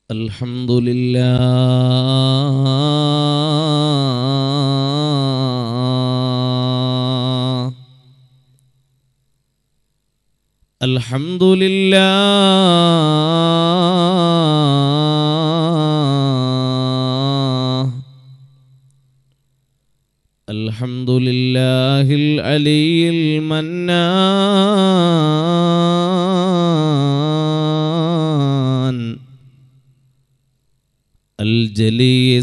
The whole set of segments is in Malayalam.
الحمد لله الحمد لله الحمد لله العلي المنان الجلي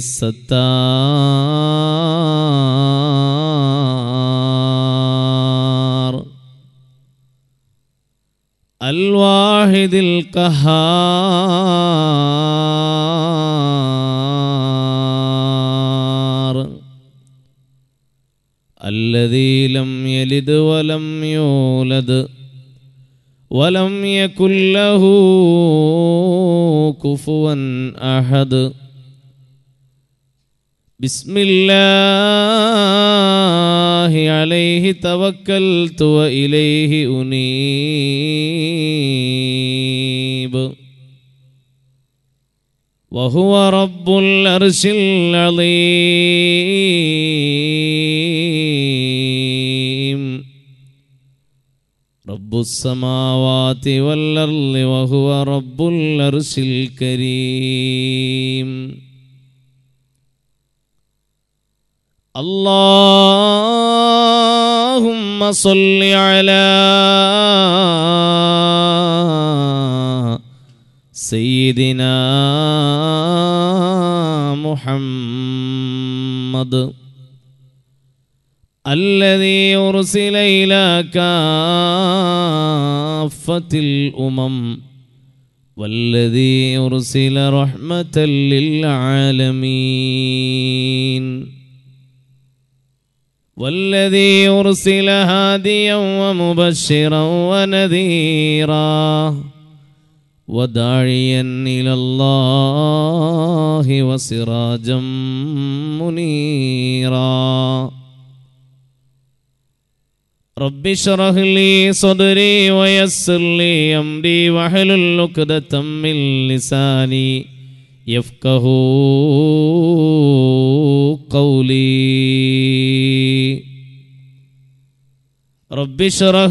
الستار الواحد القهار الذي لم يلد ولم يولد ولم يكن له كفوا احد بسم الله عليه توكلت واليه انيب وهو رب العرش العظيم رب السماوات والأرض وهو رب العرش الكريم اللهم صل على سيدنا محمد الذي أرسل إلى كافة الأمم والذي أرسل رحمة للعالمين والذي أرسل هاديا ومبشرا ونذيرا وداعيا إلى الله وسراجا منيرا رب اشرح لي صدري ويسر لي أمري واحلل عقدة من لساني يفقه قولي رب اشرح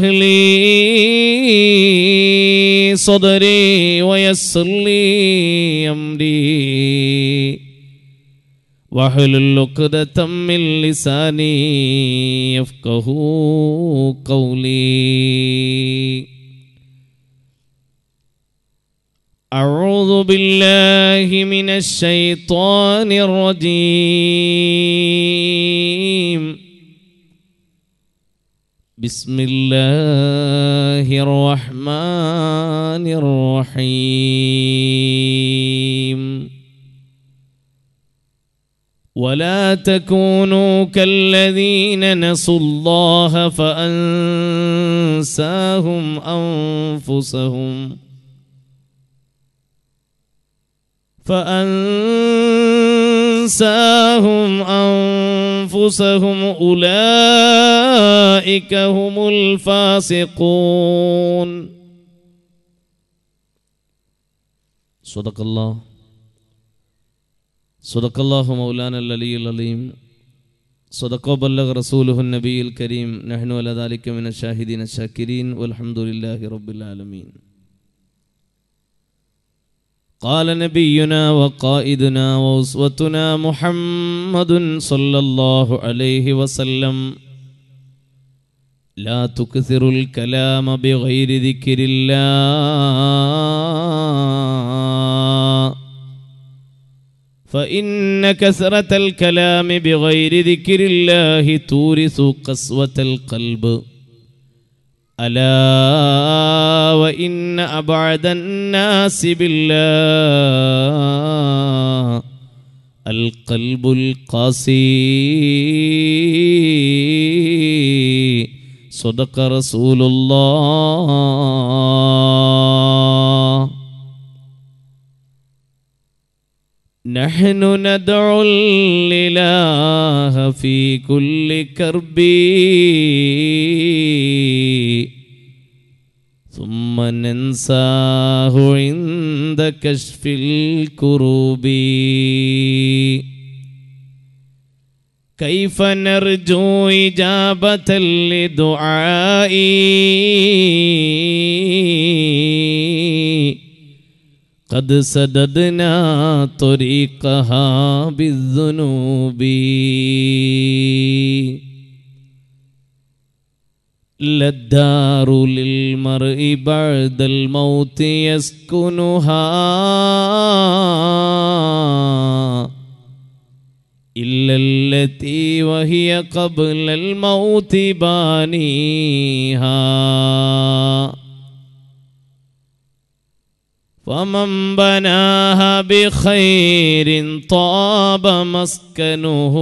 لي صدري ويسر لي أمري واحلل عقدة من لساني يفقه قولي أعوذ بالله من الشيطان الرجيم بسم الله الرحمن الرحيم ولا تكونوا كالذين نسوا الله فأنساهم أنفسهم فأنساهم أنفسهم أولئك هم الفاسقون صدق الله صدق الله مولانا العلي العليم صدق وبلغ رسوله النبي الكريم نحن على ذلك من الشاهدين الشاكرين والحمد لله رب العالمين قال نبينا وقائدنا وأسوتنا محمد صلى الله عليه وسلم لا تكثر الكلام بغير ذكر الله فإن كثرة الكلام بغير ذكر الله تورث قسوة القلب ألا وإن أبعد الناس بالله القلب القاسي صدق رسول الله نحن ندعو الإله في كل كرب ثم ننساه عند عند كشف الكروب كيف نرجو إجابة لدعائي قد سددنا طريقها بالذنوب للدار للمرء بعد الموت يسكنها إلا التي وهي قبل الموت بانيها فمن بناها بخير طاب مسكنه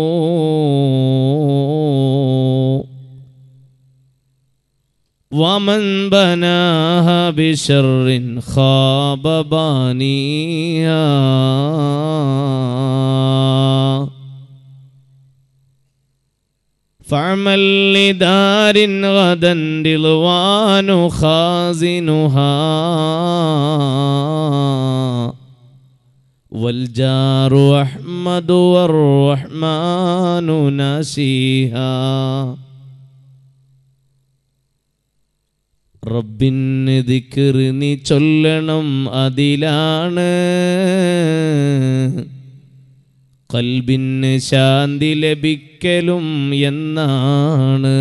ومن بناها بشر خاب بانيها فاعمل لدار غدا رضوان خازنها والجار أحمد والرحمن ناسيها റബ്ബിന് ദിക്കറ് നീ ചൊല്ലണം അതിലാണ് കൽബിന് ശാന്തി ലഭിക്കലും എന്നാണ്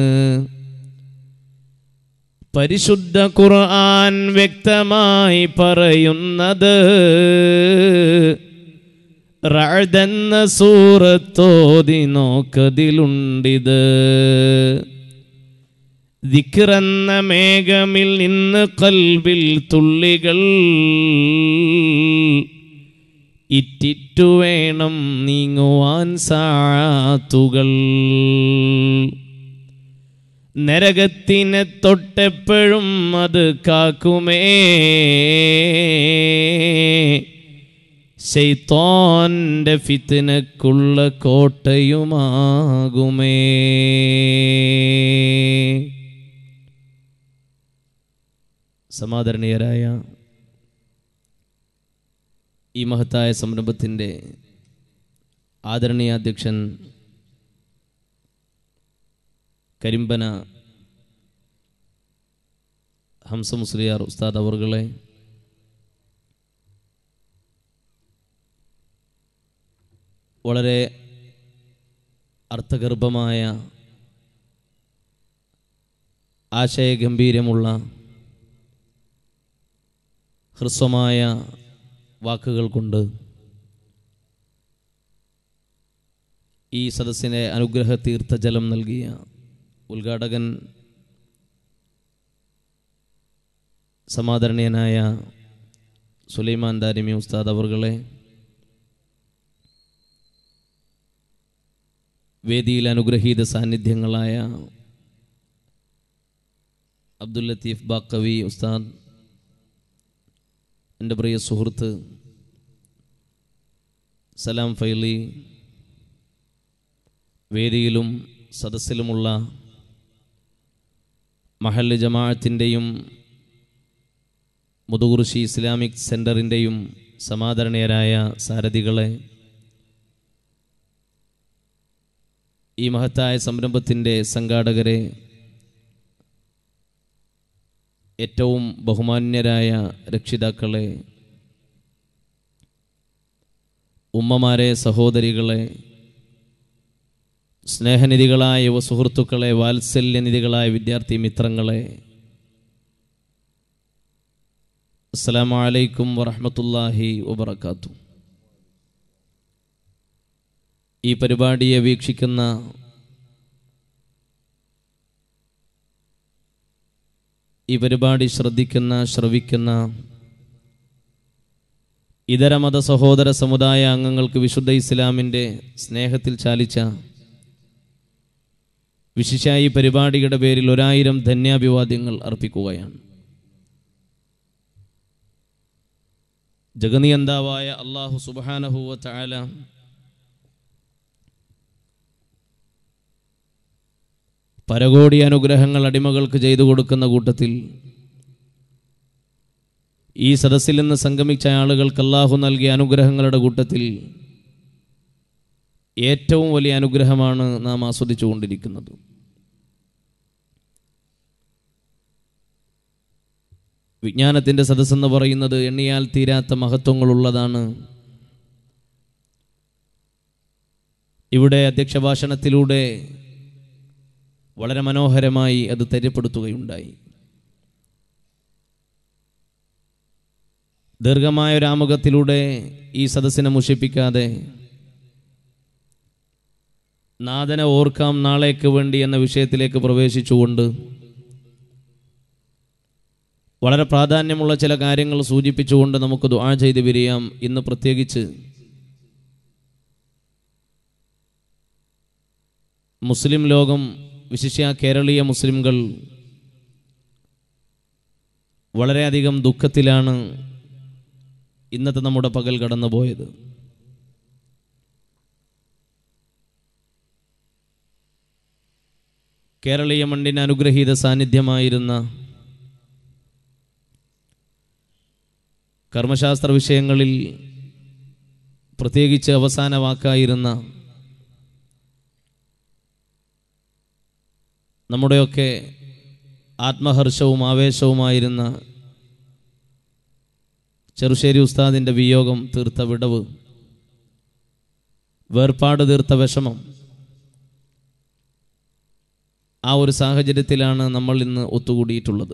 പരിശുദ്ധ ഖുർആൻ വ്യക്തമായി പറയുന്നത് റഅദെന്ന സൂറത്തോതി നോക്കതിലുണ്ടിത് ദിക്റെന്ന മേഘമിൽ നിന്ന് കൽബിൽ തുള്ളികൾ ഇറ്റിറ്റു വേണം നീങ്ങുവാൻ സാത്തുകൾ നരകത്തിനെ തൊട്ടെപ്പോഴും അത് കാക്കുമേ ശൈത്തോന്റെ ഫിത്തിനക്കുള്ള കോട്ടയുമാകുമേ സമാദരണീയരായ ഈ മഹത്തായ സംരംഭത്തിൻ്റെ ആദരണീയ അധ്യക്ഷൻ കരിമ്പന ഹംസ മുസ്ലിയാർ ഉസ്താദ് അവർകളെ വളരെ അർത്ഥഗർഭമായ ആശയഗംഭീരമുള്ള ഹ്രസ്വമായ വാക്കുകൾ കൊണ്ട് ഈ സദസ്സിനെ അനുഗ്രഹ തീർത്ഥജലം നൽകിയ ഉദ്ഘാടകൻ സമാദരണീയനായ സുലൈമാൻ ദാരിമി ഉസ്താദ് അവർകളെ വേദിയിൽ അനുഗ്രഹീത സാന്നിധ്യങ്ങളായ അബ്ദുൽ ലത്തീഫ് ബാക്കവി ഉസ്താദ് എൻ്റെ പ്രിയ സുഹൃത്ത് സലാം ഫൈലി വേദിയിലും സദസ്സിലുമുള്ള മഹല്ല് ജമാഅത്തിൻ്റെയും മുതുകുറിശി ഇസ്ലാമിക് സെൻറ്ററിൻ്റെയും സമാദരണീയരായ സാരഥികളെ ഈ മഹത്തായ സംരംഭത്തിൻ്റെ സംഘാടകരെ ഏറ്റവും ബഹുമാന്യരായ രക്ഷിതാക്കളെ ഉമ്മമാരെ സഹോദരികളെ സ്നേഹനിധികളായ യുവ സുഹൃത്തുക്കളെ വാത്സല്യനിധികളായ വിദ്യാർത്ഥി മിത്രങ്ങളെ അസ്സലാമു അലൈക്കും വറഹ്മത്തുള്ളാഹി വബറകാത്തു ഈ പരിപാടിയെ വീക്ഷിക്കുന്ന ഈ പരിപാടി ശ്രദ്ധിക്കുന്ന ശ്രവിക്കുന്ന ഇതര മത സഹോദര സമുദായ അംഗങ്ങൾക്ക് വിശുദ്ധ ഇസ്ലാമിൻ്റെ സ്നേഹത്തിൽ ചാലിച്ച വിശിഷ്യ ഈ പരിപാടിയുടെ പേരിൽ ഒരായിരം ധന്യാഭിവാദ്യങ്ങൾ അർപ്പിക്കുകയാണ് ജഗനിയന്താവായ അള്ളാഹു സുബാനഹുവ ചാല പരകോടി അനുഗ്രഹങ്ങൾ അടിമകൾക്ക് ചെയ്തു കൊടുക്കുന്ന കൂട്ടത്തിൽ ഈ സദസ്സിൽ നിന്ന് സംഗമിച്ച ആളുകൾക്ക് അള്ളാഹു നൽകിയ അനുഗ്രഹങ്ങളുടെ കൂട്ടത്തിൽ ഏറ്റവും വലിയ അനുഗ്രഹമാണ് നാം ആസ്വദിച്ചു കൊണ്ടിരിക്കുന്നത് വിജ്ഞാനത്തിൻ്റെ സദസ്സെന്ന് പറയുന്നത് എണ്ണിയാൽ തീരാത്ത മഹത്വങ്ങളുള്ളതാണ് ഇവിടെ അധ്യക്ഷ ഭാഷണത്തിലൂടെ വളരെ മനോഹരമായി അത് തെര്യപ്പെടുത്തുകയുണ്ടായി ദീർഘമായ ഒരു ആമുഖത്തിലൂടെ ഈ സദസ്സിനെ മുഷിപ്പിക്കാതെ നാഥനെ ഓർക്കാം നാളേക്ക് വേണ്ടി എന്ന വിഷയത്തിലേക്ക് പ്രവേശിച്ചുകൊണ്ട് വളരെ പ്രാധാന്യമുള്ള ചില കാര്യങ്ങൾ സൂചിപ്പിച്ചുകൊണ്ട് നമുക്ക് ദുആ ചെയ്ത് വിരിയാം ഇന്ന് പ്രത്യേകിച്ച് മുസ്ലിം ലോകം വിശിഷ്യ കേരളീയ മുസ്ലിംകൾ വളരെയധികം ദുഃഖത്തിലാണ് ഇന്നത്തെ നമ്മുടെ പകൽ കടന്നുപോയത് കേരളീയ മണ്ണിന് അനുഗ്രഹീത സാന്നിധ്യമായിരുന്ന കർമ്മശാസ്ത്ര വിഷയങ്ങളിൽ പ്രത്യേകിച്ച് അവസാന വാക്കായിരുന്ന നമ്മുടെയൊക്കെ ആത്മഹർഷവും ആവേശവുമായിരുന്ന ചെറുശ്ശേരി ഉസ്താദിൻ്റെ വിയോഗം തീർത്ത വിടവ് വേർപാട് തീർത്ത വിഷമം ആ ഒരു സാഹചര്യത്തിലാണ് നമ്മൾ ഇന്ന് ഒത്തുകൂടിയിട്ടുള്ളത്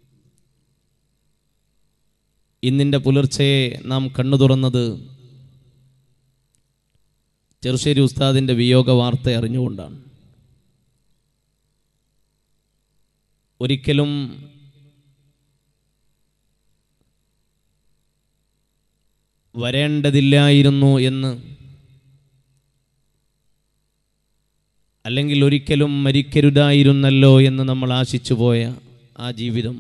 ഇന്നിൻ്റെ പുലർച്ചയെ നാം കണ്ണു തുറന്നത് ചെറുശ്ശേരി ഉസ്താദിൻ്റെ വിയോഗ വാർത്ത അറിഞ്ഞുകൊണ്ടാണ് ഒരിക്കലും വരേണ്ടതില്ലായിരുന്നു എന്ന് അല്ലെങ്കിൽ ഒരിക്കലും മരിക്കരുതായിരുന്നല്ലോ എന്ന് നമ്മൾ ആശിച്ചു പോയ ആ ജീവിതം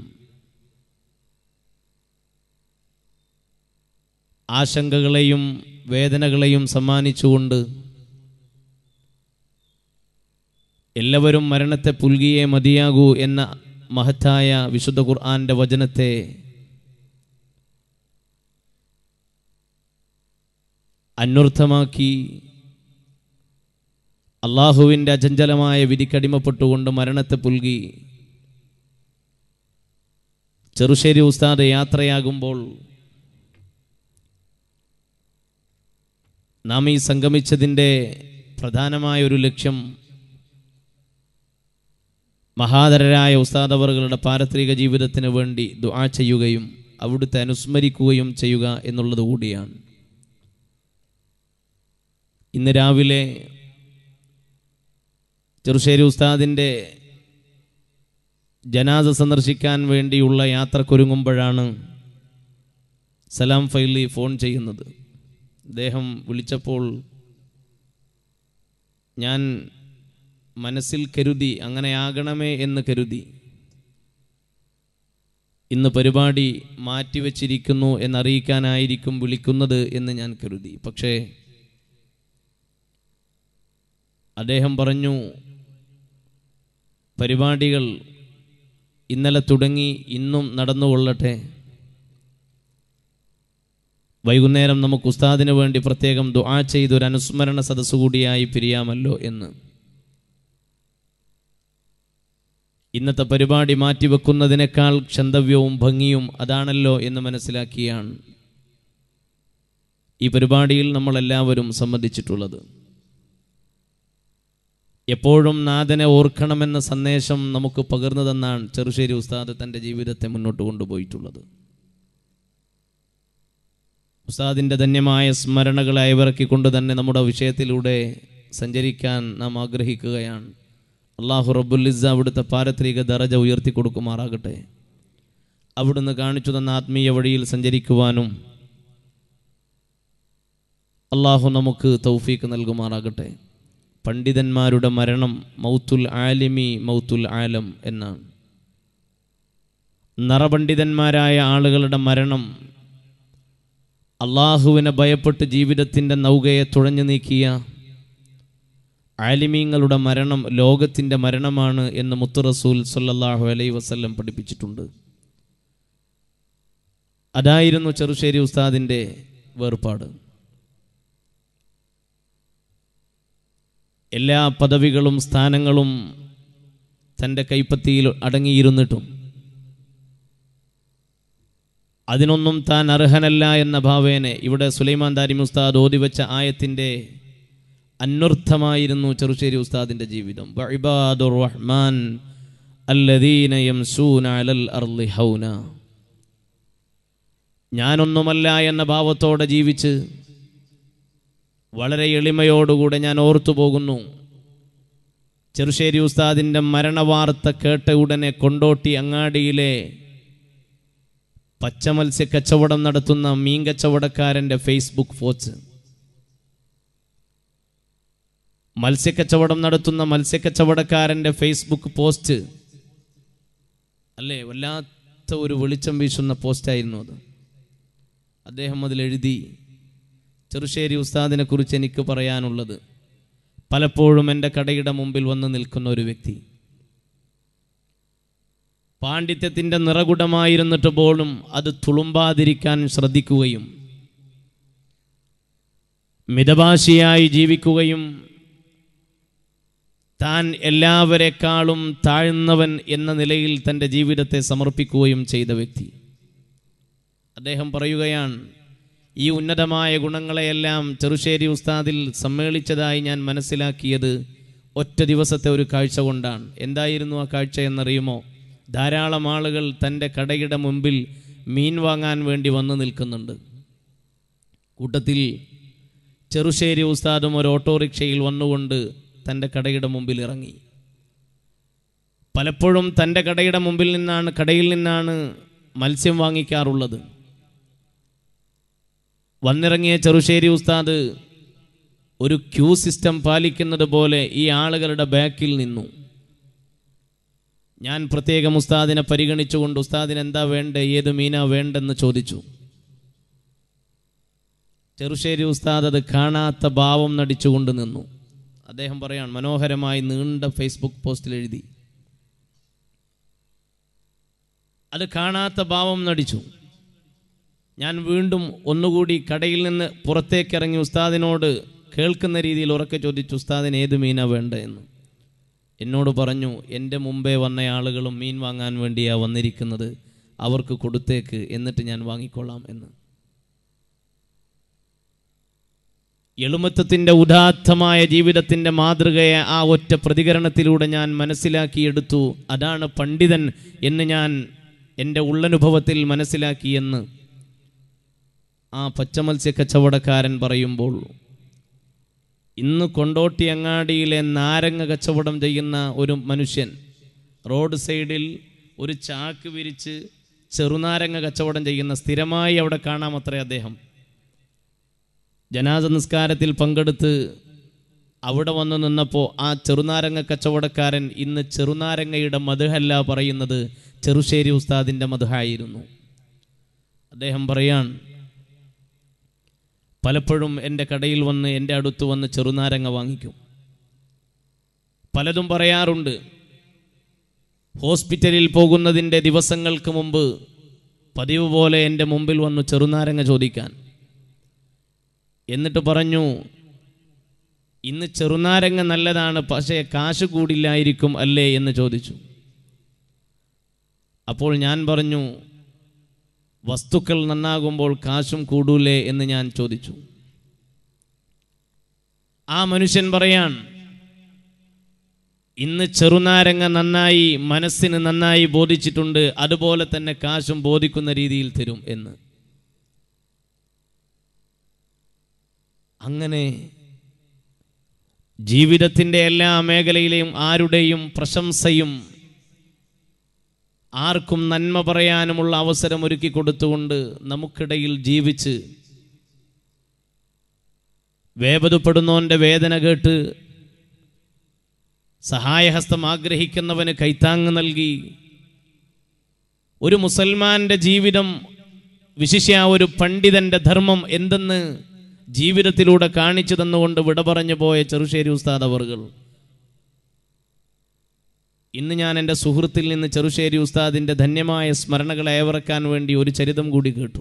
ആശങ്കകളെയും വേദനകളെയും സമ്മാനിച്ചുകൊണ്ട് എല്ലാവരും മരണത്തെ പുൽകിയേ മതിയാകൂ എന്ന മഹത്തായ വിശുദ്ധ ഖുർആന്റെ വചനത്തെ അന്വർത്ഥമാക്കി അള്ളാഹുവിൻ്റെ അചഞ്ചലമായ വിധിക്കടിമപ്പെട്ടുകൊണ്ട് മരണത്തെ പുൽകി ചെറുശ്ശേരി ഉസ്താദ് യാത്രയാകുമ്പോൾ നാം ഈ സംഗമിച്ചതിൻ്റെ പ്രധാനമായ ഒരു ലക്ഷ്യം മഹാതരരായ ഉസ്താദവറുകളുടെ പാരത്രിക ജീവിതത്തിന് വേണ്ടി ദുആ ചെയ്യുകയും അവിടുത്തെ അനുസ്മരിക്കുകയും ചെയ്യുക എന്നുള്ളത് കൂടിയാണ് ഇന്ന് രാവിലെ ചെറുശ്ശേരി ഉസ്താദിൻ്റെ ജനാസ സന്ദർശിക്കാൻ വേണ്ടിയുള്ള യാത്രക്കൊരുങ്ങുമ്പോഴാണ് സലാം ഫൈലി ഫോൺ ചെയ്യുന്നത് അദ്ദേഹം വിളിച്ചപ്പോൾ ഞാൻ മനസ്സിൽ കരുതി അങ്ങനെ ആകണമേ എന്ന് കരുതി ഇന്ന് പരിപാടി മാറ്റിവെച്ചിരിക്കുന്നു എന്നറിയിക്കാനായിരിക്കും വിളിക്കുന്നത് എന്ന് ഞാൻ കരുതി പക്ഷേ അദ്ദേഹം പറഞ്ഞു പരിപാടികൾ ഇന്നലെ തുടങ്ങി ഇന്നും നടന്നുകൊള്ളട്ടെ വൈകുന്നേരം നമുക്ക് ഉസ്താദിന് വേണ്ടി പ്രത്യേകം ദുആ ചെയ്തൊരു അനുസ്മരണ സദസ്സ് കൂടിയായി പിരിയാമല്ലോ എന്ന് ഇന്നത്തെ പരിപാടി മാറ്റിവെക്കുന്നതിനേക്കാൾ ക്ഷന്തവ്യവും ഭംഗിയും അതാണല്ലോ എന്ന് മനസ്സിലാക്കിയാണ് ഈ പരിപാടിയിൽ നമ്മളെല്ലാവരും സംബന്ധിച്ചിട്ടുള്ളത് എപ്പോഴും നാഥനെ ഓർക്കണമെന്ന സന്ദേശം നമുക്ക് പകർന്നു തന്നാണ് ചെറുശ്ശേരി ഉസ്താദ് തൻ്റെ ജീവിതത്തെ മുന്നോട്ട് കൊണ്ടുപോയിട്ടുള്ളത് ഉസ്താദിൻ്റെ ധന്യമായ സ്മരണകളെ അയവിറക്കിക്കൊണ്ട് തന്നെ നമ്മുടെ വിഷയത്തിലൂടെ സഞ്ചരിക്കാൻ നാം ആഗ്രഹിക്കുകയാണ് അള്ളാഹു റബ്ബുലിസ അവിടുത്തെ പാരത്രിക ദറജ ഉയർത്തി കൊടുക്കുമാറാകട്ടെ അവിടുന്ന് കാണിച്ചു തന്ന ആത്മീയ വഴിയിൽ സഞ്ചരിക്കുവാനും അള്ളാഹു നമുക്ക് തൗഫീക്ക് നൽകുമാറാകട്ടെ പണ്ഡിതന്മാരുടെ മരണം മൗത്തുൽ ആലിമി മൗത്തുൽ ആലം എന്നാണ് നറപണ്ഡിതന്മാരായ ആളുകളുടെ മരണം അള്ളാഹുവിനെ ഭയപ്പെട്ട് ജീവിതത്തിൻ്റെ നൗകയെ തുഴഞ്ഞു നീക്കിയ ആലിമീങ്ങളുടെ മരണം ലോകത്തിൻ്റെ മരണമാണ് എന്ന് മുത്തു റസൂൽ സല്ലല്ലാഹു അലൈ വസല്ലം പഠിപ്പിച്ചിട്ടുണ്ട് അതായിരുന്നു ചെറുശ്ശേരി ഉസ്താദിൻ്റെ വേർപാട് എല്ലാ പദവികളും സ്ഥാനങ്ങളും തൻ്റെ കൈപ്പത്തിയിൽ അടങ്ങിയിരുന്നിട്ടും അതിനൊന്നും താൻ അർഹനല്ല എന്ന ഭാവേനെ ഇവിടെ സുലൈമാൻ ദാരിം ഉസ്താദ് ഓതിവെച്ച ആയത്തിൻ്റെ അന്വർത്ഥമായിരുന്നു ചെറുശ്ശേരി ഉസ്താദിൻ്റെ ജീവിതം വഇബാദുർ റഹ്മാൻ അല്ലദീന യംസൂന അലൽ അർളി ഹൗന ഞാനൊന്നുമല്ല എന്ന ഭാവത്തോടെ ജീവിച്ച് വളരെ എളിമയോടുകൂടെ ഞാൻ ഓർത്തു പോകുന്നു ചെറുശ്ശേരി ഉസ്താദിൻ്റെ മരണവാർത്ത കേട്ട ഉടനെ കൊണ്ടോട്ടി അങ്ങാടിയിലെ പച്ചമത്സ്യ കച്ചവടം നടത്തുന്ന മീൻ കച്ചവടക്കാരൻ്റെ ഫേസ്ബുക്ക് പോസ്റ്റ് മത്സ്യക്കച്ചവടം നടത്തുന്ന മത്സ്യക്കച്ചവടക്കാരൻ്റെ ഫേസ്ബുക്ക് പോസ്റ്റ് അല്ലേ വല്ലാത്ത ഒരു വെളിച്ചം വീശുന്ന പോസ്റ്റായിരുന്നു അത് അദ്ദേഹം അതിലെഴുതി ചെറുശ്ശേരി ഉസ്താദിനെ കുറിച്ച് എനിക്ക് പറയാനുള്ളത് പലപ്പോഴും എൻ്റെ കടയുടെ മുമ്പിൽ വന്ന് നിൽക്കുന്ന ഒരു വ്യക്തി പാണ്ഡിത്യത്തിൻ്റെ നിറകുടമായിരുന്നിട്ട് പോലും അത് തുളുമ്പാതിരിക്കാൻ ശ്രദ്ധിക്കുകയും മിതഭാഷിയായി ജീവിക്കുകയും താൻ എല്ലാവരെക്കാളും താഴ്ന്നവൻ എന്ന നിലയിൽ തൻ്റെ ജീവിതത്തെ സമർപ്പിക്കുകയും ചെയ്ത വ്യക്തി അദ്ദേഹം പറയുകയാണ് ഈ ഉന്നതമായ ഗുണങ്ങളെയെല്ലാം ചെറുശ്ശേരി ഉസ്താദിൽ സമ്മേളിച്ചതായി ഞാൻ മനസ്സിലാക്കിയത് ഒറ്റ ദിവസത്തെ ഒരു കാഴ്ച കൊണ്ടാണ് എന്തായിരുന്നു ആ കാഴ്ച എന്നറിയുമോ ധാരാളം ആളുകൾ തൻ്റെ കടയുടെ മുമ്പിൽ മീൻ വാങ്ങാൻ വേണ്ടി വന്നു നിൽക്കുന്നുണ്ട് കൂട്ടത്തിൽ ചെറുശ്ശേരി ഉസ്താദും ഒരു ഓട്ടോറിക്ഷയിൽ വന്നുകൊണ്ട് തൻ്റെ കടയുടെ മുമ്പിൽ ഇറങ്ങി പലപ്പോഴും തൻ്റെ കടയുടെ മുമ്പിൽ നിന്നാണ് കടയിൽ നിന്നാണ് മത്സ്യം വാങ്ങിക്കാറുള്ളത് വന്നിറങ്ങിയ ചെറുശ്ശേരി ഉസ്താദ് ഒരു ക്യൂ സിസ്റ്റം പാലിക്കുന്നത് പോലെ ഈ ആളുകളുടെ ബാക്കിൽ നിന്നു ഞാൻ പ്രത്യേകം ഉസ്താദിനെ പരിഗണിച്ചുകൊണ്ട് ഉസ്താദിന് എന്താ വേണ്ടേ ഏത് മീനാ വേണ്ടെന്ന് ചോദിച്ചു ചെറുശ്ശേരി ഉസ്താദ് അത് കാണാത്ത ഭാവം നടിച്ചുകൊണ്ട് നിന്നു അദ്ദേഹം പറയാൻ മനോഹരമായി നീണ്ട ഫേസ്ബുക്ക് പോസ്റ്റിൽ എഴുതി അത് കാണാത്ത ഭാവം നടിച്ചു ഞാൻ വീണ്ടും ഒന്നുകൂടി കടയിൽ നിന്ന് പുറത്തേക്കിറങ്ങി ഉസ്താദിനോട് കേൾക്കുന്ന രീതിയിൽ ഉറക്കെ ചോദിച്ചു ഉസ്താദിന് ഏത് മീനാ വേണ്ട എന്ന് എന്നോട് പറഞ്ഞു എൻ്റെ മുമ്പേ വന്ന ആളുകളും മീൻ വാങ്ങാൻ വേണ്ടിയാണ് വന്നിരിക്കുന്നത് അവർക്ക് കൊടുത്തേക്ക് എന്നിട്ട് ഞാൻ വാങ്ങിക്കൊള്ളാം എന്ന് എളുമത്വത്തിൻ്റെ ഉദാത്തമായ ജീവിതത്തിൻ്റെ മാതൃകയെ ആ ഒറ്റ പ്രതികരണത്തിലൂടെ ഞാൻ മനസ്സിലാക്കിയെടുത്തു അതാണ് പണ്ഡിതൻ എന്ന് ഞാൻ എൻ്റെ ഉള്ളനുഭവത്തിൽ മനസ്സിലാക്കിയെന്ന് ആ പച്ചമത്സ്യ കച്ചവടക്കാരൻ പറയുമ്പോൾ ഇന്ന് കൊണ്ടോട്ടി അങ്ങാടിയിലെ നാരങ്ങ കച്ചവടം ചെയ്യുന്ന ഒരു മനുഷ്യൻ റോഡ് സൈഡിൽ ഒരു ചാക്ക് വിരിച്ച് ചെറുനാരങ്ങ കച്ചവടം ചെയ്യുന്ന സ്ഥിരമായി അവിടെ കാണാമത്രേ അദ്ദേഹം ജനാസ നിസ്കാരത്തിൽ പങ്കെടുത്ത് അവിടെ വന്ന് നിന്നപ്പോൾ ആ ചെറുനാരങ്ങ കച്ചവടക്കാരൻ ഇന്ന് ചെറുനാരങ്ങയുടെ മധുഹല്ല പറയുന്നത് ചെറുശ്ശേരി ഉസ്താദിൻ്റെ മധുഹായിരുന്നു അദ്ദേഹം പറയാൻ പലപ്പോഴും എൻ്റെ കടയിൽ വന്ന് എൻ്റെ അടുത്ത് വന്ന് ചെറുനാരങ്ങ വാങ്ങിക്കും പലതും പറയാറുണ്ട് ഹോസ്പിറ്റലിൽ പോകുന്നതിൻ്റെ ദിവസങ്ങൾക്ക് മുമ്പ് പതിവ് പോലെ എൻ്റെ മുമ്പിൽ വന്നു ചെറുനാരങ്ങ ചോദിക്കാൻ എന്നിട്ട് പറഞ്ഞു ഇന്ന് ചെറുനാരങ്ങ നല്ലതാണ് പക്ഷേ കാശ് കൂടില്ലായിരിക്കും അല്ലേ എന്ന് ചോദിച്ചു അപ്പോൾ ഞാൻ പറഞ്ഞു വസ്തുക്കൾ നന്നാകുമ്പോൾ കാശും കൂടൂലേ എന്ന് ഞാൻ ചോദിച്ചു ആ മനുഷ്യൻ പറയാൻ ഇന്ന് ചെറുനാരങ്ങ നന്നായി മനസ്സിന് നന്നായി ബോധിച്ചിട്ടുണ്ട് അതുപോലെ തന്നെ കാശും ബോധിക്കുന്ന രീതിയിൽ തരും എന്ന് അങ്ങനെ ജീവിതത്തിൻ്റെ എല്ലാ മേഖലയിലെയും ആരുടെയും പ്രശംസയും ആർക്കും നന്മ പറയാനുമുള്ള അവസരം ഒരുക്കി കൊടുത്തുകൊണ്ട് നമുക്കിടയിൽ ജീവിച്ച് വേപതുപ്പെടുന്നവൻ്റെ വേദന കേട്ട് സഹായഹസ്തം ആഗ്രഹിക്കുന്നവന് കൈത്താങ് നൽകി ഒരു മുസൽമാന്റെ ജീവിതം വിശിഷ്യ ഒരു പണ്ഡിതന്റെ ധർമ്മം എന്തെന്ന് ജീവിതത്തിലൂടെ കാണിച്ചു തന്നുകൊണ്ട് വിട പറഞ്ഞു പോയ ചെറുശ്ശേരി ഉസ്താദ് അവർകൾ ഇന്ന് ഞാൻ എൻ്റെ സുഹൃത്തിൽ നിന്ന് ചെറുശ്ശേരി ഉസ്താദിൻ്റെ ധന്യമായ സ്മരണകളെ ഏവറക്കാൻ വേണ്ടി ഒരു ചരിതം കൂടി കേട്ടു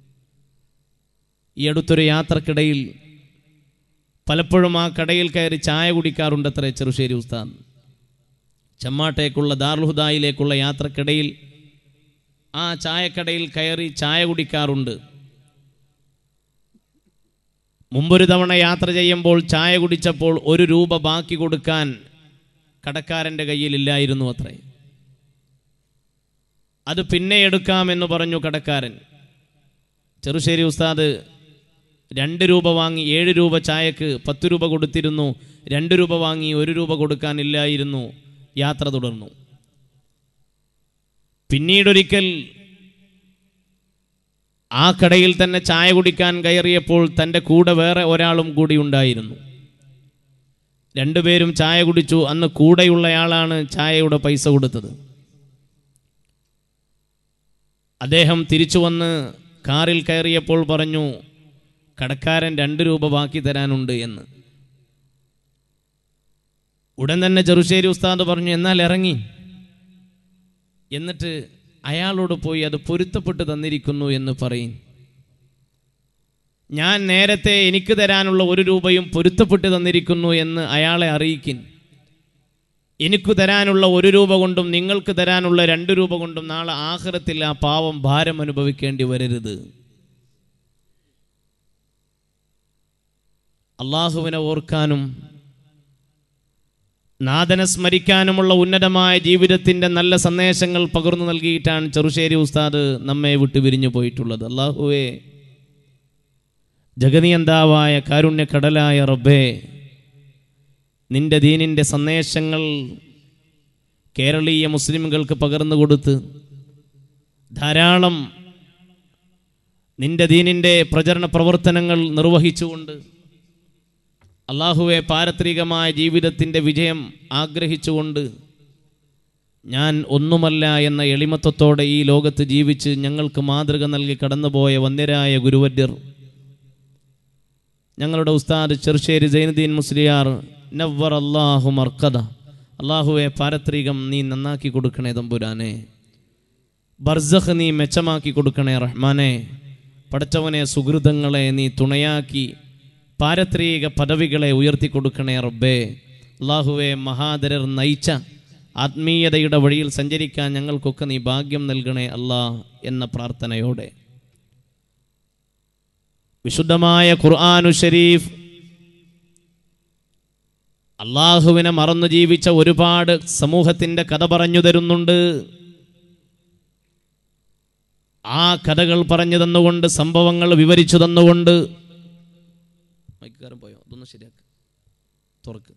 ഈ അടുത്തൊരു യാത്രക്കിടയിൽ പലപ്പോഴും ആ കടയിൽ കയറി ചായ കുടിക്കാറുണ്ടത്രേ ചെറുശ്ശേരി ഉസ്താദ് ചമ്മാട്ടേക്കുള്ള ദാർലുഹുദായിലേക്കുള്ള യാത്രക്കിടയിൽ ആ ചായക്കടയിൽ കയറി ചായ കുടിക്കാറുണ്ട് മുമ്പൊരു തവണ യാത്ര ചെയ്യുമ്പോൾ ചായ കുടിച്ചപ്പോൾ ഒരു രൂപ ബാക്കി കൊടുക്കാൻ കടക്കാരൻ്റെ കയ്യിലില്ലായിരുന്നു അത്രേ അത് പിന്നെ എടുക്കാമെന്ന് പറഞ്ഞു കടക്കാരൻ ചെറുശ്ശേരി ഉസ്താദ് രണ്ട് രൂപ വാങ്ങി ഏഴ് രൂപ ചായക്ക് പത്ത് രൂപ കൊടുത്തിരുന്നു രണ്ട് രൂപ വാങ്ങി ഒരു രൂപ കൊടുക്കാനില്ലായിരുന്നു യാത്ര തുടർന്നു പിന്നീടൊരിക്കൽ ആ കടയിൽ തന്നെ ചായ കുടിക്കാൻ കയറിയപ്പോൾ തൻ്റെ കൂടെ വേറെ ഒരാളും കൂടി ഉണ്ടായിരുന്നു രണ്ടുപേരും ചായ കുടിച്ചു അന്ന് കൂടെയുള്ളയാളാണ് ചായയുടെ പൈസ കൊടുത്തത് അദ്ദേഹം തിരിച്ചു വന്ന് കാറിൽ കയറിയപ്പോൾ പറഞ്ഞു കടക്കാരൻ രണ്ട് രൂപ ബാക്കി തരാനുണ്ട് എന്ന് ഉടൻ തന്നെ ചെറുശ്ശേരി ഉസ്താദ് പറഞ്ഞു എന്നാൽ ഇറങ്ങി എന്നിട്ട് അയാളോട് പോയി അത് പൊരുത്തപ്പെട്ട് തന്നിരിക്കുന്നു എന്ന് പറയും ഞാൻ നേരത്തെ എനിക്ക് തരാനുള്ള ഒരു രൂപയും പൊരുത്തപ്പെട്ട് തന്നിരിക്കുന്നു എന്ന് അയാളെ അറിയിക്കിൻ എനിക്ക് തരാനുള്ള ഒരു രൂപ കൊണ്ടും നിങ്ങൾക്ക് തരാനുള്ള രണ്ട് രൂപ കൊണ്ടും നാളെ ആഹ്റത്തിൽ ആ പാവം ഭാരം അനുഭവിക്കേണ്ടി വരരുത് അള്ളാഹുവിനെ ഓർക്കാനും നാഥനെ സ്മരിക്കാനുമുള്ള ഉന്നതമായ ജീവിതത്തിൻ്റെ നല്ല സന്ദേശങ്ങൾ പകർന്നു നൽകിയിട്ടാണ് ചെറുശ്ശേരി ഉസ്താദ് നമ്മെ വിട്ടു വിരിഞ്ഞു പോയിട്ടുള്ളത് അള്ളാഹുവേ ജഗനിയന്താവായ കാരുണ്യക്കടലായ റബ്ബേ നിന്റെ ദീനിൻ്റെ സന്ദേശങ്ങൾ കേരളീയ മുസ്ലിമുകൾക്ക് പകർന്നു കൊടുത്ത് ധാരാളം നിന്റെ ദീനിൻ്റെ പ്രചരണ പ്രവർത്തനങ്ങൾ നിർവഹിച്ചുകൊണ്ട് അള്ളാഹുവെ പാരത്രികമായ ജീവിതത്തിൻ്റെ വിജയം ആഗ്രഹിച്ചുകൊണ്ട് ഞാൻ ഒന്നുമല്ല എന്ന എളിമത്വത്തോടെ ഈ ലോകത്ത് ജീവിച്ച് ഞങ്ങൾക്ക് മാതൃക നൽകി കടന്നുപോയ വന്യരായ ഗുരുവര്യർ ഞങ്ങളുടെ ഉസ്താദ് ചെറുശ്ശേരി ജൈനുദ്ദീൻ മുസ്ലിയാർ നവ്വർ അള്ളാഹു മർക്കദ അള്ളാഹുവെ പാരത്രികം നീ നന്നാക്കി കൊടുക്കണേ തമ്പുരാനെ ബർസഖ് നീ മെച്ചമാക്കി കൊടുക്കണേ റഹ്മാനെ പടച്ചവനെ സുഹൃതങ്ങളെ നീ തുണയാക്കി പാരത്രിക പദവികളെ ഉയർത്തിക്കൊടുക്കണേ റബ്ബേ അള്ളാഹുവെ മഹാദരർ നയിച്ച ആത്മീയതയുടെ വഴിയിൽ സഞ്ചരിക്കാൻ ഞങ്ങൾക്കൊക്കെ നീ ഭാഗ്യം നൽകണേ അല്ലാ എന്ന പ്രാർത്ഥനയോടെ വിശുദ്ധമായ ഖുർആാനു ഷരീഫ് അള്ളാഹുവിനെ മറന്നു ജീവിച്ച ഒരുപാട് സമൂഹത്തിൻ്റെ കഥ പറഞ്ഞു തരുന്നുണ്ട് ആ കഥകൾ പറഞ്ഞു തന്നുകൊണ്ട് സംഭവങ്ങൾ വിവരിച്ചു തന്നുകൊണ്ട് മൈക്കുകാരൻ പോയോ അതൊന്ന് ശരിയാക്ക് തുറക്ക്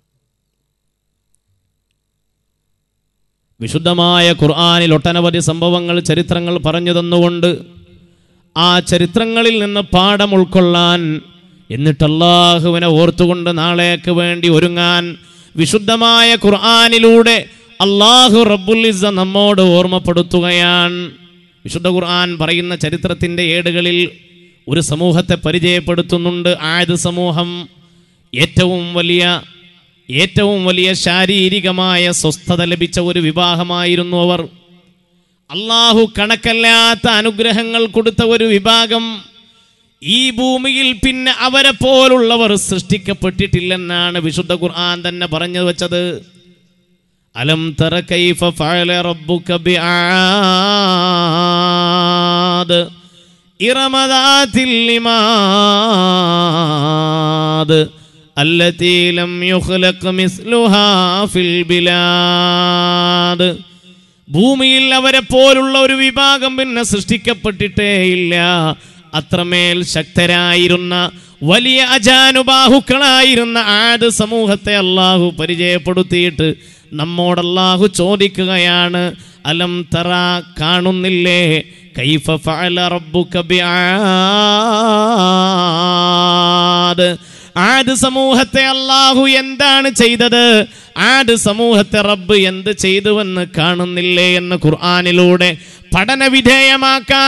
വിശുദ്ധമായ ഖുർആാനിൽ ഒട്ടനവധി സംഭവങ്ങൾ ചരിത്രങ്ങൾ പറഞ്ഞു തന്നുകൊണ്ട് ആ ചരിത്രങ്ങളിൽ നിന്ന് പാഠം ഉൾക്കൊള്ളാൻ എന്നിട്ട് അള്ളാഹുവിനെ ഓർത്തുകൊണ്ട് നാളേക്ക് വേണ്ടി ഒരുങ്ങാൻ വിശുദ്ധമായ ഖുർആാനിലൂടെ അള്ളാഹു റബ്ബുൽ നമ്മോട് ഓർമ്മപ്പെടുത്തുകയാണ് വിശുദ്ധ ഖുർആൻ പറയുന്ന ചരിത്രത്തിൻ്റെ ഏടുകളിൽ ഒരു സമൂഹത്തെ പരിചയപ്പെടുത്തുന്നുണ്ട് ആയത് സമൂഹം ഏറ്റവും വലിയ ഏറ്റവും വലിയ ശാരീരികമായ സ്വസ്ഥത ലഭിച്ച ഒരു വിവാഹമായിരുന്നു അവർ അള്ളാഹു കണക്കല്ലാത്ത അനുഗ്രഹങ്ങൾ കൊടുത്ത ഒരു വിഭാഗം ഈ ഭൂമിയിൽ പിന്നെ അവരെ പോലുള്ളവർ സൃഷ്ടിക്കപ്പെട്ടിട്ടില്ലെന്നാണ് വിശുദ്ധ ഖുർആൻ തന്നെ പറഞ്ഞു വെച്ചത് അലം തറ കൈഫ ഫഅല റബ്ബുക ബിആദ് ഇറമദാത്തിൽ ഇമാദ് التي لم يخلق مثلها في البلاد ഭൂമിയിൽ അവരെ പോലുള്ള ഒരു വിഭാഗം പിന്നെ സൃഷ്ടിക്കപ്പെട്ടിട്ടേ ഇല്ല അത്രമേൽ ശക്തരായിരുന്ന വലിയ അജാനുബാഹുക്കളായിരുന്ന ആദ് സമൂഹത്തെ അള്ളാഹു പരിചയപ്പെടുത്തിയിട്ട് നമ്മോട് അള്ളാഹു ചോദിക്കുകയാണ് അലം തറ കാണുന്നില്ലേ കൈഫ ഫഅല റബ്ബുക ബിആദ് ആദ് സമൂഹത്തെ അള്ളാഹു എന്താണ് ചെയ്തത് ആദ് സമൂഹത്തെ റബ്ബ് എന്ത് ചെയ്തുവെന്ന് കാണുന്നില്ലേ എന്ന് ഖുർആാനിലൂടെ പഠന വിധേയമാക്കാൻ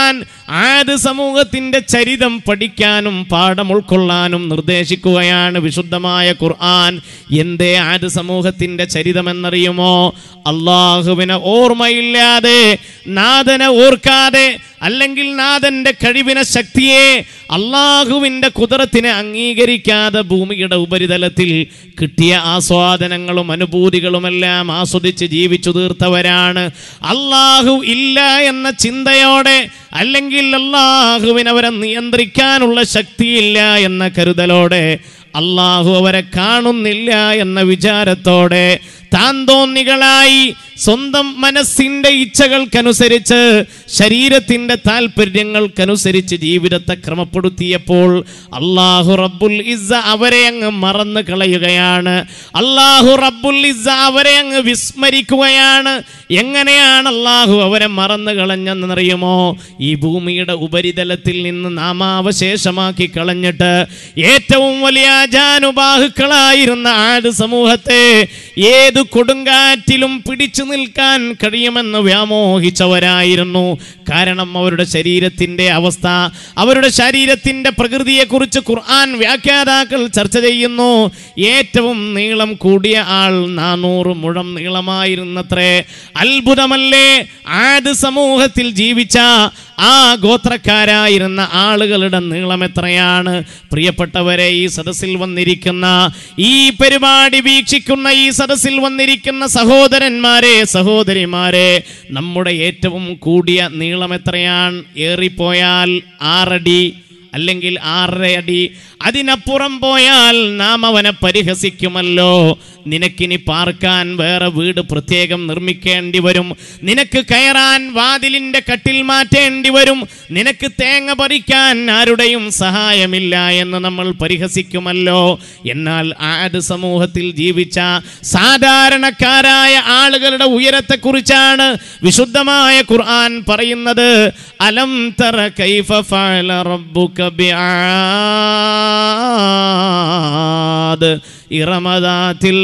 ആത് സമൂഹത്തിന്റെ ചരിതം പഠിക്കാനും പാഠം ഉൾക്കൊള്ളാനും നിർദ്ദേശിക്കുകയാണ് വിശുദ്ധമായ ഖുർആൻ എന്തേ ആത് സമൂഹത്തിന്റെ ചരിതമെന്നറിയുമോ അള്ളാഹുവിനെ ഓർമ്മയില്ലാതെ നാഥനെ ഓർക്കാതെ അല്ലെങ്കിൽ നാഥന്റെ കഴിവിനെ ശക്തിയെ അള്ളാഹുവിന്റെ കുതിരത്തിനെ അംഗീകരിക്കാതെ ഭൂമിയുടെ ഉപരിതലത്തിൽ കിട്ടിയ ആസ്വാദനങ്ങളും അനുഭൂതികളുമെല്ലാം ആസ്വദിച്ച് ജീവിച്ചു തീർത്തവരാണ് അള്ളാഹു ഇല്ല എന്ന ചിന്തയോടെ അല്ലെങ്കിൽ അള്ളാഹുവിന് അവരെ നിയന്ത്രിക്കാനുള്ള ശക്തിയില്ല എന്ന കരുതലോടെ അള്ളാഹു അവരെ കാണുന്നില്ല എന്ന വിചാരത്തോടെ താൻ തോന്നികളായി സ്വന്തം മനസ്സിന്റെ ഇച്ഛകൾക്കനുസരിച്ച് ശരീരത്തിന്റെ താല്പര്യങ്ങൾക്കനുസരിച്ച് ജീവിതത്തെ ക്രമപ്പെടുത്തിയപ്പോൾ അള്ളാഹു റബ്ബുൽ ഇസ്സ അവരെ അങ്ങ് മറന്നു കളയുകയാണ് അള്ളാഹു റബ്ബുൽ ഇസ്സ അവരെ അങ്ങ് വിസ്മരിക്കുകയാണ് എങ്ങനെയാണ് അള്ളാഹു അവരെ മറന്നു കളഞ്ഞെന്നറിയുമോ ഈ ഭൂമിയുടെ ഉപരിതലത്തിൽ നിന്ന് നാമാവശേഷമാക്കി കളഞ്ഞിട്ട് ഏറ്റവും വലിയ ആജാനുബാഹുക്കളായിരുന്ന ആട് സമൂഹത്തെ ഏത് കൊടുങ്കാറ്റിലും പിടിച്ചു നിൽക്കാൻ കഴിയുമെന്ന് വ്യാമോഹിച്ചവരായിരുന്നു കാരണം അവരുടെ ശരീരത്തിന്റെ അവസ്ഥ അവരുടെ ശരീരത്തിന്റെ പ്രകൃതിയെക്കുറിച്ച് ഖുർആൻ വ്യാഖ്യാതാക്കൾ ചർച്ച ചെയ്യുന്നു ഏറ്റവും നീളം കൂടിയ ആൾ നാനൂറ് മുഴം നീളമായിരുന്നത്രേ അത്ഭുതമല്ലേ ആട് സമൂഹത്തിൽ ജീവിച്ച ആ ഗോത്രക്കാരായിരുന്ന ആളുകളുടെ നീളം എത്രയാണ് പ്രിയപ്പെട്ടവരെ ഈ സദസ്സിൽ വന്നിരിക്കുന്ന ഈ പരിപാടി വീക്ഷിക്കുന്ന ഈ സദസ്സിൽ വന്നിരിക്കുന്ന സഹോദരന്മാരെ സഹോദരിമാരെ നമ്മുടെ ഏറ്റവും കൂടിയ നീളം എത്രയാണ് ഏറിപ്പോയാൽ ആറടി അല്ലെങ്കിൽ ആറര അടി അതിനപ്പുറം പോയാൽ നാം അവനെ പരിഹസിക്കുമല്ലോ നിനക്കിനി പാർക്കാൻ വേറെ വീട് പ്രത്യേകം നിർമ്മിക്കേണ്ടി വരും നിനക്ക് കയറാൻ വാതിലിന്റെ കട്ടിൽ മാറ്റേണ്ടി വരും നിനക്ക് തേങ്ങ പറിക്കാൻ ആരുടെയും സഹായമില്ല എന്ന് നമ്മൾ പരിഹസിക്കുമല്ലോ എന്നാൽ ആട് സമൂഹത്തിൽ ജീവിച്ച സാധാരണക്കാരായ ആളുകളുടെ ഉയരത്തെക്കുറിച്ചാണ് വിശുദ്ധമായ ഖുർആൻ പറയുന്നത് അലം തറ കൈഫ ഫഅല റബ്ബുക ബിആദ് ഇറമദാത്തിൽ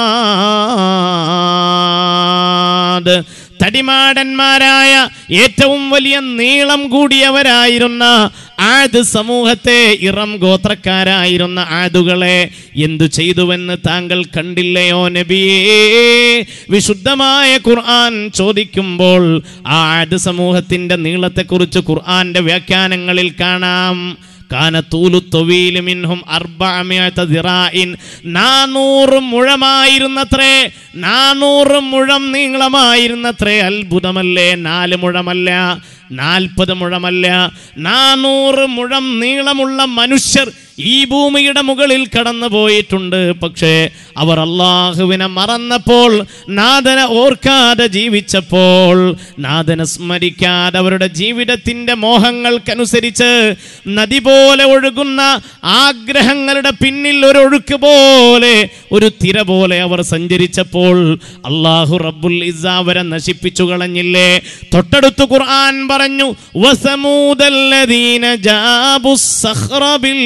ഇമാദ് തടിമാടന്മാരായ ഏറ്റവും വലിയ നീളം കൂടിയവരായിരുന്ന ആദ് സമൂഹത്തെ ഇറം ഗോത്രക്കാരായിരുന്ന ആദുകളെ എന്തു ചെയ്തുവെന്ന് താങ്കൾ കണ്ടില്ലയോ നബിയേ വിശുദ്ധമായ ഖുർആൻ ചോദിക്കുമ്പോൾ ആ ആദ് സമൂഹത്തിന്റെ നീളത്തെക്കുറിച്ച് ഖുർആന്റെ വ്യാഖ്യാനങ്ങളിൽ കാണാം കാന തൂലു തൊവീല് മിൻഹും അർബഅമിയത ദിറാഇൻ നാനൂറ് മുഴമായിരുന്നത്രേ നാനൂറ് മുഴം നീളമായിരുന്നത്രേ അത്ഭുതമല്ലേ നാല് മുഴമല്ല നാൽപ്പത് മുഴമല്ല നാനൂറ് മുഴം നീളമുള്ള മനുഷ്യർ ഈ ഭൂമിയുടെ മുകളിൽ കടന്നു പോയിട്ടുണ്ട് പക്ഷേ അവർ അള്ളാഹുവിനെ മറന്നപ്പോൾ നാഥനെ ഓർക്കാതെ ജീവിച്ചപ്പോൾ നാഥനെ സ്മരിക്കാതെ അവരുടെ ജീവിതത്തിന്റെ മോഹങ്ങൾക്കനുസരിച്ച് നദി പോലെ ഒഴുകുന്ന ആഗ്രഹങ്ങളുടെ പിന്നിൽ ഒരു ഒഴുക്ക് പോലെ ഒരു തിര പോലെ അവർ സഞ്ചരിച്ചപ്പോൾ അള്ളാഹു റബ്ബുൽ ഇസ്സ അവരെ നശിപ്പിച്ചു കളഞ്ഞില്ലേ തൊട്ടടുത്ത് ഖുർആൻ പറഞ്ഞു വസമൂദല്ലദീന ജാബുസ്സഖ്റ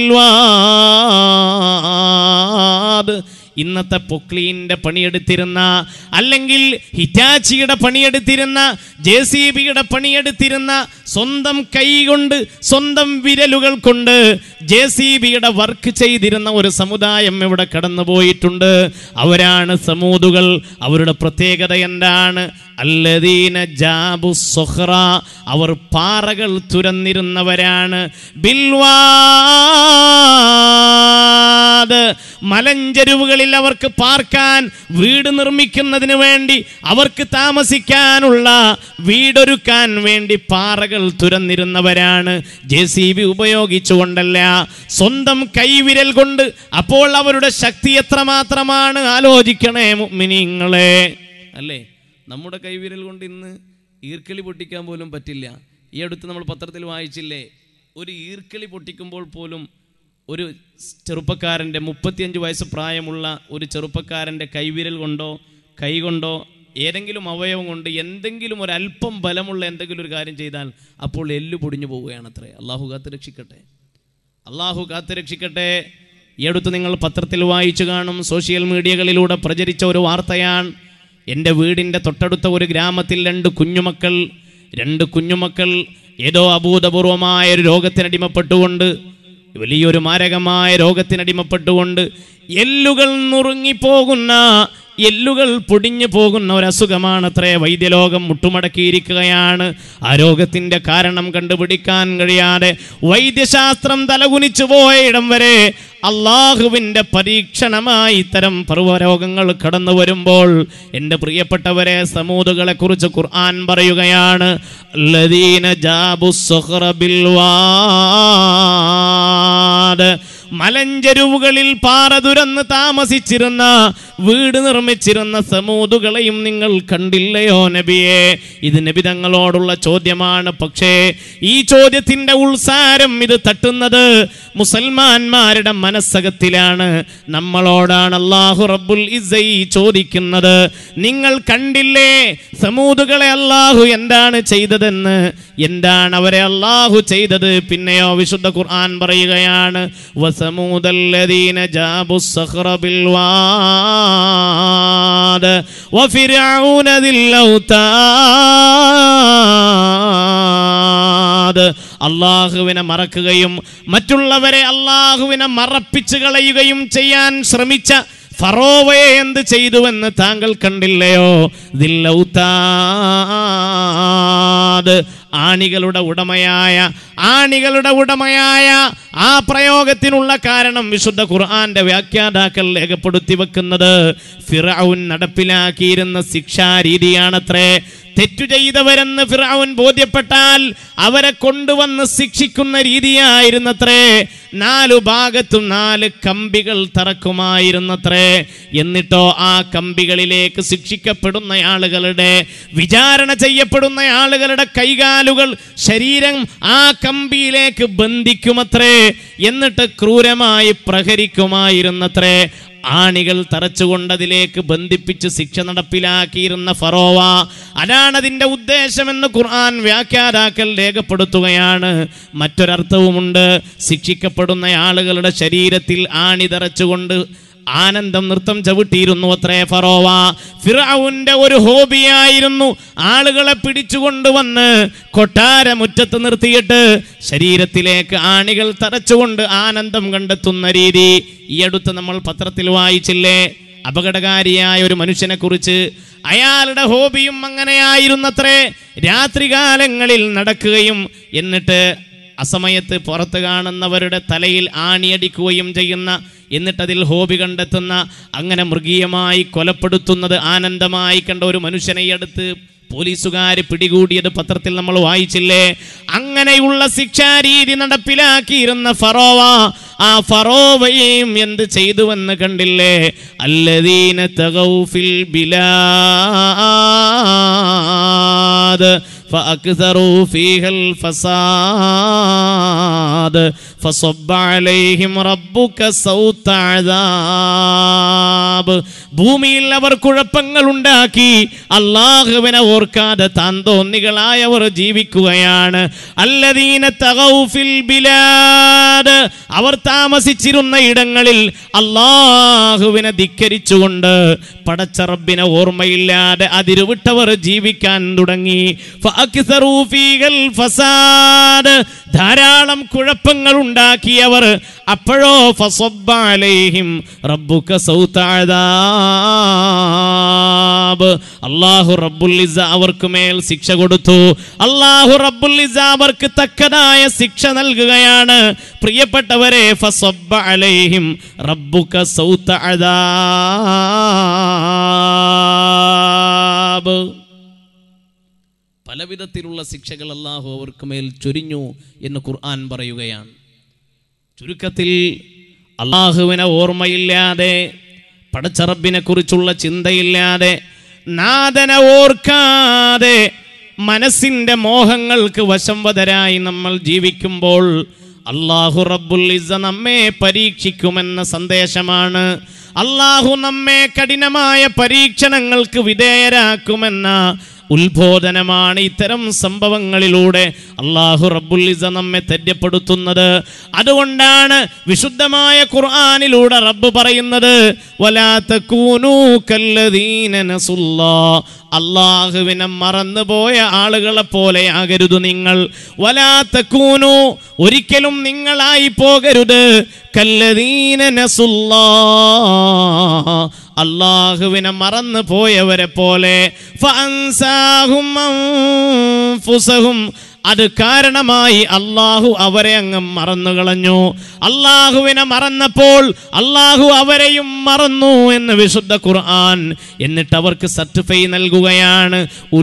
ബിൽവാദ് ഇന്നത്തെ പൊക്ലീൻ്റെ പണിയെടുത്തിരുന്ന അല്ലെങ്കിൽ ഹിറ്റാച്ചിയുടെ പണിയെടുത്തിരുന്ന ജെ സി ബിയുടെ പണിയെടുത്തിരുന്ന സ്വന്തം കൈ കൊണ്ട് സ്വന്തം വിരലുകൾ കൊണ്ട് ജെ സി ബിയുടെ വർക്ക് ചെയ്തിരുന്ന ഒരു സമുദായം ഇവിടെ കടന്നുപോയിട്ടുണ്ട് അവരാണ് സമൂതുകൾ അവരുടെ പ്രത്യേകത എന്താണ് അല്ലദീന ജാബു സൊഹ്റ അവർ പാറകൾ തുരന്നിരുന്നവരാണ് ബിൽവാദ് മലഞ്ചെരുവുകളിൽ അവർക്ക് പാർക്കാൻ വീട് നിർമ്മിക്കുന്നതിന് വേണ്ടി അവർക്ക് താമസിക്കാനുള്ള വീടൊരുക്കാൻ വേണ്ടി പാറകൾ തുരന്നിരുന്നവരാണ് ജെ സി ബി ഉപയോഗിച്ചുകൊണ്ടല്ല സ്വന്തം കൈവിരൽ കൊണ്ട് അപ്പോൾ അവരുടെ ശക്തി എത്രമാത്രമാണ് ആലോചിക്കണേ മുഅ്മിനീങ്ങളെ അല്ലേ നമ്മുടെ കൈവിരൽ കൊണ്ട് ഇന്ന് ഈർക്കിളി പൊട്ടിക്കാൻ പോലും പറ്റില്ല ഈ അടുത്ത് നമ്മൾ പത്രത്തിൽ വായിച്ചില്ലേ ഒരു ഈർക്കിളി പൊട്ടിക്കുമ്പോൾ പോലും ഒരു ചെറുപ്പക്കാരൻ്റെ മുപ്പത്തിയഞ്ച് വയസ്സ് പ്രായമുള്ള ഒരു ചെറുപ്പക്കാരൻ്റെ കൈവിരൽ കൊണ്ടോ കൈ കൊണ്ടോ ഏതെങ്കിലും അവയവം കൊണ്ട് എന്തെങ്കിലും ഒരു അല്പം ബലമുള്ള എന്തെങ്കിലും ഒരു കാര്യം ചെയ്താൽ അപ്പോൾ എല്ല് പൊടിഞ്ഞു പോവുകയാണ് അത്രേ അള്ളാഹു കാത്ത് രക്ഷിക്കട്ടെ അള്ളാഹു കാത്ത് രക്ഷിക്കട്ടെ ഈ അടുത്ത് നിങ്ങൾ പത്രത്തിൽ വായിച്ചു കാണും സോഷ്യൽ മീഡിയകളിലൂടെ പ്രചരിച്ച ഒരു വാർത്തയാണ് എൻ്റെ വീടിൻ്റെ തൊട്ടടുത്ത ഒരു ഗ്രാമത്തിൽ രണ്ട് കുഞ്ഞുമക്കൾ രണ്ട് കുഞ്ഞുമക്കൾ ഏതോ അഭൂതപൂർവമായ ഒരു രോഗത്തിനടിമപ്പെട്ടുകൊണ്ട് വലിയൊരു മാരകമായ രോഗത്തിനടിമപ്പെട്ടുകൊണ്ട് എല്ലുകൾ നുറുങ്ങിപ്പോകുന്ന എല്ലുകൾ പൊടിഞ്ഞു പോകുന്ന ഒരു അസുഖമാണ് അത്രേ വൈദ്യലോകം മുട്ടുമടക്കിയിരിക്കുകയാണ് ആ രോഗത്തിൻ്റെ കാരണം കണ്ടുപിടിക്കാൻ കഴിയാതെ വൈദ്യശാസ്ത്രം തലകുനിച്ചു പോയ ഇടം വരെ അള്ളാഹുവിൻ്റെ പരീക്ഷണമായി ഇത്തരം പർവ്വരോഗങ്ങൾ കടന്നു വരുമ്പോൾ എൻ്റെ പ്രിയപ്പെട്ടവരെ സമൂതുകളെ കുറിച്ച് ഖുർആൻ പറയുകയാണ് "അല്ലദീന ജാബു സുഹ്റ ബിൽ വാദ്." മലഞ്ചെരുവുകളിൽ പാറ തുരന്ന് താമസിച്ചിരുന്ന വീട് നിർമ്മിച്ചിരുന്ന സമൂതുകളെയും നിങ്ങൾ കണ്ടില്ലയോ നബിയെ ഇത് നബി തങ്ങളോടുള്ള ചോദ്യമാണ് പക്ഷേ ഈ ചോദ്യത്തിന്റെ ഉൾസാരം ഇത് തട്ടുന്നത് മുസൽമാന്മാരുടെ മനസ്സകത്തിലാണ് നമ്മളോടാണ് അള്ളാഹു റബ്ബുൽ ഇസൈ ചോദിക്കുന്നത് നിങ്ങൾ കണ്ടില്ലേ സമൂതുകളെ അള്ളാഹു എന്താണ് ചെയ്തതെന്ന് എന്താണ് അവരെ അള്ളാഹു ചെയ്തത് പിന്നെയോ വിശുദ്ധ ഖുർആൻ പറയുകയാണ് വസമൂദല്ലദീന ജാബു الصخر بالواد وفرعون ذي الأوتاد അള്ളാഹുവിനെ മറക്കുകയും മറ്റുള്ളവരെ അള്ളാഹുവിനെ മറപ്പിച്ചു കളയുകയും ചെയ്യാൻ ശ്രമിച്ച ഫറോവയെ എന്ത് ചെയ്തുവെന്ന് താങ്കൾ കണ്ടില്ലയോ ദില്ലൗത്താദ് ആണികളുടെ ഉടമയായ ആണികളുടെ ഉടമയായ ആ പ്രയോഗത്തിനുള്ള കാരണം വിശുദ്ധ ഖുർആന്റെ വ്യാഖ്യാതാക്കൾ രേഖപ്പെടുത്തി വെക്കുന്നത് ഫിറൌൻ നടപ്പിലാക്കിയിരുന്ന ശിക്ഷാരീതിയാണത്രേ തെറ്റു ചെയ്തവരെന്ന് ഫിറൌൻ ബോധ്യപ്പെട്ടാൽ അവരെ കൊണ്ടുവന്ന് ശിക്ഷിക്കുന്ന രീതിയായിരുന്നത്രേ നാലു ഭാഗത്തും നാല് കമ്പികൾ തറക്കുമായിരുന്നത്രേ എന്നിട്ടോ ആ കമ്പികളിലേക്ക് ശിക്ഷിക്കപ്പെടുന്ന ആളുകളുടെ വിചാരണ ചെയ്യപ്പെടുന്ന ആളുകളുടെ കൈകാലുകൾ ശരീരം ആ കമ്പിയിലേക്ക് ബന്ധിക്കുമത്രേ എന്നിട്ട് ക്രൂരമായി പ്രഹരിക്കുമായിരുന്നത്രേ ആണികൾ തറച്ചുകൊണ്ടതിലേക്ക് ബന്ധിപ്പിച്ച് ശിക്ഷ നടപ്പിലാക്കിയിരുന്ന ഫറോവ അതാണതിൻ്റെ ഉദ്ദേശമെന്ന് ഖുർആൻ വ്യാഖ്യാതാക്കൾ രേഖപ്പെടുത്തുകയാണ് മറ്റൊരർത്ഥവുമുണ്ട് ശിക്ഷിക്കപ്പെടുന്ന ആളുകളുടെ ശരീരത്തിൽ ആണി തറച്ചുകൊണ്ട് ആനന്ദം നൃത്തം ചവിട്ടിയിരുന്നു അത്രേ ഫറോവ ഫിറൌന്റെ ഒരു ഹോബിയായിരുന്നു ആളുകളെ പിടിച്ചുകൊണ്ടുവന്ന് കൊട്ടാരമുറ്റത്ത് നിർത്തിയിട്ട് ശരീരത്തിലേക്ക് ആണികൾ തറച്ചുകൊണ്ട് ആനന്ദം കണ്ടെത്തുന്ന രീതി ഈ അടുത്ത് നമ്മൾ പത്രത്തിൽ വായിച്ചില്ലേ അപകടകാരിയായ ഒരു മനുഷ്യനെ കുറിച്ച് അയാളുടെ ഹോബിയും അങ്ങനെയായിരുന്നത്രേ രാത്രികാലങ്ങളിൽ നടക്കുകയും എന്നിട്ട് അസമയത്ത് പുറത്ത് കാണുന്നവരുടെ തലയിൽ ആണിയടിക്കുകയും ചെയ്യുന്ന എന്നിട്ടതിൽ ഹോബി കണ്ടെത്തുന്ന അങ്ങനെ മൃഗീയമായി കൊലപ്പെടുത്തുന്നത് ആനന്ദമായി കണ്ട ഒരു മനുഷ്യനെ ഈ അടുത്ത് പോലീസുകാർ പിടികൂടിയത് പത്രത്തിൽ നമ്മൾ വായിച്ചില്ലേ അങ്ങനെയുള്ള ശിക്ഷാരീതി നടപ്പിലാക്കിയിരുന്ന ഫറോവ ആ ഫറോവയെയും എന്ത് ചെയ്തുവെന്ന് കണ്ടില്ലേ അല്ലദീന തഗൗഫിൽ ബിലാദ് فأكثروا فيها الفساد فصب عليهم ربك صوت عذاب ഭൂമിയിൽ അവർ കുഴപ്പങ്ങൾ ഉണ്ടാക്കി അള്ളാഹുവിനെ ഓർക്കാതെ താന്തോന്നികളായവർ ജീവിക്കുകയാണ് അല്ലദീന തഗൗഫിൽ ബിലാദ് അവർ താമസിച്ചിരുന്ന ഇടങ്ങളിൽ അള്ളാഹുവിനെ ധിക്കരിച്ചുകൊണ്ട് പടച്ചറബിനെ ഓർമ്മയില്ലാതെ അതിരുവിട്ടവർ ജീവിക്കാൻ തുടങ്ങി ഫഅക്സറൂ ഫീഹൽ ഫസാദ് ധാരാളം കുഴപ്പങ്ങൾ ഉണ്ടാക്കിയവർ അപ്പോഴോ ഫസബ്ബ അലൈഹിം റബ്ബുക സൗത അദാബ് അല്ലാഹു റബ്ബുൽ ഇസ്സ അവർക്ക് മേൽ ശിക്ഷ കൊടുത്തു അല്ലാഹു റബ്ബുൽ ഇസ്സ അവർക്ക് തക്കതായ ശിക്ഷ നൽകുകയാണ് പ്രിയപ്പെട്ടവരെ ഫസബ്ബ അലൈഹിം റബ്ബുക സൗത അദാബ് പലവിധത്തിലുള്ള ശിക്ഷകൾ അള്ളാഹു അവർക്ക് മേൽ ചൊരിഞ്ഞു എന്ന് ഖുർആൻ പറയുകയാണ് ചുരുക്കത്തിൽ അള്ളാഹുവിനെ ഓർമ്മയില്ലാതെ പടച്ചറബിനെ കുറിച്ചുള്ള ചിന്തയില്ലാതെ നാഥനെ ഓർക്കാതെ മനസ്സിൻ്റെ മോഹങ്ങൾക്ക് വശംവതരായി നമ്മൾ ജീവിക്കുമ്പോൾ അള്ളാഹു റബ്ബുൽ ഇസ നമ്മെ പരീക്ഷിക്കുമെന്ന സന്ദേശമാണ് അള്ളാഹു നമ്മെ കഠിനമായ പരീക്ഷണങ്ങൾക്ക് വിധേയരാക്കുമെന്ന ഉത്ബോധനമാണ് ഇത്തരം സംഭവങ്ങളിലൂടെ അള്ളാഹു റബ്ബുല്ലിസ നമ്മെ തെര്യപ്പെടുത്തുന്നത് അതുകൊണ്ടാണ് വിശുദ്ധമായ ഖുർആാനിലൂടെ റബ്ബ് പറയുന്നത് വലാത്തക്കൂനൂ കല്ലദീന നസുല്ലാ അള്ളാഹുവിനെ മറന്നുപോയ ആളുകളെ പോലെ ആകരുത് നിങ്ങൾ വലാത്തക്കൂനു ഒരിക്കലും നിങ്ങളായി പോകരുത് കല്ലദീന നസുല്ലാ അള്ളാഹുവിനെ മറന്നു പോയവരെ പോലെ ഫഅൻസാഹും അൻഫുസഹും അത് കാരണമായി അള്ളാഹു അവരെ അങ്ങ് മറന്നു കളഞ്ഞു അള്ളാഹുവിനെ മറന്നപ്പോൾ അള്ളാഹു അവരെയും മറന്നു എന്ന് വിശുദ്ധ ഖുർആൻ എന്നിട്ട് അവർക്ക് സർട്ടിഫൈ നൽകുകയാണ്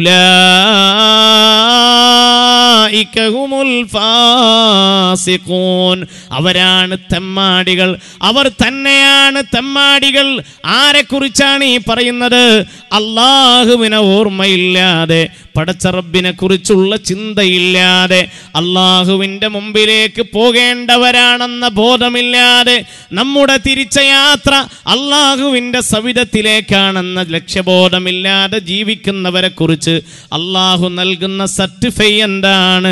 ഉലായിക ഹുമുൽ ഫാസിഖൂൻ അവരാണ് തെമ്മാടികൾ അവർ തന്നെയാണ് തെമ്മാടികൾ ആരെക്കുറിച്ചാണ് ഈ പറയുന്നത് അള്ളാഹുവിനെ ഓർമ്മയില്ലാതെ പടച്ച റബ്ബിനെ കുറിച്ചുള്ള ചിന്തയില്ലാതെ അള്ളാഹുവിൻ്റെ മുമ്പിലേക്ക് പോകേണ്ടവരാണെന്ന ബോധമില്ലാതെ നമ്മുടെ തിരിച്ച യാത്ര അള്ളാഹുവിൻ്റെ സവിധത്തിലേക്കാണെന്ന ലക്ഷ്യബോധമില്ലാതെ ജീവിക്കുന്നവരെ കുറിച്ച് അള്ളാഹു നൽകുന്ന സർട്ടിഫൈ എന്താണ്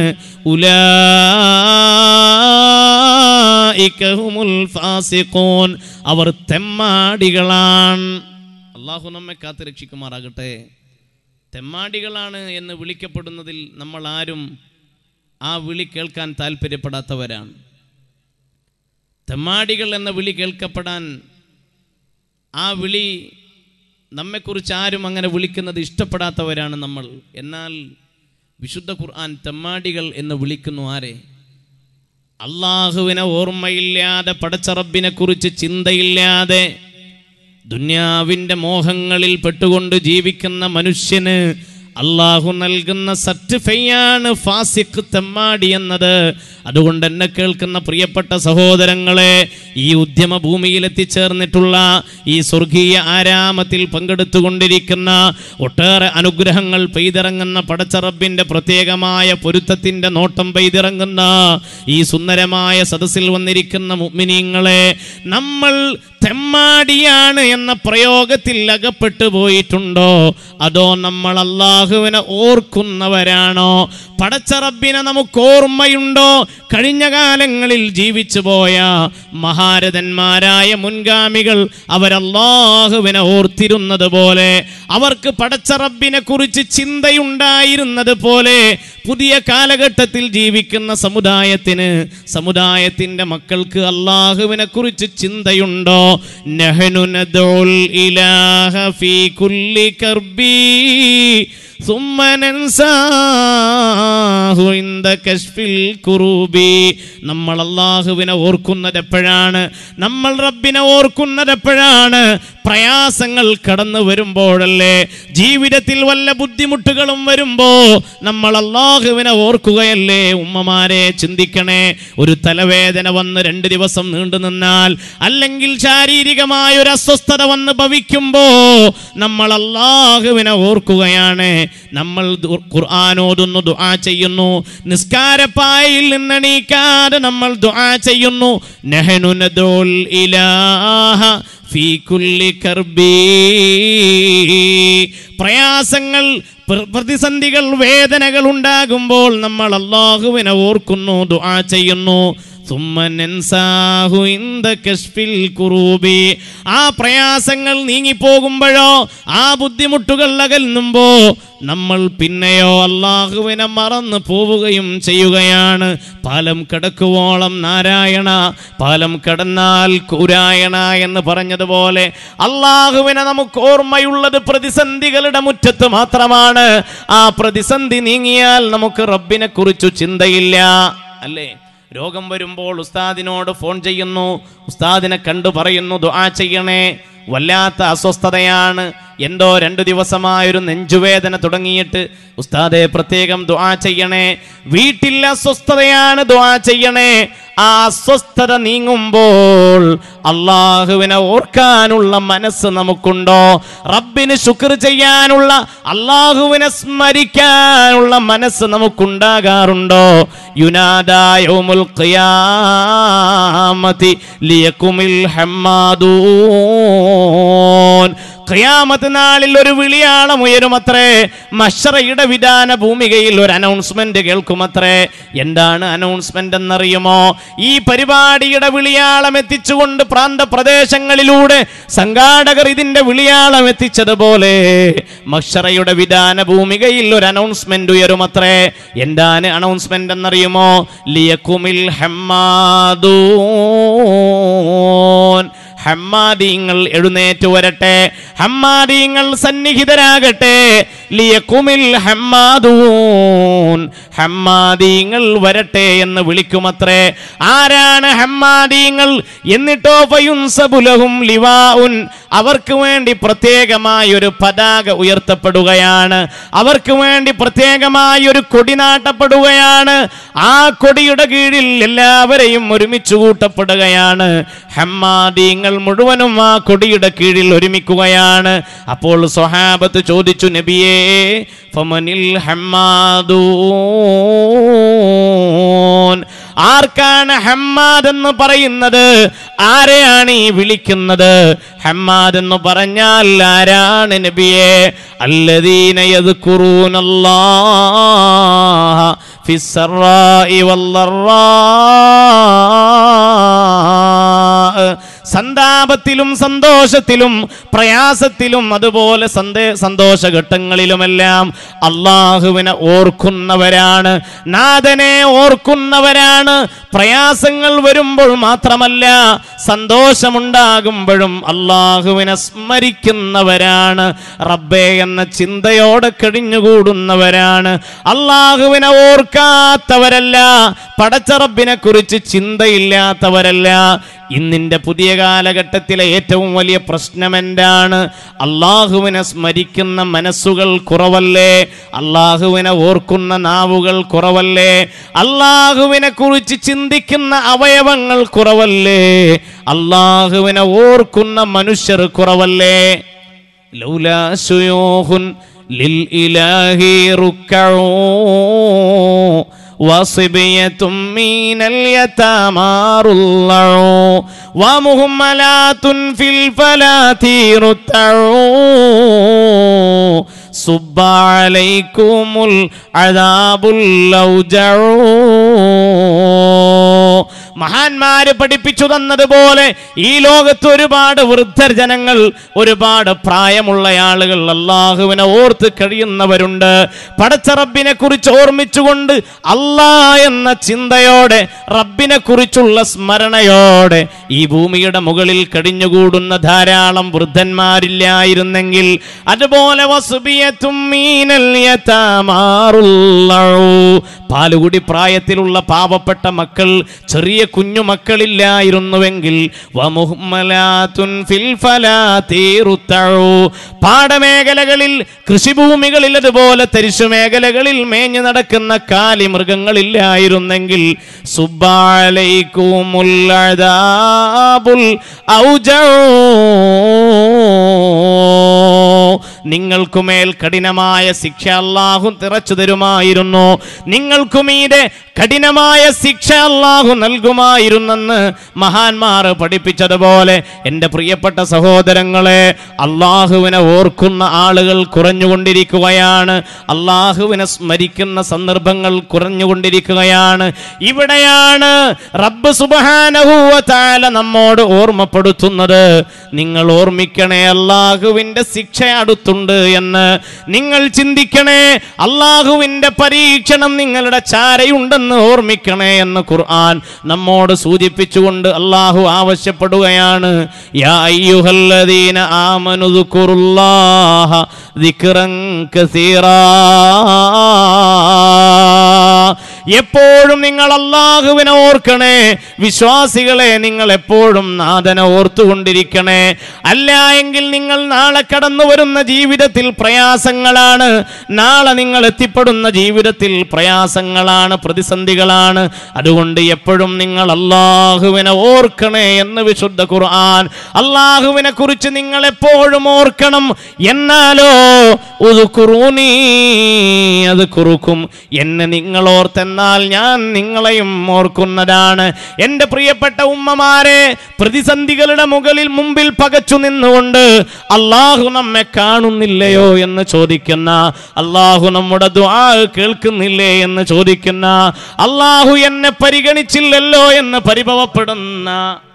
ഉലായികഹുമുൽ ഫാസിഖൂൻ അവർ തെമ്മാടികളാണ് അള്ളാഹു നമ്മെ കാത്ത് രക്ഷിക്കുമാറാകട്ടെ തെമ്മാടികളാണ് എന്ന് വിളിക്കപ്പെടുന്നതിൽ നമ്മൾ ആരും ആ വിളി കേൾക്കാൻ താല്പര്യപ്പെടാത്തവരാണ് തെമ്മാടികൾ എന്ന വിളി കേൾക്കപ്പെടാൻ ആ വിളി നമ്മെക്കുറിച്ച് ആരും അങ്ങനെ വിളിക്കുന്നത് ഇഷ്ടപ്പെടാത്തവരാണ് നമ്മൾ എന്നാൽ വിശുദ്ധ ഖുർആൻ തെമ്മാടികൾ എന്ന് വിളിക്കുന്നു ആരെ അള്ളാഹുവിനെ ഓർമ്മയില്ലാതെ പടച്ചറബിനെ കുറിച്ച് ചിന്തയില്ലാതെ ദുന്യാവിൻ്റെ മോഹങ്ങളിൽ പെട്ടുകൊണ്ട് ജീവിക്കുന്ന മനുഷ്യന് അള്ളാഹു നൽകുന്ന സർട്ടിഫൈയാണ് ഫാസിഖ് തെമ്മാടി എന്നത് അതുകൊണ്ട് എന്നെ കേൾക്കുന്ന പ്രിയപ്പെട്ട സഹോദരങ്ങളെ ഈ ഉദ്യമ ഭൂമിയിൽ എത്തിച്ചേർന്നിട്ടുള്ള ഈ സ്വർഗീയ ആരാമത്തിൽ പങ്കെടുത്തുകൊണ്ടിരിക്കുന്ന ഒട്ടേറെ അനുഗ്രഹങ്ങൾ പെയ്തിറങ്ങുന്ന പടച്ചറബിൻ്റെ പ്രത്യേകമായ പൊരുത്തത്തിൻ്റെ നോട്ടം പെയ്തിറങ്ങുന്ന ഈ സുന്ദരമായ സദസ്സിൽ വന്നിരിക്കുന്ന മുഗ്മിനീങ്ങളെ നമ്മൾ തെമ്മാടിയാണ് എന്ന പ്രയോഗത്തിൽ അകപ്പെട്ടു പോയിട്ടുണ്ടോ അതോ നമ്മൾ അള്ളാഹുവിനെ ഓർക്കുന്നവരാണോ പടച്ചറബിനെ നമുക്ക് ഓർമ്മയുണ്ടോ കഴിഞ്ഞ കാലങ്ങളിൽ ജീവിച്ചു പോയ മഹാരഥന്മാരായ മുൻഗാമികൾ അവരല്ലാഹുവിനെ ഓർത്തിരുന്നത് പോലെ അവർക്ക് പടച്ചറബിനെ കുറിച്ച് ചിന്തയുണ്ടായിരുന്നത് പോലെ പുതിയ കാലഘട്ടത്തിൽ ജീവിക്കുന്ന സമുദായത്തിന് സമുദായത്തിന്റെ മക്കൾക്ക് അള്ളാഹുവിനെ കുറിച്ച് ചിന്തയുണ്ടോ നഹനു നദുൽ ഇലാഹ ഫീ കുല്ലി കർബി ثم ننساه عند كشف الكروب നമ്മൾ അള്ളാഹുവിനെ ഓർക്കുന്നത് എപ്പോഴാണ് നമ്മൾ റബ്ബിനെ ഓർക്കുന്നത് എപ്പോഴാണ് പ്രയാസങ്ങൾ കടന്നു വരുമ്പോഴല്ലേ ജീവിതത്തിൽ വല്ല ബുദ്ധിമുട്ടുകളും വരുമ്പോ നമ്മൾ അള്ളാഹുവിനെ ഓർക്കുകയല്ലേ ഉമ്മമാരെ ചിന്തിക്കണേ ഒരു തലവേദന വന്ന് രണ്ട് ദിവസം നീണ്ടു നിന്നാൽ അല്ലെങ്കിൽ ശാരീരികമായ ഒരു അസ്വസ്ഥത വന്ന് ഭവിക്കുമ്പോ നമ്മൾ അള്ളാഹുവിനെ ഓർക്കുകയാണ് നമ്മൾ ദു- ഖുർആൻ ഓതുന്നു ദുആ ചെയ്യുന്നു നിസ്കാരപ്പായിൽ നിന്നെണീക്കാതെ നമ്മൾ ദുആ ചെയ്യുന്നു നഹനു നദുൽ ഇലാഹ ഫീ കുല്ലി കർബി പ്രയാസങ്ങൾ പ്ര- പ്രതിസന്ധികൾ വേദനകൾ ഉണ്ടാകുമ്പോൾ നമ്മൾ അള്ളാഹുവിനെ ഓർക്കുന്നു ദുആ ചെയ്യുന്നു ثم ننساه عند كشف الكروب ആ പ്രയാസങ്ങൾ നീങ്ങിപ്പോകുമ്പോഴോ ആ ബുദ്ധിമുട്ടുകൾ അകലുമ്പോ നമ്മൾ പിന്നെയോ അള്ളാഹുവിനെ മറന്നു പോവുകയും ചെയ്യുകയാണ് പാലം കടക്കുവോളം നാരായണ പാലം കടന്നാൽ കൂരായണ എന്ന് പറഞ്ഞതുപോലെ അള്ളാഹുവിനെ നമുക്ക് ഓർമ്മയുള്ളത് പ്രതിസന്ധികളുടെ മുറ്റത്ത് മാത്രമാണ് ആ പ്രതിസന്ധി നീങ്ങിയാൽ നമുക്ക് റബ്ബിനെ കുറിച്ചു ചിന്തയില്ല അല്ലേ രോഗം വരുമ്പോൾ ഉസ്താദിനോട് ഫോൺ ചെയ്യുന്നു ഉസ്താദിനെ കണ്ടു പറയുന്നു ദുആ ചെയ്യണേ വല്ലാത്ത അസ്വസ്ഥതയാണ് എന്തോ രണ്ടു ദിവസമായൊരു നെഞ്ചുവേദന തുടങ്ങിയിട്ട് ഉസ്താദെ പ്രത്യേകം ദുആ ചെയ്യണേ വീട്ടിൽ അസ്വസ്ഥതയാണ് ദുആ ചെയ്യണേ ആ അസ്വസ്ഥത നീങ്ങുമ്പോൾ അള്ളാഹുവിനെ ഓർക്കാനുള്ള മനസ്സ് നമുക്കുണ്ടോ റബ്ബിന് ശുക്ർ ചെയ്യാനുള്ള അള്ളാഹുവിനെ സ്മരിക്കാനുള്ള മനസ്സ് നമുക്കുണ്ടാകാറുണ്ടോ യുനാദായോമുൽ ഖിയാമത്തി ലിയക്കുമിൽ ഹമ്മാദൂൻ ഖിയാമത്ത് നാളിൽ ഒരു വിളിയാളം ഉയരുമത്രേ മഷറയുടെ വിധാന ഭൂമികയിൽ ഒരു അനൗൺസ്മെന്റ് കേൾക്കുമത്രേ എന്താണ് അനൗൺസ്മെന്റ് എന്നറിയുമോ ഈ പരിപാടിയുടെ വിളിയാളം എത്തിച്ചുകൊണ്ട് പ്രാന്തപ്രദേശങ്ങളിലൂടെ സംഘാടകർ ഇതിന്റെ വിളിയാളം എത്തിച്ചതുപോലെ മഷറയുടെ വിധാന ഭൂമികയിൽ ഒരു അനൗൺസ്മെന്റ് ഉയരുമത്രേ എന്താണ് അനൗൺസ്മെന്റ് എന്നറിയുമോ ലിയക്കുമിൽ ഹമ്മാദൂൻ ഹമ്മാദീങ്ങൾ എഴുന്നേറ്റ് വരട്ടെ ഹമ്മാദീങ്ങൾ സന്നിഹിതരാകട്ടെ ലിയക്കുമിൽ ഹമ്മാദൂൻ ഹമ്മാദീങ്ങൾ വരട്ടെ എന്ന് വിളിക്കുമത്രേ ആരാണ് ഹമ്മാദീങ്ങൾ എന്നിട്ടോ ഫയുൻസബുലഹും ലിവാഉൻ അവർക്ക് വേണ്ടി പ്രത്യേകമായ ഒരു പതാക ഉയർത്തപ്പെടുകയാണ് അവർക്ക് വേണ്ടി പ്രത്യേകമായ ഒരു കൊടി നാട്ടപ്പെടുകയാണ് ആ കൊടിയുടെ കീഴിൽ എല്ലാവരെയും ഒരുമിച്ച് കൂട്ടപ്പെടുകയാണ് ഹമ്മാദീങ്ങൾ മുഴുവനും ആ കൊടിയുടെ കീഴിൽ ഒരുമിക്കുകയാണ് അപ്പോൾ സ്വഹാബത്ത് ചോദിച്ചു നബിയേ ഫമനിൽ ഹമ്മാദൂൻ ആർക്കാണ് ഹമ്മാദ് എന്ന് പറയുന്നത് ആരെയാണ് ഈ വിളിക്കുന്നത് ഹമ്മാദ് എന്ന് പറഞ്ഞാൽ ആരാണ് നബിയെ അല്ലദീന യദ്കുറൂനല്ലാഹ ഫിസ്സറാഇ വല്ലറാ സന്താപത്തിലും സന്തോഷത്തിലും പ്രയാസത്തിലും അതുപോലെ സന്ദേ സന്തോഷഘട്ടങ്ങളിലുമെല്ലാം അള്ളാഹുവിനെ ഓർക്കുന്നവരാണ് നാഥനെ ഓർക്കുന്നവരാണ് പ്രയാസങ്ങൾ വരുമ്പോൾ മാത്രമല്ല സന്തോഷമുണ്ടാകുമ്പോഴും അള്ളാഹുവിനെ സ്മരിക്കുന്നവരാണ് റബ്ബേ എന്ന ചിന്തയോടെ കഴിഞ്ഞുകൂടുന്നവരാണ് അള്ളാഹുവിനെ ഓർക്കാത്തവരല്ല പടച്ച റബ്ബിനെ കുറിച്ച് ചിന്തയില്ലാത്തവരല്ല ഇന്നിന്റെ പുതിയ കാലഘട്ടത്തിലെ ഏറ്റവും വലിയ പ്രശ്നം എന്താണ് അള്ളാഹുവിനെ സ്മരിക്കുന്ന മനസ്സുകൾ കുറവല്ലേ അള്ളാഹുവിനെ ഓർക്കുന്ന നാവുകൾ കുറവല്ലേ അള്ളാഹുവിനെ കുറിച്ച് ചിന്തിക്കുന്ന അവയവങ്ങൾ കുറവല്ലേ അള്ളാഹുവിനെ ഓർക്കുന്ന മനുഷ്യർ കുറവല്ലേ ലൗലാ ശുയൂഖുൻ ലിൽ ഇലാഹി റുക്കഊ وصبية من اليتامى رضعوا ومهملات في الفلاة رتعوا صب عليكم العذاب الأوجع മഹാന്മാര് പഠിപ്പിച്ചു തന്നതുപോലെ ഈ ലോകത്ത് ഒരുപാട് വൃദ്ധർ ജനങ്ങൾ ഒരുപാട് പ്രായമുള്ള ആളുകൾ അള്ളാഹുവിനെ ഓർത്ത് കഴിയുന്നവരുണ്ട് പടച്ച റബ്ബിനെ കുറിച്ച് ഓർമ്മിച്ചുകൊണ്ട് അല്ലാ എന്ന ചിന്തയോടെ റബ്ബിനെ കുറിച്ചുള്ള സ്മരണയോടെ ഈ ഭൂമിയുടെ മുകളിൽ കടിഞ്ഞുകൂടുന്ന ധാരാളം വൃദ്ധന്മാരില്ലായിരുന്നെങ്കിൽ അതുപോലെ വസുബിയത്തും മീനൽ യതാമാറുള്ളൂ. പാലുകുടി പ്രായത്തിലുള്ള പാവപ്പെട്ട മക്കൾ ചെറിയ കുഞ്ഞു മക്കളില്ലായിരുന്നുവെങ്കിൽ വമുഹ്മലാത്തുൻ ഫിൽ ഫലാത്തി റുത്തഉ. പാടമേഖലകളിൽ കൃഷിഭൂമികളിൽ അതുപോലെ തരിശു മേഖലകളിൽ മേഞ്ഞു നടക്കുന്ന കാലി മൃഗങ്ങളില്ലായിരുന്നെങ്കിൽ സുബ്ബാലൈക്കുമുൽ അദാബുൽ ഔജഊ. നിങ്ങൾക്കുമേൽ കഠിനമായ ശിക്ഷ അള്ളാഹു തിറച്ചു തരുമായിരുന്നു നിങ്ങൾക്കുമീതെ കഠിനമായ ശിക്ഷ അള്ളാഹു നൽകുമായിരുന്നെന്ന് മഹാന്മാർ പഠിപ്പിച്ചതുപോലെ എൻ്റെ പ്രിയപ്പെട്ട സഹോദരങ്ങളെ അള്ളാഹുവിനെ ഓർക്കുന്ന ആളുകൾ കുറഞ്ഞുകൊണ്ടിരിക്കുകയാണ് അള്ളാഹുവിനെ സ്മരിക്കുന്ന സന്ദർഭങ്ങൾ കുറഞ്ഞുകൊണ്ടിരിക്കുകയാണ് ഇവിടെയാണ് റബ്ബ് സുബഹാനഹൂവത്താല നമ്മോട് ഓർമ്മപ്പെടുത്തുന്നത് നിങ്ങൾ ഓർമ്മിക്കണേ അള്ളാഹുവിൻ്റെ ശിക്ഷ അടുത്തുണ്ട് എന്ന് നിങ്ങൾ ചിന്തിക്കണേ അള്ളാഹുവിൻ്റെ പരീക്ഷണം നിങ്ങളുടെ ചാരയുണ്ടെന്ന് ഓർമ്മിക്കണേ എന്ന് ഖുർആൻ നമ്മോട് സൂചിപ്പിച്ചുകൊണ്ട് അള്ളാഹു ആവശ്യപ്പെടുകയാണ് യാ അയ്യുഹല്ലദീന ആമനു ദുക്കുറുല്ലാഹ ദിക്റൻ കസീറാ എപ്പോഴും നിങ്ങൾ അള്ളാഹുവിനെ ഓർക്കണേ വിശ്വാസികളെ നിങ്ങൾ എപ്പോഴും നാഥനെ ഓർത്തുകൊണ്ടിരിക്കണേ അല്ല എങ്കിൽ നിങ്ങൾ നാളെ കടന്നു വരുന്ന ജീവിതത്തിൽ പ്രയാസങ്ങളാണ് നാളെ നിങ്ങൾ എത്തിപ്പെടുന്ന ജീവിതത്തിൽ പ്രയാസങ്ങളാണ് പ്രതിസന്ധികളാണ് അതുകൊണ്ട് എപ്പോഴും നിങ്ങൾ അള്ളാഹുവിനെ ഓർക്കണേ എന്ന് വിശുദ്ധ ഖുർആൻ അള്ളാഹുവിനെ കുറിച്ച് നിങ്ങൾ എപ്പോഴും ഓർക്കണം എന്നാലോ ഉദുക്കുറൂനീ അത് കുറുക്കും എന്നെ നിങ്ങൾ ഓർത്തെന്നാൽ വന്നാൽ ഞാൻ നിങ്ങളെയും ഓർക്കുന്നതാണ് എൻ്റെ പ്രിയപ്പെട്ട ഉമ്മമാരെ പ്രതിസന്ധികളുടെ മുകളിൽ മുമ്പിൽ പകച്ചു നിന്നുകൊണ്ട് അള്ളാഹു നമ്മെ കാണുന്നില്ലയോ എന്ന് ചോദിക്കുന്ന അള്ളാഹു നമ്മുടെ ദ്വാ കേൾക്കുന്നില്ലേ എന്ന് ചോദിക്കുന്ന അള്ളാഹു എന്നെ പരിഗണിച്ചില്ലല്ലോ എന്ന് പരിഭവപ്പെടുന്ന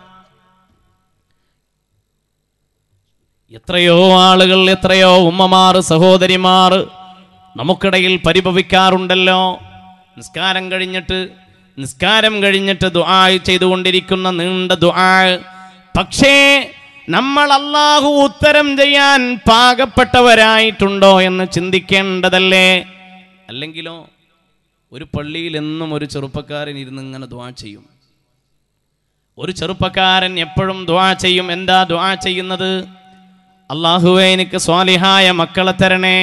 എത്രയോ ആളുകൾ എത്രയോ ഉമ്മമാർ സഹോദരിമാർ നമുക്കിടയിൽ പരിഭവിക്കാറുണ്ടല്ലോ നിസ്കാരം കഴിഞ്ഞിട്ട് നിസ്കാരം കഴിഞ്ഞിട്ട് ദുആ ചെയ്തുകൊണ്ടിരിക്കുന്ന നീണ്ട ദുആ പക്ഷേ നമ്മൾ അള്ളാഹു ഉത്തരം ചെയ്യാൻ പാകപ്പെട്ടവരായിട്ടുണ്ടോ എന്ന് ചിന്തിക്കേണ്ടതല്ലേ അല്ലെങ്കിലോ ഒരു പള്ളിയിൽ എന്നും ഒരു ചെറുപ്പക്കാരൻ ഇരുന്ന് ഇങ്ങനെ ദുആ ചെയ്യും ഒരു ചെറുപ്പക്കാരൻ എപ്പോഴും ദുആ ചെയ്യും എന്താ ദുആ ചെയ്യുന്നത് അള്ളാഹുവെ എനിക്ക് സ്വാലിഹായ മക്കളെ തരണേ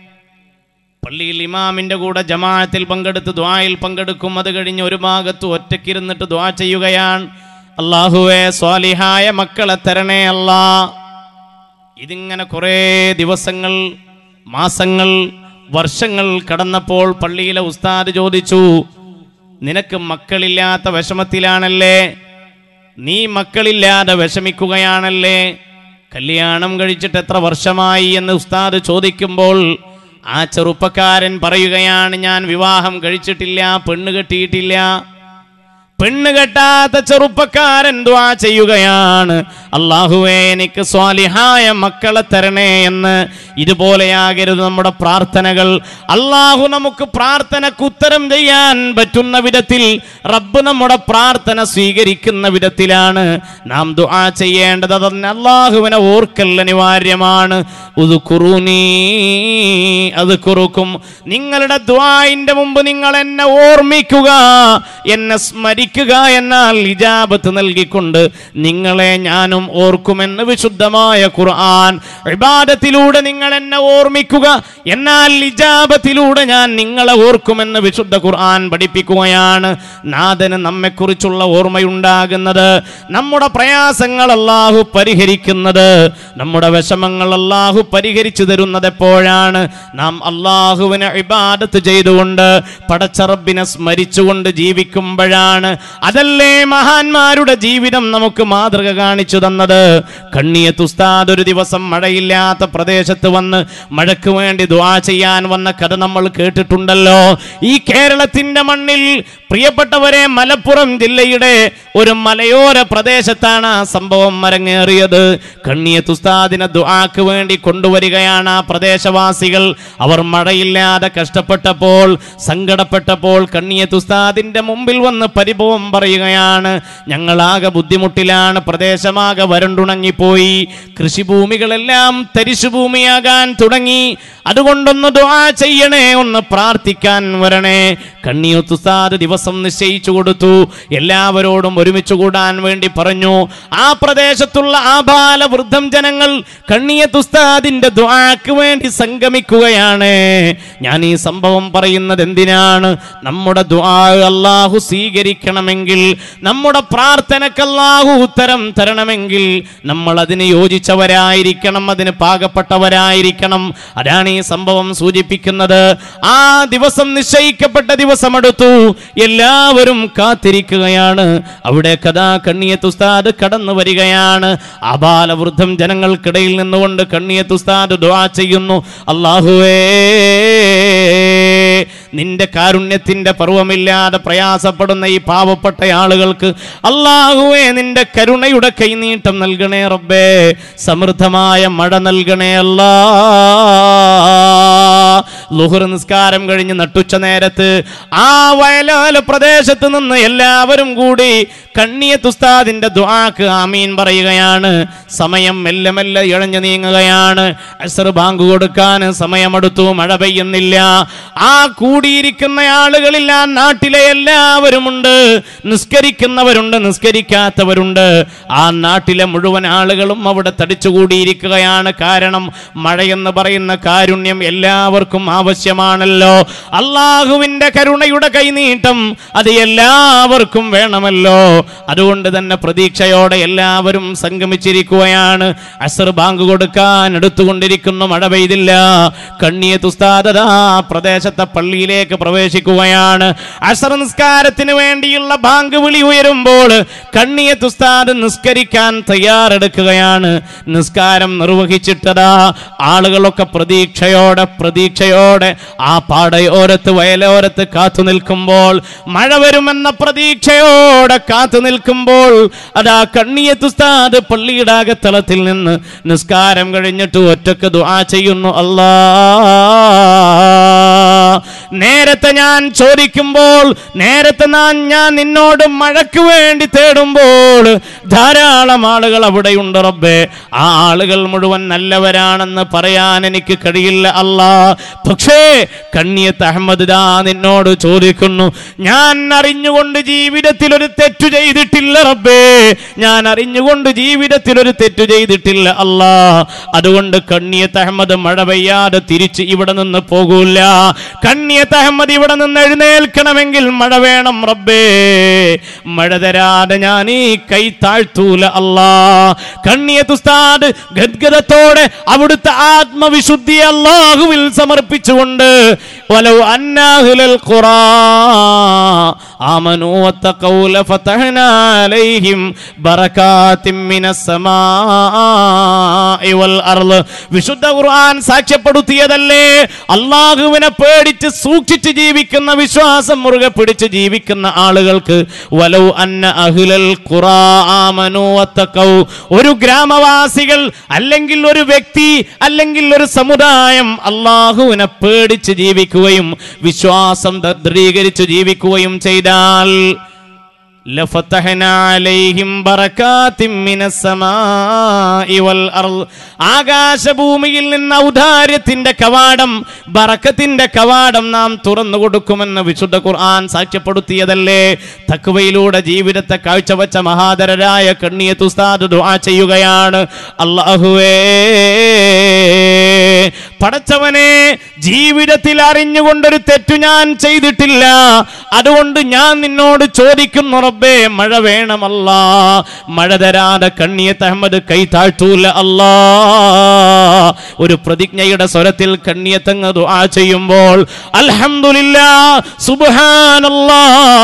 പള്ളിയിൽ ഇമാമിന്റെ കൂടെ ജമാഅത്തിൽ പങ്കെടുത്ത് ദ്വായിൽ പങ്കെടുക്കും അത് കഴിഞ്ഞ് ഒരു ഭാഗത്ത് ഒറ്റക്കിരുന്നിട്ട് ദ്വാ ചെയ്യുകയാണ് അള്ളാഹുവെ സ്വാലിഹായ മക്കളെ തരണേ അല്ലാ ഇതിങ്ങനെ കുറേ ദിവസങ്ങൾ മാസങ്ങൾ വർഷങ്ങൾ കടന്നപ്പോൾ പള്ളിയിലെ ഉസ്താദ് ചോദിച്ചു നിനക്ക് മക്കളില്ലാത്ത വിഷമത്തിലാണല്ലേ നീ മക്കളില്ലാതെ വിഷമിക്കുകയാണല്ലേ കല്യാണം കഴിച്ചിട്ട് എത്ര വർഷമായി എന്ന് ഉസ്താദ് ചോദിക്കുമ്പോൾ ആ ചെറുപ്പക്കാരൻ പറയുകയാണ് ഞാൻ വിവാഹം കഴിച്ചിട്ടില്ല പെണ്ണ് കെട്ടിയിട്ടില്ല പെണ്ണ് കെട്ടാത്ത ചെറുപ്പക്കാരൻ ദ്വാ ചെയ്യുകയാണ് അള്ളാഹുവേ എനിക്ക് സ്വാലിഹായ മക്കളെ തരണേ എന്ന് ഇതുപോലെയാകരുത് നമ്മുടെ പ്രാർത്ഥനകൾ അള്ളാഹു നമുക്ക് പ്രാർത്ഥനക്ക് ഉത്തരം ചെയ്യാൻ പറ്റുന്ന വിധത്തിൽ റബ്ബ് നമ്മുടെ പ്രാർത്ഥന സ്വീകരിക്കുന്ന വിധത്തിലാണ് നാം ദുആ ചെയ്യേണ്ടത് അതന്നെ അള്ളാഹുവിനെ ഓർക്കൽ അനിവാര്യമാണ് ഉദുക്കുറൂനീ അത് കുറുക്കും നിങ്ങളുടെ ദ്വായിന്റെ മുമ്പ് നിങ്ങൾ എന്നെ ഓർമ്മിക്കുക എന്നെ സ്മരിക്കുക എന്നാൽ ഇജാബത്ത് നൽകിക്കൊണ്ട് നിങ്ങളെ ഞാനും ഓർക്കുമെന്ന് വിശുദ്ധമായ ഖുർആൻ ഇബാദത്തിലൂടെ നിങ്ങൾ എന്നെ ഓർമ്മിക്കുക എന്നാൽ ഇജാബത്തിലൂടെ ഞാൻ നിങ്ങളെ ഓർക്കുമെന്ന് വിശുദ്ധ ഖുർആൻ പഠിപ്പിക്കുകയാണ് നാഥന് നമ്മെക്കുറിച്ചുള്ള ഓർമ്മയുണ്ടാകുന്നത് നമ്മുടെ പ്രയാസങ്ങൾ അല്ലാഹു പരിഹരിക്കുന്നത് നമ്മുടെ വിഷമങ്ങൾ അല്ലാഹു പരിഹരിച്ചു തരുന്നത് എപ്പോഴാണ് നാം അള്ളാഹുവിനെ ഇബാദത്ത് ചെയ്തുകൊണ്ട് പടച്ചറബിനെ സ്മരിച്ചുകൊണ്ട് ജീവിക്കുമ്പോഴാണ് അതല്ലേ മഹാന്മാരുടെ ജീവിതം നമുക്ക് മാതൃക കാണിച്ചു തന്നത് കണ്ണിയത്ത് ഉസ്താദ് ഒരു ദിവസം മഴയില്ലാത്ത പ്രദേശത്ത് വന്ന് മഴയ്ക്ക് വേണ്ടി ദുആ ചെയ്യാൻ വന്ന കഥ നമ്മൾ കേട്ടിട്ടുണ്ടല്ലോ ഈ കേരളത്തിന്റെ മണ്ണിൽ പ്രിയപ്പെട്ടവരെ മലപ്പുറം ജില്ലയുടെ ഒരു മലയോര പ്രദേശത്താണ് ആ സംഭവം അരങ്ങേറിയത് കണ്ണിയത്ത് ഉസ്താദിനെ ദുആക്ക് വേണ്ടി കൊണ്ടുവരികയാണ് ആ പ്രദേശവാസികൾ അവർ മഴയില്ലാതെ കഷ്ടപ്പെട്ടപ്പോൾ സങ്കടപ്പെട്ടപ്പോൾ കണ്ണിയത്ത് ഉസ്താദിന്റെ മുമ്പിൽ വന്ന് പരിഭവം പറയുകയാണ് ഞങ്ങളാകെ ബുദ്ധിമുട്ടിലാണ് പ്രദേശമാകെ വരണ്ടുണങ്ങിപ്പോയി കൃഷിഭൂമികളെല്ലാം തരിശുഭൂമിയാകാൻ തുടങ്ങി അതുകൊണ്ടൊന്ന് ദുആ ചെയ്യണേ ഒന്ന് പ്രാർത്ഥിക്കാൻ വരണേ കണ്ണിയത്ത് ഉസ്താദ് ദിവസം നിശ്ചയിച്ചു കൊടുത്തു എല്ലാവരോടും ഒരുമിച്ച് കൂടാൻ വേണ്ടി പറഞ്ഞു ആ പ്രദേശത്തുള്ള ആബാല വൃദ്ധം ജനങ്ങൾ കണ്ണിയത്ത് ഉസ്താദിന്റെ ദുആക്ക് വേണ്ടി സംഗമിക്കുകയാണ് ഞാൻ ഈ സംഭവം പറയുന്നത് എന്തിനാണ് നമ്മുടെ ദുആ അല്ലാഹു സ്വീകരിക്കണമെങ്കിൽ നമ്മുടെ പ്രാർത്ഥനക്ക് അല്ലാഹു ഉത്തരം തരണമെങ്കിൽ നമ്മൾ അതിന് യോജിച്ചവരായിരിക്കണം അതിന് പാകപ്പെട്ടവരായിരിക്കണം അതാണ് ഈ സംഭവം സൂചിപ്പിക്കുന്നത് ആ ദിവസം നിശ്ചയിക്കപ്പെട്ട ദിവസം അടുത്തു എല്ലാവരും കാത്തിരിക്കുകയാണ് അവിടെ കഥാ കണ്ണിയത്ത് ഉസ്താദ് കടന്നു വരികയാണ് അബാലവൃദ്ധം ജനങ്ങൾക്കിടയിൽ നിന്നുകൊണ്ട് കണ്ണിയത്ത് ഉസ്താദ് ദുആ ചെയ്യുന്നു അള്ളാഹുവേ നിന്റെ കാരുണ്യത്തിന്റെ പർവമില്ലാതെ പ്രയാസപ്പെടുന്ന ഈ പാവപ്പെട്ട ആളുകൾക്ക് അള്ളാഹുവേ നിന്റെ കരുണയുടെ കൈനീട്ടം നൽകണേ റബ്ബേ സമൃദ്ധമായ മഴ നൽകണേ അല്ലാ ലുഹർ നിസ്കാരം കഴിഞ്ഞ് നട്ടുച്ച നേരത്ത് ആ വയലാല പ്രദേശത്ത് നിന്ന് എല്ലാവരും കൂടി കണ്ണിയത്ത് ഉസ്താദിന്റെ ദുആക്ക് ആമീൻ പറയുകയാണ് സമയം മെല്ലെ മെല്ലെ ഇഴഞ്ഞു നീങ്ങുകയാണ് അസർ ബാങ്ക് കൊടുക്കാൻ സമയമെടുത്തു മഴ പെയ്യുന്നില്ല ആ കൂടിയിരിക്കുന്ന ആളുകളിൽ ആ നാട്ടിലെ എല്ലാവരുമുണ്ട് നിസ്കരിക്കുന്നവരുണ്ട് നിസ്കരിക്കാത്തവരുണ്ട് ആ നാട്ടിലെ മുഴുവൻ ആളുകളും അവിടെ തടിച്ചുകൂടിയിരിക്കുകയാണ് കാരണം മഴയെന്ന് പറയുന്ന കാരുണ്യം എല്ലാവർക്കും ആവശ്യമാണല്ലോ അള്ളാഹുവിന്റെ കരുണയുടെ കൈനീട്ടം അത് എല്ലാവർക്കും വേണമല്ലോ അതുകൊണ്ട് തന്നെ പ്രതീക്ഷയോടെ എല്ലാവരും സംഗമിച്ചിരിക്കുകയാണ് അസർ ബാങ്ക് കൊടുക്കാൻ എടുത്തുകൊണ്ടിരിക്കുന്നു മഴ പെയ്തില്ല കണ്ണിയത്ത് ഉസ്താദ് ആ പ്രദേശത്തെ പള്ളിയിലേക്ക് പ്രവേശിക്കുകയാണ് അസർ നിസ്കാരത്തിന് വേണ്ടിയുള്ള ബാങ്ക് വിളി ഉയരുമ്പോൾ കണ്ണിയത്ത് ഉസ്താദ് നിസ്കരിക്കാൻ തയ്യാറെടുക്കുകയാണ് നിസ്കാരം നിർവഹിച്ചിട്ടതാ ആളുകളൊക്കെ പ്രതീക്ഷയോടെ പ്രതീക്ഷയോടെ ആ പാടയോരത്ത് വയലോരത്ത് കാത്തു നിൽക്കുമ്പോൾ മഴ വരുമെന്ന പ്രതീക്ഷയോടെ കാത്തു നിൽക്കുമ്പോൾ അതാ കണ്ണിയത്ത് ഉസ്താദ് പള്ളിയുടെ അകത്തളത്തിൽ നിന്ന് നിസ്കാരം കഴിഞ്ഞിട്ട് ഒറ്റക്ക് ദുആ ചെയ്യുന്നു അല്ലാ നേരത്തെ ഞാൻ ചോദിക്കുമ്പോൾ നേരത്തെ ഞാൻ ഞാൻ നിന്നോട് മഴയ്ക്ക് വേണ്ടി തേടുമ്പോൾ ധാരാളം ആളുകൾ അവിടെയുണ്ട് റബ്ബേ ആ ആളുകൾ മുഴുവൻ നല്ലവരാണെന്ന് പറയാൻ എനിക്ക് കഴിയില്ല അല്ലാ പക്ഷേ കണ്ണിയത്ത് അഹമ്മദ് ദാ നിന്നോട് ചോദിക്കുന്നു ഞാൻ അറിഞ്ഞുകൊണ്ട് ജീവിതത്തിൽ ഒരു തെറ്റു ചെയ്തിട്ടില്ല റബ്ബേ ഞാൻ അറിഞ്ഞുകൊണ്ട് ജീവിതത്തിൽ ഒരു തെറ്റു ചെയ്തിട്ടില്ല അല്ലാ അതുകൊണ്ട് കണ്ണിയത്ത് അഹമ്മദ് മഴ പെയ്യാതെ തിരിച്ച് ഇവിടെ നിന്ന് പോകൂല കണ്ണിയത്ത് അഹമ്മദ് ഇവിടെ നിന്ന് എഴുന്നേൽക്കണമെങ്കിൽ മഴ വേണം റബ്ബേ മഴ തരാതെ ഞാൻ ഈ കൈ താഴ്ത്തൂല അല്ലാ കണ്ണിയത്ത് ഉസ്താദ് ഗദ്ഗതത്തോടെ അവിടുത്തെ ആത്മവിശുദ്ധി അള്ളാഹുവിൽ സമർപ്പിച്ചുകൊണ്ട് വലൗ അന്നാഹുലൽ ഖുറാ ആമനു വത്തഖൗ ലഫതഹ്നാ അലൈഹിം ബറകാത്തിൻ മിനസ് സമാഇ വൽ അർള് വിശുദ്ധ ഖുർആൻ സാക്ഷ്യപ്പെടുത്തിയതല്ലേ അള്ളാഹുവിനെ പേടിച്ച് സൂക്ഷിച്ച് ജീവിക്കുന്ന വിശ്വാസം മുറുകെ പിടിച്ച് ജീവിക്കുന്ന ആളുകൾക്ക് വലൗ അന്ന അഹ്ലൽ ഖുറാ ആമനു വത്തഖൗ ഒരു ഗ്രാമവാസികൾ അല്ലെങ്കിൽ ഒരു വ്യക്തി അല്ലെങ്കിൽ ഒരു സമുദായം അള്ളാഹുവിനെ പേടിച്ച് ജീവിക്കുകയും വിശ്വാസം ദൃഢീകരിച്ച് ജീവിക്കുകയും ചെയ്താൽ ലഫതഹ്നാ അലൈഹിം ബറകാത്തിൻ മിനസ് സമാഇ വൽ അർള് ആകാശഭൂമിയിൽ നിന്ന് ഔദാര്യത്തിന്റെ കവാടം ബറക്കത്തിന്റെ കവാടം നാം തുറന്നു കൊടുക്കുമെന്ന് വിശുദ്ധ ഖുർആൻ സാക്ഷ്യപ്പെടുത്തിയതല്ലേ തക്വയിലൂടെ ജീവിതത്തെ കാഴ്ചവെച്ച മഹാദരരായ കണ്ണിയത്ത് ഉസ്താദ് ദുആ ചെയ്യുകയാണ് അല്ലാഹുവേ പടച്ചവനെ ജീവിതത്തിൽ അറിഞ്ഞുകൊണ്ടൊരു തെറ്റു ഞാൻ ചെയ്തിട്ടില്ല അതുകൊണ്ട് ഞാൻ നിന്നോട് ചോദിക്കുന്നു റബ്ബേ മഴ വേണമല്ല മഴ തരാതെ കണ്ണിയത്ത് അഹമ്മദ് കൈ താഴ്ത്തൂല അല്ലാ ഒരു പ്രതിജ്ഞയുടെ സ്വരത്തിൽ കണ്ണിയത്തങ്ങ് ദുആ ചെയ്യുമ്പോൾ അൽഹംദുലില്ലാ സുബ്ഹാനല്ലാ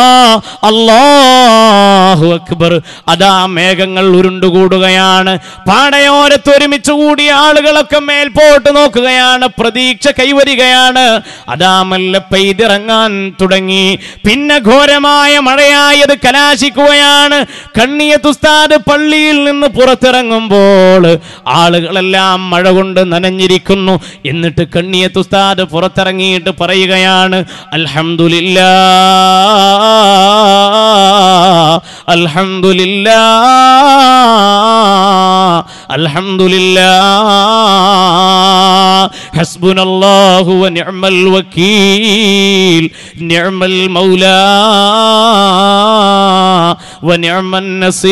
അല്ലാഹു അക്ബർ അതാ മേഘങ്ങൾ ഉരുണ്ടുകൂടുകയാണ് പാടയോരത്ത് ഒരുമിച്ച് കൂടിയ ആളുകളൊക്കെ മേൽപോട്ട് നോക്കുകയാണ് പ്രതീക്ഷ കൈവരികയാണ് അതാ മെല്ലെ പെയ്തിറങ്ങാൻ തുടങ്ങി പിന്നെ ഘോരമായ മഴയായത് കലാശിക്കുകയാണ് കണ്ണിയത്ത് ഉസ്താദ് പള്ളിയിൽ നിന്ന് പുറത്തിറങ്ങുമ്പോൾ ആളുകളെല്ലാം മഴ കൊണ്ട് നനഞ്ഞിരിക്കുന്നു എന്നിട്ട് കണ്ണിയത്ത് ഉസ്താദ് പുറത്തിറങ്ങിയിട്ട് പറയുകയാണ് അൽഹംദുലില്ലാ അൽഹംദുലില്ലാ അൽഹംദുലില്ലാ ഹസ്ബുനല്ലാഹു വനിഅമൽ വക്കീൽ നിഅമൽ മൗലാ വനിഅമൻ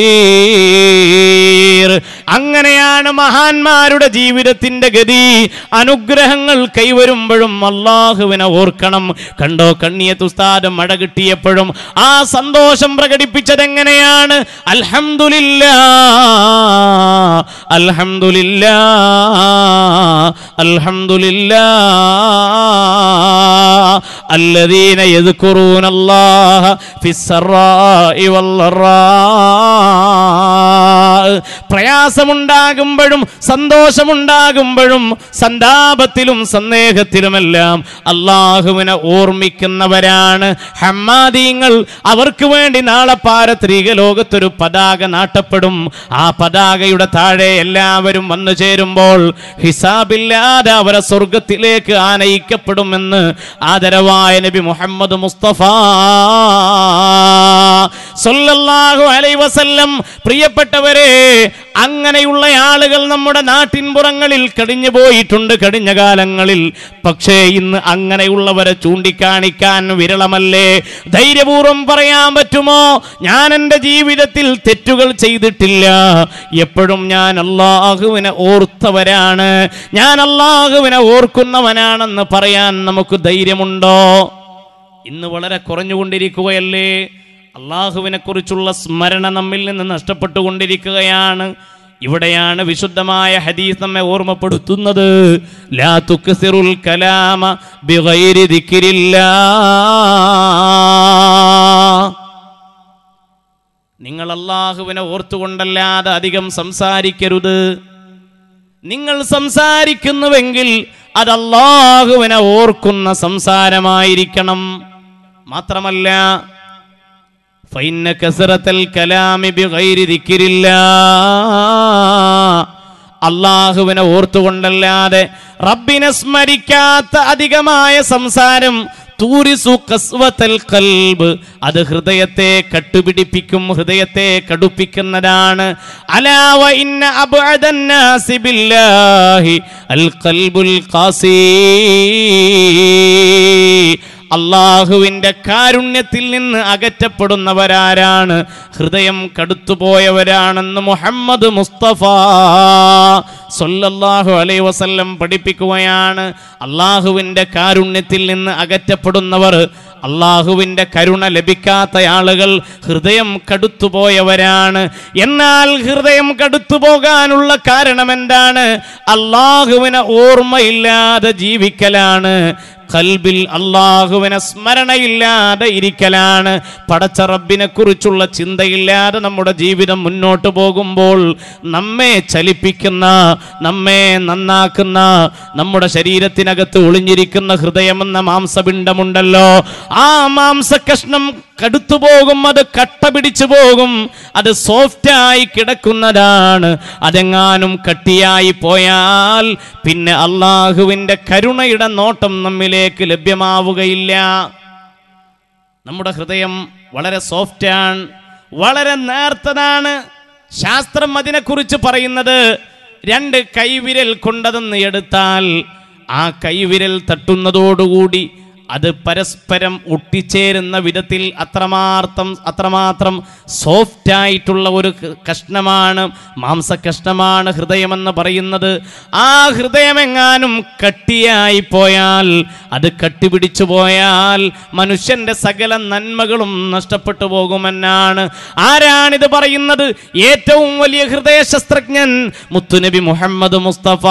നസീർ അങ്ങനെയാണ് മഹാന്മാരുടെ ജീവിതത്തിന്റെ ഗതി അനുഗ്രഹങ്ങൾ കൈവരുമ്പോഴും അള്ളാഹുവിനെ ഓർക്കണം കണ്ടോ കണ്ണിയത്ത് ഉസ്താദ് മഴ കിട്ടിയപ്പോഴും ആ സന്തോഷം പ്രകടിപ്പിച്ചത് എങ്ങനെയാണ് അൽഹംദുലില്ലാ അൽഹംദുലില്ലാ അൽഹംദുലില്ലാ الذين يذكرون الله في السراء والضراء പ്രയാസമുണ്ടാകുമ്പോഴും സന്തോഷമുണ്ടാകുമ്പോഴും സന്താപത്തിലും സന്ദേഹത്തിലുമെല്ലാം അള്ളാഹുവിനെ ഓർമ്മിക്കുന്നവരാണ് ഹമ്മാദീങ്ങൾ അവർക്ക് വേണ്ടി നാളെ പാരത്രിക ലോകത്തൊരു പതാക നാട്ടപ്പെടും ആ പതാകയുടെ താഴെ എല്ലാവരും വന്നു ചേരുമ്പോൾ ഹിസാബില്ലാതെ അവരെ സ്വർഗത്തിലേക്ക് ആനയിക്കപ്പെടുമെന്ന് ആദരവായ നബി മുഹമ്മദ് മുസ്തഫ സല്ലല്ലാഹു അലൈഹി വസല്ലം പ്രിയപ്പെട്ടവരെ അങ്ങനെയുള്ള ആളുകൾ നമ്മുടെ നാട്ടിൻപുറങ്ങളിൽ കഴിഞ്ഞു പോയിട്ടുണ്ട് കഴിഞ്ഞ കാലങ്ങളിൽ പക്ഷേ ഇന്ന് അങ്ങനെയുള്ളവരെ ചൂണ്ടിക്കാണിക്കാൻ വിരളമല്ലേ ധൈര്യപൂർവ്വം പറയാൻ പറ്റുമോ ഞാൻ എൻ്റെ ജീവിതത്തിൽ തെറ്റുകൾ ചെയ്തിട്ടില്ല എപ്പോഴും ഞാൻ അള്ളാഹുവിനെ ഓർത്തവരാണ് ഞാൻ അള്ളാഹുവിനെ ഓർക്കുന്നവനാണെന്ന് പറയാൻ നമുക്ക് ധൈര്യമുണ്ടോ ഇന്ന് വളരെ കുറഞ്ഞുകൊണ്ടിരിക്കുകയല്ലേ അള്ളാഹുവിനെ കുറിച്ചുള്ള സ്മരണ നമ്മിൽ നിന്ന് നഷ്ടപ്പെട്ടുകൊണ്ടിരിക്കുകയാണ് ഇവിടെയാണ് വിശുദ്ധമായ ഹദീസ് നമ്മെ ഓർമ്മപ്പെടുത്തുന്നത് ലാ തുക്സിറുൽ കലാമ ബിഗൈരി ദിക്രില്ലാ നിങ്ങൾ അള്ളാഹുവിനെ ഓർത്തുകൊണ്ടല്ലാതെ അധികം സംസാരിക്കരുത് നിങ്ങൾ സംസാരിക്കുന്നുവെങ്കിൽ അത് അള്ളാഹുവിനെ ഓർക്കുന്ന സംസാരമായിരിക്കണം മാത്രമല്ല ഫൈന കസറത്തൽ കലാമി ബിഗൈരി ദിക്രില്ലാ അള്ളാഹുവിനെ ഓർത്തുകൊണ്ടല്ലാതെ റബ്ബിനെ സ്മരിക്കാത്ത അധികമായ സംസാരം തൂരിസു കസ്വത്തൽ കൽബ് അത് ഹൃദയത്തെ കട്ടുപിടിപ്പിക്കും ഹൃദയത്തെ കടുപ്പിക്കുന്നതാണ് അലാവ ഇന്ന അബ്അദന്നാസി ബില്ലാഹി അൽ ഖൽബുൽ ഖാസി അള്ളാഹുവിൻ്റെ കാരുണ്യത്തിൽ നിന്ന് അകറ്റപ്പെടുന്നവരാരാണ് ഹൃദയം കടുത്തുപോയവരാണെന്ന് മുഹമ്മദ് മുസ്തഫ സൊല്ലല്ലാഹു അലൈ വസല്ലം പഠിപ്പിക്കുകയാണ് അള്ളാഹുവിൻ്റെ കാരുണ്യത്തിൽ നിന്ന് അകറ്റപ്പെടുന്നവർ അള്ളാഹുവിൻ്റെ കരുണ ലഭിക്കാത്ത ആളുകൾ ഹൃദയം കടുത്തുപോയവരാണ് എന്നാൽ ഹൃദയം കടുത്തുപോകാനുള്ള കാരണം എന്താണ് അള്ളാഹുവിനെ ഓർമ്മയില്ലാതെ ജീവിക്കലാണ് കൽബിൽ അള്ളാഹുവിനെ സ്മരണയില്ലാതെ ഇരിക്കലാണ് പടച്ച റബ്ബിനെ കുറിച്ചുള്ള ചിന്തയില്ലാതെ നമ്മുടെ ജീവിതം മുന്നോട്ട് പോകുമ്പോൾ നമ്മെ ചലിപ്പിക്കുന്ന നമ്മെ നന്നാക്കുന്ന നമ്മുടെ ശരീരത്തിനകത്ത് ഒളിഞ്ഞിരിക്കുന്ന ഹൃദയമെന്ന മാംസപിണ്ഡമുണ്ടല്ലോ ആ മാംസകഷ്ണം കടുത്തു പോകും അത് കട്ട പിടിച്ചു പോകും അത് സോഫ്റ്റായി കിടക്കുന്നതാണ് അതെങ്ങാനും കട്ടിയായി പോയാൽ പിന്നെ അള്ളാഹുവിൻ്റെ കരുണയുടെ നോട്ടം നമ്മിലേക്ക് ലഭ്യമാവുകയില്ല നമ്മുടെ ഹൃദയം വളരെ സോഫ്റ്റാണ് വളരെ നേർത്തതാണ് ശാസ്ത്രം അതിനെക്കുറിച്ച് പറയുന്നത് രണ്ട് കൈവിരൽ കൊണ്ടതെന്ന് എടുത്താൽ ആ കൈവിരൽ തട്ടുന്നതോടുകൂടി അത് പരസ്പരം ഒട്ടിച്ചേരുന്ന വിധത്തിൽ അത്രമാത്രം അത്രമാത്രം സോഫ്റ്റ് ആയിട്ടുള്ള ഒരു ക- കഷ്ണമാണ് മാംസകഷ്ണമാണ് ഹൃദയമെന്ന് പറയുന്നത് ആ ഹൃദയമെങ്ങാനും കട്ടിയായി പോയാൽ അത് കട്ടിപിടിച്ചു പോയാൽ മനുഷ്യന്റെ സകല നന്മകളും നഷ്ടപ്പെട്ടു പോകുമെന്നാണ് ആരാണിത് പറയുന്നത് ഏറ്റവും വലിയ ഹൃദയ ശസ്ത്രജ്ഞൻ മുത്തുനബി മുഹമ്മദ് മുസ്തഫ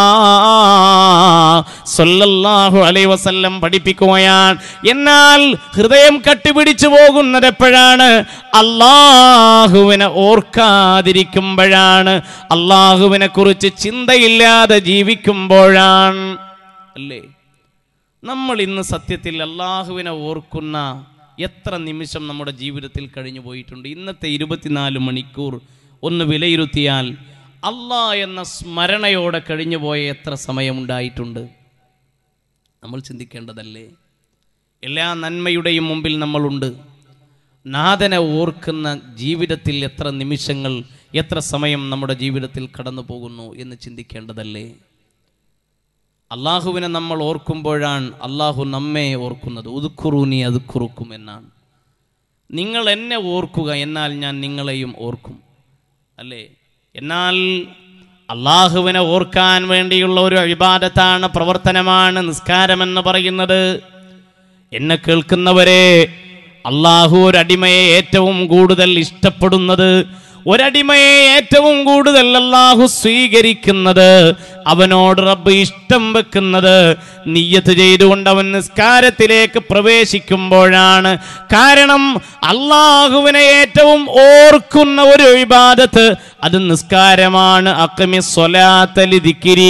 സല്ലല്ലാഹു അലൈഹി വസല്ലം പഠിപ്പിക്കുകയാണ് എന്നാൽ ഹൃദയം കട്ടിപിടിച്ചു പോകുന്നത് എപ്പോഴാണ് അള്ളാഹുവിനെ ഓർക്കാതിരിക്കുമ്പോഴാണ് അള്ളാഹുവിനെ കുറിച്ച് ചിന്തയില്ലാതെ ജീവിക്കുമ്പോഴാണ് അല്ലേ നമ്മൾ ഇന്ന് സത്യത്തിൽ അള്ളാഹുവിനെ ഓർക്കുന്ന എത്ര നിമിഷം നമ്മുടെ ജീവിതത്തിൽ കഴിഞ്ഞു പോയിട്ടുണ്ട് ഇന്നത്തെ ഇരുപത്തിനാല് മണിക്കൂർ ഒന്ന് വിലയിരുത്തിയാൽ അള്ളാ എന്ന സ്മരണയോടെ കഴിഞ്ഞു പോയ എത്ര സമയമുണ്ടായിട്ടുണ്ട് നമ്മൾ ചിന്തിക്കേണ്ടതല്ലേ എല്ലാ നന്മയുടെയും മുമ്പിൽ നമ്മളുണ്ട് നാഥനെ ഓർക്കുന്ന ജീവിതത്തിൽ എത്ര നിമിഷങ്ങൾ എത്ര സമയം നമ്മുടെ ജീവിതത്തിൽ കടന്നു പോകുന്നു എന്ന് ചിന്തിക്കേണ്ടതല്ലേ അള്ളാഹുവിനെ നമ്മൾ ഓർക്കുമ്പോഴാണ് അള്ളാഹു നമ്മെ ഓർക്കുന്നത് ഉതുക്കുറൂനി അതുക്കുറുക്കും എന്നാണ് നിങ്ങൾ എന്നെ ഓർക്കുക എന്നാൽ ഞാൻ നിങ്ങളെയും ഓർക്കും അല്ലേ എന്നാൽ അള്ളാഹുവിനെ ഓർക്കാൻ വേണ്ടിയുള്ള ഒരു അഴിബാദത്താണ് പ്രവർത്തനമാണ് നിസ്കാരമെന്ന് പറയുന്നത് എന്നെ കേൾക്കുന്നവരെ അള്ളാഹു ഒരടിമയെ ഏറ്റവും കൂടുതൽ ഇഷ്ടപ്പെടുന്നത് ഒരടിമയെ ഏറ്റവും കൂടുതൽ അള്ളാഹു സ്വീകരിക്കുന്നത് അവനോട് റബ്ബ് ഇഷ്ടം വെക്കുന്നത് നീയത്ത് ചെയ്തുകൊണ്ട് അവൻ നിസ്കാരത്തിലേക്ക് പ്രവേശിക്കുമ്പോഴാണ് കാരണം അള്ളാഹുവിനെ ഏറ്റവും ഓർക്കുന്ന ഒരു വിവാദത്ത് അത് നിസ്കാരമാണ് അക്കമി സ്വലാത്തലി ദിക്കിരീ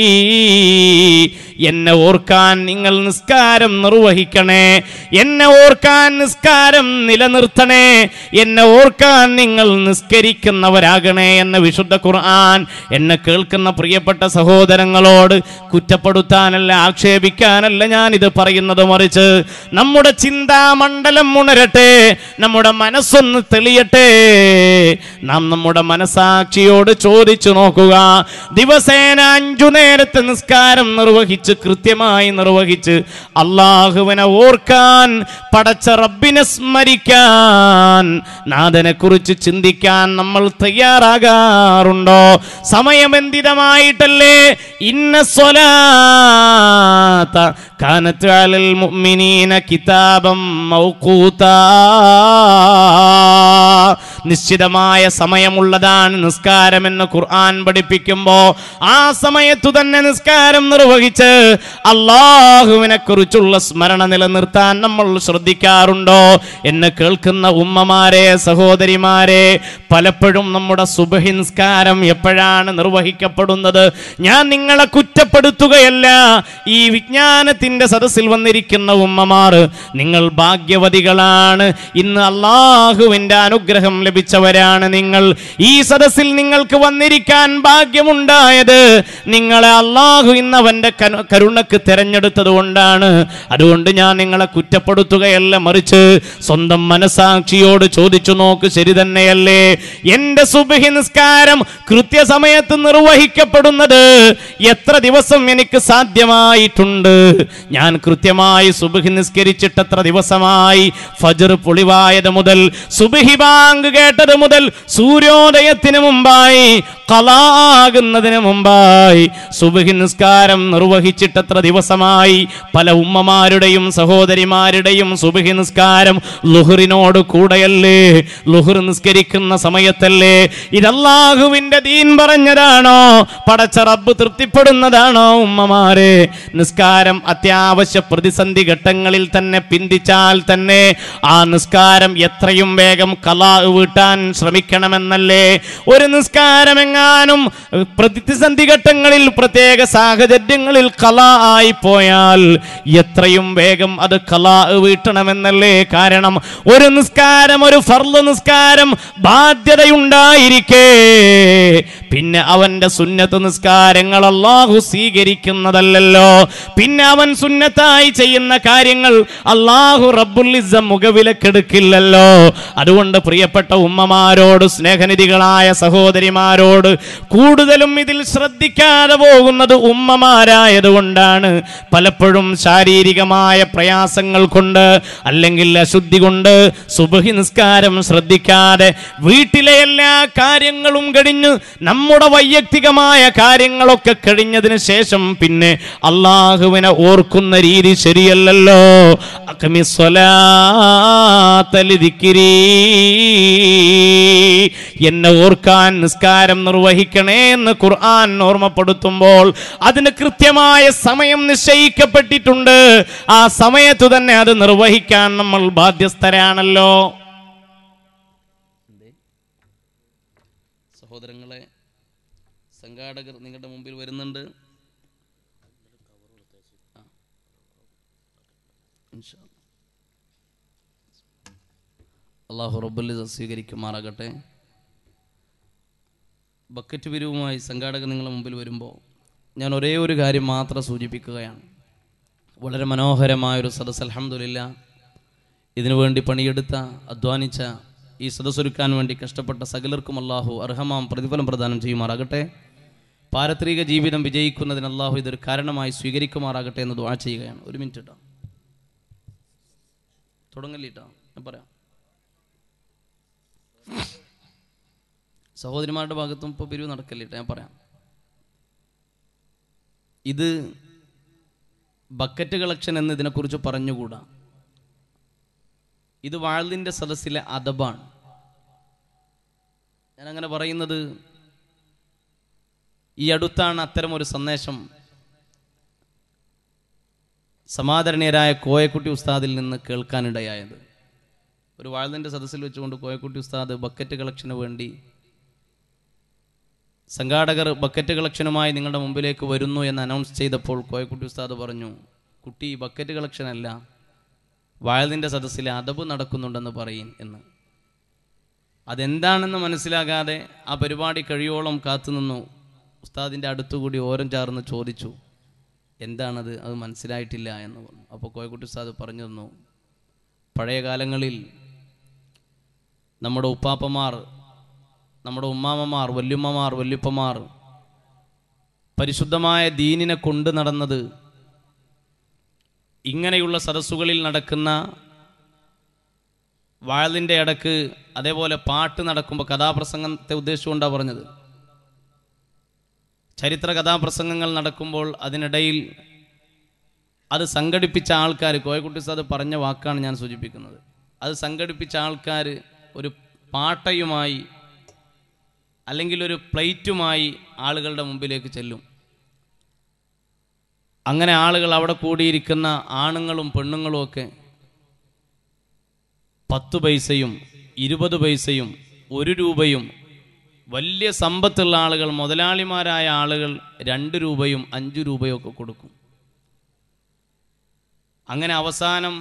എന്നെ ഓർക്കാൻ നിങ്ങൾ നിസ്കാരം നിർവഹിക്കണേ എന്നെ ഓർക്കാൻ നിസ്കാരം നിലനിർത്തണേ എന്നെ ഓർക്കാൻ നിങ്ങൾ നിസ്കരി സ്വീകരിക്കുന്നവരാകണേ എന്ന് വിശുദ്ധ ഖുർആൻ എന്നെ കേൾക്കുന്ന പ്രിയപ്പെട്ട സഹോദരങ്ങളോട് കുറ്റപ്പെടുത്താനല്ല ആക്ഷേപിക്കാനല്ല ഞാൻ ഇത് പറയുന്നത് മറിച്ച് നമ്മുടെ ചിന്താമണ്ഡലം ഉണരട്ടെ നമ്മുടെ മനസ്സൊന്ന് തെളിയട്ടെ നാം നമ്മുടെ മനസാക്ഷിയോട് ചോദിച്ചു നോക്കുക ദിവസേന അഞ്ചു നേരത്തെ നിസ്കാരം നിർവഹിച്ച് കൃത്യമായി നിർവഹിച്ച് അള്ളാഹുവിനെ ഓർക്കാൻ പടച്ച റബ്ബിനെ സ്മരിക്കാൻ നാഥനെ കുറിച്ച് ചിന്തിക്കാൻ നമ്മൾ തയ്യാറാകാറുണ്ടോ സമയബന്ധിതമായിട്ടല്ലേ ഇന്ന സ്വലാത്ത കാനത്ത് അലൽ മുഅ്മിനീന കിതാബം മൗഖൂതാ നിശ്ചിതമായ സമയമുള്ളതാണ് നിസ്കാരം എന്ന് ഖുർആൻ പഠിപ്പിക്കുമ്പോ ആ സമയത്തു തന്നെ നിസ്കാരം നിർവഹിച്ച് അള്ളാഹുവിനെ കുറിച്ചുള്ള സ്മരണ നിലനിർത്താൻ നമ്മൾ ശ്രദ്ധിക്കാറുണ്ടോ എന്നെ കേൾക്കുന്ന ഉമ്മമാരെ സഹോദരിമാരെ പലപ്പോഴും നമ്മുടെ സുബഹി നിസ്കാരം എപ്പോഴാണ് നിർവഹിക്കപ്പെടുന്നത് ഞാൻ നിങ്ങളെ കുറ്റപ്പെടുത്തുകയല്ല ഈ വിജ്ഞാനത്തിന്റെ സദസ്സിൽ വന്നിരിക്കുന്ന ഉമ്മമാർ നിങ്ങൾ ഭാഗ്യവതികളാണ് ഇന്ന് അള്ളാഹുവിന്റെ അനുഗ്രഹം ലഭിച്ചവരാണ് നിങ്ങൾ ഈ സദസ്സിൽ നിങ്ങൾക്ക് വന്നിരിക്കാൻ ഭാഗ്യമുണ്ടായത് നിങ്ങളെ അള്ളാഹു ഇന്ന് അവന്റെ കരു- കരുണക്ക് തെരഞ്ഞെടുത്തത് കൊണ്ടാണ് അതുകൊണ്ട് ഞാൻ നിങ്ങളെ കുറ്റപ്പെടുത്തുകയല്ല മറിച്ച് സ്വന്തം മനസാക്ഷിയോട് ചോദിച്ചു നോക്ക് ശരി തന്നെയല്ലേ എന്റെ സുബഹി നിസ്കാരം കൃത്യസമയത്ത് നിർവഹിക്കപ്പെടുന്നത് എത്ര ദിവസം എനിക്ക് സാധ്യമായിട്ടുണ്ട് ഞാൻ കൃത്യമായി സുബഹി നിസ്കരിച്ചിട്ട് എത്ര ദിവസമായി ഫജർ പൊളിവായത് മുതൽ സുബഹി ബാങ്ക് കേട്ടത് മുതൽ സൂര്യോദയത്തിന് മുമ്പായി കലാകുന്നതിന് മുമ്പായി സുബഹി നിസ്കാരം നിർവഹിച്ചിട്ട് എത്ര ദിവസമായി പല ഉമ്മമാരുടെയും സഹോദരിമാരുടെയും സുബഹി നിസ്കാരം ലുഹറിനോട് കൂടെയല്ലേ ലുഹർ നിസ്കരിക്കുന്ന സമയത്തല്ലേ ഇതല്ലാഹുവിന്റെ ദീൻ പറഞ്ഞതാണോ പടച്ച റബ്ബ് തൃപ്തിപ്പെടുന്നതാണോ ഉമ്മമാരെ നിസ്കാരം അത്യാവശ്യ പ്രതിസന്ധി ഘട്ടങ്ങളിൽ തന്നെ പിന്തിച്ചാൽ തന്നെ ആ നിസ്കാരം എത്രയും വേഗം കലാ വീട്ടാൻ ശ്രമിക്കണമെന്നല്ലേ ഒരു നിസ്കാരം എങ്ങാനും പ്രതിസന്ധി ഘട്ടങ്ങളിൽ പ്രത്യേക സാഹചര്യങ്ങളിൽ കലാ ആയി പോയാൽ എത്രയും വേഗം അത് കലാ വീട്ടണമെന്നല്ലേ കാരണം ഒരു നിസ്കാരം ഒരു ഫർള് നിസ്കാരം ബാധ്യതയുണ്ടായിരിക്കേ പിന്നെ അവന്റെ സുന്നത്ത് നിസ്കാരങ്ങൾ അള്ളാഹു സ്വീകരിക്കുന്നതല്ലല്ലോ പിന്നെ അവൻ സുന്നത്തായി ചെയ്യുന്ന കാര്യങ്ങൾ അള്ളാഹു റബ്ബുല്ലിസം മുഖവിലക്കെടുക്കില്ലല്ലോ അതുകൊണ്ട് പ്രിയപ്പെട്ട ഉമ്മമാരോട് സ്നേഹനിധികളായ സഹോദരിമാരോട് കൂടുതലും ഇതിൽ ശ്രദ്ധിക്കാതെ പോകുന്നത് ഉമ്മമാരായതുകൊണ്ടാണ് പലപ്പോഴും ശാരീരികമായ പ്രയാസങ്ങൾ കൊണ്ട് അല്ലെങ്കിൽ അശുദ്ധി കൊണ്ട് സുബഹി നിസ്കാരം ശ്രദ്ധിക്കാതെ വീട്ടിലെ എല്ലാ കാര്യങ്ങളും കഴിഞ്ഞ് നമ്മുടെ വൈയക്തികമായ കാര്യങ്ങളൊക്കെ കഴിഞ്ഞതിന് ശേഷം പിന്നെ അള്ളാഹുവിനെ ഓർക്കുന്ന രീതി ശരിയല്ലല്ലോ അഖമിസ്വലാത്തലി ദിക്രി. എന്നെ ഓർക്കാൻ നിസ്കാരം നിർവഹിക്കണേ എന്ന് ഖുർആൻ ഓർമ്മപ്പെടുത്തുമ്പോൾ അതിന് കൃത്യമായ സമയം നിശ്ചയിക്കപ്പെട്ടിട്ടുണ്ട് ആ സമയത്തു തന്നെ അത് നിർവഹിക്കാൻ നമ്മൾ ബാധ്യസ്ഥരാണല്ലോ സഹോദരങ്ങളെ സംഘാടകർ നിങ്ങളുടെ മുമ്പിൽ വരുന്നുണ്ട് ആ. ഇൻഷാ അല്ലാ. അള്ളാഹു റബ്ബുൽ സ്വീകരിക്കുമാറാകട്ടെ ബക്കറ്റ് പിരിവുമായി സംഘാടകർ നിങ്ങളുടെ മുമ്പിൽ വരുമ്പോൾ ഞാൻ ഒരേ ഒരു കാര്യം മാത്രം സൂചിപ്പിക്കുകയാണ് വളരെ മനോഹരമായൊരു സദസ് അൽഹംദുലില്ല ഇതിനു വേണ്ടി പണിയെടുത്ത അധ്വാനിച്ച ഈ സദസ്സൊരുക്കാൻ വേണ്ടി കഷ്ടപ്പെട്ട സകലർക്കും അള്ളാഹു അർഹമാം പ്രതിഫലം പ്രദാനം ചെയ്യുമാറാകട്ടെ പാരത്രിക ജീവിതം വിജയിക്കുന്നതിന് അള്ളാഹു ഇതൊരു കാരണമായി സ്വീകരിക്കുമാറാകട്ടെ എന്ന് ദുആ ചെയ്യുകയാണ് ഒരു മിനിറ്റ് ഇട്ടോ തുടങ്ങല്ലിട്ടോ ഞാൻ പറയാം സഹോദരിമാരുടെ ഭാഗത്തും ഇപ്പോൾ പിരിവ് നടക്കല്ലിട്ടോ ഞാൻ പറയാം ഇത് ബക്കറ്റ് കളക്ഷൻ എന്ന് ഇതിനെക്കുറിച്ച് പറഞ്ഞുകൂടാ ഇത് വാഴ്ലിൻ്റെ സദസ്സിലെ അദബാണ് ഞാൻ അങ്ങനെ പറയുന്നത് ഈ അടുത്താണ് അത്തരം ഒരു സന്ദേശം സമാദരണീയരായ കോയക്കുട്ടി ഉസ്താദിൽ നിന്ന് കേൾക്കാനിടയായത് ഒരു വാഴ്ലിൻ്റെ സദസ്സിൽ വെച്ചുകൊണ്ട് കോയക്കുട്ടി ഉസ്താദ് ബക്കറ്റ് കളക്ഷന് വേണ്ടി സംഘാടകർ ബക്കറ്റ് കളക്ഷനുമായി നിങ്ങളുടെ മുമ്പിലേക്ക് വരുന്നു എന്ന് അനൗൺസ് ചെയ്തപ്പോൾ കോയക്കുട്ടി ഉസ്താദ് പറഞ്ഞു കുട്ടി ബക്കറ്റ് കളക്ഷൻ അല്ല വാഴതിൻ്റെ സദസ്സിലെ അതബ് നടക്കുന്നുണ്ടെന്ന് പറയും എന്ന് അതെന്താണെന്ന് മനസ്സിലാകാതെ ആ പരിപാടി കഴിയോളം കാത്തുനിന്നു ഉസ്താദിൻ്റെ അടുത്തുകൂടി ഓരം ചാർന്ന് ചോദിച്ചു എന്താണത് അത് മനസ്സിലായിട്ടില്ല എന്ന് പറഞ്ഞു അപ്പോൾ കോയക്കുട്ടി ഉസ്താദ് പറഞ്ഞു തന്നു പഴയ കാലങ്ങളിൽ നമ്മുടെ ഉപ്പാപ്പമാർ നമ്മുടെ ഉമ്മാമ്മമാർ വല്യുമ്മമാർ വല്യുപ്പമാർ പരിശുദ്ധമായ ദീനിനെ കൊണ്ടു നടന്നത് ഇങ്ങനെയുള്ള സദസ്സുകളിൽ നടക്കുന്ന വാഴലിൻ്റെ ഇടക്ക് അതേപോലെ പാട്ട് നടക്കുമ്പോൾ കഥാപ്രസംഗത്തെ ഉദ്ദേശിച്ചുകൊണ്ടാണ് പറഞ്ഞത് ചരിത്ര കഥാപ്രസംഗങ്ങൾ നടക്കുമ്പോൾ അതിനിടയിൽ അത് സംഘടിപ്പിച്ച ആൾക്കാർ കോയക്കുട്ടി സാദ് പറഞ്ഞ വാക്കാണ് ഞാൻ സൂചിപ്പിക്കുന്നത് അത് സംഘടിപ്പിച്ച ആൾക്കാർ ഒരു പാട്ടയുമായി അല്ലെങ്കിൽ ഒരു പ്ലേറ്റുമായി ആളുകളുടെ മുമ്പിലേക്ക് ചെല്ലും അങ്ങനെ ആളുകൾ അവിടെ കൂടിയിരിക്കുന്ന ആണുങ്ങളും പെണ്ണുങ്ങളും ഒക്കെ പത്ത് പൈസയും ഇരുപത് പൈസയും ഒരു രൂപയും വലിയ സമ്പത്തുള്ള ആളുകൾ മുതലാളിമാരായ ആളുകൾ രണ്ട് രൂപയും അഞ്ച് രൂപയും ഒക്കെ കൊടുക്കും അങ്ങനെ അവസാനം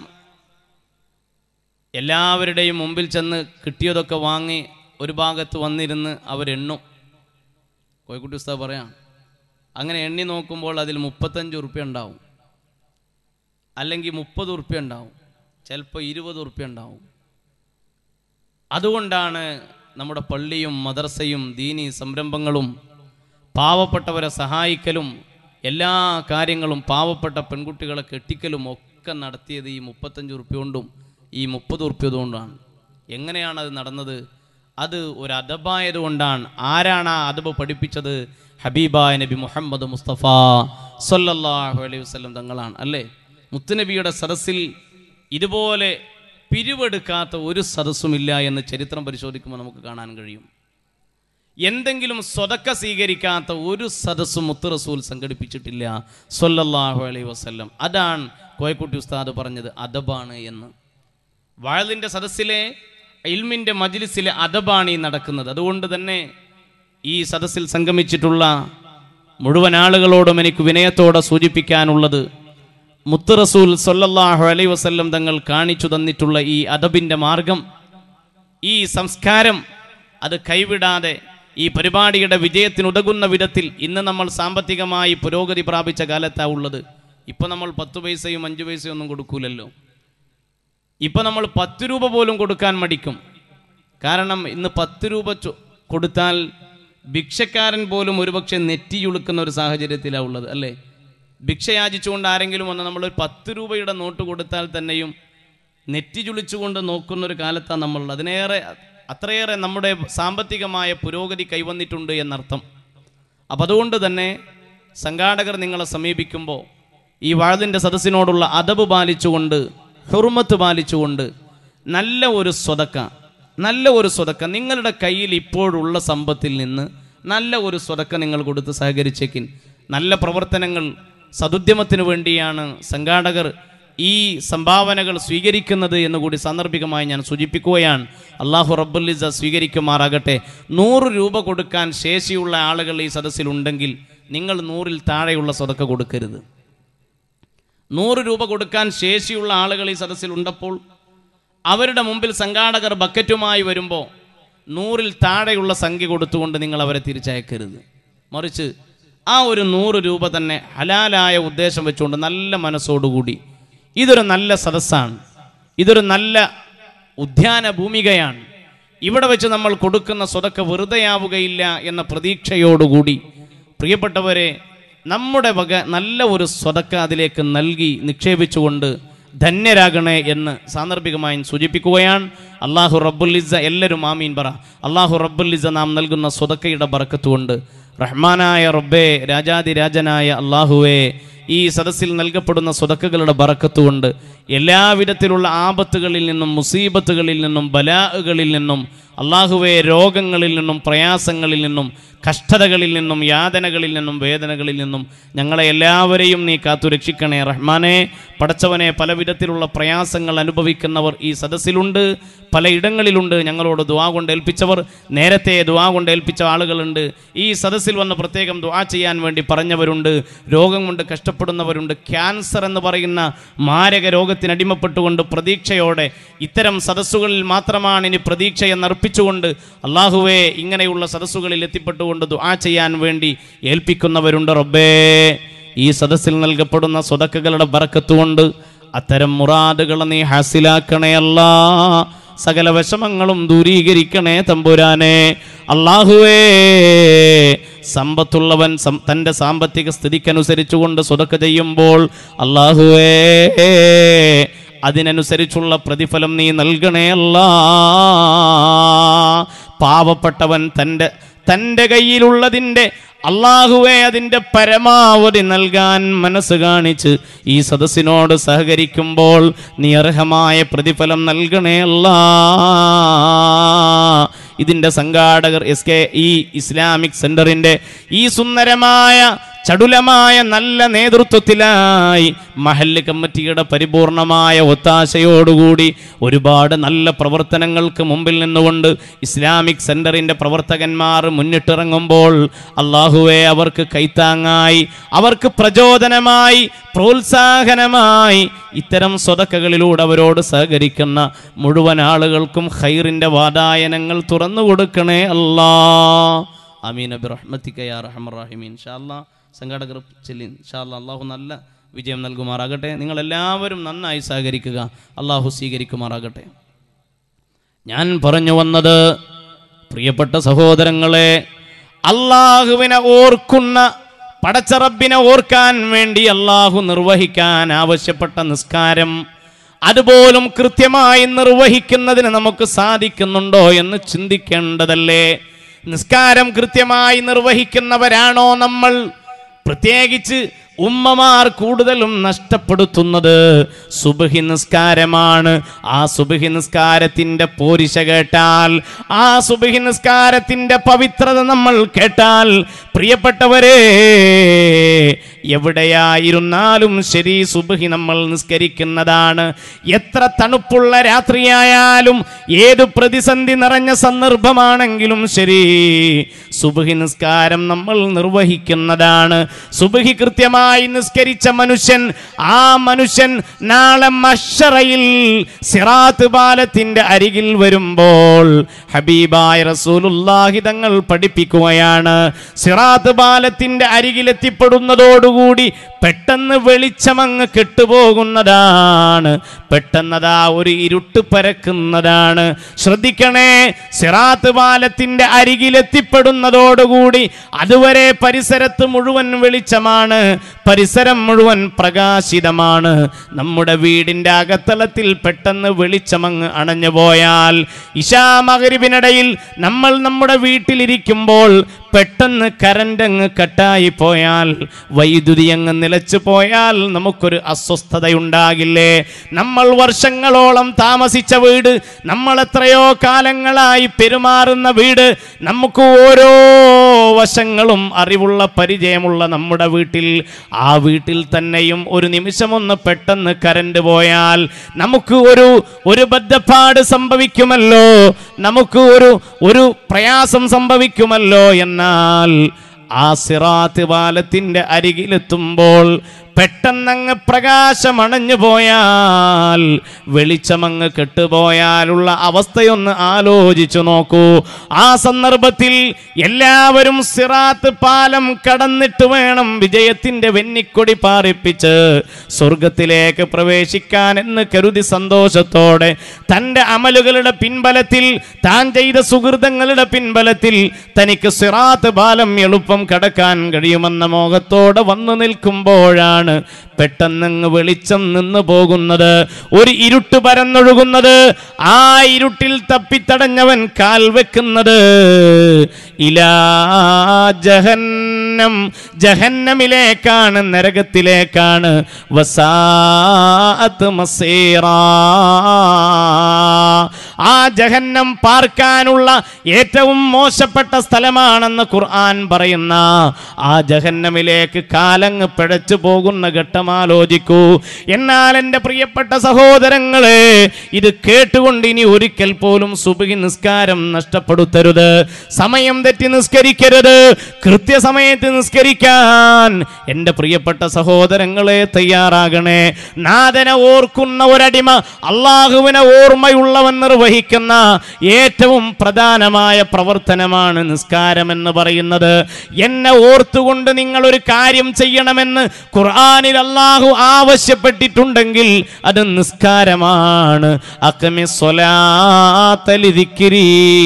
എല്ലാവരുടെയും മുമ്പിൽ ചെന്ന് കിട്ടിയതൊക്കെ വാങ്ങി ഒരു ഭാഗത്ത് വന്നിരുന്ന് അവരെണ്ണും കോഴിക്കുട്ടി ഉസ്താദ് പറയാം അങ്ങനെ എണ്ണി നോക്കുമ്പോൾ അതിൽ മുപ്പത്തഞ്ച് ഉറുപ്പ്യ ഉണ്ടാവും അല്ലെങ്കിൽ മുപ്പത് ഉറുപ്പ്യ ഉണ്ടാവും ചിലപ്പോൾ ഇരുപത് ഉറുപ്പ്യ ഉണ്ടാവും അതുകൊണ്ടാണ് നമ്മുടെ പള്ളിയും മദർസയും ദീനി സംരംഭങ്ങളും പാവപ്പെട്ടവരെ സഹായിക്കലും എല്ലാ കാര്യങ്ങളും പാവപ്പെട്ട പെൺകുട്ടികളെ കെട്ടിക്കലും ഒക്കെ നടത്തിയത് ഈ മുപ്പത്തഞ്ച് ഉറുപ്പ്യ കൊണ്ടും ഈ മുപ്പത് ഉറുപ്പ്യ കൊണ്ടാണ് എങ്ങനെയാണ് അത് നടന്നത് അത് ഒരു അദബായത് കൊണ്ടാണ് ആരാണ് ആ അദബ് പഠിപ്പിച്ചത് ഹബീബായ നബി മുഹമ്മദ് മുസ്തഫ സല്ലല്ലാഹു അലൈഹി വസല്ലം തങ്ങളാണ് അല്ലേ മുത്തുനബിയുടെ സദസ്സിൽ ഇതുപോലെ പിരിവെടുക്കാത്ത ഒരു സദസ്സുമില്ല എന്ന് ചരിത്രം പരിശോധിക്കുമ്പോൾ നമുക്ക് കാണാൻ കഴിയും എന്തെങ്കിലും സ്വതക്ക സ്വീകരിക്കാത്ത ഒരു സദസ്സും മുത്ത് റസൂൽ സംഘടിപ്പിച്ചിട്ടില്ല സൊല്ലല്ലാഹു അലൈഹി വസല്ലം അതാണ് കോയക്കുട്ടി ഉസ്താദ് പറഞ്ഞത് അദബാണ് എന്ന് വാഴലിൻ്റെ സദസ്സിലെ ഇൽമിൻ്റെ മജ്ലിസിലെ അദബാണ് ഈ നടക്കുന്നത് അതുകൊണ്ട് തന്നെ ഈ സദസ്സിൽ സംഗമിച്ചിട്ടുള്ള മുഴുവൻ ആളുകളോടും എനിക്ക് വിനയത്തോടെ സൂചിപ്പിക്കാനുള്ളത് മുത്ത് റസൂൽ സൊല്ലല്ലാഹു അലൈ വസല്ലം തങ്ങൾ കാണിച്ചു തന്നിട്ടുള്ള ഈ അദബിൻ്റെ മാർഗം ഈ സംസ്കാരം അത് കൈവിടാതെ ഈ പരിപാടിയുടെ വിജയത്തിന് ഉതകുന്ന വിധത്തിൽ ഇന്ന് നമ്മൾ സാമ്പത്തികമായി പുരോഗതി പ്രാപിച്ച കാലത്താ ഉള്ളത് ഇപ്പൊ നമ്മൾ പത്ത് പൈസയും അഞ്ച് പൈസയും ഒന്നും കൊടുക്കൂലല്ലോ ഇപ്പൊ നമ്മൾ പത്ത് രൂപ പോലും കൊടുക്കാൻ മടിക്കും കാരണം ഇന്ന് പത്ത് രൂപ ചൊ- കൊടുത്താൽ ഭിക്ഷക്കാരൻ പോലും ഒരുപക്ഷെ നെറ്റിയുളുക്കുന്ന ഒരു സാഹചര്യത്തിലാണ് ഉള്ളത് അല്ലേ ഭിക്ഷ യാചിച്ചുകൊണ്ട് ആരെങ്കിലും വന്ന് നമ്മൾ ഒരു പത്ത് രൂപയുടെ നോട്ട് കൊടുത്താൽ തന്നെയും നെറ്റി ചുളിച്ചുകൊണ്ട് നോക്കുന്ന ഒരു കാലത്താണ് നമ്മൾ അതിനേറെ അത്രയേറെ നമ്മുടെ സാമ്പത്തികമായ പുരോഗതി കൈവന്നിട്ടുണ്ട് എന്നർത്ഥം അപ്പം അതുകൊണ്ട് തന്നെ സംഘാടകർ നിങ്ങളെ സമീപിക്കുമ്പോൾ ഈ വാഴതിൻ്റെ സദസ്സിനോടുള്ള അതബ് പാലിച്ചുകൊണ്ട് ഹുർമത്ത് പാലിച്ചുകൊണ്ട് നല്ല ഒരു സ്വതക്ക നല്ല ഒരു സ്വതക്ക നിങ്ങളുടെ കയ്യിൽ ഇപ്പോഴുള്ള സമ്പത്തിൽ നിന്ന് നല്ല ഒരു സ്വതക്ക നിങ്ങൾ കൊടുത്ത് സഹകരിച്ചേക്കിൻ നല്ല പ്രവർത്തനങ്ങൾ സതുദ്യമത്തിന് വേണ്ടിയാണ് സംഘാടകർ ഈ സംഭാവനകൾ സ്വീകരിക്കുന്നത് എന്ന് കൂടി സാന്ദർഭികമായി ഞാൻ സൂചിപ്പിക്കുകയാണ് അള്ളാഹു റബ്ബുലിസ സ്വീകരിക്കുമാറാകട്ടെ നൂറ് രൂപ കൊടുക്കാൻ ശേഷിയുള്ള ആളുകൾ ഈ സദസ്സിലുണ്ടെങ്കിൽ നിങ്ങൾ നൂറിൽ താഴെയുള്ള സ്വതക്ക കൊടുക്കരുത് നൂറ് രൂപ കൊടുക്കാൻ ശേഷിയുള്ള ആളുകൾ ഈ സദസ്സിൽ ഉണ്ടപ്പോൾ അവരുടെ മുമ്പിൽ സംഘാടകർ ബക്കറ്റുമായി വരുമ്പോൾ നൂറിൽ താഴെയുള്ള സംഖ്യ കൊടുത്തുകൊണ്ട് നിങ്ങൾ അവരെ തിരിച്ചയക്കരുത് മറിച്ച് ആ ഒരു നൂറ് രൂപ തന്നെ ഹലാലായ ഉദ്ദേശം വെച്ചുകൊണ്ട് നല്ല മനസ്സോടുകൂടി ഇതൊരു നല്ല സദസ്സാണ് ഇതൊരു നല്ല ഉദ്യാന ഭൂമികയാണ് ഇവിടെ വെച്ച് നമ്മൾ കൊടുക്കുന്ന സ്വതക്ക വെറുതെയാവുകയില്ല എന്ന പ്രതീക്ഷയോടുകൂടി പ്രിയപ്പെട്ടവരെ നമ്മുടെ വക നല്ല ഒരു സ്വതക്ക അതിലേക്ക് നൽകി നിക്ഷേപിച്ചുകൊണ്ട് ധന്യരാകണേ എന്ന് സാന്ദർഭികമായി സൂചിപ്പിക്കുകയാണ് അള്ളാഹു റബ്ബുല്ലിസ എല്ലാവരും ആമീൻ പറ അള്ളാഹു റബ്ബുല്ലിസ നാം നൽകുന്ന സ്വതക്കയുടെ ബറക്കത്തുകൊണ്ട് റഹ്മാനായ റബ്ബേ രാജാതിരാജനായ അള്ളാഹുവേ ഈ സദസ്സിൽ നൽകപ്പെടുന്ന സ്വതക്കകളുടെ ബറക്കത്തുകൊണ്ട് എല്ലാവിധത്തിലുള്ള ആപത്തുകളിൽ നിന്നും മുസീബത്തുകളിൽ നിന്നും ബലാഹുകളിൽ നിന്നും അള്ളാഹുവെ രോഗങ്ങളിൽ നിന്നും പ്രയാസങ്ങളിൽ നിന്നും കഷ്ടതകളിൽ നിന്നും യാതനകളിൽ നിന്നും വേദനകളിൽ നിന്നും ഞങ്ങളെ എല്ലാവരെയും നീ കാത്തു രക്ഷിക്കണേ റഹ്മാനെ പടച്ചവനെ പല വിധത്തിലുള്ള പ്രയാസങ്ങൾ അനുഭവിക്കുന്നവർ ഈ സദസ്സിലുണ്ട് പലയിടങ്ങളിലുണ്ട് ഞങ്ങളോട് ദുവാ കൊണ്ട് ഏൽപ്പിച്ചവർ നേരത്തെ ദുവാ കൊണ്ട് ഏൽപ്പിച്ച ആളുകളുണ്ട് ഈ സദസ്സിൽ വന്ന് പ്രത്യേകം ദുവാ ചെയ്യാൻ വേണ്ടി പറഞ്ഞവരുണ്ട് രോഗം കൊണ്ട് കഷ്ടപ്പെടുന്നവരുണ്ട് ക്യാൻസർ എന്ന് പറയുന്ന മാരക രോഗത്തിന് അടിമപ്പെട്ടുകൊണ്ട് പ്രതീക്ഷയോടെ ഇത്തരം സദസ്സുകളിൽ മാത്രമാണ് ഇനി പ്രതീക്ഷ എന്നർപ്പിച്ച് അർപ്പിച്ചുകൊണ്ട് അള്ളാഹുവെ ഇങ്ങനെയുള്ള സദസ്സുകളിൽ എത്തിപ്പെട്ടുകൊണ്ട് ദുആ ചെയ്യാൻ വേണ്ടി ഏൽപ്പിക്കുന്നവരുണ്ട് റബ്ബേ ഈ സദസ്സിൽ നൽകപ്പെടുന്ന സ്വതക്കുകളുടെ ബറക്കത്തുകൊണ്ട് അത്തരം മുറാദുകൾ നീ ഹാസിലാക്കണേ അല്ലാ സകല വിഷമങ്ങളും ദൂരീകരിക്കണേ തമ്പുരാനെ അള്ളാഹുവേ സമ്പത്തുള്ളവൻ സം- തൻ്റെ സാമ്പത്തിക സ്ഥിതിക്കനുസരിച്ചുകൊണ്ട് സ്വതക്ക ചെയ്യുമ്പോൾ അള്ളാഹുവേ അതിനനുസരിച്ചുള്ള പ്രതിഫലം നീ നൽകണേ അല്ലാ പാവപ്പെട്ടവൻ തൻ്റെ തൻ്റെ കയ്യിലുള്ളതിൻ്റെ അള്ളാഹുവെ അതിൻ്റെ പരമാവധി നൽകാൻ മനസ്സ് കാണിച്ച് ഈ സദസ്സിനോട് സഹകരിക്കുമ്പോൾ നീ അർഹമായ പ്രതിഫലം നൽകണേ അല്ലാ ഇതിൻ്റെ സംഘാടകർ എസ് കെ ഇ ഇസ്ലാമിക് സെന്ററിൻ്റെ ഈ സുന്ദരമായ ചടുലമായ നല്ല നേതൃത്വത്തിലായി മഹല്ല് കമ്മിറ്റിയുടെ പരിപൂർണമായ ഒത്താശയോടുകൂടി ഒരുപാട് നല്ല പ്രവർത്തനങ്ങൾക്ക് മുമ്പിൽ നിന്നുകൊണ്ട് ഇസ്ലാമിക് സെന്ററിന്റെ പ്രവർത്തകന്മാർ മുന്നിട്ടിറങ്ങുമ്പോൾ അള്ളാഹുവെ അവർക്ക് കൈത്താങ്ങായി അവർക്ക് പ്രചോദനമായി പ്രോത്സാഹനമായി ഇത്തരം സ്വതക്കകളിലൂടെ അവരോട് സഹകരിക്കുന്ന മുഴുവൻ ആളുകൾക്കും ഖൈറിന്റെ വാതായനങ്ങൾ തുറന്നു കൊടുക്കണേ അല്ലാ അമീൻ അബി റഹ്മത്തിക്ക യാ റഹ്മർ റഹീമീൻ ഇൻഷാ അല്ലാ സംഘാടകർ ചെല്ലി ഇൻഷാ അല്ലാ അള്ളാഹു നല്ല വിജയം നൽകുമാറാകട്ടെ നിങ്ങൾ എല്ലാവരും നന്നായി സഹകരിക്കുക അള്ളാഹു സ്വീകരിക്കുമാറാകട്ടെ ഞാൻ പറഞ്ഞു വന്നത് പ്രിയപ്പെട്ട സഹോദരങ്ങളെ അള്ളാഹുവിനെ ഓർക്കുന്ന പടച്ചറബിനെ ഓർക്കാൻ വേണ്ടി അള്ളാഹു നിർവഹിക്കാൻ ആവശ്യപ്പെട്ട നിസ്കാരം അതുപോലും കൃത്യമായി നിർവഹിക്കുന്നതിന് നമുക്ക് സാധിക്കുന്നുണ്ടോ എന്ന് ചിന്തിക്കേണ്ടതല്ലേ നിസ്കാരം കൃത്യമായി നിർവഹിക്കുന്നവരാണോ നമ്മൾ പ്രത്യേകിച്ച് ഉമ്മമാർ കൂടുതലും നഷ്ടപ്പെടുത്തുന്നത് സുബഹി നിസ്കാരമാണ് ആ സുബഹി നിസ്കാരത്തിന്റെ പോരിശ കേട്ടാൽ ആ സുബഹി നിസ്കാരത്തിന്റെ പവിത്രത നമ്മൾ കേട്ടാൽ പ്രിയപ്പെട്ടവരെ എവിടെയായിരുന്നാലും ശരി സുബഹി നമ്മൾ നിസ്കരിക്കുന്നതാണ് എത്ര തണുപ്പുള്ള രാത്രിയായാലും ഏത് പ്രതിസന്ധി നിറഞ്ഞ സന്ദർഭമാണെങ്കിലും ശരി സുബഹി നിസ്കാരം നമ്മൾ നിർവഹിക്കുന്നതാണ് സുബഹി കൃത്യമായി നിസ്കരിച്ച മനുഷ്യൻ ആ മനുഷ്യൻ നാളെ മഷറയിൽ സിറാത്ത് പാലത്തിന്റെ അരികിൽ വരുമ്പോൾ ഹബീബായ റസൂലുള്ളാഹി തങ്ങൾ പഠിപ്പിക്കുകയാണ് സിറാത്ത് പാലത്തിന്റെ അരികിൽ എത്തിപ്പെടുന്നതോടുകൂടി പെട്ടെന്ന് വെളിച്ചമങ്ങ് കെട്ടുപോകുന്നതാണ് പെട്ടെന്നതാ ഒരു ഇരുട്ട് പരക്കുന്നതാണ് ശ്രദ്ധിക്കണേ സിറാത്ത് പാലത്തിന്റെ അരികിൽ എത്തിപ്പെടുന്നതോടുകൂടി അതുവരെ പരിസരത്ത് മുഴുവൻ വെളിച്ചമാണ് പരിസരം മുഴുവൻ പ്രകാശിതമാണ് നമ്മുടെ വീടിന്റെ അകത്തളത്തിൽ പെട്ടെന്ന് വെളിച്ചമങ്ങ് അണഞ്ഞു പോയാൽ ഇശാ മകരിവിനിടയിൽ നമ്മൾ നമ്മുടെ വീട്ടിലിരിക്കുമ്പോൾ പെട്ടെന്ന് കറണ്ട് അങ്ങ് കട്ടായി പോയാൽ വൈദ്യുതി അങ്ങ് നിലച്ചു പോയാൽ നമുക്കൊരു അസ്വസ്ഥതയുണ്ടാകില്ലേ നമ്മൾ വർഷങ്ങളോളം താമസിച്ച വീട് നമ്മൾ എത്രയോ കാലങ്ങളായി പെരുമാറുന്ന വീട് നമുക്ക് ഓരോ വശങ്ങളും അറിവുള്ള പരിചയമുള്ള നമ്മുടെ വീട്ടിൽ ആ വീട്ടിൽ തന്നെയും ഒരു നിമിഷമൊന്ന് പെട്ടെന്ന് കരണ്ട് പോയാൽ നമുക്ക് ഒരു ഒരു ബദ്ധപ്പാട് സംഭവിക്കുമല്ലോ നമുക്ക് ഒരു ഒരു പ്രയാസം സംഭവിക്കുമല്ലോ എന്നാൽ ആ സിറാത്ത് പാലത്തിന്റെ അരികിലെത്തുമ്പോൾ പെട്ടെന്നങ്ങ് പ്രകാശമണഞ്ഞു പോയാൽ വെളിച്ചമങ്ങ് കെട്ടുപോയാലുള്ള അവസ്ഥയൊന്ന് ആലോചിച്ചു നോക്കൂ ആ സന്ദർഭത്തിൽ എല്ലാവരും സിറാത്ത് പാലം കടന്നിട്ട് വേണം വിജയത്തിന്റെ വെന്നിക്കൊടി പാറിപ്പിച്ച് സ്വർഗത്തിലേക്ക് പ്രവേശിക്കാൻ എന്ന് കരുതി സന്തോഷത്തോടെ തന്റെ അമലുകളുടെ പിൻബലത്തിൽ താൻ ചെയ്ത സുഹൃതങ്ങളുടെ പിൻബലത്തിൽ തനിക്ക് സിറാത്ത് പാലം എളുപ്പം കടക്കാൻ കഴിയുമെന്ന മോഹത്തോടെ വന്നു നിൽക്കുമ്പോഴാണ് പെട്ടെന്നങ്ങ് വെളിച്ചം നിന്ന് പോകുന്നത് ഒരു ഇരുട്ട് പരന്നൊഴുകുന്നത് ആ ഇരുട്ടിൽ തപ്പിത്തടഞ്ഞവൻ കാൽ വെക്കുന്നത് ഇലാ ജഹന്നം ജഹന്നമിലേക്കാണ് നരകത്തിലേക്കാണ് വസാഅത്ത് മസീറാ ആ ജഹന്നം പാർക്കാനുള്ള ഏറ്റവും മോശപ്പെട്ട സ്ഥലമാണെന്ന് ഖുർആൻ പറയുന്ന ആ ജഹന്നമിലേക്ക് കാലങ്ങ് പിഴച്ചു പോകുന്ന ഘട്ടം ആലോചിക്കൂ എന്നാൽ എൻ്റെ പ്രിയപ്പെട്ട സഹോദരങ്ങളെ ഇത് കേട്ടുകൊണ്ട് ഇനി ഒരിക്കൽ പോലും സുബഹി നിസ്കാരം നഷ്ടപ്പെടുത്തരുത് സമയം തെറ്റി നിസ്കരിക്കരുത് കൃത്യസമയത്ത് നിസ്കരിക്കാൻ എൻ്റെ പ്രിയപ്പെട്ട സഹോദരങ്ങളെ തയ്യാറാകണേ നാഥനെ ഓർക്കുന്ന ഒരടിമ അള്ളാഹുവിനെ ഓർമ്മയുള്ളവൻ നിർവഹിക്കുന്ന ഏറ്റവും പ്രധാനമായ പ്രവർത്തനമാണ് നിസ്കാരം എന്ന് പറയുന്നത് എന്നെ ഓർത്തുകൊണ്ട് നിങ്ങൾ ഒരു കാര്യം ചെയ്യണമെന്ന് ഖുർആനിൽ അള്ളാഹു ആവശ്യപ്പെട്ടിട്ടുണ്ടെങ്കിൽ അത് നിസ്കാരമാണ് അക്കമി സ്വലാത്തലിതിക്കിരീ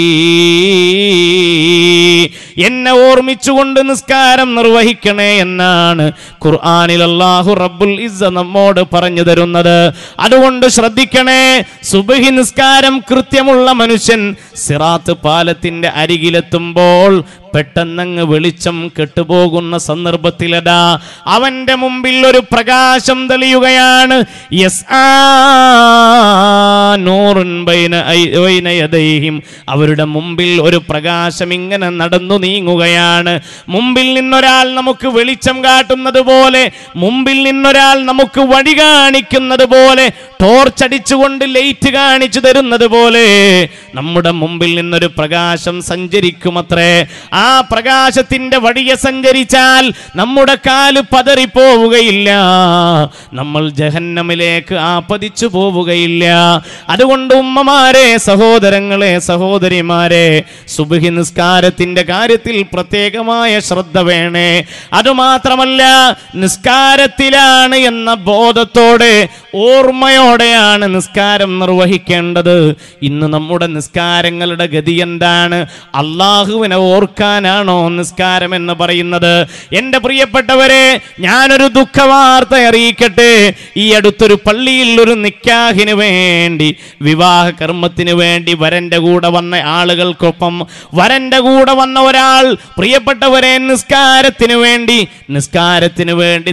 എന്നെ ഓർമ്മിച്ചുകൊണ്ട് നിസ്കാരം നിർവഹിക്കണേ എന്നാണ് ഖുർആനിൽ അല്ലാഹു റബ്ബുൽ ഇസ്സ നമ്മോട് പറഞ്ഞു തരുന്നത് അതുകൊണ്ട് ശ്രദ്ധിക്കണേ സുബഹി നിസ്കാരം കൃത്യമുള്ള മനുഷ്യൻ സിറാത്ത് പാലത്തിന്റെ അരികിലെത്തുമ്പോൾ പെട്ടെന്നങ്ങ് വെളിച്ചം കെട്ടുപോകുന്ന സന്ദർഭത്തിലതാ അവന്റെ മുമ്പിൽ ഒരു പ്രകാശം തെളിയുകയാണ് യസ് നൂറുൻ ബൈന ഐ- ബൈന യദൈഹിം. അവരുടെ മുമ്പിൽ ഒരു പ്രകാശം ഇങ്ങനെ നടന്നു നീങ്ങുകയാണ് മുമ്പിൽ നിന്നൊരാൾ നമുക്ക് വെളിച്ചം കാട്ടുന്നത് പോലെ മുമ്പിൽ നിന്നൊരാൾ നമുക്ക് വഴി കാണിക്കുന്നത് പോലെ ടോർച്ചടിച്ചുകൊണ്ട് ലൈറ്റ് കാണിച്ചു തരുന്നത് പോലെ നമ്മുടെ മുമ്പിൽ നിന്നൊരു പ്രകാശം സഞ്ചരിക്കുമത്രേ ആ പ്രകാശത്തിന്റെ വഴിയെ സഞ്ചരിച്ചാൽ നമ്മുടെ കാല് പതറിപ്പോവുകയില്ല നമ്മൾ ജഹന്നമിലേക്ക് ആപതിച്ചു പോവുകയില്ല അതുകൊണ്ട് ഉമ്മമാരെ സഹോദരങ്ങളെ സഹോദരിമാരെ സുബഹി നിസ്കാരത്തിന്റെ കാര്യത്തിൽ പ്രത്യേകമായ ശ്രദ്ധ വേണേ അതുമാത്രമല്ല നിസ്കാരത്തിലാണ് എന്ന ബോധത്തോടെ ഓർമ്മയോടെയാണ് നിസ്കാരം നിർവഹിക്കേണ്ടത് ഇന്ന് നമ്മുടെ നിസ്കാരങ്ങളുടെ ഗതി എന്താണ് അള്ളാഹുവിനെ ഓർക്കാനാണോ നിസ്കാരം എന്ന് പറയുന്നത് എൻ്റെ പ്രിയപ്പെട്ടവരെ ഞാനൊരു ദുഃഖവാർത്ത അറിയിക്കട്ടെ ഈ അടുത്തൊരു പള്ളിയിൽ ഒരു നിക്കാഹിന് വേണ്ടി വിവാഹ കർമ്മത്തിന് വേണ്ടി വരന്റെ കൂടെ വന്ന ആളുകൾക്കൊപ്പം വരന്റെ കൂടെ വന്ന ഒരാൾ പ്രിയപ്പെട്ടവരെ നിസ്കാരത്തിന് വേണ്ടി നിസ്കാരത്തിന് വേണ്ടി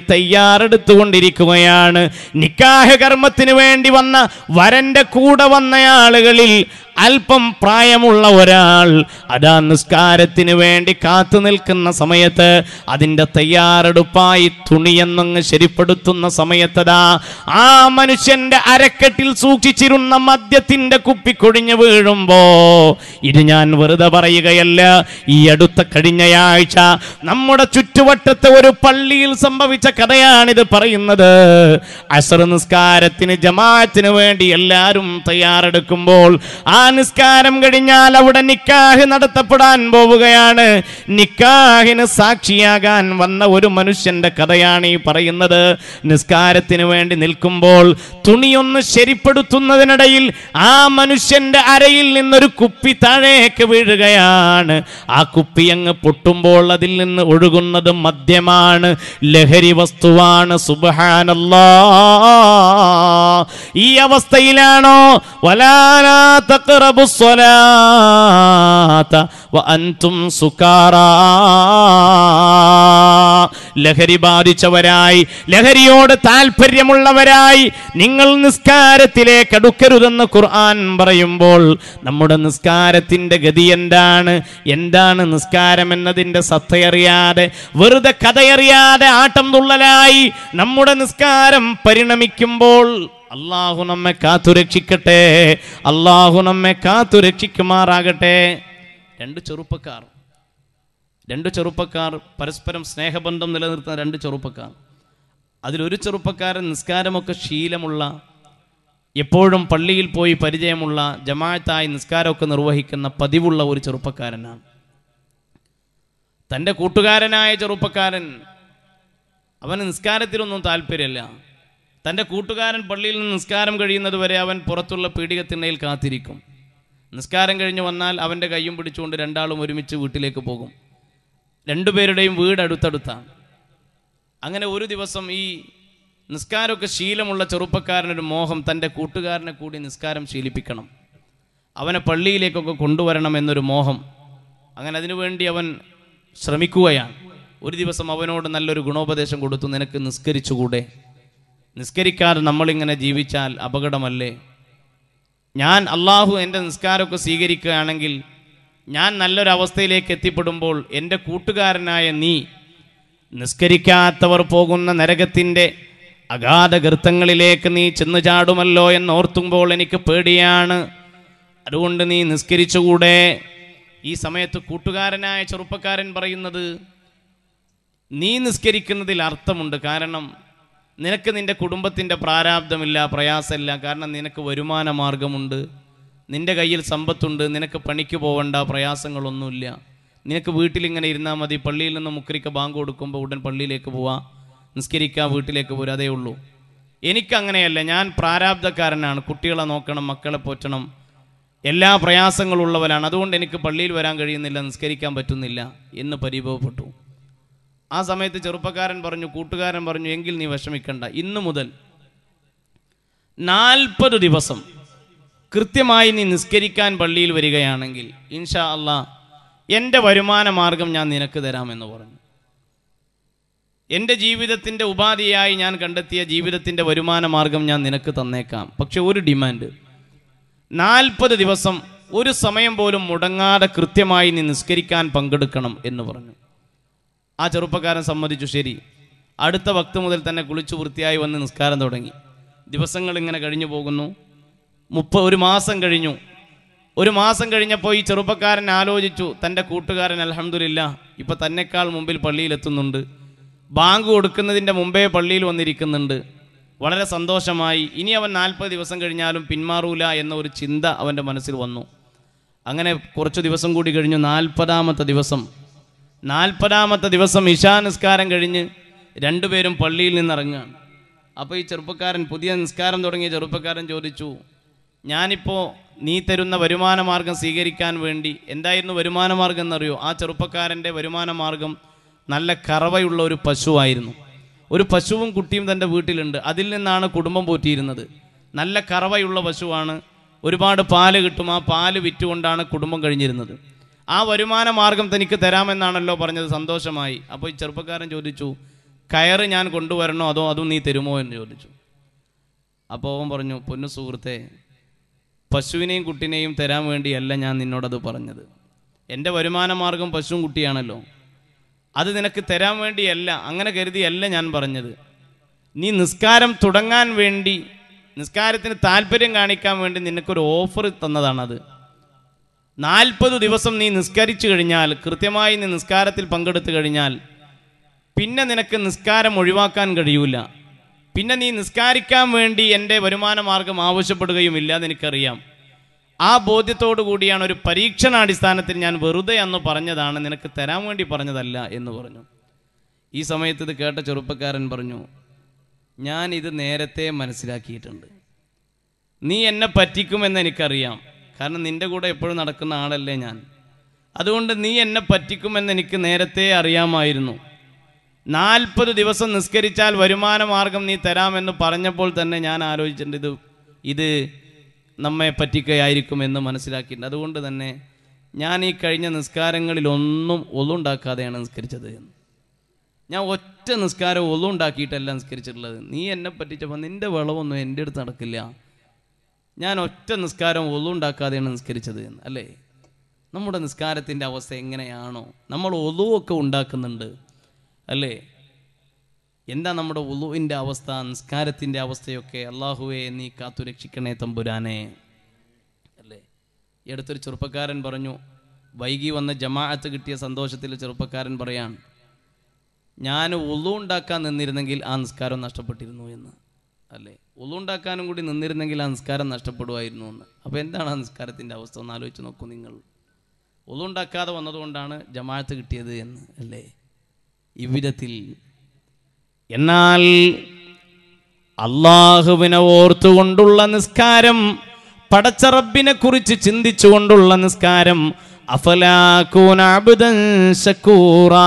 തയ്യാറെടുത്തുകൊണ്ടിരിക്കുകയാണ് നിക്കാഹ കർമ്മത്തിന് വേണ്ടി വന്ന വരന്റെ കൂടെ വന്ന ആളുകളിൽ അല്പം പ്രായമുള്ള ഒരാൾ അതാ നിസ്കാരത്തിന് വേണ്ടി കാത്തു നിൽക്കുന്ന സമയത്ത് അതിൻ്റെ തയ്യാറെടുപ്പായി തുണിയെന്നങ്ങ് ശരിപ്പെടുത്തുന്ന സമയത്തതാ ആ മനുഷ്യന്റെ അരക്കെട്ടിൽ സൂക്ഷിച്ചിരുന്ന മദ്യത്തിന്റെ കുപ്പി കൊടിഞ്ഞു വീഴുമ്പോ ഇത് ഞാൻ വെറുതെ പറയുകയല്ല ഈ അടുത്ത കഴിഞ്ഞയാഴ്ച നമ്മുടെ ചുറ്റുവട്ടത്തെ ഒരു പള്ളിയിൽ സംഭവിച്ച കഥയാണിത് പറയുന്നത് അസർ നിസ്കാരത്തിന് ജമാഅത്തിന് വേണ്ടി എല്ലാവരും തയ്യാറെടുക്കുമ്പോൾ ആ നിസ്കാരം കഴിഞ്ഞാൽ അവിടെ നിക്കാഹ് നടത്തപ്പെടാൻ പോവുകയാണ് നിക്കാഹിന് സാക്ഷിയാകാൻ വന്ന ഒരു മനുഷ്യന്റെ കഥയാണ് ഈ പറയുന്നത് നിസ്കാരത്തിന് വേണ്ടി നിൽക്കുമ്പോൾ തുണിയൊന്ന് ശരിപ്പെടുത്തുന്നതിനിടയിൽ ആ മനുഷ്യന്റെ അരയിൽ നിന്നൊരു കുപ്പി താഴേക്ക് വീഴുകയാണ് ആ കുപ്പി അങ്ങ് പൊട്ടുമ്പോൾ അതിൽ നിന്ന് ഒഴുകുന്നത് മദ്യമാണ് ലഹരി വസ്തുവാണ് സുബഹാനല്ലാ ഈ അവസ്ഥയിലാണോ വലാലാ തഖ്റബു സ്വലാത്ത വഅൻതും സുകാറാ ലഹരി ബാധിച്ചവരായി ലഹരിയോട് താല്പര്യമുള്ളവരായി നിങ്ങൾ നിസ്കാരത്തിലേക്ക് അടുക്കരുതെന്ന് ഖുർആൻ പറയുമ്പോൾ നമ്മുടെ നിസ്കാരത്തിന്റെ ഗതി എന്താണ് എന്താണ് നിസ്കാരം എന്നതിന്റെ സത്തയറിയാതെ വെറുതെ കഥയറിയാതെ ആട്ടം തുള്ളലായി നമ്മുടെ നിസ്കാരം പരിണമിക്കുമ്പോൾ അള്ളാഹു നമ്മെ കാത്തുരക്ഷിക്കട്ടെ അള്ളാഹു നമ്മെ കാത്തുരക്ഷിക്കുമാറാകട്ടെ രണ്ട് ചെറുപ്പക്കാർ രണ്ട് ചെറുപ്പക്കാർ പരസ്പരം സ്നേഹബന്ധം നിലനിർത്തുന്ന രണ്ട് ചെറുപ്പക്കാർ അതിലൊരു ചെറുപ്പക്കാരൻ നിസ്കാരമൊക്കെ ശീലമുള്ള എപ്പോഴും പള്ളിയിൽ പോയി പരിചയമുള്ള ജമാഅത്തായി നിസ്കാരമൊക്കെ നിർവഹിക്കുന്ന പതിവുള്ള ഒരു ചെറുപ്പക്കാരനാണ് തൻ്റെ കൂട്ടുകാരനായ ചെറുപ്പക്കാരൻ അവന് നിസ്കാരത്തിലൊന്നും താല്പര്യമില്ല തൻ്റെ കൂട്ടുകാരൻ പള്ളിയിൽ നിന്ന് നിസ്കാരം കഴിയുന്നത് വരെ അവൻ പുറത്തുള്ള പീഡികത്തിണ്ണയിൽ കാത്തിരിക്കും നിസ്കാരം കഴിഞ്ഞ് വന്നാൽ അവൻ്റെ കയ്യും പിടിച്ചുകൊണ്ട് രണ്ടാളും ഒരുമിച്ച് വീട്ടിലേക്ക് പോകും രണ്ടുപേരുടെയും വീട് അടുത്തടുത്താണ് അങ്ങനെ ഒരു ദിവസം ഈ നിസ്കാരമൊക്കെ ശീലമുള്ള ചെറുപ്പക്കാരനൊരു മോഹം തൻ്റെ കൂട്ടുകാരനെ കൂടി നിസ്കാരം ശീലിപ്പിക്കണം അവനെ പള്ളിയിലേക്കൊക്കെ കൊണ്ടുവരണം എന്നൊരു മോഹം അങ്ങനെ അതിനുവേണ്ടി അവൻ ശ്രമിക്കുകയാണ് ഒരു ദിവസം അവനോട് നല്ലൊരു ഗുണോപദേശം കൊടുത്തു നിനക്ക് നിസ്കരിച്ചുകൂടെ നിസ്കരിക്കാതെ നമ്മളിങ്ങനെ ജീവിച്ചാൽ അപകടമല്ലേ ഞാൻ അള്ളാഹു എൻ്റെ നിസ്കാരമൊക്കെ സ്വീകരിക്കുകയാണെങ്കിൽ ഞാൻ നല്ലൊരവസ്ഥയിലേക്ക് എത്തിപ്പെടുമ്പോൾ എൻ്റെ കൂട്ടുകാരനായ നീ നിസ്കരിക്കാത്തവർ പോകുന്ന നരകത്തിൻ്റെ അഗാധ ഗർത്തങ്ങളിലേക്ക് നീ ചെന്നു ചാടുമല്ലോ എന്നോർത്തുമ്പോൾ എനിക്ക് പേടിയാണ് അതുകൊണ്ട് നീ നിസ്കരിച്ചുകൂടെ ഈ സമയത്ത് കൂട്ടുകാരനായ ചെറുപ്പക്കാരൻ പറയുന്നത് നീ നിസ്കരിക്കുന്നതിൽ അർത്ഥമുണ്ട് കാരണം നിനക്ക് നിൻ്റെ കുടുംബത്തിൻ്റെ പ്രാരാബ്ദമില്ല പ്രയാസമില്ല കാരണം നിനക്ക് വരുമാന മാർഗമുണ്ട് നിൻ്റെ കയ്യിൽ സമ്പത്തുണ്ട് നിനക്ക് പണിക്ക് പോകണ്ട പ്രയാസങ്ങളൊന്നുമില്ല നിനക്ക് വീട്ടിലിങ്ങനെ ഇരുന്നാൽ മതി പള്ളിയിൽ നിന്ന് മുക്കരിക്ക ബാങ്ക് കൊടുക്കുമ്പോൾ ഉടൻ പള്ളിയിലേക്ക് പോവാം നിസ്കരിക്കുക വീട്ടിലേക്ക് പോരാ അതേ ഉള്ളൂ എനിക്കങ്ങനെയല്ല ഞാൻ പ്രാരാബ്ധക്കാരനാണ് കുട്ടികളെ നോക്കണം മക്കളെ പോറ്റണം എല്ലാ പ്രയാസങ്ങളുള്ളവരാണ് അതുകൊണ്ട് എനിക്ക് പള്ളിയിൽ വരാൻ കഴിയുന്നില്ല നിസ്കരിക്കാൻ പറ്റുന്നില്ല എന്ന് പരിഭവപ്പെട്ടു ആ സമയത്ത് ചെറുപ്പക്കാരൻ പറഞ്ഞു കൂട്ടുകാരൻ പറഞ്ഞു എങ്കിൽ നീ വിഷമിക്കണ്ട ഇന്നു മുതൽ നാൽപ്പത് ദിവസം കൃത്യമായി നീ നിസ്കരിക്കാൻ പള്ളിയിൽ വരികയാണെങ്കിൽ ഇൻഷാ അള്ളാ എൻ്റെ വരുമാന മാർഗം ഞാൻ നിനക്ക് തരാമെന്ന് പറഞ്ഞു എൻ്റെ ജീവിതത്തിൻ്റെ ഉപാധിയായി ഞാൻ കണ്ടെത്തിയ ജീവിതത്തിൻ്റെ വരുമാന മാർഗം ഞാൻ നിനക്ക് തന്നേക്കാം പക്ഷെ ഒരു ഡിമാൻഡ് നാൽപ്പത് ദിവസം ഒരു സമയം പോലും മുടങ്ങാതെ കൃത്യമായി നീ നിസ്കരിക്കാൻ പങ്കെടുക്കണം എന്ന് പറഞ്ഞു ആ ചെറുപ്പക്കാരൻ സമ്മതിച്ചു ശരി അടുത്ത വക്ത് മുതൽ തന്നെ കുളിച്ചു വൃത്തിയായി വന്ന് നിസ്കാരം തുടങ്ങി ദിവസങ്ങൾ ഇങ്ങനെ കഴിഞ്ഞു പോകുന്നു മുപ്പ ഒരു മാസം കഴിഞ്ഞു ഒരു മാസം കഴിഞ്ഞപ്പോൾ ഈ ചെറുപ്പക്കാരൻ ആലോചിച്ചു തൻ്റെ കൂട്ടുകാരൻ അലഹമില്ല ഇപ്പം തന്നെക്കാൾ മുമ്പിൽ പള്ളിയിലെത്തുന്നുണ്ട് ബാങ്ക് കൊടുക്കുന്നതിൻ്റെ മുമ്പേ പള്ളിയിൽ വന്നിരിക്കുന്നുണ്ട് വളരെ സന്തോഷമായി ഇനി അവൻ നാൽപ്പത് ദിവസം കഴിഞ്ഞാലും പിന്മാറൂല എന്ന ഒരു ചിന്ത അവൻ്റെ മനസ്സിൽ വന്നു അങ്ങനെ കുറച്ച് ദിവസം കൂടി കഴിഞ്ഞു നാൽപ്പതാമത്തെ ദിവസം നാൽപ്പതാമത്തെ ദിവസം ഇശാ നിസ്കാരം കഴിഞ്ഞ് രണ്ടുപേരും പള്ളിയിൽ നിന്നിറങ്ങുകയാണ് അപ്പോൾ ഈ ചെറുപ്പക്കാരൻ പുതിയ നിസ്കാരം തുടങ്ങിയ ചെറുപ്പക്കാരൻ ചോദിച്ചു ഞാനിപ്പോൾ നീ തരുന്ന വരുമാന മാർഗം സ്വീകരിക്കാൻ വേണ്ടി എന്തായിരുന്നു വരുമാന മാർഗം എന്നറിയോ ആ ചെറുപ്പക്കാരൻ്റെ വരുമാന മാർഗം നല്ല കറവയുള്ള ഒരു പശുവായിരുന്നു ഒരു പശുവും കുട്ടിയും തൻ്റെ വീട്ടിലുണ്ട് അതിൽ നിന്നാണ് കുടുംബം പോറ്റിയിരുന്നത് നല്ല കറവയുള്ള പശുവാണ് ഒരുപാട് പാല് കിട്ടും ആ പാല് വിറ്റുകൊണ്ടാണ് കുടുംബം കഴിഞ്ഞിരുന്നത് ആ വരുമാന മാർഗം തനിക്ക് തരാമെന്നാണല്ലോ പറഞ്ഞത് സന്തോഷമായി അപ്പോൾ ഈ ചെറുപ്പക്കാരൻ ചോദിച്ചു കയറ് ഞാൻ കൊണ്ടുവരണോ അതോ അതും നീ തരുമോ എന്ന് ചോദിച്ചു അപ്പോൾ അവൻ പറഞ്ഞു പൊന്നു സുഹൃത്തെ പശുവിനെയും കുട്ടിനെയും തരാൻ വേണ്ടിയല്ല ഞാൻ നിന്നോടത് പറഞ്ഞത് എൻ്റെ വരുമാന മാർഗം പശുവും കുട്ടിയാണല്ലോ അത് നിനക്ക് തരാൻ വേണ്ടിയല്ല അങ്ങനെ കരുതിയല്ല ഞാൻ പറഞ്ഞത് നീ നിസ്കാരം തുടങ്ങാൻ വേണ്ടി നിസ്കാരത്തിന് താല്പര്യം കാണിക്കാൻ വേണ്ടി നിനക്കൊരു ഓഫർ തന്നതാണത് നാൽപ്പത് ദിവസം നീ നിസ്കരിച്ചു കഴിഞ്ഞാൽ കൃത്യമായി നീ നിസ്കാരത്തിൽ പങ്കെടുത്തു കഴിഞ്ഞാൽ പിന്നെ നിനക്ക് നിസ്കാരം ഒഴിവാക്കാൻ കഴിയൂല പിന്നെ നീ നിസ്കാരിക്കാൻ വേണ്ടി എൻ്റെ വരുമാന മാർഗം ആവശ്യപ്പെടുകയുമില്ല എന്ന് എനിക്കറിയാം ആ ബോധ്യത്തോടു കൂടിയാണ് ഒരു പരീക്ഷണാടിസ്ഥാനത്തിൽ ഞാൻ വെറുതെ അന്ന് പറഞ്ഞതാണ് നിനക്ക് തരാൻ വേണ്ടി പറഞ്ഞതല്ല എന്ന് പറഞ്ഞു ഈ സമയത്ത് ഇത് കേട്ട ചെറുപ്പക്കാരൻ പറഞ്ഞു ഞാൻ ഇത് നേരത്തെ മനസ്സിലാക്കിയിട്ടുണ്ട് നീ എന്നെ പറ്റിക്കുമെന്ന് എനിക്കറിയാം കാരണം നിന്റെ കൂടെ എപ്പോഴും നടക്കുന്ന ആളല്ലേ ഞാൻ അതുകൊണ്ട് നീ എന്നെ പറ്റിക്കുമെന്ന് എനിക്ക് നേരത്തെ അറിയാമായിരുന്നു നാൽപ്പത് ദിവസം നിസ്കരിച്ചാൽ വരുമാന മാർഗം നീ തരാമെന്ന് പറഞ്ഞപ്പോൾ തന്നെ ഞാൻ ആലോചിച്ചിട്ടുണ്ട് ഇത് ഇത് നമ്മെ പറ്റിക്കുകയായിരിക്കും എന്ന് മനസ്സിലാക്കിയിട്ടുണ്ട് അതുകൊണ്ട് തന്നെ ഞാൻ ഈ കഴിഞ്ഞ നിസ്കാരങ്ങളിലൊന്നും ഒന്നുണ്ടാക്കാതെയാണ് നിസ്കരിച്ചത് എന്ന് ഞാൻ ഒറ്റ നിസ്കാരം ഒന്നും ഉണ്ടാക്കിയിട്ടല്ല നിസ്കരിച്ചിട്ടുള്ളത് നീ എന്നെ പറ്റിച്ചപ്പോൾ നിന്റെ വിളവൊന്നും എൻ്റെ അടുത്ത് നടക്കില്ല ഞാൻ ഒറ്റ നിസ്കാരം ഒന്നും ഉണ്ടാക്കാതെയാണ് നിസ്കരിച്ചത് എന്ന് അല്ലേ നമ്മുടെ നിസ്കാരത്തിൻ്റെ അവസ്ഥ എങ്ങനെയാണോ നമ്മൾ ഒലുവൊക്കെ ഉണ്ടാക്കുന്നുണ്ട് അല്ലേ എന്താ നമ്മുടെ ഉളുവിൻ്റെ അവസ്ഥ നിസ്കാരത്തിൻ്റെ അവസ്ഥയൊക്കെ അള്ളാഹുവെ നീ കാത്തു രക്ഷിക്കണേ തമ്പുരാനെ അല്ലേ ഈ അടുത്തൊരു ചെറുപ്പക്കാരൻ പറഞ്ഞു വൈകി വന്ന ജമാഅത്ത് കിട്ടിയ സന്തോഷത്തിൽ ചെറുപ്പക്കാരൻ പറയാൻ ഞാൻ ഉളു ഉണ്ടാക്കാൻ നിന്നിരുന്നെങ്കിൽ ആ നിസ്കാരം നഷ്ടപ്പെട്ടിരുന്നു എന്ന് അല്ലേ ഉളു ഉണ്ടാക്കാനും കൂടി നിന്നിരുന്നെങ്കിൽ ആ നിസ്കാരം നഷ്ടപ്പെടുമായിരുന്നു എന്ന് അപ്പോൾ എന്താണ് ആ നിസ്കാരത്തിൻ്റെ അവസ്ഥ ഒന്ന് ആലോചിച്ച് നോക്കൂ നിങ്ങൾ ഉളു ഉണ്ടാക്കാതെ വന്നതുകൊണ്ടാണ് ജമാഅത്ത് കിട്ടിയത് എന്ന് അല്ലേ ഇവിധത്തിൽ എന്നാൽ അള്ളാഹുവിനെ ഓർത്തുകൊണ്ടുള്ള നിസ്കാരം പടച്ച റബ്ബിനെ കുറിച്ച് ചിന്തിച്ചുകൊണ്ടുള്ള നിസ്കാരം അഫലാക്കൂന അബ്ദൻ ശക്കൂറാ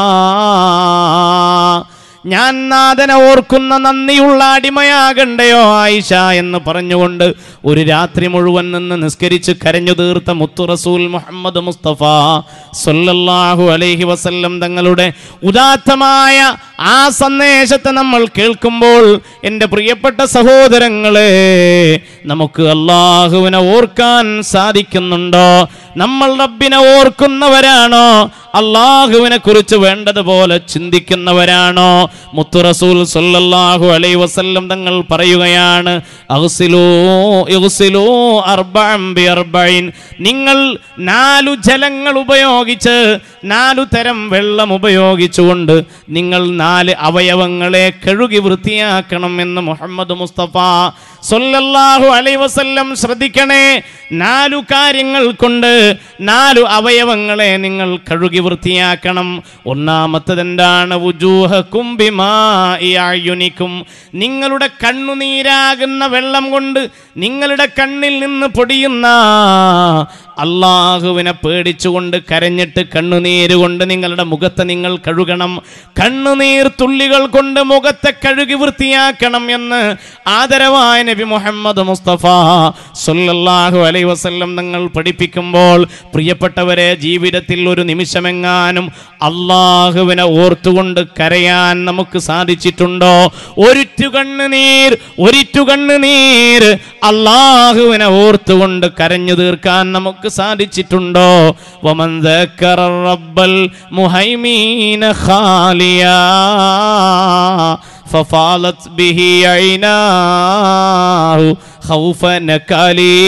ഞാൻ നാഥനെ ഓർക്കുന്ന നന്ദിയുള്ള അടിമയാകണ്ടയോ ആയിഷ എന്ന് പറഞ്ഞുകൊണ്ട് ഒരു രാത്രി മുഴുവൻ നിന്ന് നിസ്കരിച്ച് കരഞ്ഞു തീർത്ത മുത്തു റസൂൽ മുഹമ്മദ് മുസ്തഫ സല്ലല്ലാഹു അലൈഹി വസല്ലം തങ്ങളുടെ ഉദാത്തമായ ആ സന്ദേശത്തെ നമ്മൾ കേൾക്കുമ്പോൾ എൻ്റെ പ്രിയപ്പെട്ട സഹോദരങ്ങളെ നമുക്ക് അള്ളാഹുവിനെ ഓർക്കാൻ സാധിക്കുന്നുണ്ടോ നമ്മൾ റബ്ബിനെ ഓർക്കുന്നവരാണോ അള്ളാഹുവിനെ കുറിച്ച് വേണ്ടതുപോലെ ചിന്തിക്കുന്നവരാണോ മുത്തു റസൂൽ സല്ലല്ലാഹു അലൈഹി വസല്ലം തങ്ങൾ പറയുകയാണ് അഗ്സിലൂ ഇഗ്സിലൂ അർബഅം ബിഅർബഇൻ നിങ്ങൾ നാലു ജലങ്ങൾ ഉപയോഗിച്ച് നാലു തരം വെള്ളം ഉപയോഗിച്ചുകൊണ്ട് നിങ്ങൾ നാല് അവയവങ്ങളെ കഴുകി വൃത്തിയാക്കണം എന്ന് മുഹമ്മദ് മുസ്തഫ സല്ലല്ലാഹു അലൈഹി വസല്ലം ശ്രദ്ധിക്കണേ നാലു കാര്യങ്ങൾ കൊണ്ട് നാലു അവയവങ്ങളെ നിങ്ങൾ കഴുകി വൃത്തിയാക്കണം ഒന്നാമത്തത് എന്താണ് വുജൂഹക്കും ബിമായിക്കും നിങ്ങളുടെ കണ്ണുനീരാകുന്ന വെള്ളം കൊണ്ട് നിങ്ങളുടെ കണ്ണിൽ നിന്ന് പൊടിയുന്ന അള്ളാഹുവിനെ പേടിച്ചുകൊണ്ട് കരഞ്ഞിട്ട് കണ്ണുനീര് കൊണ്ട് നിങ്ങളുടെ മുഖത്തെ നിങ്ങൾ കഴുകണം കണ്ണുനീർ തുള്ളികൾ കൊണ്ട് മുഖത്തെ കഴുകി വൃത്തിയാക്കണം എന്ന് ആദരവായ നബി മുഹമ്മദ് മുസ്തഫ സല്ലല്ലാഹു അലൈഹി വസല്ലം നിങ്ങൾ പഠിപ്പിക്കുമ്പോൾ പ്രിയപ്പെട്ടവരെ ജീവിതത്തിൽ ഒരു നിമിഷമെങ്ങാനും അള്ളാഹുവിനെ ഓർത്തുകൊണ്ട് കരയാൻ നമുക്ക് സാധിച്ചിട്ടുണ്ടോ ഒരിറ്റു കണ്ണുനീർ ഒരിറ്റു കണ്ണുനീർ അള്ളാഹുവിനെ ഓർത്തുകൊണ്ട് കരഞ്ഞു തീർക്കാൻ നമുക്ക് സാധിച്ചിട്ടുണ്ടോ വമൻ ذكر الرب المهيمين خاليا ففاضت به عيناه خوف نكالي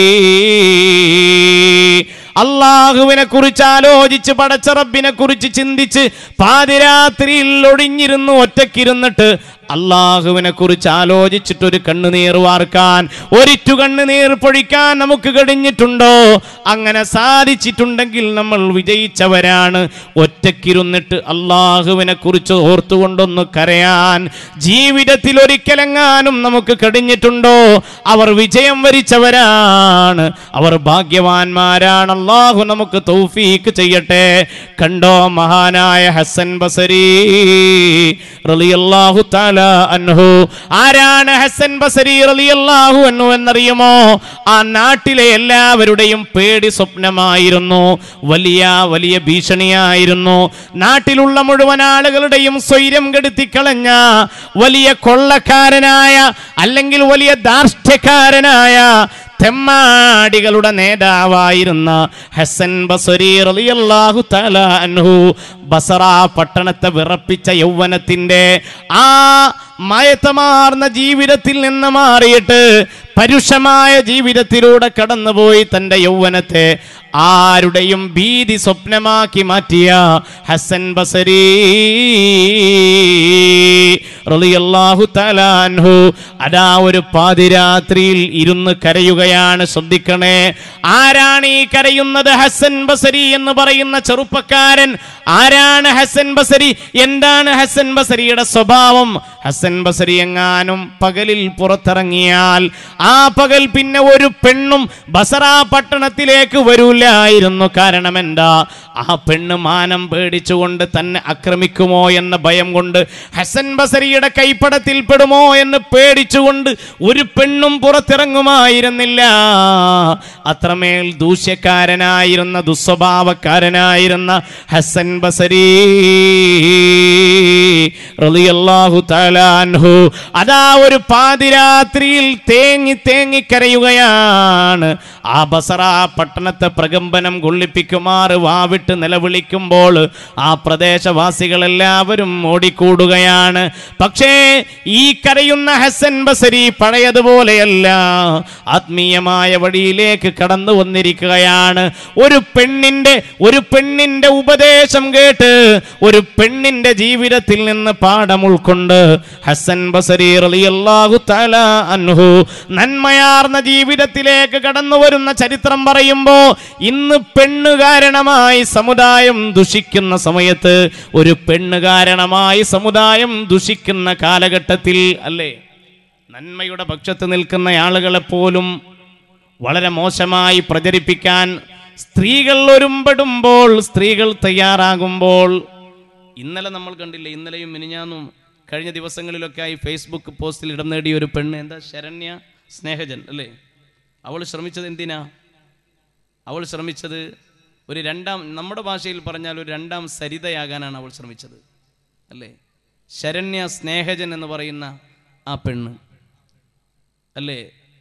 അള്ളാഹുവിനെ കുറിച്ച് ആലോചിച്ച് പടച്ച റബ്ബിനെ കുറിച്ച് ചിന്തിച്ച് പാതിരാത്രിയിൽ ഒടിഞ്ഞിരുന്ന് ഒറ്റക്കിരുന്നിട്ട് അള്ളാഹുവിനെ കുറിച്ച് ആലോചിച്ചിട്ട് ഒരു കണ്ണുനീർ വാർക്കാൻ ഒരിറ്റു കണ്ണുനീർ പൊഴിക്കാൻ നമുക്ക് കഴിഞ്ഞിട്ടുണ്ടോ അങ്ങനെ സാധിച്ചിട്ടുണ്ടെങ്കിൽ നമ്മൾ വിജയിച്ചവരാണ് ഒറ്റക്കിരുന്നിട്ട് അള്ളാഹുവിനെ കുറിച്ച് ഓർത്തുകൊണ്ടൊന്ന് കരയാൻ ജീവിതത്തിൽ ഒരിക്കലെങ്ങാനും നമുക്ക് കഴിഞ്ഞിട്ടുണ്ടോ അവർ വിജയം വരിച്ചവരാണ് അവർ ഭാഗ്യവാന്മാരാണ് അള്ളാഹു നമുക്ക് തൗഫീക്ക് ചെയ്യട്ടെ കണ്ടോ മഹാനായ ഹസൻ ബസരി റളിയല്ലാഹു തആല അൻഹു ആരാണ് ഹസൻ ബസരി റളിയല്ലാഹു അൻഹു എന്നറിയുമോ ആ നാട്ടിലെ എല്ലാവരുടെയും പേടി സ്വപ്നമായിരുന്നു വലിയ വലിയ ഭീഷണിയായിരുന്നു നാട്ടിലുള്ള മുഴുവൻ ആളുകളുടെയും സ്വൈര്യം കെടുത്തിക്കളഞ്ഞ വലിയ കൊള്ളക്കാരനായ അല്ലെങ്കിൽ വലിയ ധാർഷ്ട്യക്കാരനായ തെമ്മാടികളുടെ നേതാവായിരുന്ന ഹസൻ ബസരി റളിയല്ലാഹു തആല അൻഹു ബസറ പട്ടണത്തെ വിറപ്പിച്ച യൗവനത്തിന്റെ ആ മയത്തമാർന്ന ജീവിതത്തിൽ നിന്ന് മാറിയിട്ട് പരുഷമായ ജീവിതത്തിലൂടെ കടന്നുപോയി തൻ്റെ യൗവനത്തെ ആരുടെയും ഭീതി സ്വപ്നമാക്കി മാറ്റിയ ഹസൻ ബസരി റളിയല്ലാഹു തആല അൻഹു അതാ ഒരു പാതിരാത്രിയിൽ ഇരുന്ന് കരയുകയാണ് ശ്രദ്ധിക്കണേ ആരാണ് ഈ കരയുന്നത് ഹസൻ ബസരി എന്ന് പറയുന്ന ചെറുപ്പക്കാരൻ ആരാണ് ഹസൻ ബസരി എന്താണ് ഹസൻ ബസരിയുടെ സ്വഭാവം ഹസൻ ബസരി എങ്ങാനും പകലിൽ പുറത്തിറങ്ങിയാൽ ആ പകൽ പിന്നെ ഒരു പെണ്ണും ബസറ പട്ടണത്തിലേക്ക് വരൂലായിരുന്നു കാരണം എന്താ ആ പെണ്ണ് മാനം പേടിച്ചുകൊണ്ട് തന്നെ ആക്രമിക്കുമോ എന്ന ഭയം കൊണ്ട് ഹസൻ ബസരിയുടെ കൈപ്പടത്തിൽ പെടുമോ എന്ന് പേടിച്ചുകൊണ്ട് ഒരു പെണ്ണും പുറത്തിറങ്ങുമായിരുന്നില്ല അത്രമേൽ ദൂഷ്യക്കാരനായിരുന്ന ദുസ്വഭാവക്കാരനായിരുന്ന ഹസൻ ബസരി റളിയല്ലാഹു തആല അൻഹു അതാ ഒരു പാതിരാത്രിയിൽ തേങ്ങി തേങ്ങി കരയുകയാണ് ആ ബസറ പട്ടണത്തെ പ്രകമ്പനം കൊള്ളിപ്പിക്കുമാറ് വാവിട്ട് നിലവിളിക്കുമ്പോൾ ആ പ്രദേശവാസികളെല്ലാവരും ഓടിക്കൂടുകയാണ് പക്ഷേ ഈ കരയുന്ന ഹസൻ ബസരി പഴയതുപോലെയല്ല ആത്മീയമായ വഴിയിലേക്ക് കടന്നു വന്നിരിക്കുകയാണ് ഒരു പെണ്ണിന്റെ ഒരു പെണ്ണിന്റെ ഉപദേശം കേട്ട് ഒരു പെണ്ണിന്റെ ജീവിതത്തിൽ നിന്ന് പാഠം ഉൾക്കൊണ്ട് ഹസൻ ബസരി റളിയല്ലാഹു തആല അൻഹു നന്മയാർന്ന ജീവിതത്തിലേക്ക് കടന്നു വരുന്ന ചരിത്രം പറയുമ്പോ ഇന്ന് പെണ്ണ് കാരണമായി സമുദായം ദുഷിക്കുന്ന സമയത്ത് ഒരു പെണ്ണ് കാരണമായി സമുദായം ദുഷിക്കുന്ന കാലഘട്ടത്തിൽ അല്ലേ നന്മയുടെ പക്ഷത്ത് നിൽക്കുന്ന ആളുകളെ പോലും വളരെ മോശമായി പ്രചരിപ്പിക്കാൻ സ്ത്രീകൾ ഒരുമ്പെടുമ്പോൾ സ്ത്രീകൾ തയ്യാറാകുമ്പോൾ ഇന്നലെ നമ്മൾ കണ്ടില്ലേ ഇന്നലെയും മിനിഞ്ഞാന്നും കഴിഞ്ഞ ദിവസങ്ങളിലൊക്കെ ആയി ഫേസ്ബുക്ക് പോസ്റ്റിൽ ഇടം നേടിയ ഒരു പെണ്ണ് എന്താ ശരണ്യ സ്നേഹജൻ അല്ലേ അവൾ ശ്രമിച്ചത് എന്തിനാ അവൾ ശ്രമിച്ചത് ഒരു രണ്ടാം നമ്മുടെ ഭാഷയിൽ പറഞ്ഞാൽ ഒരു രണ്ടാം സരിതയാകാനാണ് അവൾ ശ്രമിച്ചത് അല്ലേ ശരണ്യ സ്നേഹജൻ എന്ന് പറയുന്ന ആ പെണ്ണ് അല്ലേ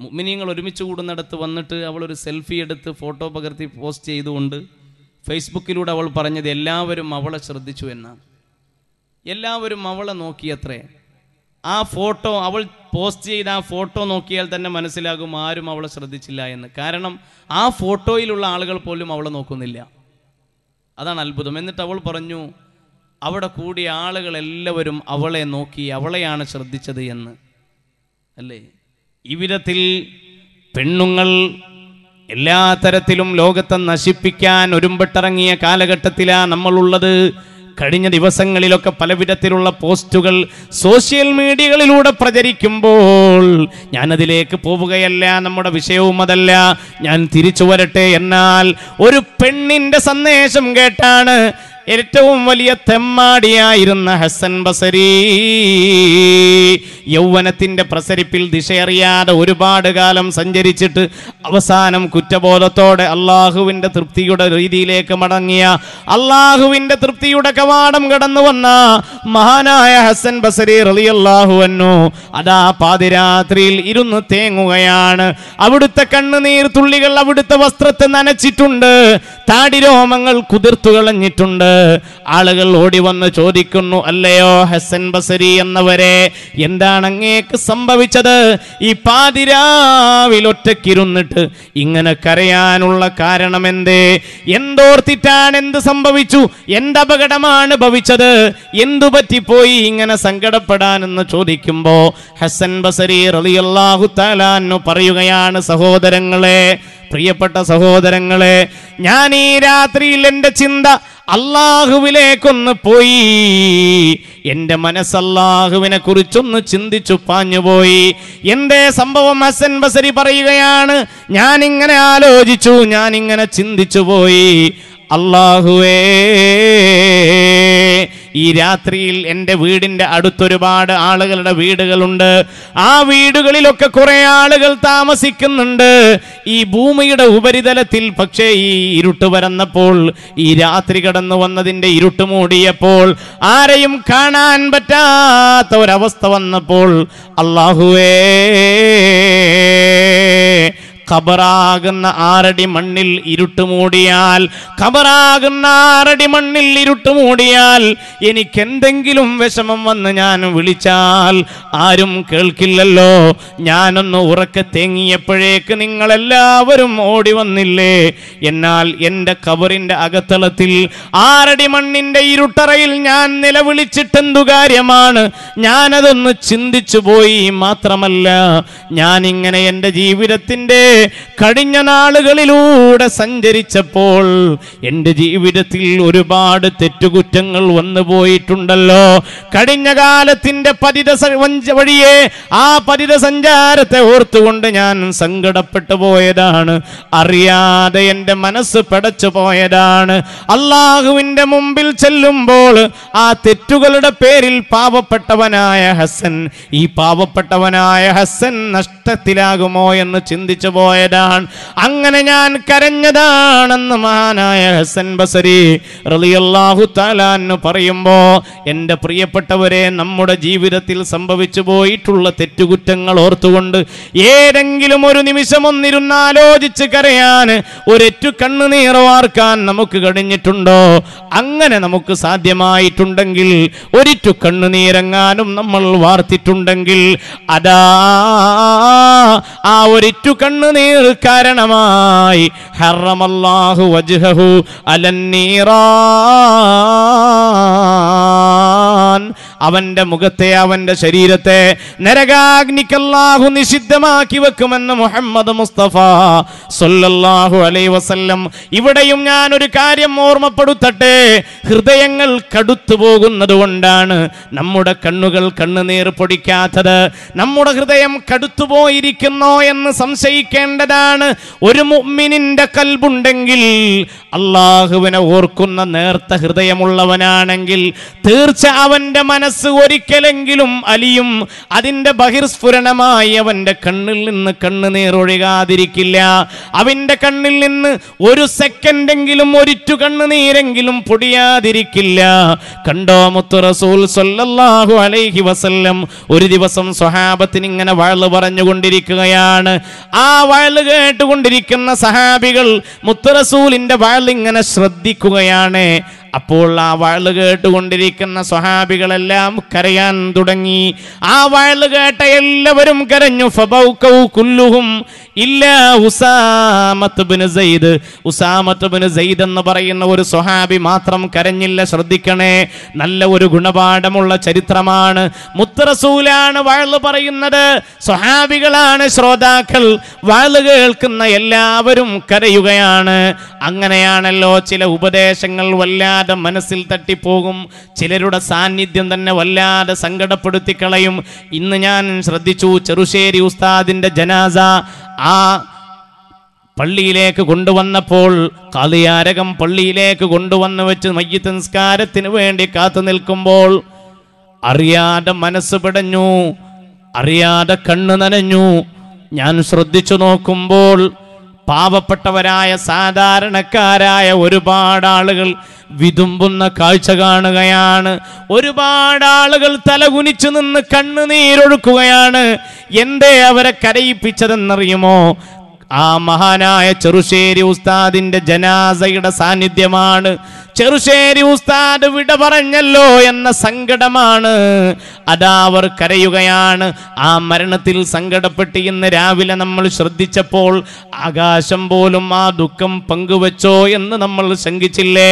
മുഅ്മിനീങ്ങൾ ഒരുമിച്ച് കൂടുന്നിടത്ത് വന്നിട്ട് അവളൊരു സെൽഫി എടുത്ത് ഫോട്ടോ പകർത്തി പോസ്റ്റ് ചെയ്തുകൊണ്ട് ഫേസ്ബുക്കിലൂടെ അവൾ പറഞ്ഞത് എല്ലാവരും അവളെ ശ്രദ്ധിച്ചു എന്നാണ് എല്ലാവരും അവളെ നോക്കിയത്രേ ആ ഫോട്ടോ അവൾ പോസ്റ്റ് ചെയ്ത ആ ഫോട്ടോ നോക്കിയാൽ തന്നെ മനസ്സിലാകും ആരും അവളെ ശ്രദ്ധിച്ചില്ല എന്ന് കാരണം ആ ഫോട്ടോയിലുള്ള ആളുകൾ പോലും അവളെ നോക്കുന്നില്ല അതാണ് അത്ഭുതം എന്നിട്ട് അവൾ പറഞ്ഞു അവിടെ കൂടിയ ആളുകൾ എല്ലാവരും അവളെ നോക്കി അവളെയാണ് ശ്രദ്ധിച്ചത് എന്ന് അല്ലേ ഈ വിധത്തിൽ പെണ്ണുങ്ങൾ എല്ലാ തരത്തിലും ലോകത്തെ നശിപ്പിക്കാൻ ഒരുമ്പെട്ടിറങ്ങിയ കാലഘട്ടത്തിലാണ് നമ്മളുള്ളത് കഴിഞ്ഞ ദിവസങ്ങളിലൊക്കെ പല വിധത്തിലുള്ള പോസ്റ്റുകൾ സോഷ്യൽ മീഡിയകളിലൂടെ പ്രചരിക്കുമ്പോൾ ഞാനതിലേക്ക് പോവുകയല്ല നമ്മുടെ വിഷയവും അതല്ല ഞാൻ തിരിച്ചു വരട്ടെ എന്നാൽ ഒരു പെണ്ണിന്റെ സന്ദേശം കേട്ടാണ് ഏറ്റവും വലിയ തെമ്മാടിയായിരുന്ന ഹസൻ ബസരി യൗവനത്തിന്റെ പ്രസരിപ്പിൽ ദിശയറിയാതെ ഒരുപാട് കാലം സഞ്ചരിച്ചിട്ട് അവസാനം കുറ്റബോധത്തോടെ അള്ളാഹുവിന്റെ തൃപ്തിയുടെ രീതിയിലേക്ക് മടങ്ങിയ അള്ളാഹുവിന്റെ തൃപ്തിയുടെ കവാടം കടന്നു വന്ന മഹാനായ ഹസൻ ബസരി റളിയല്ലാഹു അൻഹു അതാ പാതിരാത്രിയിൽ ഇരുന്ന് തേങ്ങുകയാണ് അവിടുത്തെ കണ്ണുനീർ തുള്ളികൾ അവിടുത്തെ വസ്ത്രത്തെ നനച്ചിട്ടുണ്ട് താടിരോമങ്ങൾ കുതിർത്തു കളഞ്ഞിട്ടുണ്ട് ആളുകൾ ഓടി വന്ന് ചോദിക്കുന്നു അല്ലയോ ഹസൻ ബസരി എന്നവരെ എന്താണ് അങ്ങേക്ക് സംഭവിച്ചത് ഈ പാതിരാവിൽ ഒറ്റക്കിരുന്നിട്ട് ഇങ്ങനെ കരയാനുള്ള കാരണം എന്തേ എന്തോർത്തിട്ടാണ് എന്ത് സംഭവിച്ചു എന്തപകടമാണ് ഭവിച്ചത് എന്തു പറ്റിപ്പോയി ഇങ്ങനെ സങ്കടപ്പെടാനെന്ന് ചോദിക്കുമ്പോ ഹസൻ ബസരി റളിയല്ലാഹു തആലാന്നു പറയുകയാണ് സഹോദരങ്ങളെ പ്രിയപ്പെട്ട സഹോദരങ്ങളെ ഞാൻ ഈ രാത്രിയിൽ എൻ്റെ ചിന്ത അള്ളാഹുവിലേക്കൊന്ന് പോയി എൻ്റെ മനസ്സല്ലാഹുവിനെ കുറിച്ചൊന്ന് ചിന്തിച്ചു പാഞ്ഞുപോയി എന്തേ സംഭവം ഹസൻ ബസരി പറയുകയാണ് ഞാൻ ഇങ്ങനെ ആലോചിച്ചു ഞാൻ ഇങ്ങനെ ചിന്തിച്ചു പോയി അള്ളാഹുവേ ഈ രാത്രിയിൽ എൻ്റെ വീടിൻ്റെ അടുത്തൊരുപാട് ആളുകളുടെ വീടുകളുണ്ട് ആ വീടുകളിലൊക്കെ കുറെ ആളുകൾ താമസിക്കുന്നുണ്ട് ഈ ഭൂമിയുടെ ഉപരിതലത്തിൽ പക്ഷേ ഈ ഇരുട്ട് വരന്നപ്പോൾ ഈ രാത്രി കടന്നു വന്നതിൻ്റെ ഇരുട്ട് മൂടിയപ്പോൾ ആരെയും കാണാൻ പറ്റാത്ത ഒരവസ്ഥ വന്നപ്പോൾ അള്ളാഹുവേ ഖബറാകുന്ന ആറടി മണ്ണിൽ ഇരുട്ട് മൂടിയാൽ ഖബറാകുന്ന ആറടി മണ്ണിൽ ഇരുട്ട് മൂടിയാൽ എനിക്ക് എന്തെങ്കിലും വിഷമം വന്ന് ഞാൻ വിളിച്ചാൽ ആരും കേൾക്കില്ലല്ലോ ഞാനൊന്ന് ഉറക്കെ തേങ്ങിയപ്പോഴേക്ക് നിങ്ങളെല്ലാവരും ഓടി വന്നില്ലേ എന്നാൽ എൻ്റെ ഖബറിൻ്റെ അകത്തളത്തിൽ ആറടി മണ്ണിൻ്റെ ഇരുട്ടറയിൽ ഞാൻ നിലവിളിച്ചിട്ടെന്തു കാര്യമാണ് ഞാനതൊന്ന് ചിന്തിച്ചു പോയി മാത്രമല്ല ഞാൻ ഇങ്ങനെ എൻ്റെ ജീവിതത്തിൻ്റെ കഴിഞ്ഞ നാളുകളിലൂടെ സഞ്ചരിച്ചപ്പോൾ എൻ്റെ ജീവിതത്തിൽ ഒരുപാട് തെറ്റുകുറ്റങ്ങൾ വന്നു പോയിട്ടുണ്ടല്ലോ കഴിഞ്ഞ കാലത്തിൻ്റെ പതിത സ- വഞ്ച- വഴിയെ ആ പതിത സഞ്ചാരത്തെ ഓർത്തുകൊണ്ട് ഞാൻ സങ്കടപ്പെട്ടു പോയതാണ് അറിയാതെ എൻ്റെ മനസ്സ് പടച്ചു പോയതാണ് അള്ളാഹുവിൻ്റെ മുമ്പിൽ ചെല്ലുമ്പോൾ ആ തെറ്റുകളുടെ പേരിൽ പാവപ്പെട്ടവനായ ഹസൻ ഈ പാവപ്പെട്ടവനായ ഹസൻ നഷ്ടത്തിലാകുമോ എന്ന് ചിന്തിച്ചു പോയതാണ് അങ്ങനെ ഞാൻ കരഞ്ഞതാണെന്ന് മഹാനായ ഹസൻ ബസരി റളിയല്ലാഹു താലാന്ന് പറയുമ്പോ എൻ്റെ പ്രിയപ്പെട്ടവരെ നമ്മുടെ ജീവിതത്തിൽ സംഭവിച്ചു പോയിട്ടുള്ള തെറ്റുകുറ്റങ്ങൾ ഓർത്തുകൊണ്ട് ഏതെങ്കിലും ഒരു നിമിഷം ഒന്നിരുന്ന് ആലോചിച്ച് കരയാൻ ഒരൊറ്റു കണ്ണുനീർ വാർക്കാൻ നമുക്ക് കഴിഞ്ഞിട്ടുണ്ടോ അങ്ങനെ നമുക്ക് സാധ്യമായിട്ടുണ്ടെങ്കിൽ ഒരിറ്റു കണ്ണുനീരെങ്ങാനും നമ്മൾ വാർത്തിട്ടുണ്ടെങ്കിൽ അതാ ആ ഒരിറ്റു കണ്ണുനീർ കാരണമായി ഹറമല്ലാഹു വജ്ഹഹു അലന്നീറാൻ അവന്റെ മുഖത്തെ അവന്റെ ശരീരത്തെ നരകാഗ്നിക്കല്ലാഹു നിഷിദ്ധമാക്കി വെക്കുമെന്ന് മുഹമ്മദ് മുസ്തഫ സല്ലല്ലാഹു അലൈ വസല്ലം ഇവിടെയും ഞാൻ ഒരു കാര്യം ഓർമ്മപ്പെടുത്തട്ടെ ഹൃദയങ്ങൾ കടുത്തു പോകുന്നത് കൊണ്ടാണ് നമ്മുടെ കണ്ണുകൾ കണ്ണുനീർ പൊടിക്കാത്തത് നമ്മുടെ ഹൃദയം കടുത്തുപോയിരിക്കുന്നോ എന്ന് സംശയിക്കേണ്ടതാണ് ഒരു മുഅ്മിനിന്റെ കൽബുണ്ടെങ്കിൽ അള്ളാഹുവിനെ ഓർക്കുന്ന നേർത്ത ഹൃദയമുള്ളവനാണെങ്കിൽ തീർച്ച അവന്റെ മനസ്സ് ഒരിക്കലെങ്കിലും അലിയും അതിന്റെ ബഹിർസ്ഫുരണമായി അവന്റെ കണ്ണിൽ നിന്ന് കണ്ണുനീർ ഒഴുകാതിരിക്കില്ല അവന്റെ കണ്ണിൽ നിന്ന് ഒരു സെക്കൻഡെങ്കിലും ഒരിറ്റു കണ്ണുനീരെങ്കിലും പൊടിയാതിരിക്കില്ല കണ്ടോ മുത്തു റസൂൽ സല്ലല്ലാഹു അലൈഹി വസല്ലം ഒരു ദിവസം സ്വഹാബത്തിന് ഇങ്ങനെ വഴല് പറഞ്ഞുകൊണ്ടിരിക്കുകയാണ് ആ വഴല് കേട്ടുകൊണ്ടിരിക്കുന്ന സഹാബികൾ മുത്തു റസൂലിന്റെ വഴൽ ഇങ്ങനെ ശ്രദ്ധിക്കുകയാണ് അപ്പോൾ ആ വഴല് കേട്ടുകൊണ്ടിരിക്കുന്ന സ്വഹാബികളെല്ലാം കരയാൻ തുടങ്ങി ആ വഴല് കേട്ട എല്ലാവരും കരഞ്ഞു ഫബൗക്കൗ കുല്ലുഹും ഇല്ല Usamah bin Zaid Usamah bin Zaid എന്ന് പറയുന്ന ഒരു സ്വഹാബി മാത്രം കരഞ്ഞില്ല ശ്രദ്ധിക്കണേ നല്ല ഒരു ഗുണപാഠമുള്ള ചരിത്രമാണ് മുത്തറസൂലാണ് വഴല് പറയുന്നത് സ്വഹാബികളാണ് ശ്രോതാക്കൾ വഴല് കേൾക്കുന്ന എല്ലാവരും കരയുകയാണ് അങ്ങനെയാണല്ലോ ചില ഉപദേശങ്ങൾ വല്ലാതെ മനസ്സിൽ തട്ടിപ്പോകും ചിലരുടെ സാന്നിധ്യം തന്നെ വല്ലാതെ സങ്കടപ്പെടുത്തി കളയും ഇന്ന് ഞാൻ ശ്രദ്ധിച്ചു ചെറുശ്ശേരി ഉസ്താദിന്റെ ജനാസ ആ പള്ളിയിലേക്ക് കൊണ്ടുവന്നപ്പോൾ കാളിയാരകം പള്ളിയിലേക്ക് കൊണ്ടുവന്ന് വെച്ച് മയ്യത്ത് നിസ്കാരത്തിന് വേണ്ടി കാത്തു നിൽക്കുമ്പോൾ അറിയാതെ മനസ്സ് പിടഞ്ഞു അറിയാതെ കണ്ണു നനഞ്ഞു ഞാൻ ശ്രദ്ധിച്ചു നോക്കുമ്പോൾ പാവപ്പെട്ടവരായ സാധാരണക്കാരായ ഒരുപാട് ആളുകൾ വിതുമ്പുന്ന കാഴ്ച കാണുകയാണ് ഒരുപാട് ആളുകൾ തലകുനിച്ചു നിന്ന് കണ്ണുനീരൊഴുക്കുകയാണ് എന്തേ അവരെ കരയിപ്പിച്ചതെന്നറിയുമോ ആ മഹാനായ ചെറുശ്ശേരി ഉസ്താദിന്റെ ജനാസയുടെ സാന്നിധ്യമാണ് ചെറുശ്ശേരി ഉസ്താദ് വിട പറഞ്ഞല്ലോ എന്ന സങ്കടമാണ് അതാ അവർ കരയുകയാണ് ആ മരണത്തിൽ സങ്കടപ്പെട്ട് ഇന്ന് രാവിലെ നമ്മൾ ശ്രദ്ധിച്ചപ്പോൾ ആകാശം പോലും ആ ദുഃഖം പങ്കുവച്ചോ എന്ന് നമ്മൾ ശങ്കിച്ചില്ലേ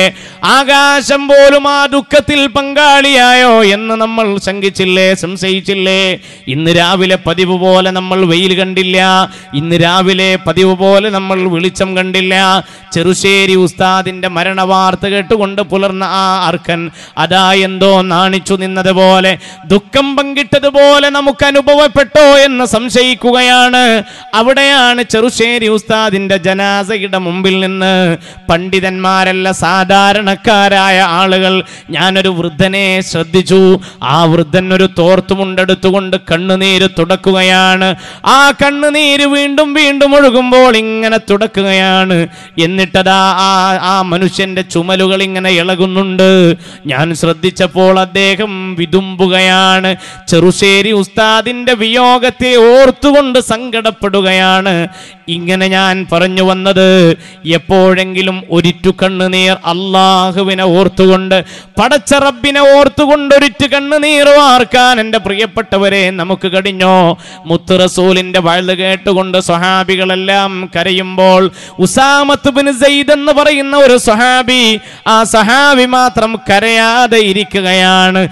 ആകാശം പോലും ആ ദുഃഖത്തിൽ പങ്കാളിയായോ എന്ന് നമ്മൾ ശങ്കിച്ചില്ലേ സംശയിച്ചില്ലേ ഇന്ന് രാവിലെ പതിവ് പോലെ നമ്മൾ വെയിൽ കണ്ടില്ല ഇന്ന് രാവിലെ പതിവ് പോലെ നമ്മൾ വെളിച്ചം കണ്ടില്ല ചെറുശ്ശേരി ഉസ്താദിന്റെ മരണവാർത്ത കേട്ടുകൊണ്ട് പുലർന്ന ആ അർക്കൻ അതാ എന്തോ നാണിച്ചു നിന്നതുപോലെ ദുഃഖം പങ്കിട്ടതുപോലെ നമുക്ക് അനുഭവപ്പെട്ടോ എന്ന് സംശയിക്കുകയാണ് അവിടെയാണ് ചെറുശ്ശേരി ഉസ്താദിന്റെ ജനാസയുടെ മുമ്പിൽ നിന്ന് പണ്ഡിതന്മാരല്ല സാധാരണക്കാരായ ആളുകൾ ഞാനൊരു വൃദ്ധനെ ശ്രദ്ധിച്ചു ആ വൃദ്ധൻ ഒരു തോർത്തുമുണ്ടെടുത്തുകൊണ്ട് കണ്ണുനീര് തുടക്കുകയാണ് ആ കണ്ണുനീര് വീണ്ടും വീണ്ടും ഒഴുകുമ്പോൾ ഇങ്ങനെ തുടക്കുകയാണ് എന്നിട്ടതാ ആ ആ മനുഷ്യന്റെ ചുമലുകൾ ഇങ്ങനെ ഇളകുന്നുണ്ട് ഞാൻ ശ്രദ്ധിച്ചപ്പോൾ അദ്ദേഹം വിതുമ്പുകയാണ് ചെറുശ്ശേരി ഉസ്താദിന്റെ വിയോഗത്തെ ഓർത്തുകൊണ്ട് സങ്കടപ്പെടുകയാണ് ഇങ്ങനെ ഞാൻ പറഞ്ഞു വന്നത് എപ്പോഴെങ്കിലും ഒരിറ്റു കണ്ണുനീർ അള്ളാഹുവിനെ ഓർത്തുകൊണ്ട് പടച്ച റബ്ബിനെ ഓർത്തുകൊണ്ട് ഒരിറ്റു കണ്ണുനീർ വാർക്കാൻ എൻ്റെ പ്രിയപ്പെട്ടവരെ നമുക്ക് കഴിഞ്ഞോ മുത്ത് റസൂലിന്റെ വഴുത് കേട്ടുകൊണ്ട് സ്വഹാബികളെല്ലാം കരയുമ്പോൾ ഉസാമത്ത് ബിൻ സെയ്ദ് എന്ന് പറയുന്ന ഒരു സ്വഹാബി ആ സഹാബി മാത്രം കരയാതെ ഇരിക്കുകയാണ്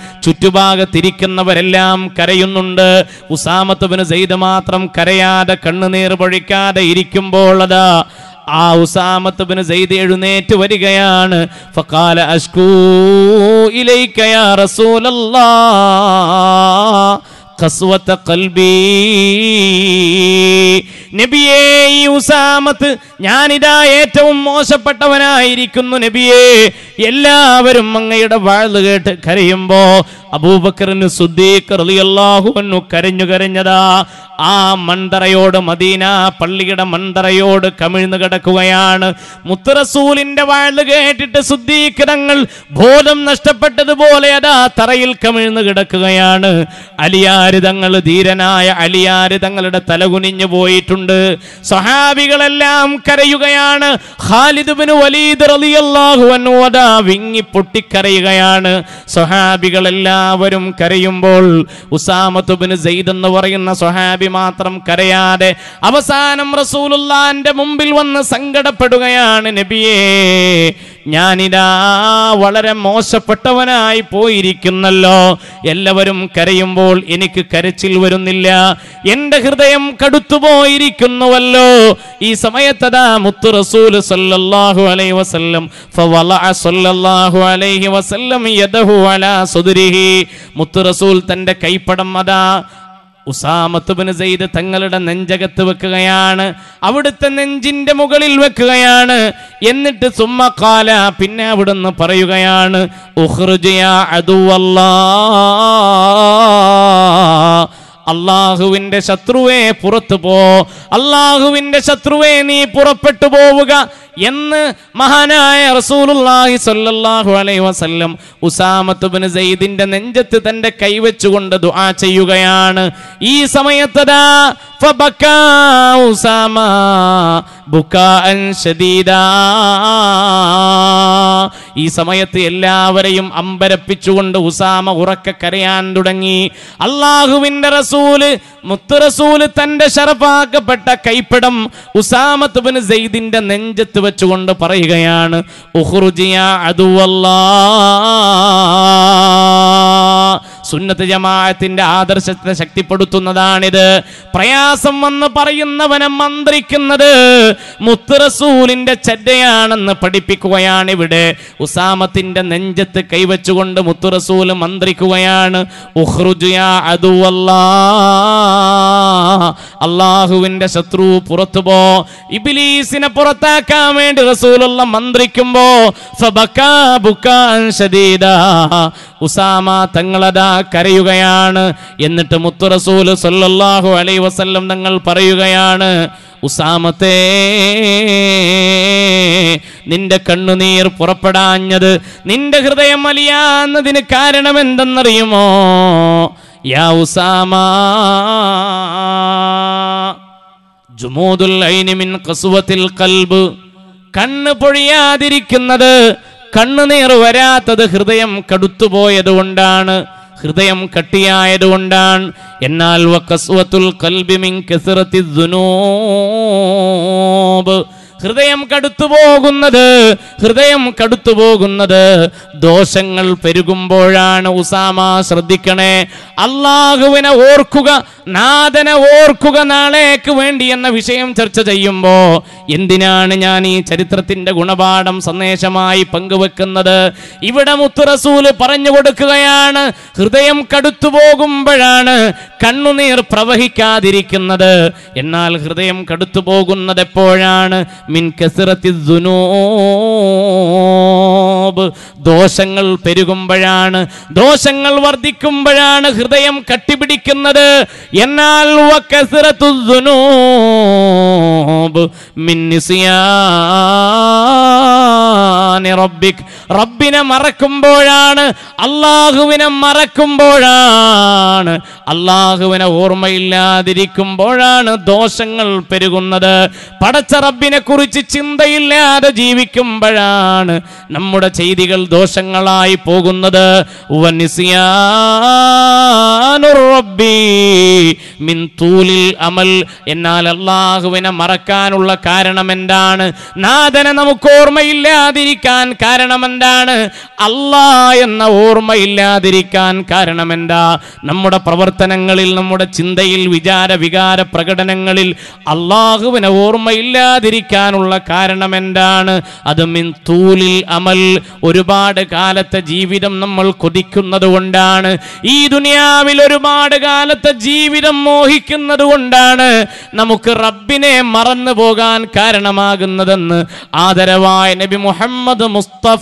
ചുറ്റുഭാഗത്തിരിക്കുന്നവരെല്ലാം കരയുന്നുണ്ട് ഉസാമത്ത് ബിൻ സെയ്ദ് മാത്രം കരയാതെ കണ്ണുനീർ പൊഴിക്കാതെ ഇരിക്കുമ്പോൾ അതാ ആ ഉസാമത്ത് ബിൻ സെയ്ദ് എഴുന്നേറ്റ് വരികയാണ് ഫഖാല അഷ്കൂ ഇലൈക യാ റസൂലല്ലാഹ് ഖസ്വത ഖൽബി നബിയേ ഈ ഉസാമത്ത് ഞാനിതാ ഏറ്റവും മോശപ്പെട്ടവനായിരിക്കുന്നു നബിയേ എല്ലാവരും അങ്ങയുടെ വാഴ്ന്നു കേട്ട് കരയുമ്പോ അബൂബക്കറിന് സുദ്ദീഖ് റളിയല്ലാഹു അൻഹു കരഞ്ഞു കരഞ്ഞതാ ആ മൺതറയോട് മദീന പള്ളിയുടെ മൺതറയോട് കമിഴ്ന്നു കിടക്കുകയാണ് മുത്തറസൂലിന്റെ വാഴ്ന്നു കേട്ടിട്ട് സുദ്ദീഖ് തങ്ങൾ ബോധം നഷ്ടപ്പെട്ടതുപോലെ അതാ തറയിൽ കമിഴ്ന്നു കിടക്കുകയാണ് അലിയാര് തങ്ങൾ ധീരനായ അലിയാര് തങ്ങളുടെ തലകുനിഞ്ഞു പോയിട്ടുണ്ട് സഹാബികളെല്ലാം കരയുകയാണ് ഖാലിദ് ബിൻ വലീദ് റളിയല്ലാഹു അൻഹു അതാ വിങ്ങി പൊട്ടിക്കരയുകയാണ് സ്വഹാബികളെല്ലാവരും കരയുമ്പോൾ ഉസാമത്ത് ബിൻ സെയ്ദ് എന്ന് പറയുന്ന സ്വഹാബി മാത്രം കരയാതെ അവസാനം റസൂലുള്ളാന്റെ മുമ്പിൽ വന്ന് സങ്കടപ്പെടുകയാണ് നബിയേ ഞാനിതാ വളരെ മോശപ്പെട്ടവനായി പോയിരിക്കുന്നല്ലോ എല്ലാവരും കരയുമ്പോൾ എനിക്ക് കരച്ചിൽ വരുന്നില്ല എന്റെ ഹൃദയം കടുത്തുപോയിരിക്കുന്നുവല്ലോ ഈ സമയത്തതാ മുത്തു റസൂൽ സല്ലല്ലാഹു അലൈഹി വസല്ലം ഫവലഅ സല്ലല്ലാഹു അലൈഹി വസല്ലം യദഹു അലാ സുദ്രിഹി മുത്തു റസൂൽ തന്റെ കൈപ്പടം അതാ ഉസാമത്തുബിന് സെയ്ദ് തങ്ങളുടെ നെഞ്ചകത്ത് വെക്കുകയാണ് അവിടുത്തെ നെഞ്ചിന്റെ മുകളിൽ വെക്കുകയാണ് എന്നിട്ട് സുമ്മക്കാല പിന്നെ അവിടുന്ന് പറയുകയാണ് ഉഹ്റുജ് യാ അദുവല്ലാ അള്ളാഹുവിന്റെ ശത്രുവേ പുറത്തു പോ അള്ളാഹുവിന്റെ ശത്രുവേ നീ പുറപ്പെട്ടു പോവുക എന്ന് മഹാനായ റസൂലുള്ളാഹി സ്വല്ലല്ലാഹു അലൈഹി വസല്ലം ഉസാമത്ത് ബിൻ സെയ്ദിന്റെ നെഞ്ചത്ത് തന്റെ കൈവച്ചുകൊണ്ട് ദുആ ചെയ്യുകയാണ് ഈ സമയത്തതാ ഫബക്കാ ഉസാമ ബുക്കാഅൻ ശദീദാ ഈ സമയത്ത് എല്ലാവരെയും അമ്പരപ്പിച്ചുകൊണ്ട് ഉസാമ ഉറക്കെ കരയാൻ തുടങ്ങി അള്ളാഹുവിന്റെ റസൂല് മുത്ത് റസൂല് തന്റെ ഷറഫാക്കപ്പെട്ട കൈപ്പിടം ഉസാമത്ത് ബിൻ സെയ്ദിന്റെ നെഞ്ചത്ത് വെച്ചുകൊണ്ട് പറയുകയാണ് ഉഹ്റുജിയ അതുവല്ലാ സുന്നത്ത് ജമാഅത്തിന്റെ ആദർശത്തെ ശക്തിപ്പെടുത്തുന്നതാണിത് പ്രയാസം വന്ന് പറയുന്നവനെ മന്ത്രിക്കുന്നത് മുത്ത് റസൂലിന്റെ ചര്യയാണെന്ന് പഠിപ്പിക്കുകയാണ് ഇവിടെ ഉസാമത്തിന്റെ നെഞ്ചത്ത് കൈവച്ചുകൊണ്ട് മുത്ത് റസൂൽ മന്ത്രിക്കുകയാണ് ഉഹ്റുജ് യാ അദുവല്ലാ. അള്ളാഹുവിന്റെ ശത്രു പുറത്തു പോ ഇബിലീസിനെ പുറത്താക്കാൻ വേണ്ടി റസൂലുള്ള മന്ത്രിക്കുമ്പോ ഫബക്കാ ബുക്കാൻ ശദീദാ. ഉസാമ തങ്ങളതാ കരയുകയാണ് എന്നിട്ട് മുത്തു റസൂല് സല്ലല്ലാഹു അലൈഹി വസല്ലം തങ്ങൾ പറയുകയാണ് ഉസാമത്തേ നിന്റെ കണ്ണുനീർ പുറപ്പെടാഞ്ഞത് നിന്റെ ഹൃദയം അലിയാന്നതിന് കാരണം എന്തെന്നറിയുമോ യാ ഉസാമ ജുമൂദുൽ ഐനി മിൻ ഖസ്വത്തിൽ ഖൽബ് കണ്ണ് പൊഴിയാതിരിക്കുന്നത് കണ്ണുനീർ വരാത്തത് ഹൃദയം കടുത്തുപോയത് കൊണ്ടാണ് ഹൃദയം കട്ടിയായത് കൊണ്ടാണ് എന്നാൽ വഖസ്വത്തുൽ ഖൽബി മിൻ കസറത്തി ദുനൂബ് ഹൃദയം കടുത്തു പോകുന്നത് ഹൃദയം കടുത്തു പോകുന്നത് ദോഷങ്ങൾ പെരുകുമ്പോഴാണ് ഉസാമ ശ്രദ്ധിക്കണേ അള്ളാഹുവിനെ ഓർക്കുക നാഥനെ ഓർക്കുക നാളേക്ക് വേണ്ടി എന്ന വിഷയം ചർച്ച ചെയ്യുമ്പോ എന്തിനാണ് ഞാൻ ഈ ചരിത്രത്തിന്റെ ഗുണപാഠം സന്ദേശമായി പങ്കുവെക്കുന്നത് ഇവിടെ മുത്തുറസൂല് പറഞ്ഞു കൊടുക്കുകയാണ് ഹൃദയം കടുത്തു പോകുമ്പോഴാണ് കണ്ണുനീർ പ്രവഹിക്കാതിരിക്കുന്നത് എന്നാൽ ഹൃദയം കടുത്തു പോകുന്നത് എപ്പോഴാണ് മിൻ കസിറത്തി ദുനൂബ് ദോഷങ്ങൾ പെരുകുമ്പോഴാണ് ദോഷങ്ങൾ വർദ്ധിക്കുമ്പോഴാണ് ഹൃദയം കട്ടിപിടിക്കുന്നത് എന്നാൽ വകസിറത്തു ദുനൂബ് മിൻ നിസ്യാനി റബ്ബിക് റബ്ബിനെ മറക്കുമ്പോഴാണ് അള്ളാഹുവിനെ മറക്കുമ്പോഴാണ് അള്ളാഹുവിനെ ഓർമ്മയില്ലാതിരിക്കുമ്പോഴാണ് ദോഷങ്ങൾ പെരുകുന്നത് പടച്ച റബ്ബിനെ കുറിച്ച് ചിന്തയില്ലാതെ ജീവിക്കുമ്പോഴാണ് നമ്മുടെ ചെയ്തികൾ ദോഷങ്ങളായി പോകുന്നത് വനിസിയാനുർ റബ്ബി മിൻ തൂലിൽ അമൽ എന്നാൽ അള്ളാഹുവിനെ മറക്കാനുള്ള കാരണം എന്താണ് നാഥനെ നമുക്ക് ഓർമ്മയില്ലാതിരിക്കാൻ കാരണം എന്താണ് അല്ലാ എന്ന ഓർമ്മയില്ലാതിരിക്കാൻ കാരണം എന്താ നമ്മുടെ പ്രവർത്തനങ്ങളിൽ നമ്മുടെ ചിന്തയിൽ വിചാര വികാര പ്രകടനങ്ങളിൽ അള്ളാഹുവിനെ ഓർമ്മയില്ലാതിരിക്കാനുള്ള കാരണം എന്താണ് അത് മിൻ തൂലിൽ അമൽ ഒരുപാട് കാലത്തെ ജീവിതം നമ്മൾ കൊതിക്കുന്നത് കൊണ്ടാണ് ഈ ദുനിയാവിൽ ഒരുപാട് കാലത്തെ ജീവിതം മോഹിക്കുന്നത് കൊണ്ടാണ് നമുക്ക് റബ്ബിനെ മറന്നു പോകാൻ കാരണമാകുന്നതെന്ന് ആദരവായ നബി മുഹമ്മദ് മുസ്തഫ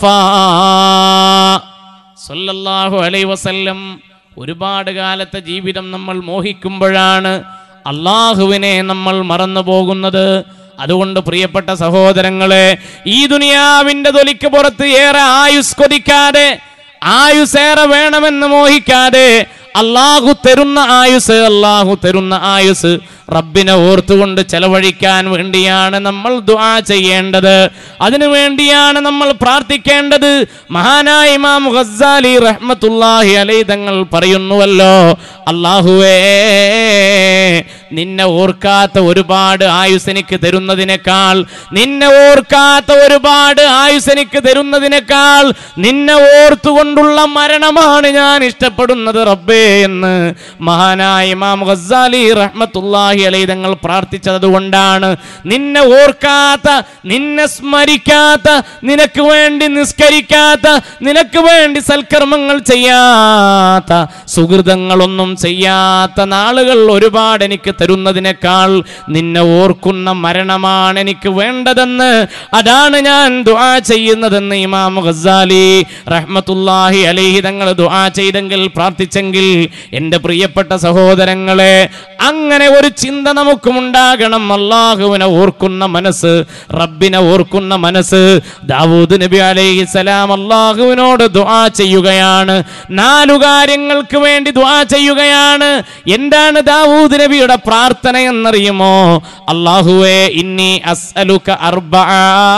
സല്ലല്ലാഹു അലൈ വസല്ലം ഒരുപാട് കാലത്തെ ജീവിതം നമ്മൾ മോഹിക്കുമ്പോഴാണ് അള്ളാഹുവിനെ നമ്മൾ മറന്നു പോകുന്നത് അതുകൊണ്ട് പ്രിയപ്പെട്ട സഹോദരങ്ങളെ ഈ ദുനിയാവിന്റെ തൊലിക്ക് പുറത്ത് ഏറെ ആയുസ് കൊതിക്കാതെ ആയുസേറെ വേണമെന്ന് മോഹിക്കാതെ അള്ളാഹു തരുന്ന ആയുസ് അള്ളാഹു തരുന്ന ആയുസ് റബ്ബിനെ ഓർത്തുകൊണ്ട് ചെലവഴിക്കാൻ വേണ്ടിയാണ് നമ്മൾ ദുആ ചെയ്യേണ്ടത് അതിനു വേണ്ടിയാണ് നമ്മൾ പ്രാർത്ഥിക്കേണ്ടത് മഹാനായ ഇമാം ഖസാലി റഹ്മത്തുല്ലാഹി അലൈ തങ്ങൾ പറയുന്നുവല്ലോ അള്ളാഹുവേ നിന്നെ ഓർക്കാത്ത ഒരുപാട് ആയുസ് എനിക്ക് തരുന്നതിനേക്കാൾ നിന്നെ ഓർക്കാത്ത ഒരുപാട് ആയുസ് എനിക്ക് തരുന്നതിനേക്കാൾ നിന്നെ ഓർത്തുകൊണ്ടുള്ള മരണമാണ് ഞാൻ ഇഷ്ടപ്പെടുന്നത് റബ്ബേ എന്ന് മഹാനായ ഇമാം ഗസാലി റഹ്മത്തുല്ലാഹി അലൈ തങ്ങൾ പ്രാർത്ഥിച്ചത് കൊണ്ടാണ് നിന്നെ ഓർക്കാത്ത നിന്നെ സ്മരിക്കാത്ത നിനക്ക് വേണ്ടി നിസ്കരിക്കാത്ത നിനക്ക് വേണ്ടി സൽക്കർമ്മങ്ങൾ ചെയ്യാത്ത സുഹൃതങ്ങളൊന്നും ചെയ്യാത്ത നാളുകൾ ഒരുപാട് എനിക്ക് തരുന്നതിനേക്കാൾ നിന്നെ ഓർക്കുന്ന മരണമാണ് എനിക്ക് വേണ്ടതെന്ന് അതാണ് ഞാൻ ദുആ ചെയ്യുന്നതെന്ന് ഇമാം ഗസാലി റഹ്മത്തുല്ലാഹി അലൈഹി തങ്ങൾ ദുആ ചെയ്തെങ്കിൽ പ്രാർത്ഥിച്ചെങ്കിൽ എൻ്റെ പ്രിയപ്പെട്ട സഹോദരങ്ങളെ അങ്ങനെ ഒരു ചിന്ത നമുക്കും ഉണ്ടാകണം അള്ളാഹുവിനെ ഓർക്കുന്ന മനസ്സ് റബ്ബിനെ ഓർക്കുന്ന മനസ്സ് ദാവൂദ് നബി അലൈഹി സലാം അള്ളാഹുവിനോട് ദുആ ചെയ്യുകയാണ് നാലു കാര്യങ്ങൾക്ക് വേണ്ടി ദുആ ചെയ്യുകയാണ് എന്താണ് ദാവൂദ് നബിയുടെ പ്രാർത്ഥന എന്നറിയുമോ അള്ളാഹുവേ ഇന്നി അസ്അലുക അർബഅ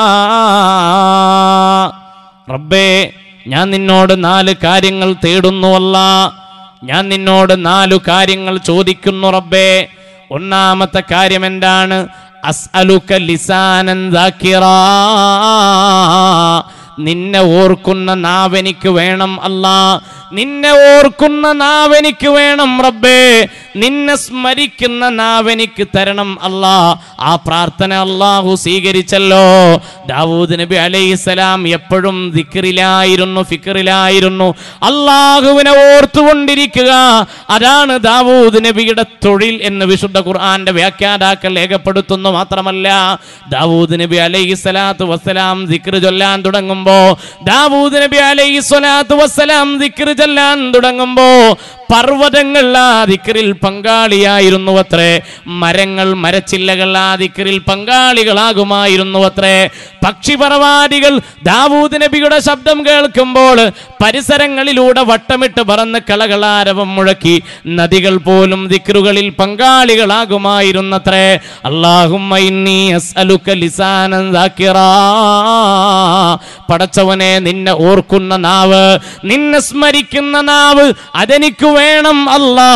റബ്ബേ ഞാൻ നിന്നോട് നാല് കാര്യങ്ങൾ തേടുന്നുവല്ല ഞാൻ നിന്നോട് നാലു കാര്യങ്ങൾ ചോദിക്കുന്നു റബ്ബേ ഒന്നാമത്തെ കാര്യം എന്താണ് അസ്അലുക ലിസാനൻ ദാക്കിറാ നിന്നെ ഓർക്കുന്ന നാവെനിക്ക് വേണം അല്ലാ നിന്നെ ഓർക്കുന്ന നാവെനിക്ക് വേണം റബ്ബേ നിന്നെ സ്മരിക്കുന്ന നാവെനിക്ക് തരണം അല്ലാ ആ പ്രാർത്ഥന അള്ളാഹു സ്വീകരിച്ചല്ലോ ദാവൂദ് നബി അലൈഹിസ്സലാം എപ്പോഴും ദിക്റിലായിരുന്നു ഫിക്റിലായിരുന്നു അള്ളാഹുവിനെ ഓർത്തുകൊണ്ടിരിക്കുക അതാണ് ദാവൂദ് നബിയുടെ തൊഴിൽ എന്ന് വിശുദ്ധ ഖുർആന്റെ വ്യാഖ്യാതാക്കൾ രേഖപ്പെടുത്തുന്നു മാത്രമല്ല ദാവൂദ് നബി അലൈഹി സ്വലാത്തു വസ്സലാം ദിക്ർ ചൊല്ലാൻ തുടങ്ങുമ്പോ ദാവൂദ് നബി അലൈഹി സ്വലാത്തു വസ്സലാം ദിക്ർ ചൊല്ലാൻ തുടങ്ങുമ്പോ പർവ്വതങ്ങൾ ആ ദിക്റിൽ പങ്കാളിയായിരുന്നു അത്രേ മരങ്ങൾ മരച്ചില്ലകൾ ആ ദിക്റിൽ പങ്കാളികളാകുമായിരുന്നു അത്രേ പക്ഷിപർവാദികൾ ദാവൂദ് നബിയുടെ ശബ്ദം കേൾക്കുമ്പോൾ പരിസരങ്ങളിലൂടെ വട്ടമിട്ട് പറന്ന് കളകളാരവം മുഴക്കി നദികൾ പോലും ദിക്റുകളിൽ പങ്കാളികളാകുമായിരുന്നത്രേ അല്ലാഹുമ്മ ഇന്നി അസ്അലുക ലിസാനൻ ദാക്കിറാ പടച്ചവനെ നിന്നെ ഓർക്കുന്ന നാവ് നിന്നെ സ്മരിക്കുന്ന നാവ് അതെനിക്ക് വേണം അല്ലാ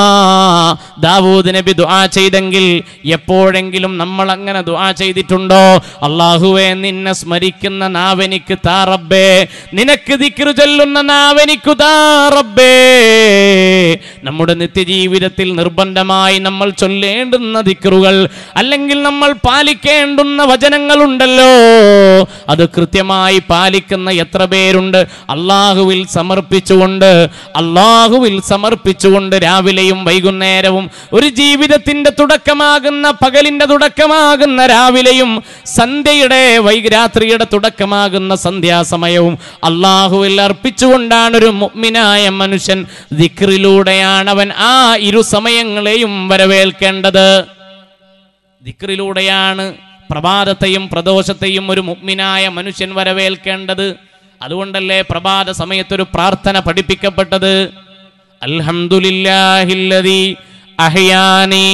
ദാവൂദ് നബി ദുആ ചെയ്തെങ്കിൽ എപ്പോഴെങ്കിലും നമ്മൾ അങ്ങനെ ദുആ ചെയ്തിട്ടുണ്ടോ അള്ളാഹുവെ നിന്നെ സ്മരിക്കുന്ന നാവെനിക്ക് താ റബ്ബേ നിനക്ക് ദിക്റ് ചൊല്ലുന്ന നാവെനിക്കു താ റബ്ബേ നമ്മുടെ നിത്യജീവിതത്തിൽ നിർബന്ധമായി നമ്മൾ ചൊല്ലേണ്ടുന്ന ദിക്റുകൾ അല്ലെങ്കിൽ നമ്മൾ പാലിക്കേണ്ടുന്ന വചനങ്ങളുണ്ടല്ലോ അത് കൃത്യമായി പാലിക്കുന്ന എത്ര പേരുണ്ട് അള്ളാഹുവിൽ സമർപ്പിച്ചുകൊണ്ട് അള്ളാഹുവിൽ സമർപ്പിച്ചുകൊണ്ട് രാവിലെയും വൈകുന്നേരവും ഒരു ജീവിതത്തിന്റെ തുടക്കമാകുന്ന പകലിന്റെ തുടക്കമാകുന്ന രാവിലെയും സന്ധ്യയുടെ വൈരാത്രിയുടെ തുടക്കമാകുന്ന സന്ധ്യാസമയവും അള്ളാഹുവിൽ അർപ്പിച്ചുകൊണ്ടാണ് ഒരു മുഅ്മിനായ മനുഷ്യൻ ദിക്റിലൂടെയാണ് അവൻ ആ ഇരു സമയങ്ങളെയും വരവേൽക്കേണ്ടത് ദിക്റിലൂടെയാണ് പ്രഭാതത്തെയും പ്രദോഷത്തെയും ഒരു മുഗ്മിനായ മനുഷ്യൻ വരവേൽക്കേണ്ടത് അതുകൊണ്ടല്ലേ പ്രഭാത സമയത്തൊരു പ്രാർത്ഥന പഠിപ്പിക്കപ്പെട്ടത് അൽഹംദുലില്ലാഹില്ലദി അഹ്യാനീ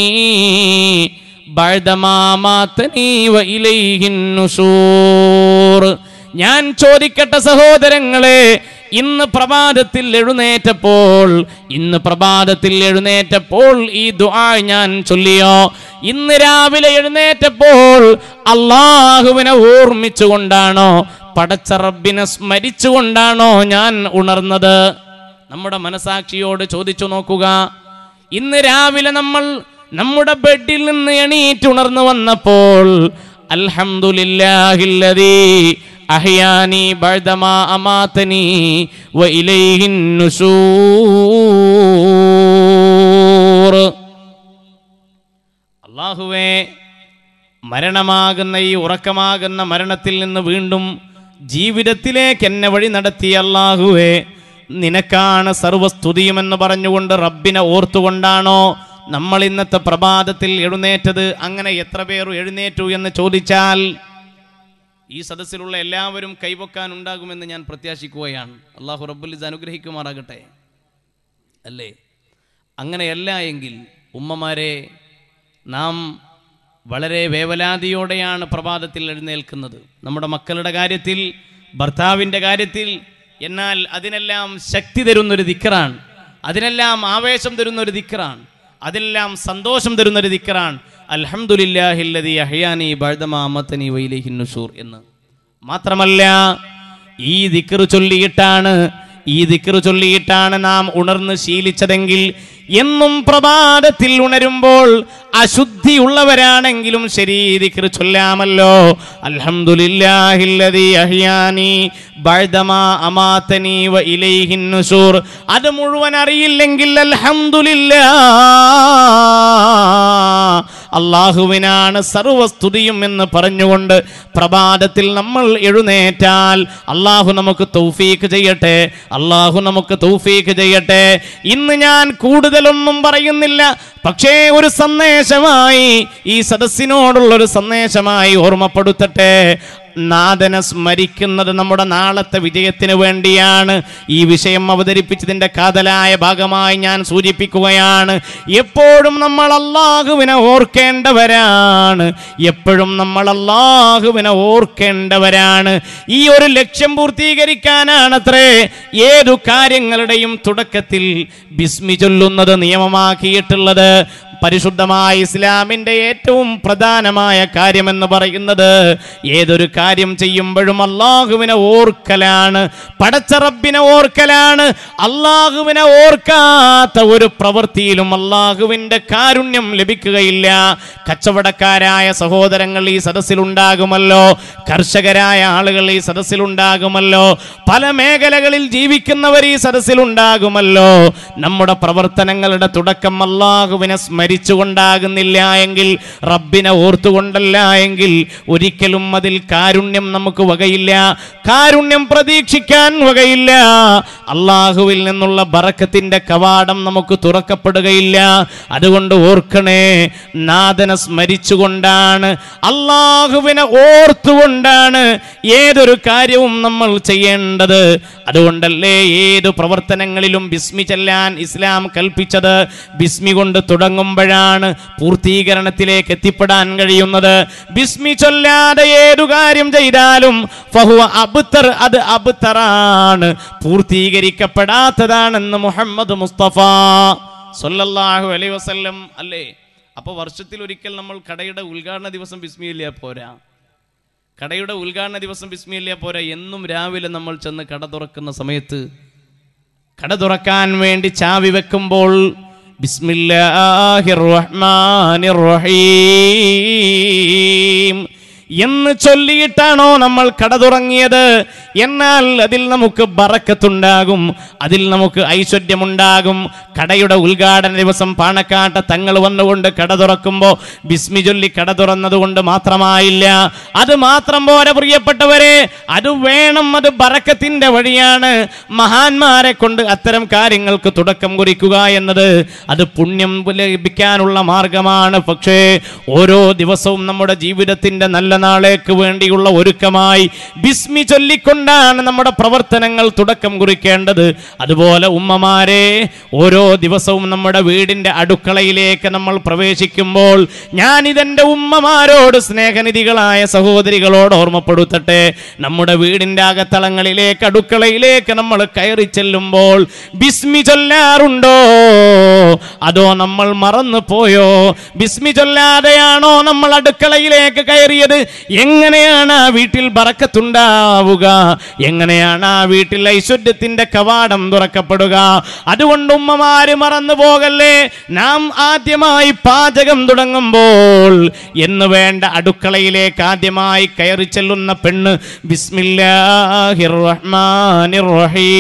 ബഅദമാ മാതനീ വഇലൈഹിൻ നുശൂർ ഞാൻ ചോദിക്കട്ടെ സഹോദരങ്ങളെ ഇന്ന് പ്രഭാതത്തിൽ എഴുന്നേറ്റപ്പോൾ ഇന്ന് പ്രഭാതത്തിൽ എഴുന്നേറ്റപ്പോൾ ഈ ദുആ ഞാൻ ചൊല്ലിയോ ഇന്ന് രാവിലെ എഴുന്നേറ്റപ്പോൾ അള്ളാഹുവിനെ ഓർമ്മിച്ചുകൊണ്ടാണോ പടച്ച റബ്ബിനെ സ്മരിച്ചുകൊണ്ടാണോ ഞാൻ ഉണർന്നത് നമ്മുടെ മനസാക്ഷിയോട് ചോദിച്ചു നോക്കുക ഇന്ന് രാവിലെ നമ്മൾ നമ്മുടെ ബെഡിൽ നിന്ന് എണീറ്റുണർന്നു വന്നപ്പോൾ അൽഹംദുലില്ലാഹില്ലദീ അഹ്യാനി ബഅദമാ അമാതനി വഇലൈഹിൻ നുശൂർ അല്ലാഹുവേ മരണമാകുന്ന ഈ ഉറക്കമാകുന്ന മരണത്തിൽ നിന്ന് വീണ്ടും ജീവിതത്തിലേക്ക് എന്നെ വഴി നടത്തിയ അല്ലാഹുവേ നിനക്കാണ് സർവസ്തുതിയുമെന്ന് പറഞ്ഞുകൊണ്ട് റബ്ബിനെ ഓർത്തുകൊണ്ടാണോ നമ്മൾ ഇന്നത്തെ പ്രഭാതത്തിൽ എഴുന്നേറ്റത് അങ്ങനെ എത്ര പേർ എഴുന്നേറ്റു എന്ന് ചോദിച്ചാൽ ഈ സദസ്സിലുള്ള എല്ലാവരും കൈവക്കാൻ ഉണ്ടാകുമെന്ന് ഞാൻ പ്രത്യാശിക്കുകയാണ് അള്ളാഹു റബ്ബുലിസ് അനുഗ്രഹിക്കുമാറാകട്ടെ അല്ലേ അങ്ങനെയല്ല എങ്കിൽ ഉമ്മമാരെ നാം വളരെ വേവലാതിയോടെയാണ് പ്രഭാതത്തിൽ എഴുന്നേൽക്കുന്നത് നമ്മുടെ മക്കളുടെ കാര്യത്തിൽ ഭർത്താവിൻ്റെ കാര്യത്തിൽ എന്നാൽ അതിനെല്ലാം ശക്തി തരുന്നൊരു ദിക്കറാണ് അതിനെല്ലാം ആവേശം തരുന്നൊരു ദിക്കറാണ് അതെല്ലാം സന്തോഷം തരുന്നൊരു ദിക്കറാണ് അൽഹംദുലില്ലാഹില്ലദി അഹ്യാനി ബഅദമാ അമതനി വൈലൈഹിൻ നുഷൂർ എന്ന് മാത്രമല്ല ഈ ദിക്റ് ചൊല്ലിയിട്ടാണ് ഈ ദിക്റ് ചൊല്ലിയിട്ടാണ് നാം ഉണർന്ന് ശീലിച്ചതെങ്കിൽ എന്നും പ്രഭാതത്തിൽ ഉണരുമ്പോൾ അശുദ്ധിയുള്ളവരാണെങ്കിലും ശരി ഈ ദിക്റ് ചൊല്ലാമല്ലോ അൽഹംദുലില്ലാഹില്ലദി അഹ്യാനി ബഅദമാ അമാതനി വ ഇലൈഹിൻ നുശൂർ അത് മുഴുവൻ അറിയില്ലെങ്കിൽ അൽഹംദുലില്ലാ അള്ളാഹുവിനാണ് സർവസ്തുതിയും എന്ന് പറഞ്ഞുകൊണ്ട് പ്രഭാതത്തിൽ നമ്മൾ എഴുന്നേറ്റാൽ അള്ളാഹു നമുക്ക് തൗഫീക്ക് ചെയ്യട്ടെ അള്ളാഹു നമുക്ക് തൗഫീക്ക് ചെയ്യട്ടെ ഇന്ന് ഞാൻ കൂടുതലൊന്നും പറയുന്നില്ല പക്ഷേ ഒരു സന്ദേശമായി ഈ സദസ്സിനോടുള്ള ഒരു സന്ദേശമായി ഓർമ്മപ്പെടുത്തട്ടെ നാഥനെ സ്മരിക്കുന്നത് നമ്മുടെ നാളത്തെ വിജയത്തിന് വേണ്ടിയാണ് ഈ വിഷയം അവതരിപ്പിച്ചതിന്റെ കാതലായ ഭാഗമായി ഞാൻ സൂചിപ്പിക്കുകയാണ് എപ്പോഴും നമ്മൾ അള്ളാഹുവിനെ ഓർക്കേണ്ടവരാണ് എപ്പോഴും നമ്മൾ അള്ളാഹുവിനെ ഓർക്കേണ്ടവരാണ് ഈ ഒരു ലക്ഷ്യം പൂർത്തീകരിക്കാനാണത്രേ ഏതു കാര്യങ്ങളുടെയും തുടക്കത്തിൽ ബിസ്മി ചൊല്ലുന്നത് നിയമമാക്കിയിട്ടുള്ളത് പരിശുദ്ധമായ ഇസ്ലാമിന്റെ ഏറ്റവും പ്രധാനമായ കാര്യമെന്ന് പറയുന്നത് ഏതൊരു കാര്യം ചെയ്യുമ്പോഴും അള്ളാഹുവിനെ ഓർക്കലാണ് പടച്ച റബ്ബിനെ ഓർക്കലാണ് അള്ളാഹുവിനെ ഓർക്കാത്ത ഒരു പ്രവൃത്തിയിലും അള്ളാഹുവിന്റെ കാരുണ്യം ലഭിക്കുകയില്ല കച്ചവടക്കാരായ സഹോദരങ്ങൾ ഈ സദസ്സിലുണ്ടാകുമല്ലോ കർഷകരായ ആളുകൾ ഈ സദസ്സിലുണ്ടാകുമല്ലോ പല മേഖലകളിൽ ജീവിക്കുന്നവർ ഈ സദസ്സിലുണ്ടാകുമല്ലോ നമ്മുടെ പ്രവർത്തനങ്ങളുടെ തുടക്കം അള്ളാഹുവിനെ സ്മരിച്ചുകൊണ്ടാകുന്നില്ല എങ്കിൽ റബ്ബിനെ ഓർത്തുകൊണ്ടല്ല എങ്കിൽ ഒരിക്കലും അതിൽ കാരുണ്യം നമുക്ക് വകയില്ല കാരുണ്യം പ്രതീക്ഷിക്കാൻ വകയില്ല അള്ളാഹുവിൽ നിന്നുള്ള ബറക്കത്തിന്റെ കവാടം നമുക്ക് തുറക്കപ്പെടുകയില്ല അതുകൊണ്ട് ഓർക്കണേ നാഥനെ സ്മരിച്ചുകൊണ്ടാണ് അള്ളാഹുവിനെ ഓർത്തുകൊണ്ടാണ് ഏതൊരു കാര്യവും നമ്മൾ ചെയ്യേണ്ടത് അതുകൊണ്ടല്ലേ ഏതു പ്രവർത്തനങ്ങളിലും ബിസ്മി ചെല്ലാൻ ഇസ്ലാം കൽപ്പിച്ചത് ബിസ്മി കൊണ്ട് തുടങ്ങുമ്പോഴാണ് പൂർത്തീകരണത്തിലേക്ക് എത്തിപ്പെടാൻ കഴിയുന്നത് ബിസ്മി ചൊല്ലാതെ ഏതു കാര്യം ചെയ്താലും ഫഹുവ അബ്തർ അത് അബ്തറാണ് പൂർത്തീകരിക്കപ്പെടാത്തതാണെന്ന് മുഹമ്മദ് മുസ്തഫ സല്ലല്ലാഹു അലൈഹി വസല്ലം അല്ലേ അപ്പോൾ വർഷത്തിൽ ഒരിക്കൽ നമ്മൾ കടയുടെ ഉദ്ഘാടന ദിവസം ബിസ്മിയില്ല പോരാ കടയുടെ ഉദ്ഘാടന ദിവസം ബിസ്മിയില്ല പോരാ എന്നും രാവിലെ നമ്മൾ ചെന്ന് കട തുറക്കുന്ന സമയത്ത് കട തുറക്കാൻ വേണ്ടി ചാവി വെക്കുമ്പോൾ ബിസ്മില്ലാഹിർ റഹ്മാനിർ റഹീം എന്ന് ചൊല്ലിയിട്ടാണോ നമ്മൾ കട തുറങ്ങിയത് എന്നാൽ അതിൽ നമുക്ക് ബറക്കത്തുണ്ടാകും അതിൽ നമുക്ക് ഐശ്വര്യമുണ്ടാകും കടയുടെ ഉദ്ഘാടന ദിവസം പാണക്കാട്ട തങ്ങൾ വന്നുകൊണ്ട് കട തുറക്കുമ്പോൾ ബിസ്മി ചൊല്ലി കട തുറന്നത് കൊണ്ട് മാത്രമായില്ല അത് മാത്രം പോലെ പ്രിയപ്പെട്ടവരെ അത് വേണം അത് ബറക്കത്തിന്റെ വഴിയാണ് മഹാന്മാരെ കൊണ്ട് അത്തരം കാര്യങ്ങൾക്ക് തുടക്കം കുറിക്കുക എന്നത് അത് പുണ്യം ലഭിക്കാനുള്ള മാർഗമാണ് പക്ഷേ ഓരോ ദിവസവും നമ്മുടെ ജീവിതത്തിന്റെ നല്ല നാളേക്ക് വേണ്ടിയുള്ള ഒരുക്കമായി ബിസ്മി ചൊല്ലിക്കൊണ്ടാണ് നമ്മുടെ പ്രവർത്തനങ്ങൾ തുടക്കം കുറിക്കേണ്ടത് അതുപോലെ ഉമ്മമാരെ ഓരോ ദിവസവും നമ്മുടെ വീടിന്റെ അടുക്കളയിലേക്ക് നമ്മൾ പ്രവേശിക്കുമ്പോൾ ഞാൻ ഇതെന്റെ ഉമ്മമാരോട് സ്നേഹനിധികളായ സഹോദരികളോട് ഓർമ്മപ്പെടുത്തട്ടെ നമ്മുടെ വീടിന്റെ അകത്തളങ്ങളിലേക്ക് അടുക്കളയിലേക്ക് നമ്മൾ കയറി ചെല്ലുമ്പോൾ ബിസ്മി ചൊല്ലാറുണ്ടോ അതോ നമ്മൾ മറന്നു പോയോ ബിസ്മി ചൊല്ലാതെയാണോ നമ്മൾ അടുക്കളയിലേക്ക് കയറിയത് എങ്ങനെയാണ് ആ വീട്ടിൽ ബറക്കത്തുണ്ടാവുക എങ്ങനെയാണ് ആ വീട്ടിൽ ഐശ്വര്യത്തിന്റെ കവാടം തുറക്കപ്പെടുക അതുകൊണ്ട് ഉമ്മമാര് മറന്നു പോകല്ലേ നാം ആദ്യമായി പാചകം തുടങ്ങുമ്പോൾ എന്ന് വേണ്ട അടുക്കളയിലേക്ക് ആദ്യമായി കയറി ചെല്ലുന്ന പെണ്ണ് ബിസ്മില്ലാഹിർ റഹ്മാനിർ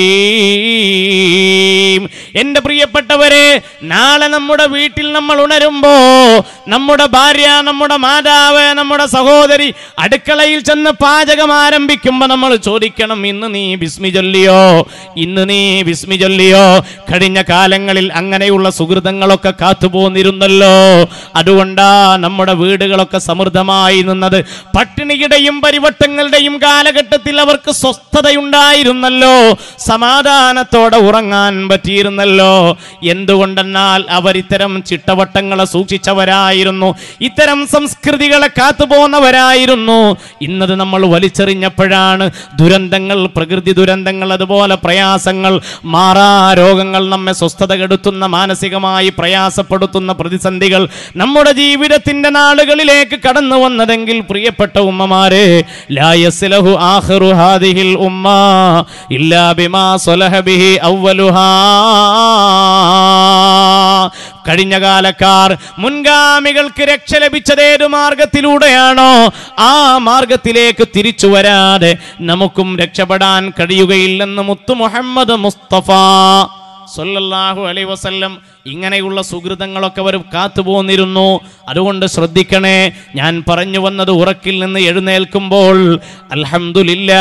റഹീം എന്റെ പ്രിയപ്പെട്ടവരെ നാളെ നമ്മുടെ വീട്ടിൽ നമ്മൾ ഉണരുമ്പോ നമ്മുടെ ഭാര്യ നമ്മുടെ മാതാവ് നമ്മുടെ സഹോദരി അടുക്കളയിൽ ചെന്ന് പാചകം ആരംഭിക്കുമ്പോ നമ്മൾ ചോദിക്കണം ഇന്ന് നീ ബിസ്മി ചൊല്ലിയോ ഇന്ന് നീ ബിസ്മി ചൊല്ലിയോ കഴിഞ്ഞ കാലങ്ങളിൽ അങ്ങനെയുള്ള സുഹൃതങ്ങളൊക്കെ കാത്തുപോന്നിരുന്നല്ലോ അതുകൊണ്ടാ നമ്മുടെ വീടുകളൊക്കെ സമൃദ്ധമായി നിന്നത് പട്ടിണിയുടെയും പരിവട്ടങ്ങളുടെയും കാലഘട്ടത്തിൽ അവർക്ക് സ്വസ്ഥതയുണ്ടായിരുന്നല്ലോ സമാധാനത്തോടെ ഉറങ്ങാൻ പറ്റിയിരുന്നല്ലോ എന്തുകൊണ്ടെന്നാൽ അവർ ഇത്തരം ചിട്ടവട്ടങ്ങളെ സൂക്ഷിച്ചവരായിരുന്നു ഇത്തരം സംസ്കൃതികളെ കാത്തുപോകുന്നവരാ ഉണ്ടായിരുന്നു ഇന്നത് നമ്മൾ വലിച്ചെറിഞ്ഞപ്പോഴാണ് ദുരന്തങ്ങൾ പ്രകൃതി ദുരന്തങ്ങൾ അതുപോലെ പ്രയാസങ്ങൾ മാറാ രോഗങ്ങൾ നമ്മെ സ്വസ്ഥത കെടുത്തുന്ന മാനസികമായി പ്രയാസപ്പെടുത്തുന്ന പ്രതിസന്ധികൾ നമ്മുടെ ജീവിതത്തിന്റെ നാളുകളിലേക്ക് കടന്നു വന്നതെങ്കിൽ പ്രിയപ്പെട്ട ഉമ്മമാരെ ലാ യസ്ലഹു ആഖിറു ഹാദിഹിൽ ഉമ്മ ഇല്ലാ ബിമാ സ്വലഹ ബിഹി അവ്വലുഹാ കഴിഞ്ഞ കാലക്കാർ മുൻഗാമികൾക്ക് രക്ഷ ലഭിച്ചത് ഏതു മാർഗത്തിലൂടെയാണോ ആ മാർഗത്തിലേക്ക് തിരിച്ചു വരാതെ നമുക്കും രക്ഷപ്പെടാൻ കഴിയുകയില്ലെന്ന് മുത്തു മുഹമ്മദ് മുസ്തഫ സല്ലല്ലാഹു അലൈ വസല്ലം ഇങ്ങനെയുള്ള സുഹൃതങ്ങളൊക്കെ അവർ കാത്തുപോന്നിരുന്നു അതുകൊണ്ട് ശ്രദ്ധിക്കണേ ഞാൻ പറഞ്ഞു വന്നത് ഉറക്കിൽ നിന്ന് എഴുന്നേൽക്കുമ്പോൾ അൽഹംദുലില്ലാ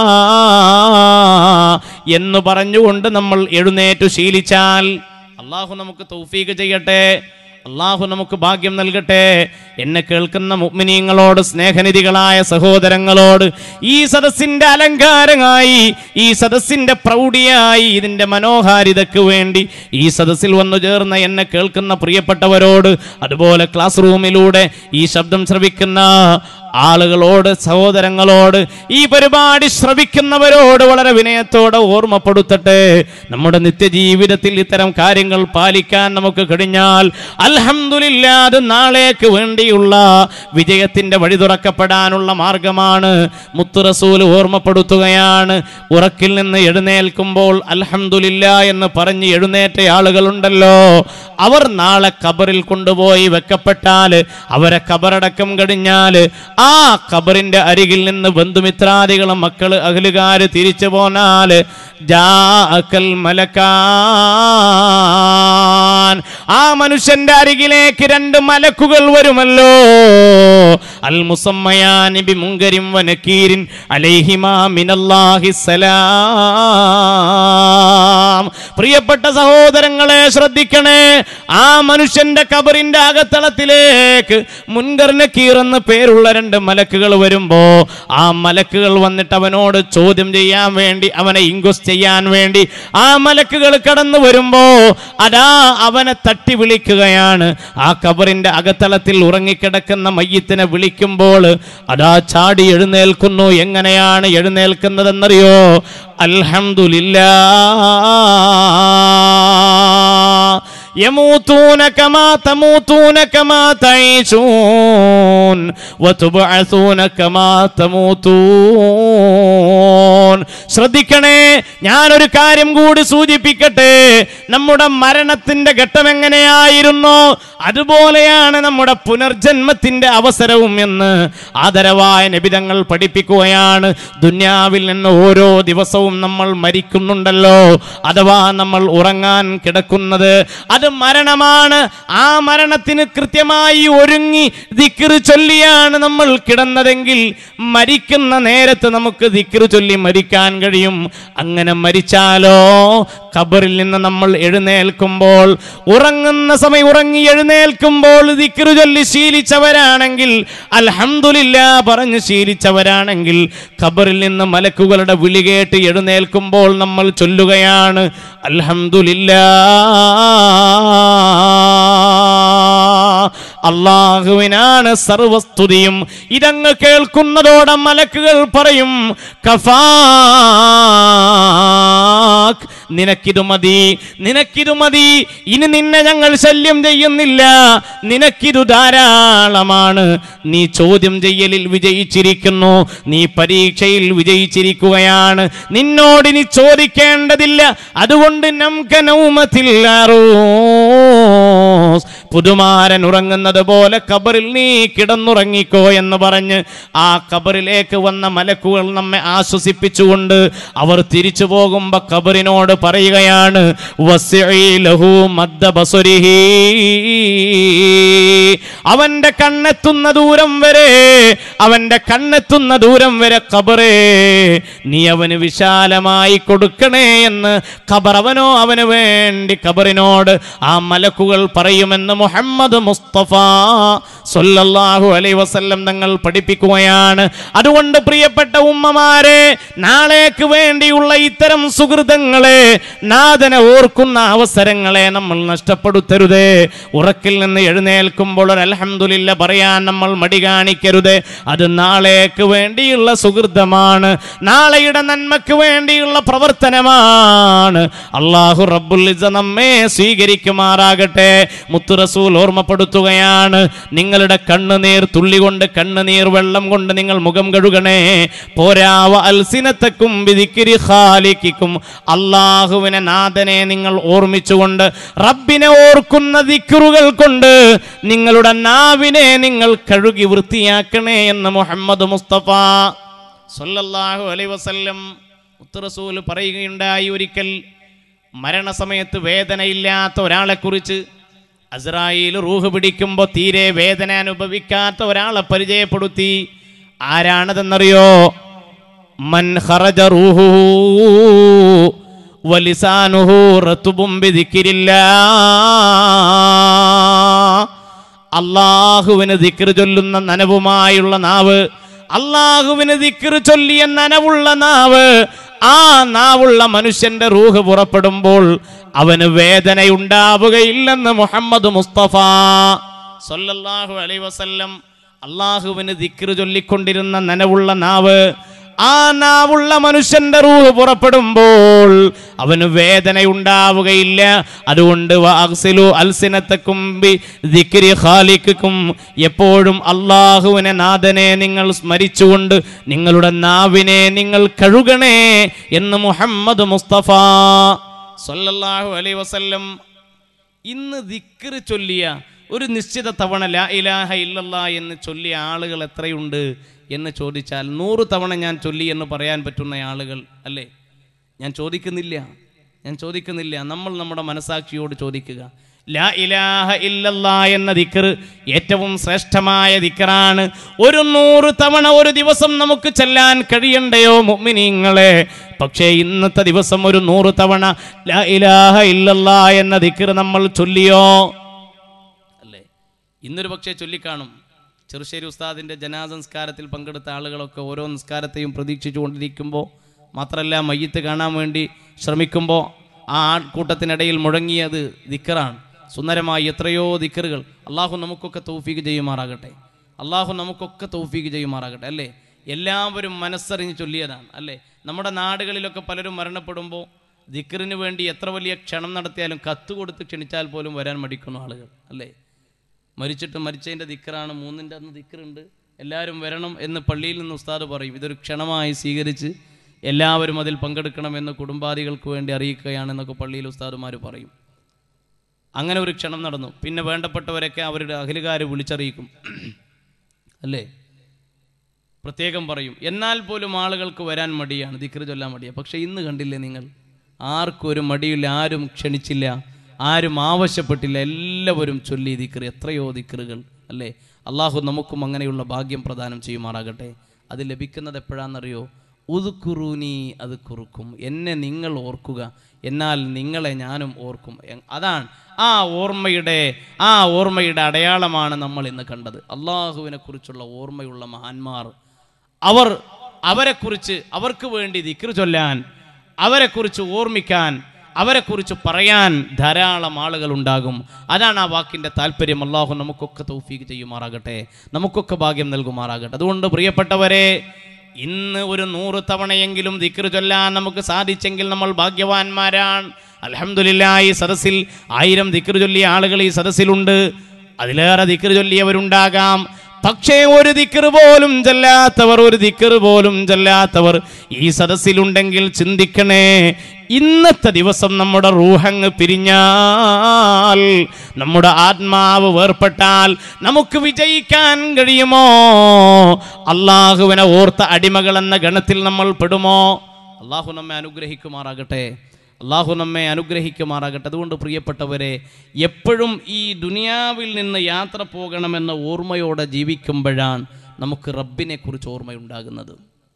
എന്ന് പറഞ്ഞുകൊണ്ട് നമ്മൾ എഴുന്നേറ്റു ശീലിച്ചാൽ അള്ളാഹു നമുക്ക് തൗഫീക്ക് ചെയ്യട്ടെ അള്ളാഹു നമുക്ക് ഭാഗ്യം നൽകട്ടെ എന്നെ കേൾക്കുന്ന മുഗ്മിനീങ്ങളോട് സ്നേഹനിധികളായ സഹോദരങ്ങളോട് ഈ സദസ്സിന്റെ അലങ്കാരമായി ഈ സദസ്സിന്റെ പ്രൗഢിയായി ഇതിന്റെ മനോഹാരിതയ്ക്ക് വേണ്ടി ഈ സദസ്സിൽ വന്നു ചേർന്ന എന്നെ കേൾക്കുന്ന പ്രിയപ്പെട്ടവരോട് അതുപോലെ ക്ലാസ് റൂമിലൂടെ ഈ ശബ്ദം ശ്രവിക്കുന്ന ആളുകളോട് സഹോദരങ്ങളോട് ഈ പരിപാടി ശ്രവിക്കുന്നവരോട് വളരെ വിനയത്തോടെ ഓർമ്മപ്പെടുത്തട്ടെ നമ്മുടെ നിത്യജീവിതത്തിൽ ഇത്തരം കാര്യങ്ങൾ പാലിക്കാൻ നമുക്ക് കഴിഞ്ഞാൽ അൽഹംദുലില്ലാതെ നാളേക്ക് വേണ്ടിയുള്ള വിജയത്തിന്റെ വഴി തുറക്കപ്പെടാനുള്ള മാർഗമാണ് മുത്തുറസൂൽ ഓർമ്മപ്പെടുത്തുകയാണ് ഉറക്കിൽ നിന്ന് എഴുന്നേൽക്കുമ്പോൾ അൽഹംദുലില്ല എന്ന് പറഞ്ഞ് എഴുന്നേറ്റ ആളുകളുണ്ടല്ലോ അവർ നാളെ കബറിൽ കൊണ്ടുപോയി വെക്കപ്പെട്ടാൽ അവരെ കബറടക്കം കഴിഞ്ഞാൽ ആ ഖബറിന്റെ അരികിൽ നിന്ന് ബന്ധുമിത്രാദികളും മക്കള് അഖിലുകാര് തിരിച്ചു പോന്നാൽ ജാഅക്കൽ മലക്കാൻ ആ മനുഷ്യന്റെ അരികിലേക്ക് രണ്ട് മലക്കുകൾ വരുമല്ലോ അൽ മുസമ്മയാൻ ബി മുങ്കരിം വനക്കീരിൻ അലൈഹിമാ മിനല്ലാഹി സലാം പ്രിയപ്പെട്ട സഹോദരങ്ങളെ ശ്രദ്ധിക്കണേ ആ മനുഷ്യന്റെ കബറിന്റെ അകത്തളത്തിലേക്ക് മുൻകറിന് കീറെന്ന് പേരുള്ള രണ്ട് മലക്കുകൾ വരുമ്പോ ആ മലക്കുകൾ വന്നിട്ട് അവനോട് ചോദ്യം ചെയ്യാൻ വേണ്ടി അവനെ ഇൻക്വസ്റ്റ് ചെയ്യാൻ വേണ്ടി ആ മലക്കുകൾ കടന്നു വരുമ്പോ അതാ അവനെ തട്ടി വിളിക്കുകയാണ് ആ കബറിന്റെ അകത്തളത്തിൽ ഉറങ്ങിക്കിടക്കുന്ന മയ്യത്തിനെ വിളിക്കുമ്പോൾ അതാ ചാടി എഴുന്നേൽക്കുന്നു എങ്ങനെയാണ് എഴുന്നേൽക്കുന്നതെന്നറിയോ അൽഹംദുലില്ലാ يموتون كما تموتون كما تعيشون وتبعثون كما تموتون ശ്രദ്ധിക്കണേ ഞാനൊരു കാര്യം കൂടി സൂചിപ്പിക്കട്ടെ നമ്മുടെ മരണത്തിന്റെ ഘട്ടം എങ്ങനെയായിരുന്നു അതുപോലെയാണ് നമ്മുടെ പുനർജന്മത്തിന്റെ അവസരവും എന്ന് ആദരവായ നിബിതങ്ങൾ പഠിപ്പിക്കുകയാണ് ദുന്യാവിൽ നിന്ന് ഓരോ ദിവസവും നമ്മൾ മരിക്കുന്നുണ്ടല്ലോ അഥവാ നമ്മൾ ഉറങ്ങാൻ കിടക്കുന്നത് അത് മരണമാണ് ആ മരണത്തിന് കൃത്യമായി ഒരുങ്ങി ദിക്റ് ചൊല്ലിയാണ് നമ്മൾ കിടന്നതെങ്കിൽ മരിക്കുന്ന നേരത്ത് നമുക്ക് ദിക്റ് ചൊല്ലി മരിക്കാൻ കഴിയും അങ്ങനെ മരിച്ചാലോ ഖബറിൽ നിന്ന് നമ്മൾ എഴുന്നേൽക്കുമ്പോൾ ഉറങ്ങുന്ന സമയം ഉറങ്ങി എഴുന്നേൽക്കുമ്പോൾ ദിക്റ് ചൊല്ലി ശീലിച്ചവരാണെങ്കിൽ അൽഹംദുലില്ല പറഞ്ഞു ശീലിച്ചവരാണെങ്കിൽ ഖബറിൽ നിന്ന് മലക്കുകളുടെ വിളി കേട്ട് എഴുന്നേൽക്കുമ്പോൾ നമ്മൾ ചൊല്ലുകയാണ് അൽഹംദുലില്ലാ അള്ളാഹുവിനാണ് സർവസ്തുതിയും ഇതങ്ങ് കേൾക്കുന്നതോടെ മലക്കുകൾ പറയും കഫാക്ക് നിനക്കിതു മതി നിനക്കിതു മതി ഇനി നിന്നെ ഞങ്ങൾ ശല്യം ചെയ്യുന്നില്ല നിനക്കിതു ധാരാളമാണ് നീ ചോദ്യം ചെയ്യലിൽ വിജയിച്ചിരിക്കുന്നു നീ പരീക്ഷയിൽ വിജയിച്ചിരിക്കുകയാണ് നിന്നോടിനി ചോദിക്കേണ്ടതില്ല അതുകൊണ്ട് നമുക്ക് നൗമത്തില്ലാറൂസ് പുതുമാരൻ ഉറങ്ങുന്നത് പോലെ കബറിൽ നീ കിടന്നുറങ്ങിക്കോ എന്ന് പറഞ്ഞ് ആ കബറിലേക്ക് വന്ന മലക്കുകൾ നമ്മെ ആശ്വസിപ്പിച്ചുകൊണ്ട് അവർ തിരിച്ചു പോകുമ്പോ കബറിനോട് പറയുകയാണ് വസിഇ ലഹു മദ്ദ ബസരിഹി. അവന്റെ കണ്ണെത്തുന്ന ദൂരം വരെ അവന്റെ കണ്ണെത്തുന്ന ദൂരം വരെ കബറേ നീ അവന് വിശാലമായി കൊടുക്കണേ എന്ന് ഖബർ അവനോ അവന് വേണ്ടി ഖബറിനോട് ആ മലക്കുകൾ പറയുന്നു പറയുമെന്ന് മുഹമ്മദ് മുസ്തഫ സല്ലല്ലാഹു അലൈഹി വസല്ലം തങ്ങൾ പഠിപ്പിക്കുകയാണ് അതുകൊണ്ട് പ്രിയപ്പെട്ട ഉമ്മമാരെ നാളേക്ക് വേണ്ടിയുള്ള ഇത്തരം സുഹൃതങ്ങളെ നാഥനെ ഓർക്കുന്ന അവസരങ്ങളെ നമ്മൾ നഷ്ടപ്പെടുത്തരുതേ ഉറക്കിൽ നിന്ന് എഴുന്നേൽക്കുമ്പോൾ ഒരു അൽഹംദുലില്ല പറയാൻ നമ്മൾ മടി കാണിക്കരുത് അത് നാളേക്ക് വേണ്ടിയുള്ള സുഹൃതമാണ് നാളെയുടെ നന്മക്ക് വേണ്ടിയുള്ള പ്രവർത്തനമാണ് അള്ളാഹു റബ്ബുൽ ഇസ്സ നമ്മെ സ്വീകരിക്കുമാറാകട്ടെ മുത്തു റസൂൽ ഓർമ്മപ്പെടുത്തുകയാണ് നിങ്ങളുടെ കണ്ണുനീർ തുള്ളി കൊണ്ട് കണ്ണുനീർ വെള്ളം കൊണ്ട് നിങ്ങൾ മുഖം കഴുകണേ പോരാവ അൽസിനത്തക്കും വിധിക്കിരി ഖാലിക്കും അള്ളാഹുവിനെ നാഥനെ നിങ്ങൾ ഓർമ്മിച്ചുകൊണ്ട് റബ്ബിനെ ഓർക്കുന്ന ദിക്റുകൾ കൊണ്ട് നിങ്ങളുടെ നാവിനെ നിങ്ങൾ കഴുകി വൃത്തിയാക്കണേ എന്ന് മുഹമ്മദ് മുസ്തഫ സല്ലല്ലാഹു അലൈഹി വസല്ലം മുത്തറസൂൽ പറയുകയുണ്ടായി ഒരിക്കൽ മരണസമയത്ത് വേദനയില്ലാത്ത ഒരാളെക്കുറിച്ച് അസ്രായിൽ റൂഹ് പിടിക്കുമ്പോൾ തീരെ വേദന അനുഭവിക്കാത്ത ഒരാളെ പരിചയപ്പെടുത്തി ആരാണതെന്നറിയോ മൻ ഖറജ റൂഹു വലിസാനുഹു റത്തുബും ബിദിക്രില്ലാ അള്ളാഹുവിന് ദിക്ർ ചൊല്ലുന്ന നനവുമായുള്ള നാവ് അള്ളാഹുവിന് ദിക്ർ ചൊല്ലിയ നനവുള്ള നാവ് ആ നാവുള്ള മനുഷ്യന്റെ റൂഹ് പുറപ്പെടുമ്പോൾ അവന് വേദനയുണ്ടാവുകയില്ലെന്ന് മുഹമ്മദ് മുസ്തഫ സല്ലല്ലാഹു അലൈ വസല്ലം അള്ളാഹുവിന് ദിക്ർ ചൊല്ലിക്കൊണ്ടിരുന്ന നനവുള്ള നാവ് ആ നാവുള്ള മനുഷ്യന്റെ റൂഹ് പുറപ്പെടുമ്പോൾ അവന് വേദനയുണ്ടാവുകയില്ല അതുകൊണ്ട് വാഗ്സിലു അൽസിനത്തക്കും ബി ദിക്രി ഖാലിക്കും എപ്പോഴും അള്ളാഹുവിനെ നാഥനെ നിങ്ങൾ സ്മരിച്ചുകൊണ്ട് നിങ്ങളുടെ നാവിനെ നിങ്ങൾ കഴുകണേ എന്ന് മുഹമ്മദ് മുസ്തഫ സല്ലല്ലാഹു അലൈഹി വസല്ലം ഇന്ന് ദിക്ർ ചൊല്ലിയ ഒരു നിശ്ചിത തവണ ലാ ഇലാഹ ഇല്ലല്ലാ എന്ന് ചൊല്ലിയ ആളുകൾ എത്രയുണ്ട് എന്ന് ചോദിച്ചാൽ നൂറ് തവണ ഞാൻ ചൊല്ലി എന്ന് പറയാൻ പറ്റുന്ന ആളുകൾ അല്ലേ ഞാൻ ചോദിക്കുന്നില്ല ഞാൻ ചോദിക്കുന്നില്ല നമ്മൾ നമ്മുടെ മനസാക്ഷിയോട് ചോദിക്കുക ലാ ഇലാഹ ഇല്ലല്ലാ എന്ന ദിക്ർ ഏറ്റവും ശ്രേഷ്ഠമായ ദിക്റാണ് ഒരു നൂറ് തവണ ഒരു ദിവസം നമുക്ക് ചെല്ലാൻ കഴിയണ്ടയോ മുഅ്മിനീങ്ങളെ പക്ഷേ ഇന്നത്തെ ദിവസം ഒരു നൂറ് തവണ ലാ ഇലാഹ ഇല്ലല്ലാ എന്ന ദിക്ർ നമ്മൾ ചൊല്ലിയോ അല്ലേ ഇന്നൊരു പക്ഷേ ചൊല്ലിക്കാണും ചെറുശ്ശേരി ഉസ്താദിൻ്റെ ജനാസംസ്കാരത്തിൽ പങ്കെടുത്ത ആളുകളൊക്കെ ഓരോ നിസ്കാരത്തെയും പ്രതീക്ഷിച്ചുകൊണ്ടിരിക്കുമ്പോൾ മാത്രമല്ല മയ്യത്ത് കാണാൻ വേണ്ടി ശ്രമിക്കുമ്പോൾ ആ ആൾക്കൂട്ടത്തിനിടയിൽ മുഴങ്ങിയത് ദിക്കറാണ് സുന്ദരമായി എത്രയോ ദിക്കറുകൾ അള്ളാഹു നമുക്കൊക്കെ തൗഫീക്ക് ചെയ്യുമാറാകട്ടെ അള്ളാഹു നമുക്കൊക്കെ തൗഫീക്ക് ചെയ്യുമാറാകട്ടെ അല്ലേ എല്ലാവരും മനസ്സറിഞ്ഞ് ചൊല്ലിയതാണ് അല്ലേ നമ്മുടെ നാടുകളിലൊക്കെ പലരും മരണപ്പെടുമ്പോൾ ദിക്കറിന് വേണ്ടി എത്ര വലിയ ക്ഷണം നടത്തിയാലും കത്ത് കൊടുത്ത് ക്ഷണിച്ചാൽ പോലും വരാൻ മടിക്കുന്നു ആളുകൾ അല്ലേ മരിച്ചിട്ട് മരിച്ചതിൻ്റെ ദിക്കറാണ് മൂന്നിൻ്റെ അന്ന് ദിക്കറുണ്ട് എല്ലാവരും വരണം എന്ന് പള്ളിയിൽ നിന്ന് ഉസ്താദ് പറയും ഇതൊരു ക്ഷണമായി സ്വീകരിച്ച് എല്ലാവരും അതിൽ പങ്കെടുക്കണമെന്ന് കുടുംബാദികൾക്ക് വേണ്ടി അറിയിക്കുകയാണെന്നൊക്കെ പള്ളിയിൽ ഉസ്താദുമാർ പറയും അങ്ങനെ ഒരു ക്ഷണം നടന്നു പിന്നെ വേണ്ടപ്പെട്ടവരൊക്കെ അവരുടെ അഖിലുകാർ വിളിച്ചറിയിക്കും അല്ലേ പ്രത്യേകം പറയും എന്നാൽ പോലും ആളുകൾക്ക് വരാൻ മടിയാണ് ദിക്ർ ചൊല്ലാൻ മടിയാണ് പക്ഷെ ഇന്ന് കണ്ടില്ലേ നിങ്ങൾ ആർക്കും ഒരു മടിയില്ല ആരും ക്ഷണിച്ചില്ല ആരും ആവശ്യപ്പെട്ടില്ല എല്ലാവരും ചൊല്ലി ദിക്ർ എത്രയോ ദിക്റുകൾ അല്ലേ അള്ളാഹു നമുക്കും അങ്ങനെയുള്ള ഭാഗ്യം പ്രദാനം ചെയ്യുമാറാകട്ടെ അത് ലഭിക്കുന്നത് എപ്പോഴാണെന്നറിയോ ഉതുക്കുറൂനി അത് കുറുക്കും എന്നെ നിങ്ങൾ ഓർക്കുക എന്നാൽ നിങ്ങളെ ഞാനും ഓർക്കും എ- അതാണ് ആ ഓർമ്മയുടെ ആ ഓർമ്മയുടെ അടയാളമാണ് നമ്മൾ ഇന്ന് കണ്ടത് അള്ളാഹുവിനെ കുറിച്ചുള്ള ഓർമ്മയുള്ള മഹാന്മാർ അവർ അവരെക്കുറിച്ച് അവർക്ക് വേണ്ടി ദിക്ർ ചൊല്ലാൻ അവരെക്കുറിച്ച് ഓർമ്മിക്കാൻ അവരെക്കുറിച്ച് പറയാൻ ധാരാളം ആളുകൾ ഉണ്ടാകും അതാണ് ആ വാക്കിൻ്റെ താല്പര്യം അള്ളാഹു നമുക്കൊക്കെ തൗഫീക്ക് ചെയ്യുമാറാകട്ടെ നമുക്കൊക്കെ ഭാഗ്യം നൽകുമാറാകട്ടെ അതുകൊണ്ട് പ്രിയപ്പെട്ടവരെ ഇന്ന് ഒരു നൂറ് തവണയെങ്കിലും ദിക്ർ ചൊല്ലാൻ നമുക്ക് സാധിച്ചെങ്കിൽ നമ്മൾ ഭാഗ്യവാന്മാരാണ് അലഹമുല്ലാ ഈ സദസ്സിൽ ആയിരം ദിക്ർ ചൊല്ലിയ ആളുകൾ ഈ സദസ്സിലുണ്ട് അതിലേറെ ദിക്ർ ചൊല്ലിയവരുണ്ടാകാം പക്ഷേ ഒരു ദിക്കർ പോലും ചെല്ലാത്തവർ ഒരു ദിക്കർ പോലും ചെല്ലാത്തവർ ഈ സദസ്സിലുണ്ടെങ്കിൽ ചിന്തിക്കണേ ഇന്നത്തെ ദിവസം നമ്മുടെ റൂഹങ്ങ് പിരിഞ്ഞാൽ നമ്മുടെ ആത്മാവ് വേർപ്പെട്ടാൽ നമുക്ക് വിജയിക്കാൻ കഴിയുമോ അള്ളാഹുവിനെ ഓർത്ത അടിമകൾ എന്ന ഗണത്തിൽ നമ്മൾ പെടുമോ അള്ളാഹു നമ്മെ അനുഗ്രഹിക്കുമാറാകട്ടെ അള്ളാഹു നമ്മെ അനുഗ്രഹിക്കുമാറാകട്ടെ അതുകൊണ്ട് പ്രിയപ്പെട്ടവരെ എപ്പോഴും ഈ ദുനിയാവിൽ നിന്ന് യാത്ര പോകണമെന്ന ഓർമ്മയോടെ ജീവിക്കുമ്പോഴാണ് നമുക്ക് റബ്ബിനെ കുറിച്ച് ഓർമ്മയുണ്ടാകുന്നത്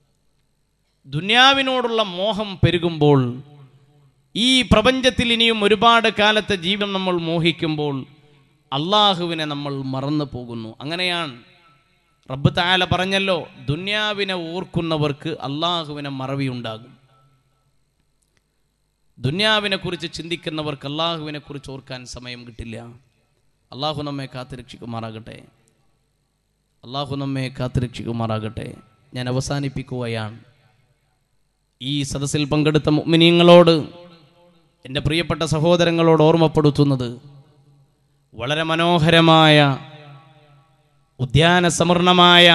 ദുനിയാവിനോടുള്ള മോഹം പെരുകുമ്പോൾ ഈ പ്രപഞ്ചത്തിൽ ഇനിയും ഒരുപാട് കാലത്തെ ജീവിതം നമ്മൾ മോഹിക്കുമ്പോൾ അള്ളാഹുവിനെ നമ്മൾ മറന്നു പോകുന്നു അങ്ങനെയാണ് റബ്ബ് താല പറഞ്ഞല്ലോ ദുന്യാവിനെ ഓർക്കുന്നവർക്ക് അള്ളാഹുവിനെ മറവിയുണ്ടാകും ദുന്യാവിനെ കുറിച്ച് ചിന്തിക്കുന്നവർക്ക് അള്ളാഹുവിനെ കുറിച്ച് ഓർക്കാൻ സമയം കിട്ടില്ല അള്ളാഹു നമ്മെ കാത്തുരക്ഷിക്കുമാറാകട്ടെ അള്ളാഹു നമ്മെ കാത്തുരക്ഷിക്കുമാറാകട്ടെ ഞാൻ അവസാനിപ്പിക്കുകയാണ് ഈ സദസ്സിൽ പങ്കെടുത്ത മുഅ്മിനീങ്ങളോട് എൻ്റെ പ്രിയപ്പെട്ട സഹോദരങ്ങളോട് ഓർമ്മപ്പെടുത്തുന്നത് വളരെ മനോഹരമായ ഉദ്യാന സമൃണമായ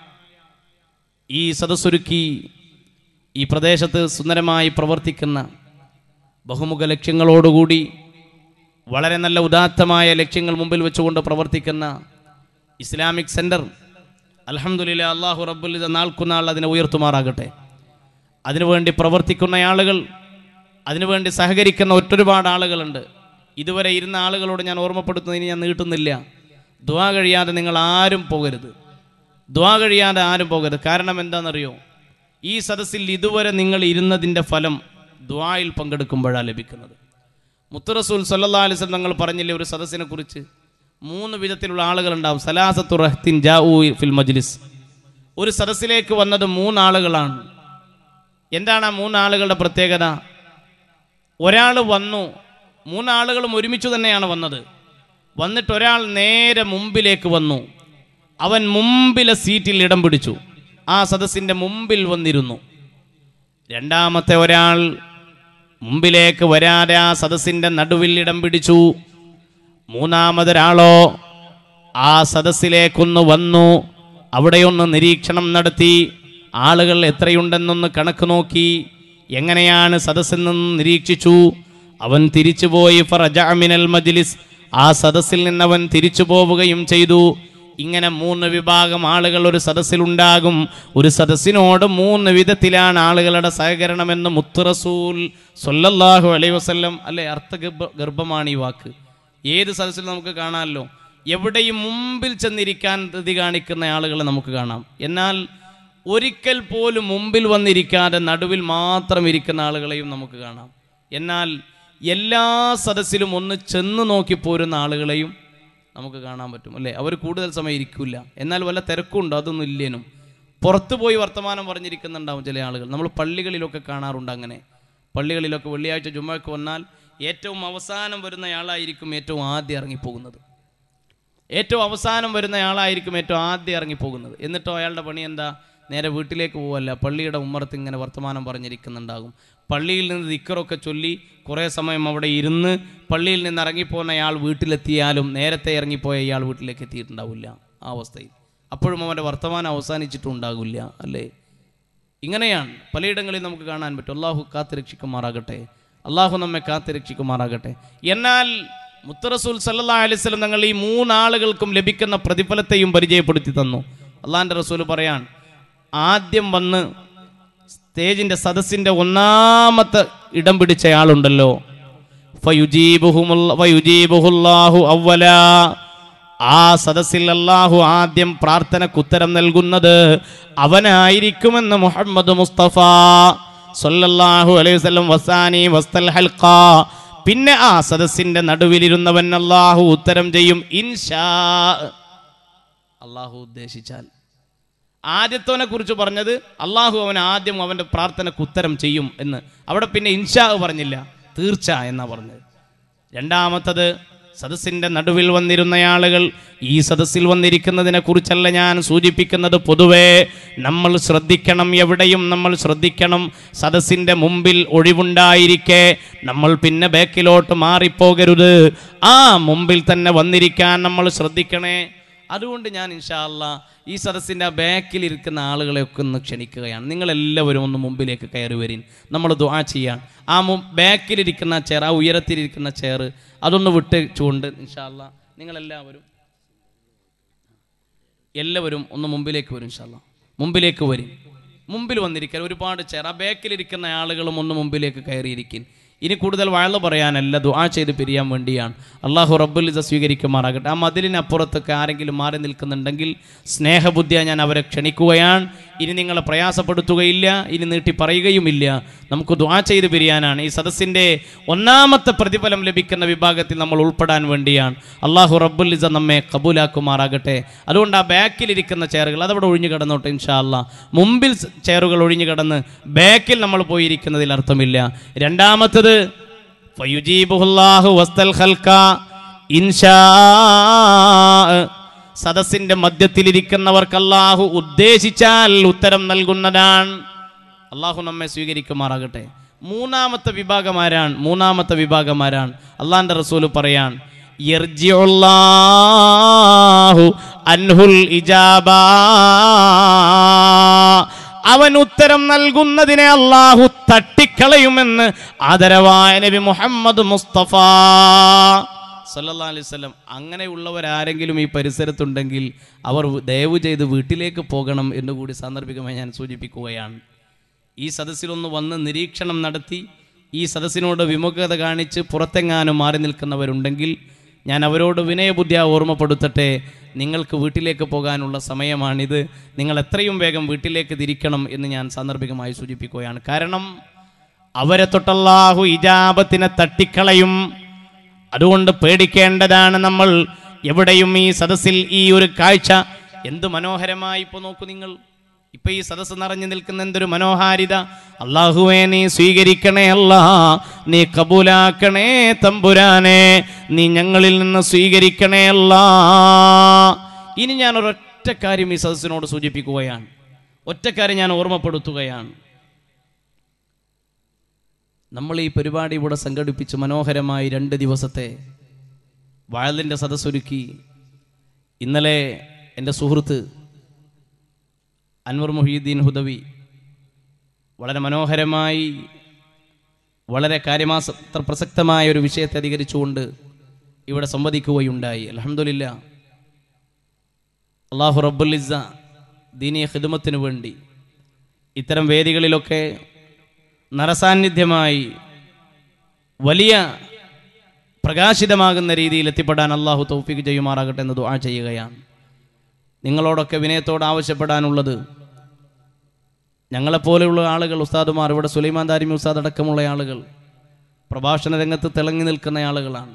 ഈ സദസ്സൊരുക്കി ഈ പ്രദേശത്ത് സുന്ദരമായി പ്രവർത്തിക്കുന്ന ബഹുമുഖ ലക്ഷ്യങ്ങളോടുകൂടി വളരെ നല്ല ഉദാത്തമായ ലക്ഷ്യങ്ങൾ മുമ്പിൽ വെച്ചുകൊണ്ട് പ്രവർത്തിക്കുന്ന ഇസ്ലാമിക് സെൻറ്റർ അലഹമുല്ല അള്ളാഹു റബ്ബുൽ നാൾക്കുനാൾ അതിനെ ഉയർത്തുമാറാകട്ടെ അതിനുവേണ്ടി പ്രവർത്തിക്കുന്ന ആളുകൾ അതിനുവേണ്ടി സഹകരിക്കുന്ന ഒറ്റൊരുപാട് ആളുകളുണ്ട് ഇതുവരെ ഇരുന്ന ആളുകളോട് ഞാൻ ഓർമ്മപ്പെടുത്തുന്നതിന് ഞാൻ നീട്ടുന്നില്ല ദ്വാ കഴിയാതെ നിങ്ങൾ ആരും പോകരുത് ദ്വാ കഴിയാതെ ആരും പോകരുത് കാരണം എന്താണെന്നറിയോ ഈ സദസ്സിൽ ഇതുവരെ നിങ്ങൾ ഇരുന്നതിൻ്റെ ഫലം ദ്വായിൽ പങ്കെടുക്കുമ്പോഴാണ് ലഭിക്കുന്നത് മുത്തുറസൂൽ സല്ലാ അലിസ്ലം തങ്ങൾ പറഞ്ഞില്ലേ ഒരു സദസ്സിനെ കുറിച്ച് മൂന്ന് വിധത്തിലുള്ള ആളുകളുണ്ടാവും സലാസത്തു റഹ്തിൻ ജാഊ ഫിൽ മജ്ലിസ് ഒരു സദസ്സിലേക്ക് വന്നത് മൂന്നാളുകളാണ് എന്താണ് ആ മൂന്നാളുകളുടെ പ്രത്യേകത ഒരാൾ വന്നു മൂന്നാളുകളും ഒരുമിച്ച് തന്നെയാണ് വന്നത് വന്നിട്ട് ഒരാൾ നേരെ മുമ്പിലേക്ക് വന്നു അവൻ മുമ്പിലെ സീറ്റിൽ ഇടം പിടിച്ചു ആ സദസ്സിൻ്റെ മുമ്പിൽ വന്നിരുന്നു രണ്ടാമത്തെ ഒരാൾ മുമ്പിലേക്ക് വരാതെ ആ സദസ്സിൻ്റെ നടുവിൽ ഇടം പിടിച്ചു മൂന്നാമതൊരാളോ ആ സദസ്സിലേക്കൊന്ന് വന്നു അവിടെയൊന്ന് നിരീക്ഷണം നടത്തി ആളുകൾ എത്രയുണ്ടെന്നൊന്ന് കണക്ക് നോക്കി എങ്ങനെയാണ് സദസ്സിൽ നിന്ന് നിരീക്ഷിച്ചു അവൻ തിരിച്ചുപോയി ഫറജഅമിനൽ മജ്ലിസ് ആ സദസ്സിൽ നിന്ന് അവൻ തിരിച്ചു പോവുകയും ചെയ്തു ഇങ്ങനെ മൂന്ന് വിഭാഗം ആളുകൾ ഒരു സദസ്സിലുണ്ടാകും ഒരു സദസ്സിനോട് മൂന്ന് വിധത്തിലാണ് ആളുകളുടെ സഹകരണമെന്ന് മുത്തുറസൂൽ സൊല്ലല്ലാഹു അലൈഹി വസല്ലം അല്ലെ അർത്ഥഗർഭ ഗർഭമാണ് ഈ വാക്ക് ഏത് സദസ്സിലും നമുക്ക് കാണാമല്ലോ എവിടെയും മുമ്പിൽ ചെന്നിരിക്കാൻ ധൃതി കാണിക്കുന്ന ആളുകളെ നമുക്ക് കാണാം എന്നാൽ ഒരിക്കൽ പോലും മുമ്പിൽ വന്നിരിക്കാതെ നടുവിൽ മാത്രം ഇരിക്കുന്ന ആളുകളെയും നമുക്ക് കാണാം എന്നാൽ എല്ലാ സദസ്സിലും ഒന്ന് ചെന്ന് നോക്കി പോരുന്ന ആളുകളെയും നമുക്ക് കാണാൻ പറ്റും അല്ലേ അവർ കൂടുതൽ സമയം ഇരിക്കില്ല എന്നാൽ വല്ല തിരക്കുണ്ടോ അതൊന്നും ഇല്ലേനും പുറത്ത് പോയി വർത്തമാനം പറഞ്ഞിരിക്കുന്നുണ്ടാവും ചില ആളുകൾ നമ്മൾ പള്ളികളിലൊക്കെ കാണാറുണ്ട് അങ്ങനെ പള്ളികളിലൊക്കെ വെള്ളിയാഴ്ച ജുമ്മയ്ക്ക് വന്നാൽ ഏറ്റവും അവസാനം വരുന്നയാളായിരിക്കും ഏറ്റവും ആദ്യം ഇറങ്ങിപ്പോകുന്നത് ഏറ്റവും അവസാനം വരുന്നയാളായിരിക്കും ഏറ്റവും ആദ്യം ഇറങ്ങിപ്പോകുന്നത് എന്നിട്ടോ അയാളുടെ പണി എന്താ നേരെ വീട്ടിലേക്ക് പോവല്ല പള്ളിയുടെ ഉമ്മറത്ത് ഇങ്ങനെ വർത്തമാനം പറഞ്ഞിരിക്കുന്നുണ്ടാകും പള്ളിയിൽ നിന്ന് ദിക്കറൊക്കെ ചൊല്ലി കുറേ സമയം അവിടെ ഇരുന്ന് പള്ളിയിൽ നിന്ന് ഇറങ്ങിപ്പോകുന്ന അയാൾ വീട്ടിലെത്തിയാലും നേരത്തെ ഇറങ്ങിപ്പോയ ഇയാൾ വീട്ടിലേക്ക് എത്തിയിട്ടുണ്ടാവില്ല ആ അവസ്ഥയിൽ അപ്പോഴും അവൻ്റെ വർത്തമാനം അവസാനിച്ചിട്ടുണ്ടാകില്ല അല്ലേ ഇങ്ങനെയാണ് പലയിടങ്ങളിൽ നമുക്ക് കാണാൻ പറ്റും അള്ളാഹു കാത്തുരക്ഷിക്കുമാറാകട്ടെ അള്ളാഹു നമ്മെ കാത്തുരക്ഷിക്കുമാറാകട്ടെ എന്നാൽ മുത്തറസൂൽ സല്ലാ അലൈവലം തങ്ങൾ ഈ മൂന്നാളുകൾക്കും ലഭിക്കുന്ന പ്രതിഫലത്തെയും പരിചയപ്പെടുത്തി തന്നു അള്ളാഹിൻ്റെ റസൂൽ പറയാൻ ആദ്യം വന്ന് സ്റ്റേജിൻ്റെ സദസ്സിൻ്റെ ഒന്നാമത്തെ ഇടം പിടിച്ച ആളുണ്ടല്ലോ ഫയുജീബുഹുമുള്ള ഫയുജീബുഹുല്ലാഹു അവ്വല ആ സദസ്സിൽ അല്ലാഹു ആദ്യം പ്രാർത്ഥനക്ക് ഉത്തരം നൽകുന്നത് അവനായിരിക്കുമെന്ന് മുഹമ്മദ് മുസ്തഫ സല്ലല്ലാഹു അലൈഹി വസല്ലം വസാനി വസ്തൽ ഹൽഖ പിന്നെ ആ സദസ്സിന്റെ നടുവിലിരുന്നവൻ അല്ലാഹു ഉത്തരം ചെയ്യും ഇൻഷാ അള്ളാഹു ഉദ്ദേശിച്ചാൽ ആദ്യത്തവനെ കുറിച്ച് പറഞ്ഞത് അള്ളാഹു അവൻ ആദ്യം അവൻ്റെ പ്രാർത്ഥനക്ക് ഉത്തരം ചെയ്യും എന്ന് അവിടെ പിന്നെ ഇൻഷാ പറഞ്ഞില്ല തീർച്ച എന്നാ പറഞ്ഞത് രണ്ടാമത്തത് സദസ്സിൻ്റെ നടുവിൽ വന്നിരുന്ന ആളുകൾ ഈ സദസ്സിൽ വന്നിരിക്കുന്നതിനെ കുറിച്ചല്ല ഞാൻ സൂചിപ്പിക്കുന്നത് പൊതുവേ നമ്മൾ ശ്രദ്ധിക്കണം എവിടെയും നമ്മൾ ശ്രദ്ധിക്കണം സദസ്സിൻ്റെ മുമ്പിൽ ഒഴിവുണ്ടായിരിക്കെ നമ്മൾ പിന്നെ ബാക്കിലോട്ട് മാറിപ്പോകരുത് ആ മുമ്പിൽ തന്നെ വന്നിരിക്കാൻ നമ്മൾ ശ്രദ്ധിക്കണേ അതുകൊണ്ട് ഞാൻ ഇൻഷാ അല്ലാ ഈ സദസ്സിൻ്റെ ആ ബാക്കിൽ ഇരിക്കുന്ന ആളുകളെയൊക്കെ ഒന്ന് ക്ഷണിക്കുകയാണ് നിങ്ങളെല്ലാവരും ഒന്ന് മുമ്പിലേക്ക് കയറി വരിൻ നമ്മൾ ദുആ ചെയ്യാൻ ആ മു ബാക്കിലിരിക്കുന്ന ചെയർ ആ ഉയരത്തിലിരിക്കുന്ന ചെയർ അതൊന്ന് വിട്ടുകൊണ്ട് ഇൻഷാ അല്ലാ നിങ്ങളെല്ലാവരും എല്ലാവരും ഒന്ന് മുമ്പിലേക്ക് വരും ഇൻഷാ അല്ലാ മുമ്പിലേക്ക് വരും മുമ്പിൽ വന്നിരിക്കാൻ ഒരുപാട് ചെയർ ആ ബാക്കിലിരിക്കുന്ന ആളുകളും ഒന്ന് മുമ്പിലേക്ക് കയറിയിരിക്കും ഇനി കൂടുതൽ വഴല് പറയാനല്ല ദുആ ചെയ്ത് പിരിയാൻ വേണ്ടിയാണ് അള്ളാഹു റബ്ബുൽ ഇസ സ്വീകരിക്കുമാറാകട്ടെ ആ മതിലിനപ്പുറത്തൊക്കെ ആരെങ്കിലും മാറി നിൽക്കുന്നുണ്ടെങ്കിൽ സ്നേഹബുദ്ധിയ ഞാൻ അവരെ ക്ഷണിക്കുകയാണ് ഇനി നിങ്ങളെ പ്രയാസപ്പെടുത്തുകയില്ല ഇനി നീട്ടി പറയുകയുമില്ല നമുക്ക് ദ്വാ ചെയ്ത് പിരിയാനാണ് ഈ സദസ്സിൻ്റെ ഒന്നാമത്തെ പ്രതിഫലം ലഭിക്കുന്ന വിഭാഗത്തിൽ നമ്മൾ ഉൾപ്പെടാൻ വേണ്ടിയാണ് അള്ളാഹു റബ്ബുലിസ നമ്മെ കബൂലാക്കുമാറാകട്ടെ അതുകൊണ്ട് ആ ബാക്കിലിരിക്കുന്ന ചെയറുകൾ അതവിടെ ഒഴിഞ്ഞു കിടന്നോട്ടെ ഇൻഷാ അല്ലാ മുമ്പിൽ സ് ചെയറുകൾ ഒഴിഞ്ഞു കിടന്ന് ബാക്കിൽ നമ്മൾ പോയിരിക്കുന്നതിൽ അർത്ഥമില്ല രണ്ടാമത്തത് ഫയുജീബുഹുല്ലാഹു വസ്തൽ ഖൽക ഇൻഷാ സദസ്സിന്റെ മധ്യത്തിലിരിക്കുന്നവർക്ക് അള്ളാഹു ഉദ്ദേശിച്ചാൽ ഉത്തരം നൽകുന്നതാണ് അള്ളാഹു നമ്മെ സ്വീകരിക്കുമാറാകട്ടെ മൂന്നാമത്തെ വിഭാഗമാരാണ് മൂന്നാമത്തെ വിഭാഗമാരാണ് അള്ളാന്റെ റസൂല് പറയാൻ യർജിഉല്ലാഹു അൻഹുൽ ഇജാബാ അവൻ ഉത്തരം നൽകുന്നതിനെ അള്ളാഹു തട്ടിക്കളയുമെന്ന് ആദരവായ നബി മുഹമ്മദ് മുസ്തഫ സല്ലല്ലാഹു അലൈഹി വസല്ലം അങ്ങനെയുള്ളവരാരെങ്കിലും ഈ പരിസരത്തുണ്ടെങ്കിൽ അവർ ദയവ് ചെയ്ത് വീട്ടിലേക്ക് പോകണം എന്ന് കൂടി സാന്ദർഭികമായി ഞാൻ സൂചിപ്പിക്കുകയാണ് ഈ സദസ്സിലൊന്ന് വന്ന് നിരീക്ഷണം നടത്തി ഈ സദസ്സിനോട് വിമുഖത കാണിച്ച് പുറത്തെങ്ങാനും മാറി നിൽക്കുന്നവരുണ്ടെങ്കിൽ ഞാൻ അവരോട് വിനയബുദ്ധിയ ഓർമ്മപ്പെടുത്തട്ടെ നിങ്ങൾക്ക് വീട്ടിലേക്ക് പോകാനുള്ള സമയമാണിത് നിങ്ങൾ എത്രയും വേഗം വീട്ടിലേക്ക് തിരിക്കണം എന്ന് ഞാൻ സാന്ദർഭികമായി സൂചിപ്പിക്കുകയാണ് കാരണം അവരെ തൊട്ടല്ലാഹു ഇജാബത്തിനെ തട്ടിക്കളയും അതുകൊണ്ട് പേടിക്കേണ്ടതാണ് നമ്മൾ എവിടെയും ഈ സദസ്സിൽ ഈ ഒരു കാഴ്ച എന്ത് മനോഹരമായി ഇപ്പോൾ നോക്കൂ നിങ്ങൾ ഇപ്പൊ ഈ സദസ്സ് നിറഞ്ഞു നിൽക്കുന്ന എന്തൊരു മനോഹാരിത അള്ളാഹുവേ നീ സ്വീകരിക്കണേ അല്ലാ നീ കബൂലാക്കണേ തമ്പുരാനെ നീ ഞങ്ങളിൽ നിന്ന് സ്വീകരിക്കണേ അല്ലാ ഇനി ഞാൻ ഒരൊറ്റ കാര്യം ഈ സദസ്സിനോട് സൂചിപ്പിക്കുകയാണ് ഒറ്റ കാര്യം ഞാൻ ഓർമ്മപ്പെടുത്തുകയാണ് നമ്മൾ ഈ പരിപാടി ഇവിടെ സംഘടിപ്പിച്ച് മനോഹരമായി രണ്ട് ദിവസത്തെ വാഴലിൻ്റെ സദസ്സൊരുക്കി ഇന്നലെ എൻ്റെ സുഹൃത്ത് അൻവർ മൊഹീദ്ദീൻ ഹുദവി വളരെ മനോഹരമായി വളരെ കാര്യമാസത്ര പ്രസക്തമായ ഒരു വിഷയത്തെ അധികരിച്ചുകൊണ്ട് ഇവിടെ സംവദിക്കുകയുണ്ടായി അലഹമില്ല അള്ളാഹു റബ്ബുലിസ ദീനീയ ഹിദമത്തിനു വേണ്ടി ഇത്തരം വേദികളിലൊക്കെ നരസാന്നിധ്യമായി വലിയ പ്രകാശിതമാകുന്ന രീതിയിൽ എത്തിപ്പെടാൻ അള്ളാഹു തൗഫീഖ് ചെയ്യുമാറാകട്ടെ എന്ന് ദുആ ചെയ്യുകയാണ് നിങ്ങളോടൊക്കെ വിനയത്തോട് ആവശ്യപ്പെടാനുള്ളത് ഞങ്ങളെപ്പോലെയുള്ള ആളുകൾ ഉസ്താദുമാർ ഇവിടെ സുലൈമാൻ ദാരിമി ഉസ്താദ് അടക്കമുള്ള ആളുകൾ പ്രഭാഷണ രംഗത്ത് തിളങ്ങി നിൽക്കുന്ന ആളുകളാണ്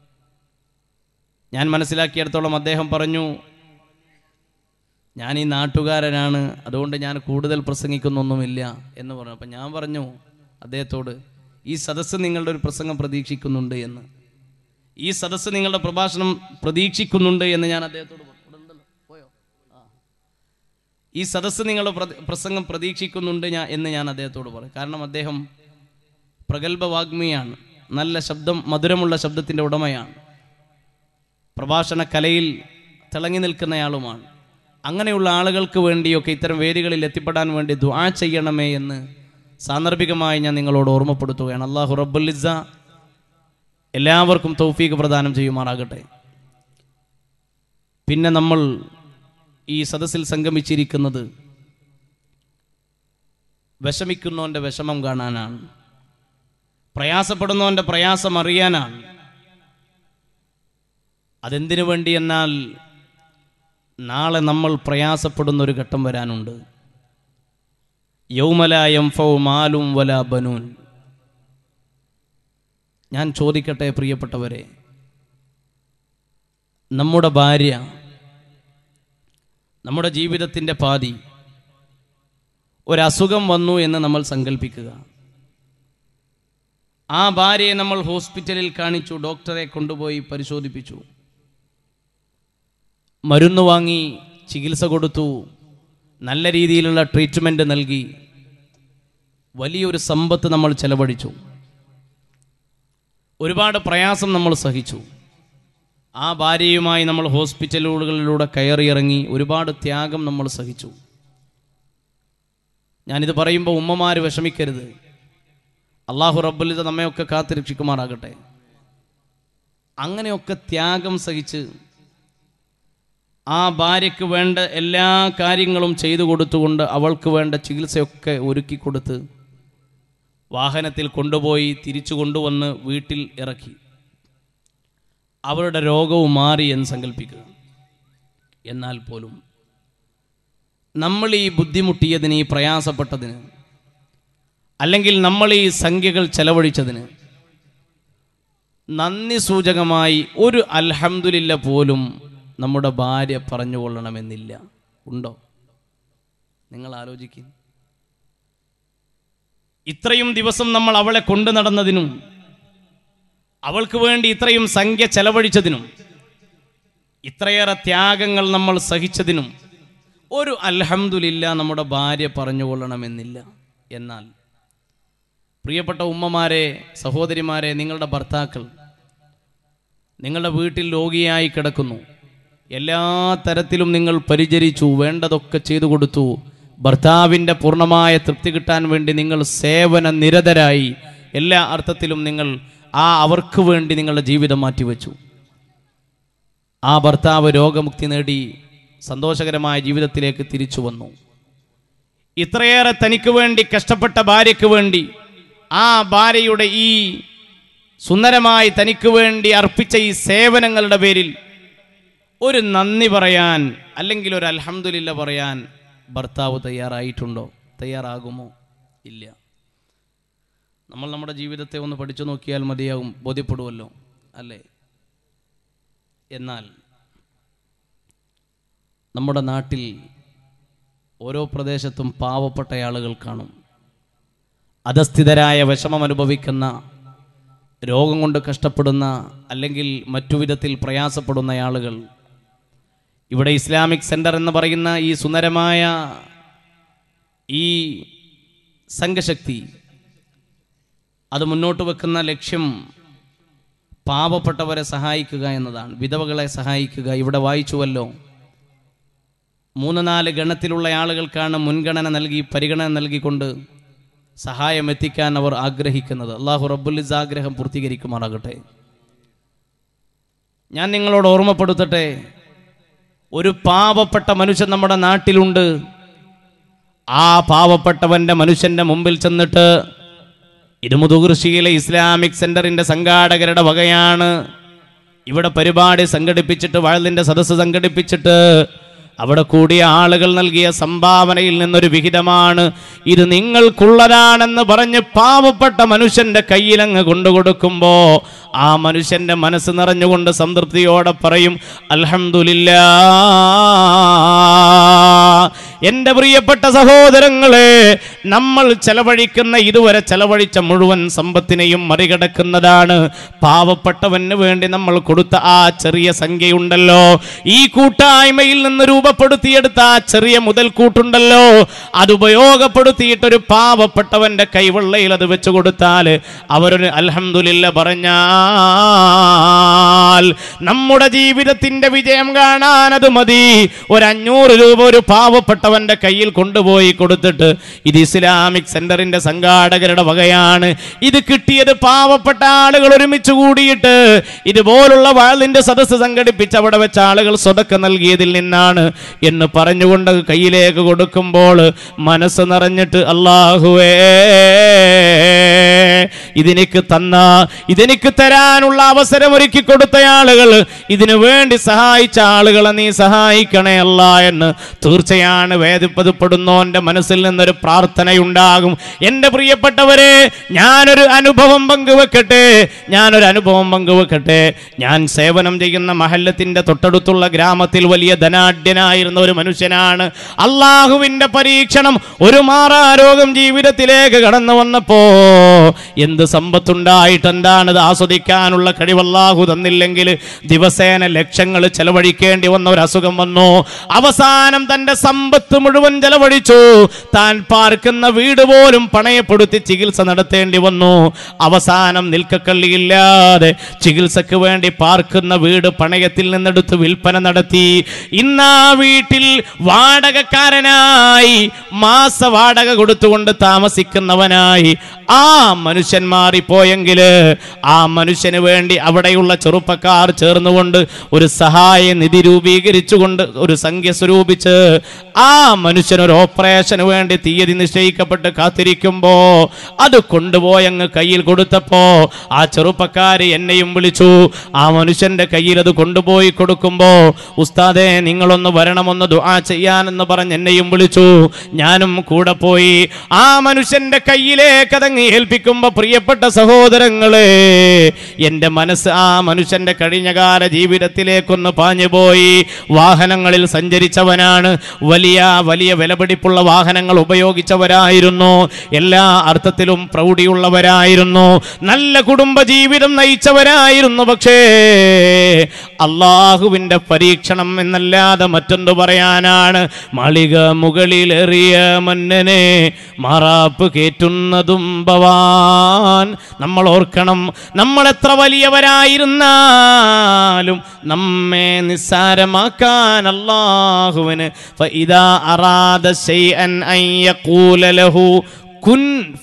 ഞാൻ മനസ്സിലാക്കിയിടത്തോളം അദ്ദേഹം പറഞ്ഞു ഞാൻ ഈ നാട്ടുകാരനാണ് അതുകൊണ്ട് ഞാൻ കൂടുതൽ പ്രസംഗിക്കുന്നൊന്നുമില്ല എന്ന് പറഞ്ഞു അപ്പം ഞാൻ പറഞ്ഞു അദ്ദേഹത്തോട് ഈ സദസ്സ് നിങ്ങളുടെ ഒരു പ്രസംഗം പ്രതീക്ഷിക്കുന്നുണ്ട് എന്ന് ഈ സദസ്സ് നിങ്ങളുടെ പ്രഭാഷണം പ്രതീക്ഷിക്കുന്നുണ്ട് എന്ന് ഞാൻ അദ്ദേഹത്തോട് പറഞ്ഞു ഇവിടെ ഉണ്ടല്ലോ. പോയോ ആ. ഈ സദസ്സ് നിങ്ങളുടെ പ്ര- പ്രസംഗം പ്രതീക്ഷിക്കുന്നുണ്ട് ഞാൻ എന്ന് ഞാൻ അദ്ദേഹത്തോട് പറയും കാരണം അദ്ദേഹം പ്രഗത്ഭ വാഗ്മിയാണ് നല്ല ശബ്ദം മധുരമുള്ള ശബ്ദത്തിൻ്റെ ഉടമയാണ് പ്രഭാഷണ കലയിൽ തിളങ്ങി നിൽക്കുന്നയാളുമാണ് അങ്ങനെയുള്ള ആളുകൾക്ക് വേണ്ടിയൊക്കെ ഇത്തരം വേദികളിൽ എത്തിപ്പെടാൻ വേണ്ടി ദുആ ചെയ്യണമേ എന്ന് സാന്ദർഭികമായി ഞാൻ നിങ്ങളോട് ഓർമ്മപ്പെടുത്തുകയാണ് അള്ളാഹു റബ്ബുലിസ എല്ലാവർക്കും തൗഫീഖ് പ്രദാനം ചെയ്യുമാറാകട്ടെ പിന്നെ നമ്മൾ ഈ സദസ്സിൽ സംഗമിച്ചിരിക്കുന്നത് വിഷമിക്കുന്നവൻ്റെ വിഷമം കാണാനാണ് പ്രയാസപ്പെടുന്നവൻ്റെ പ്രയാസം അറിയാനാണ് അതെന്തിനു വേണ്ടി എന്നാൽ നാളെ നമ്മൾ പ്രയാസപ്പെടുന്ന ഒരു ഘട്ടം വരാനുണ്ട് യൗമലായം ഫൗ മാലും വല ബനൂൻ ഞാൻ ചോദിക്കട്ടെ പ്രിയപ്പെട്ടവരെ നമ്മുടെ ഭാര്യ നമ്മുടെ ജീവിതത്തിൻ്റെ പാതി ഒരസുഖം വന്നു എന്ന് നമ്മൾ സങ്കല്പിക്കുക ആ ഭാര്യയെ നമ്മൾ ഹോസ്പിറ്റലിൽ കാണിച്ചു ഡോക്ടറെ കൊണ്ടുപോയി പരിശോധിപ്പിച്ചു മരുന്ന് വാങ്ങി ചികിത്സ കൊടുത്തു നല്ല രീതിയിലുള്ള ട്രീറ്റ്മെൻറ്റ് നൽകി വലിയൊരു സമ്പത്ത് നമ്മൾ ചെലവഴിച്ചു ഒരുപാട് പ്രയാസം നമ്മൾ സഹിച്ചു ആ ഭാര്യയുമായി നമ്മൾ ഹോസ്പിറ്റലുകളിലൂടെ കയറിയിറങ്ങി ഒരുപാട് ത്യാഗം നമ്മൾ സഹിച്ചു ഞാനിത് പറയുമ്പോൾ ഉമ്മമാർ വിഷമിക്കരുത് അള്ളാഹു റബ്ബുലിത നമ്മയൊക്കെ കാത്തുരക്ഷിക്കുമാറാകട്ടെ അങ്ങനെയൊക്കെ ത്യാഗം സഹിച്ച് ആ ഭാര്യയ്ക്ക് വേണ്ട എല്ലാ കാര്യങ്ങളും ചെയ്തു കൊടുത്തുകൊണ്ട് അവൾക്ക് വേണ്ട ചികിത്സയൊക്കെ ഒരുക്കി കൊടുത്ത് വാഹനത്തിൽ കൊണ്ടുപോയി തിരിച്ചു കൊണ്ടുവന്ന് വീട്ടിൽ ഇറക്കി അവരുടെ രോഗവും മാറി എന്ന് സങ്കല്പിക്കുക എന്നാൽ പോലും നമ്മൾ ഈ ബുദ്ധിമുട്ടിയതിന് ഈ പ്രയാസപ്പെട്ടതിന് അല്ലെങ്കിൽ നമ്മൾ ഈ സംഖ്യകൾ ചെലവഴിച്ചതിന് നന്ദി സൂചകമായി ഒരു അൽഹംദുലില്ല പോലും നമ്മുടെ ഭാര്യ പറഞ്ഞുകൊള്ളണമെന്നില്ല ഉണ്ടോ നിങ്ങൾ ആലോചിക്കും ഇത്രയും ദിവസം നമ്മൾ അവളെ കൊണ്ടു നടന്നതിനും അവൾക്ക് വേണ്ടി ഇത്രയും സംഖ്യ ചെലവഴിച്ചതിനും ഇത്രയേറെ ത്യാഗങ്ങൾ നമ്മൾ സഹിച്ചതിനും ഒരു അൽഹംദുലില്ല നമ്മുടെ ഭാര്യ പറഞ്ഞുകൊള്ളണമെന്നില്ല എന്നാൽ പ്രിയപ്പെട്ട ഉമ്മമാരെ സഹോദരിമാരെ നിങ്ങളുടെ ഭർത്താക്കൾ നിങ്ങളുടെ വീട്ടിൽ രോഗിയായി കിടക്കുന്നു എല്ലാ തരത്തിലും നിങ്ങൾ പരിചരിച്ചു വേണ്ടതൊക്കെ ചെയ്തു കൊടുത്തു ഭർത്താവിൻ്റെ പൂർണ്ണമായ തൃപ്തി കിട്ടാൻ വേണ്ടി നിങ്ങൾ സേവന നിരതരായി എല്ലാ അർത്ഥത്തിലും നിങ്ങൾ ആ അവർക്ക് വേണ്ടി നിങ്ങളുടെ ജീവിതം മാറ്റിവെച്ചു ആ ഭർത്താവ് രോഗമുക്തി നേടി സന്തോഷകരമായ ജീവിതത്തിലേക്ക് തിരിച്ചു വന്നു ഇത്രയേറെ തനിക്ക് വേണ്ടി കഷ്ടപ്പെട്ട ഭാര്യയ്ക്ക് വേണ്ടി ആ ഭാര്യയുടെ ഈ സുന്ദരമായി തനിക്ക് വേണ്ടി അർപ്പിച്ച ഈ സേവനങ്ങളുടെ പേരിൽ ഒരു നന്ദി പറയാൻ അല്ലെങ്കിൽ ഒരു അൽഹംദുലില്ല പറയാൻ ഭർത്താവ് തയ്യാറായിട്ടുണ്ടോ തയ്യാറാകുമോ ഇല്ല നമ്മൾ നമ്മുടെ ജീവിതത്തെ ഒന്ന് പഠിച്ചു നോക്കിയാൽ മതിയാകും ബോധ്യപ്പെടുമല്ലോ അല്ലേ എന്നാൽ നമ്മുടെ നാട്ടിൽ ഓരോ പ്രദേശത്തും പാവപ്പെട്ട ആളുകൾ കാണും അധസ്ഥിതരായ വിഷമം അനുഭവിക്കുന്ന രോഗം കൊണ്ട് കഷ്ടപ്പെടുന്ന അല്ലെങ്കിൽ മറ്റു വിധത്തിൽ പ്രയാസപ്പെടുന്ന ആളുകൾ ഇവിടെ ഇസ്ലാമിക് സെന്റർ എന്ന് പറയുന്ന ഈ സുന്ദരമായ ഈ സംഘശക്തി അത് മുന്നോട്ട് വെക്കുന്ന ലക്ഷ്യം പാവപ്പെട്ടവരെ സഹായിക്കുക എന്നതാണ് വിധവകളെ സഹായിക്കുക ഇവിടെ വായിച്ചുവല്ലോ മൂന്ന് നാല് ഗണത്തിലുള്ള ആളുകൾക്കാണ് മുൻഗണന നൽകി പരിഗണന നൽകിക്കൊണ്ട് സഹായം എത്തിക്കാൻ അവർ ആഗ്രഹിക്കുന്നത് അള്ളാഹു റബ്ബുലിസ് ആഗ്രഹം പൂർത്തീകരിക്കുമാറാകട്ടെ ഞാൻ നിങ്ങളോട് ഓർമ്മപ്പെടുത്തട്ടെ ഒരു പാവപ്പെട്ട മനുഷ്യൻ നമ്മുടെ നാട്ടിലുണ്ട് ആ പാവപ്പെട്ടവന്റെ മനുഷ്യന്റെ മുമ്പിൽ ചെന്നിട്ട് ഇത് മുതുകൃഷിയിലെ ഇസ്ലാമിക് സെന്ററിന്റെ സംഘാടകരുടെ വകയാണ് ഇവിടെ പരിപാടി സംഘടിപ്പിച്ചിട്ട് വഴലിന്റെ സദസ്സ് സംഘടിപ്പിച്ചിട്ട് അവിടെ കൂടിയ ആളുകൾ നൽകിയ സംഭാവനയിൽ നിന്നൊരു വിഹിതമാണ് ഇത് നിങ്ങൾക്കുള്ളതാണെന്ന് പറഞ്ഞ് പാവപ്പെട്ട മനുഷ്യന്റെ കയ്യിലങ്ങ് കൊണ്ടുകൊടുക്കുമ്പോ ആ മനുഷ്യന്റെ മനസ്സ് നിറഞ്ഞുകൊണ്ട് സംതൃപ്തിയോടെ പറയും അൽഹംദുലില്ലാ എന്റെ പ്രിയപ്പെട്ട സഹോദരങ്ങളെ നമ്മൾ ചെലവഴിക്കുന്ന ഇതുവരെ ചെലവഴിച്ച മുഴുവൻ സമ്പത്തിനെയും മറികടക്കുന്നതാണ് പാവപ്പെട്ടവന് വേണ്ടി നമ്മൾ കൊടുത്ത ആ ചെറിയ സംഖ്യയുണ്ടല്ലോ ഈ കൂട്ടായ്മയിൽ നിന്ന് രൂപപ്പെടുത്തിയെടുത്ത ആ ചെറിയ മുതൽക്കൂട്ടുണ്ടല്ലോ അത് ഉപയോഗപ്പെടുത്തിയിട്ടൊരു പാവപ്പെട്ടവന്റെ കൈവെള്ളയിൽ അത് വെച്ചു കൊടുത്താൽ അവരൊരു അൽഹംദുലില്ല പറഞ്ഞാൽ നമ്മുടെ ജീവിതത്തിന്റെ വിജയം കാണാൻ അത് മതി ഒരു അഞ്ഞൂറ് രൂപ ഒരു പാവപ്പെട്ടവന്റെ കയ്യിൽ കൊണ്ടുപോയി കൊടുത്തിട്ട് ഇത് ഇസ്ലാമിക് സെന്ററിന്റെ സംഘാടകരുടെ വകയാണ് ഇത് കിട്ടിയത് പാവപ്പെട്ട ആളുകൾ ഒരുമിച്ച് കൂടിയിട്ട് ഇതുപോലുള്ള വാളിന്റെ സദസ്സ് സംഘടിപ്പിച്ച് അവിടെ വെച്ച ആളുകൾ സ്വതക്ക നൽകിയതിൽ നിന്നാണ് എന്ന് പറഞ്ഞുകൊണ്ട് കയ്യിലേക്ക് കൊടുക്കുമ്പോൾ മനസ്സ് നിറഞ്ഞിട്ട് അള്ളാഹുവേ ഇതെനിക്ക് തന്ന ഇതെനിക്ക് തരാനുള്ള അവസരം ഒരുക്കി കൊടുത്ത ആളുകൾ ഇതിനു വേണ്ടി സഹായിച്ച ആളുകളെ നീ സഹായിക്കണേ അല്ല എന്ന് തീർച്ചയാണ് വേദപതുപ്പെടുന്നോന്റെ മനസ്സിൽ നിന്നൊരു പ്രാർത്ഥനയുണ്ടാകും എൻ്റെ പ്രിയപ്പെട്ടവരെ ഞാനൊരു അനുഭവം പങ്കുവെക്കട്ടെ ഞാനൊരു അനുഭവം പങ്കുവെക്കട്ടെ ഞാൻ സേവനം ചെയ്യുന്ന മഹല്ലത്തിന്റെ തൊട്ടടുത്തുള്ള ഗ്രാമത്തിൽ വലിയ ധനാഢ്യനായിരുന്ന ഒരു മനുഷ്യനാണ് അള്ളാഹുവിന്റെ പരീക്ഷണം ഒരു മാറാരോഗം ജീവിതത്തിലേക്ക് കടന്നു വന്നപ്പോ എന്ത് സമ്പത്തുണ്ടായിട്ട് എന്താണ് ഇത് ആസ്വദിക്കാനുള്ള കഴിവ് അല്ലാഹു തന്നില്ലെങ്കിൽ ദിവസേന ലക്ഷങ്ങൾ ചെലവഴിക്കേണ്ടി വന്ന ഒരു അസുഖം വന്നു അവസാനം തന്റെ സമ്പത്ത് മുഴുവൻ ചെലവഴിച്ചു താൻ പാർക്കുന്ന വീട് പോലും പണയപ്പെടുത്തി ചികിത്സ നടത്തേണ്ടി വന്നു അവസാനം നിൽക്കക്കള്ളിയില്ലാതെ ചികിത്സക്ക് വേണ്ടി പാർക്കുന്ന വീട് പണയത്തിൽ നിന്നെടുത്ത് വിൽപ്പന നടത്തി ഇന്ന് ആ വീട്ടിൽ വാടകക്കാരനായി മാസ വാടക കൊടുത്തുകൊണ്ട് താമസിക്കുന്നവനായി ആ മനുഷ്യൻ മാറിപ്പോയെങ്കിൽ ആ മനുഷ്യന് വേണ്ടി അവിടെയുള്ള ചെറുപ്പക്കാർ ചേർന്നുകൊണ്ട് ഒരു സഹായ നിധി രൂപീകരിച്ചുകൊണ്ട് ഒരു സംഖ്യ സ്വരൂപിച്ച് ആ മനുഷ്യനൊരു ഓപ്പറേഷന് വേണ്ടി തീയതി നിശ്ചയിക്കപ്പെട്ട് കാത്തിരിക്കുമ്പോ അത് കൊണ്ടുപോയി അങ്ങ് കയ്യിൽ കൊടുത്തപ്പോ ആ ചെറുപ്പക്കാര് എന്നെയും വിളിച്ചു ആ മനുഷ്യന്റെ കയ്യിൽ അത് കൊണ്ടുപോയി കൊടുക്കുമ്പോ ഉസ്താദെ നിങ്ങളൊന്ന് വരണമെന്ന് ദുആ ചെയ്യാനെന്ന് പറഞ്ഞ് എന്നെയും വിളിച്ചു ഞാനും കൂടെ പോയി ആ മനുഷ്യന്റെ കയ്യിലേക്ക് അതങ്ങ് ഏൽപ്പിക്കുമ്പോ പ്രിയപ്പെട്ട സഹോദരങ്ങളെ എന്റെ മനസ്സ് ആ മനുഷ്യന്റെ കഴിഞ്ഞകാല ജീവിതത്തിലേക്കൊന്ന് പാഞ്ഞുപോയി വാഹനങ്ങളിൽ സഞ്ചരിച്ചവനാണ് വലിയ വലിയ വിലപിടിപ്പുള്ള വാഹനങ്ങൾ ഉപയോഗിച്ചവരായിരുന്നു എല്ലാ അർത്ഥത്തിലും പ്രൗഢിയുള്ളവരായിരുന്നു നല്ല കുടുംബ ജീവിതം നയിച്ചവരായിരുന്നു പക്ഷേ അള്ളാഹുവിന്റെ പരീക്ഷണം എന്നല്ലാതെ മറ്റെന്തു പറയാനാണ് മാളിക മുകളിലേറിയ മന്നനെ മാറാപ്പ് കേറ്റുന്നതും ഭവാൻ നമ്മൾ ഓർക്കണം നമ്മൾ എത്ര വലിയവരായിരുന്നാലും നമ്മെ നിസ്സാരമാക്കാൻ അള്ളാഹുവിന് ഫഇദാ അറാദ ശൈഅൻ അൻ യഖൂല ലഹു കുൻ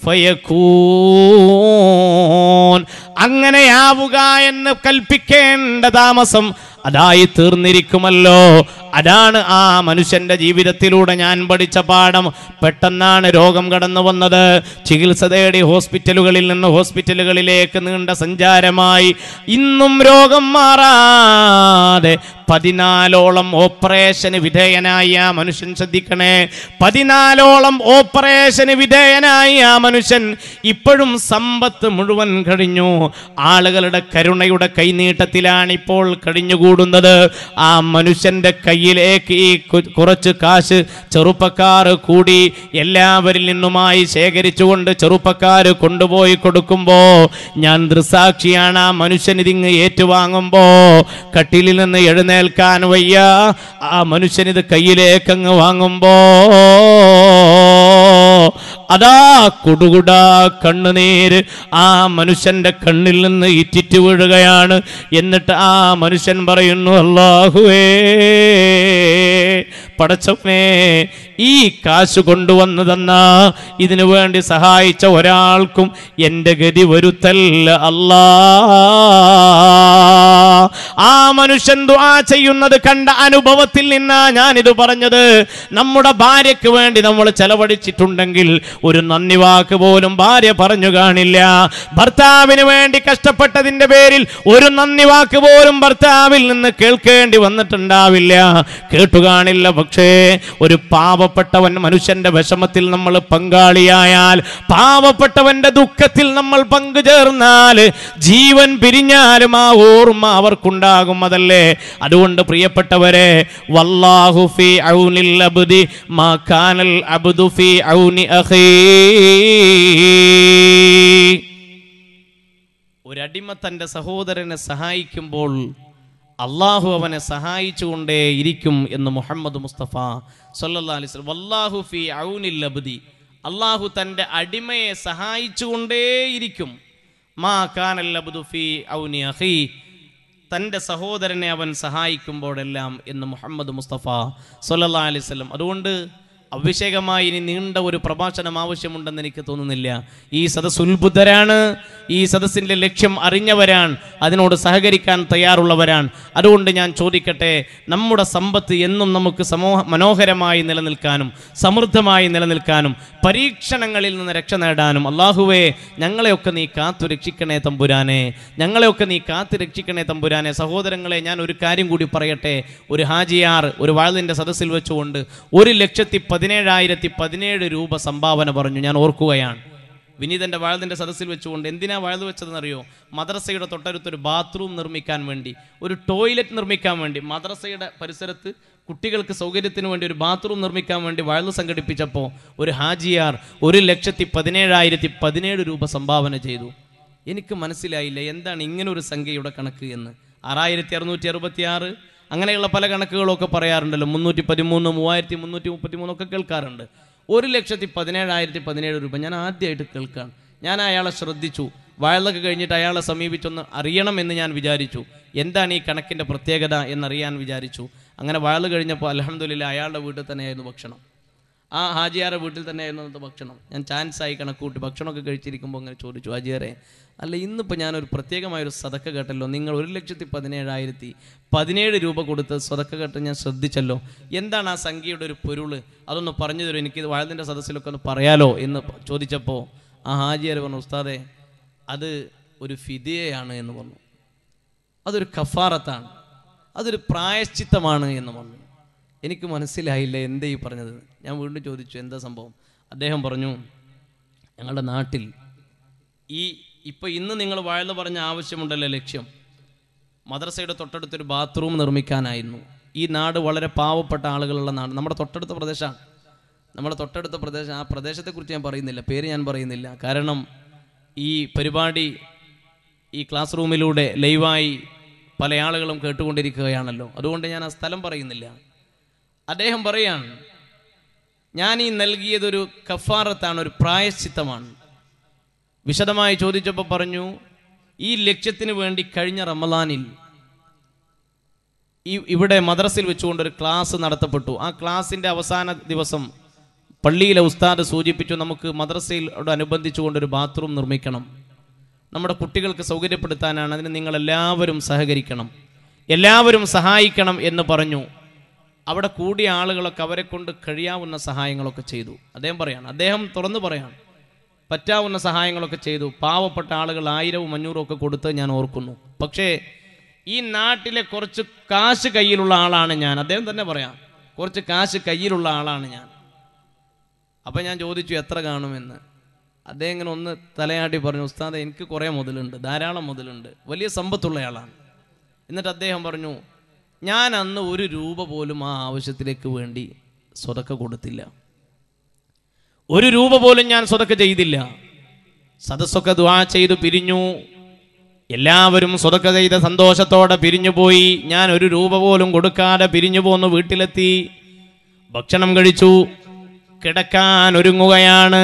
ഫയകൂൻ അങ്ങനെയാവുക എന്ന് കൽപ്പിക്കേണ്ട താമസം അതായി തീർന്നിരിക്കുമല്ലോ അതാണ് ആ മനുഷ്യന്റെ ജീവിതത്തിലൂടെ ഞാൻ പഠിച്ച പാഠം പെട്ടെന്നാണ് രോഗം കടന്നു വന്നത് ചികിത്സ തേടി ഹോസ്പിറ്റലുകളിൽ നിന്ന് ഹോസ്പിറ്റലുകളിലേക്ക് നീണ്ട സഞ്ചാരമായി ഇന്നും രോഗം മാറാതെ പതിനാലോളം ഓപ്പറേഷന് വിധേയനായി ആ മനുഷ്യൻ ശ്രദ്ധിക്കണേ പതിനാലോളം ഓപ്പറേഷന് വിധേയനായി ആ മനുഷ്യൻ ഇപ്പോഴും സമ്പത്ത് മുഴുവൻ കഴിഞ്ഞു ആളുകളുടെ കരുണയുടെ കൈനീട്ടത്തിലാണ് ഇപ്പോൾ കഴിഞ്ഞുകൂടുന്നത് ആ മനുഷ്യന്റെ കയ്യിലേക്ക് ഈ കു- കുറച്ച് കാശ് ചെറുപ്പക്കാർ കൂടി എല്ലാവരിൽ നിന്നുമായി ശേഖരിച്ചുകൊണ്ട് ചെറുപ്പക്കാർ കൊണ്ടുപോയി കൊടുക്കുമ്പോ ഞാൻ ദൃസാക്ഷിയാണ് ആ മനുഷ്യൻ ഇതിങ്ങ് ഏറ്റുവാങ്ങുമ്പോ കട്ടിലിൽ നിന്ന് എഴുന്നേൽക്കാൻ വയ്യ ആ മനുഷ്യൻ ഇത് കയ്യിലേക്ക് അങ്ങ് വാങ്ങുമ്പോ അതാ കുടുകുടാ കണ്ണുനീര് ആ മനുഷ്യന്റെ കണ്ണിൽ നിന്ന് ഇറ്റിറ്റ് വീഴുകയാണ് എന്നിട്ട് ആ മനുഷ്യൻ പറയുന്നു അല്ലാഹുവേ പടച്ചവനെ ഈ കാശ് കൊണ്ടുവന്നു തന്ന ഇതിനു വേണ്ടി സഹായിച്ച ഒരാൾക്കും എൻ്റെ ഗതി വരുത്തല്ല അല്ലാ ആ മനുഷ്യൻ ദുആ ചെയ്യുന്നത് കണ്ട അനുഭവത്തിൽ നിന്നാ ഞാനിത് പറഞ്ഞത് നമ്മുടെ ഭാര്യയ്ക്ക് വേണ്ടി നമ്മൾ ചെലവഴിച്ചിട്ടുണ്ടെങ്കിൽ ഒരു നന്ദി വാക്ക് പോലും ഭാര്യ പറഞ്ഞു കാണില്ല ഭർത്താവിന് വേണ്ടി കഷ്ടപ്പെട്ടതിന്റെ പേരിൽ ഒരു നന്ദി വാക്ക് പോലും ഭർത്താവിൽ നിന്ന് കേൾക്കേണ്ടി വന്നിട്ടുണ്ടാവില്ല കേട്ടു കാണില്ല പക്ഷേ ഒരു പാവപ്പെട്ടവൻ മനുഷ്യന്റെ വിഷമത്തിൽ നമ്മൾ പങ്കാളിയായാൽ പാവപ്പെട്ടവന്റെ ദുഃഖത്തിൽ നമ്മൾ പങ്കുചേർന്നാൽ ജീവൻ പിരിഞ്ഞാലും ആ ഓർമ്മ അവർക്കുണ്ടാകും അതല്ലേ അതുകൊണ്ട് പ്രിയപ്പെട്ടവരെ വല്ലാഹു ഫി ഔനിൽ അബ്ദി മാ കാനൽ അബ്ദു ഫി ഔനി അഖീ ഒരടിമ തൻ്റെ സഹോദരനെ സഹായിക്കുമ്പോൾ അള്ളാഹു അവനെ സഹായിച്ചുകൊണ്ടേ ഇരിക്കും എന്ന് മുഹമ്മദ് മുസ്തഫ സല്ലല്ലാഹു അലൈഹി വസല്ലം വല്ലാഹു ഫി ഔനിൽ അബ്ദി അള്ളാഹു തൻ്റെ അടിമയെ സഹായിച്ചുകൊണ്ടേയിരിക്കും മാ കാനൽ അബ്ദു ഫി ഔനി അഖീ തൻ്റെ സഹോദരനെ അവൻ സഹായിക്കുമ്പോഴെല്ലാം എന്ന് മുഹമ്മദ് മുസ്തഫ സല്ലല്ലാഹു അലൈഹി വസല്ലം അതുകൊണ്ട് അഭിഷേകമായി ഇനി നീണ്ട ഒരു പ്രഭാഷണം ആവശ്യമുണ്ടെന്ന് എനിക്ക് തോന്നുന്നില്ല ഈ സദസ് ഉത്ബുദ്ധരാണ് ഈ സദസ്സിൻ്റെ ലക്ഷ്യം അറിഞ്ഞവരാണ് അതിനോട് സഹകരിക്കാൻ തയ്യാറുള്ളവരാണ് അതുകൊണ്ട് ഞാൻ ചോദിക്കട്ടെ നമ്മുടെ സമ്പത്ത് എന്നും നമുക്ക് സമൂഹ മനോഹരമായി നിലനിൽക്കാനും സമൃദ്ധമായി നിലനിൽക്കാനും പരീക്ഷണങ്ങളിൽ നിന്ന് രക്ഷ നേടാനും അള്ളാഹുവേ ഞങ്ങളെയൊക്കെ നീ കാത്തു രക്ഷിക്കണേ തമ്പുരാനെ ഞങ്ങളെയൊക്കെ നീ കാത്തു രക്ഷിക്കണേ തമ്പുരാനെ സഹോദരങ്ങളെ ഞാൻ ഒരു കാര്യം കൂടി പറയട്ടെ ഒരു ഹാജിയാർ ഒരു വാഴലിൻ്റെ സദസ്സിൽ വെച്ചുകൊണ്ട് ഒരു ലക്ഷത്തി പതിനേഴായിരത്തി പതിനേഴ് രൂപ സംഭാവന പറഞ്ഞു ഞാൻ ഓർക്കുകയാണ് വിനീതന്റെ വാഴലിൻ്റെ സദസ്സിൽ വെച്ചുകൊണ്ട് എന്തിനാ വാഴത് വെച്ചതെന്നറിയോ മദ്രസയുടെ തൊട്ടടുത്തൊരു ബാത്റൂം നിർമ്മിക്കാൻ വേണ്ടി ഒരു ടോയ്ലറ്റ് നിർമ്മിക്കാൻ വേണ്ടി മദ്രസയുടെ പരിസരത്ത് കുട്ടികൾക്ക് സൗകര്യത്തിന് വേണ്ടി ഒരു ബാത്റൂം നിർമ്മിക്കാൻ വേണ്ടി വഴല് സംഘടിപ്പിച്ചപ്പോൾ ഒരു ഹാജിയാർ ഒരു ലക്ഷത്തി പതിനേഴായിരത്തി പതിനേഴ് രൂപ സംഭാവന ചെയ്തു എനിക്ക് മനസ്സിലായില്ല എന്താണ് ഇങ്ങനെ ഒരു സംഖ്യയുടെ കണക്ക് എന്ന് ആറായിരത്തി അറുന്നൂറ്റി അറുപത്തി ആറ് അങ്ങനെയുള്ള പല കണക്കുകളൊക്കെ പറയാറുണ്ടല്ലോ മുന്നൂറ്റി പതിമൂന്ന് മൂവായിരത്തി മുന്നൂറ്റി മുപ്പത്തി മൂന്നൊക്കെ കേൾക്കാറുണ്ട് ഒരു ലക്ഷത്തി പതിനേഴായിരത്തി പതിനേഴ് രൂപ ഞാൻ ആദ്യമായിട്ട് കേൾക്കാണ് ഞാൻ അയാളെ ശ്രദ്ധിച്ചു വയലൊക്കെ കഴിഞ്ഞിട്ട് അയാളെ സമീപിച്ചൊന്ന് അറിയണമെന്ന് ഞാൻ വിചാരിച്ചു എന്താണ് ഈ കണക്കിൻ്റെ പ്രത്യേകത എന്നറിയാൻ വിചാരിച്ചു അങ്ങനെ വയൽ കഴിഞ്ഞപ്പോൾ അലഹമ്മദില്ല അയാളുടെ വീട്ടിൽ തന്നെയായിരുന്നു ഭക്ഷണം ആ ഹാജിയാരെ വീട്ടിൽ തന്നെയായിരുന്നു അന്നത്തെ ഭക്ഷണം ഞാൻ ചാൻസ് ആയി കണക്കൂട്ടി ഭക്ഷണമൊക്കെ കഴിച്ചിരിക്കുമ്പോൾ അങ്ങനെ ചോദിച്ചു ഹാജിയാരെ അല്ല ഇന്നിപ്പോൾ ഞാനൊരു പ്രത്യേകമായൊരു സതക്ക കേട്ടല്ലോ നിങ്ങൾ ഒരു ലക്ഷത്തി പതിനേഴായിരത്തി പതിനേഴ് രൂപ കൊടുത്ത് സതക്ക കേട്ട് ഞാൻ ശ്രദ്ധിച്ചല്ലോ എന്താണ് ആ സംഖ്യയുടെ ഒരു പൊരുള് അതൊന്ന് പറഞ്ഞു തരും എനിക്ക് വാഴത്തിൻ്റെ സദസ്സിലൊക്കെ ഒന്ന് പറയാലോ എന്ന് പ- ചോദിച്ചപ്പോൾ ആ ഹാജിയാർ പറഞ്ഞു ഉസ്താദെ അത് ഒരു ഫിദിയയാണ് എന്ന് പറഞ്ഞു അതൊരു കഫാറത്താണ് അതൊരു പ്രായശ്ചിത്തമാണ് എന്ന് പറഞ്ഞു എനിക്ക് മനസ്സിലായില്ല എന്തേ ഈ പറഞ്ഞത് ഞാൻ വീണ്ടും ചോദിച്ചു എന്താ സംഭവം അദ്ദേഹം പറഞ്ഞു ഞങ്ങളുടെ നാട്ടിൽ ഈ ഇപ്പോൾ ഇന്ന് നിങ്ങൾ വാഴ്ന്നു പറഞ്ഞ ആവശ്യമുണ്ടല്ലോ ലക്ഷ്യം മദ്രസയുടെ തൊട്ടടുത്തൊരു ബാത്റൂം നിർമ്മിക്കാനായിരുന്നു ഈ നാട് വളരെ പാവപ്പെട്ട ആളുകളുള്ള നാട് നമ്മുടെ തൊട്ടടുത്ത പ്രദേശമാണ് നമ്മുടെ തൊട്ടടുത്ത പ്രദേശം ആ പ്രദേശത്തെക്കുറിച്ച് ഞാൻ പറയുന്നില്ല പേര് ഞാൻ പറയുന്നില്ല കാരണം ഈ പരിപാടി ഈ ക്ലാസ് റൂമിലൂടെ ലൈവായി പല ആളുകളും കേട്ടുകൊണ്ടിരിക്കുകയാണല്ലോ അതുകൊണ്ട് ഞാൻ ആ സ്ഥലം പറയുന്നില്ല അദ്ദേഹം പറയാണ് ഞാൻ ഈ നൽകിയതൊരു കഫാറത്താണ് ഒരു പ്രായശ്ചിത്തമാണ് വിശദമായി ചോദിച്ചപ്പോൾ പറഞ്ഞു ഈ ലക്ഷ്യത്തിന് വേണ്ടി കഴിഞ്ഞ റമലാനിൽ ഈ ഇവിടെ മദ്രസയിൽ വെച്ചുകൊണ്ട് ഒരു ക്ലാസ് നടത്തപ്പെട്ടു ആ ക്ലാസിൻ്റെ അവസാന ദിവസം പള്ളിയിലെ ഉസ്താദ് സൂചിപ്പിച്ചു നമുക്ക് മദ്രസയിലോട് അനുബന്ധിച്ചുകൊണ്ട് ഒരു ബാത്റൂം നിർമ്മിക്കണം നമ്മുടെ കുട്ടികൾക്ക് സൗകര്യപ്പെടുത്താനാണ് അതിന് നിങ്ങൾ എല്ലാവരും സഹകരിക്കണം എല്ലാവരും സഹായിക്കണം എന്ന് പറഞ്ഞു അവിടെ കൂടിയ ആളുകളൊക്കെ അവരെ കൊണ്ട് കഴിയാവുന്ന സഹായങ്ങളൊക്കെ ചെയ്തു അദ്ദേഹം പറയാണ് അദ്ദേഹം തുറന്നു പറയാണ് പറ്റാവുന്ന സഹായങ്ങളൊക്കെ ചെയ്തു പാവപ്പെട്ട ആളുകൾ ആയിരവും അഞ്ഞൂറും ഒക്കെ കൊടുത്ത് ഞാൻ ഓർക്കുന്നു പക്ഷേ ഈ നാട്ടിലെ കുറച്ച് കാശ് കയ്യിലുള്ള ആളാണ് ഞാൻ അദ്ദേഹം തന്നെ പറയാം കുറച്ച് കാശ് കയ്യിലുള്ള ആളാണ് ഞാൻ അപ്പം ഞാൻ ചോദിച്ചു എത്ര കാണുമെന്ന് അദ്ദേഹം ഇങ്ങനെ ഒന്ന് തലയാട്ടി പറഞ്ഞു ഉസ്താദെ എനിക്ക് കുറേ മുതലുണ്ട് ധാരാളം മുതലുണ്ട് വലിയ സമ്പത്തുള്ള ആളാണ് എന്നിട്ട് അദ്ദേഹം പറഞ്ഞു ഞാൻ അന്ന് ഒരു രൂപ പോലും ആ ആവശ്യത്തിലേക്ക് വേണ്ടി സ്വതക്ക കൊടുത്തില്ല ഒരു രൂപ പോലും ഞാൻ സ്വതക്ക ചെയ്തില്ല സദസ്സൊക്കെ ദുആ ചെയ്തു പിരിഞ്ഞു എല്ലാവരും സ്വതക്ക ചെയ്ത സന്തോഷത്തോടെ പിരിഞ്ഞുപോയി ഞാൻ ഒരു രൂപ പോലും കൊടുക്കാതെ പിരിഞ്ഞു പോന്നു വീട്ടിലെത്തി ഭക്ഷണം കഴിച്ചു കിടക്കാൻ ഒരുങ്ങുകയാണ്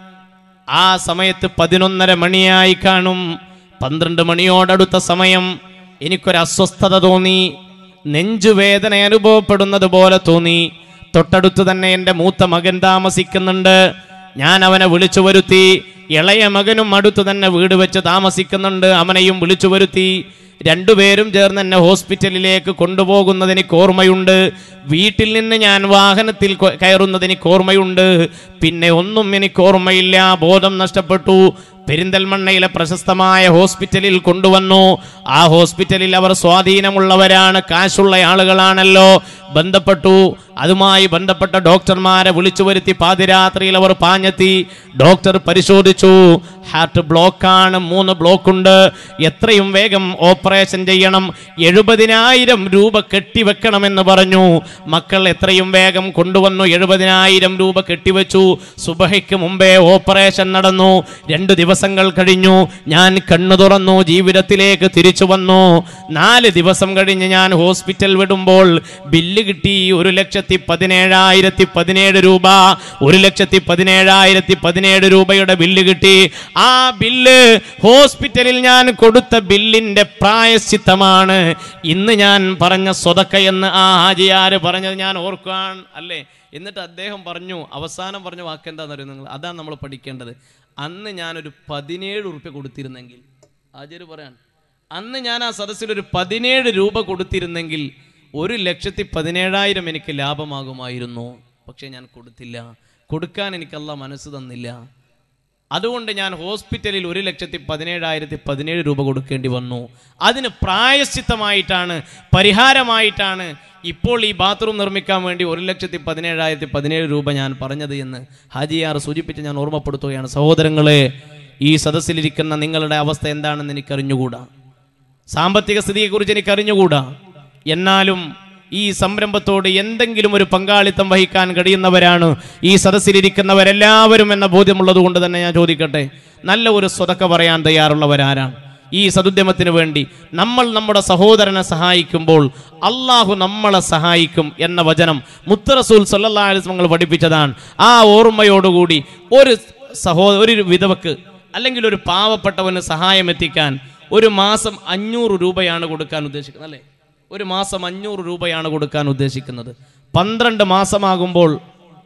ആ സമയത്ത് പതിനൊന്നര മണിയായി കാണും പന്ത്രണ്ട് മണിയോടടുത്ത സമയം എനിക്കൊരു അസ്വസ്ഥത തോന്നി നെഞ്ചുവേദന അനുഭവപ്പെടുന്നത് പോലെ തോന്നി തൊട്ടടുത്ത് തന്നെ എൻ്റെ മൂത്ത മകൻ താമസിക്കുന്നുണ്ട് ഞാൻ അവനെ വിളിച്ചു വരുത്തി ഇളയ മകനും അടുത്ത് തന്നെ വീട് വെച്ച് താമസിക്കുന്നുണ്ട് അവനെയും വിളിച്ചു വരുത്തി രണ്ടുപേരും ചേർന്ന് എന്നെ ഹോസ്പിറ്റലിലേക്ക് കൊണ്ടുപോകുന്നത് എനിക്ക് ഓർമ്മയുണ്ട് വീട്ടിൽ നിന്ന് ഞാൻ വാഹനത്തിൽ കൊ- കയറുന്നത് എനിക്ക് ഓർമ്മയുണ്ട് പിന്നെ ഒന്നും എനിക്ക് ഓർമ്മയില്ല ബോധം നഷ്ടപ്പെട്ടു പെരിന്തൽമണ്ണയിലെ പ്രശസ്തമായ ഹോസ്പിറ്റലിൽ കൊണ്ടുവന്നു ആ ഹോസ്പിറ്റലിൽ അവർ സ്വാധീനമുള്ളവരാണ് കാശുള്ള ആളുകളാണല്ലോ ബന്ധപ്പെട്ടു അതുമായി ബന്ധപ്പെട്ട ഡോക്ടർമാരെ വിളിച്ചു വരുത്തി പാതിരാത്രിയിൽ അവർ പാഞ്ഞെത്തി ഡോക്ടർ പരിശോധിച്ചു ഹാർട്ട് ബ്ലോക്കാണ് മൂന്ന് ബ്ലോക്ക് ഉണ്ട് എത്രയും വേഗം ഓപ്പറേഷൻ ചെയ്യണം എഴുപതിനായിരം രൂപ കെട്ടിവെക്കണമെന്ന് പറഞ്ഞു മക്കൾ എത്രയും വേഗം കൊണ്ടുവന്നു എഴുപതിനായിരം രൂപ കെട്ടിവെച്ചു സുബഹയ്ക്ക് മുമ്പേ ഓപ്പറേഷൻ നടന്നു രണ്ടു ദിവസങ്ങൾ കഴിഞ്ഞു ഞാൻ കണ്ണു തുറന്നു ജീവിതത്തിലേക്ക് തിരിച്ചു വന്നു നാല് ദിവസം കഴിഞ്ഞ് ഞാൻ ഹോസ്പിറ്റൽ വിടുമ്പോൾ ബില്ല് കിട്ടി ഒരു ലക്ഷത്തി പതിനേഴായിരത്തി പതിനേഴ് രൂപ ഒരു ലക്ഷത്തി പതിനേഴായിരത്തി പതിനേഴ് രൂപയുടെ ബില്ല് കിട്ടി ആ ബില്ല് ഹോസ്പിറ്റലിൽ ഞാൻ കൊടുത്ത ബില്ലിന്റെ പ്രായശ്ചിത്തമാണ് ഇന്ന് ഞാൻ പറഞ്ഞ സ്വതക്ക എന്ന് ആ ഹാജിയാര് പറഞ്ഞത് ഞാൻ ഓർക്കാൻ അല്ലേ എന്നിട്ട് അദ്ദേഹം പറഞ്ഞു അവസാനം പറഞ്ഞ വാക്ക് എന്താണെന്നറിയോ നിങ്ങൾ അതാണ് നമ്മൾ പഠിക്കേണ്ടത് അന്ന് ഞാനൊരു പതിനേഴ് ഉറുപ്പ്യ കൊടുത്തിരുന്നെങ്കിൽ ഹാജിയർ പറയാൻ അന്ന് ഞാൻ ആ സദസ്സിൽ ഒരു പതിനേഴ് രൂപ കൊടുത്തിരുന്നെങ്കിൽ ഒരു ലക്ഷത്തി പതിനേഴായിരം എനിക്ക് ലാഭമാകുമായിരുന്നു പക്ഷേ ഞാൻ കൊടുത്തില്ല കൊടുക്കാൻ എനിക്കല്ല മനസ്സ് തന്നില്ല അതുകൊണ്ട് ഞാൻ ഹോസ്പിറ്റലിൽ ഒരു ലക്ഷത്തി പതിനേഴായിരത്തി പതിനേഴ് രൂപ കൊടുക്കേണ്ടി വന്നു അതിന് പ്രായശ്ചിത്തമായിട്ടാണ് പരിഹാരമായിട്ടാണ് ഇപ്പോൾ ഈ ബാത്റൂം നിർമ്മിക്കാൻ വേണ്ടി ഒരു ലക്ഷത്തി പതിനേഴായിരത്തി പതിനേഴ് രൂപ ഞാൻ പറഞ്ഞത് എന്ന് ഹാജിയാർ സൂചിപ്പിച്ച് ഞാൻ ഓർമ്മപ്പെടുത്തുകയാണ് സഹോദരങ്ങളെ ഈ സദസ്സിലിരിക്കുന്ന നിങ്ങളുടെ അവസ്ഥ എന്താണെന്ന് എനിക്കറിഞ്ഞുകൂടാ സാമ്പത്തിക സ്ഥിതിയെക്കുറിച്ച് എനിക്ക് അറിഞ്ഞുകൂടാ എന്നാലും ഈ സംരംഭത്തോട് എന്തെങ്കിലും ഒരു പങ്കാളിത്തം വഹിക്കാൻ കഴിയുന്നവരാണ് ഈ സദസ്സിലിരിക്കുന്നവരെല്ലാവരും എന്ന ബോധ്യമുള്ളത് കൊണ്ട് തന്നെ ഞാൻ ചോദിക്കട്ടെ നല്ല ഒരു സ്വതക്ക പറയാൻ തയ്യാറുള്ളവരാരാണ് ഈ സതുദ്യമത്തിന് വേണ്ടി നമ്മൾ നമ്മുടെ സഹോദരനെ സഹായിക്കുമ്പോൾ അള്ളാഹു നമ്മളെ സഹായിക്കും എന്ന വചനം മുത്തറസൂൽ സല്ലാസ്മങ്ങൾ പഠിപ്പിച്ചതാണ് ആ ഓർമ്മയോടുകൂടി ഒരു സഹോ ഒരു വിധവക്ക് അല്ലെങ്കിൽ ഒരു പാവപ്പെട്ടവന് സഹായം എത്തിക്കാൻ ഒരു മാസം അഞ്ഞൂറ് രൂപയാണ് കൊടുക്കാൻ ഉദ്ദേശിക്കുന്നത് അല്ലേ ഒരു മാസം അഞ്ഞൂറ് രൂപയാണ് കൊടുക്കാൻ ഉദ്ദേശിക്കുന്നത് പന്ത്രണ്ട് മാസമാകുമ്പോൾ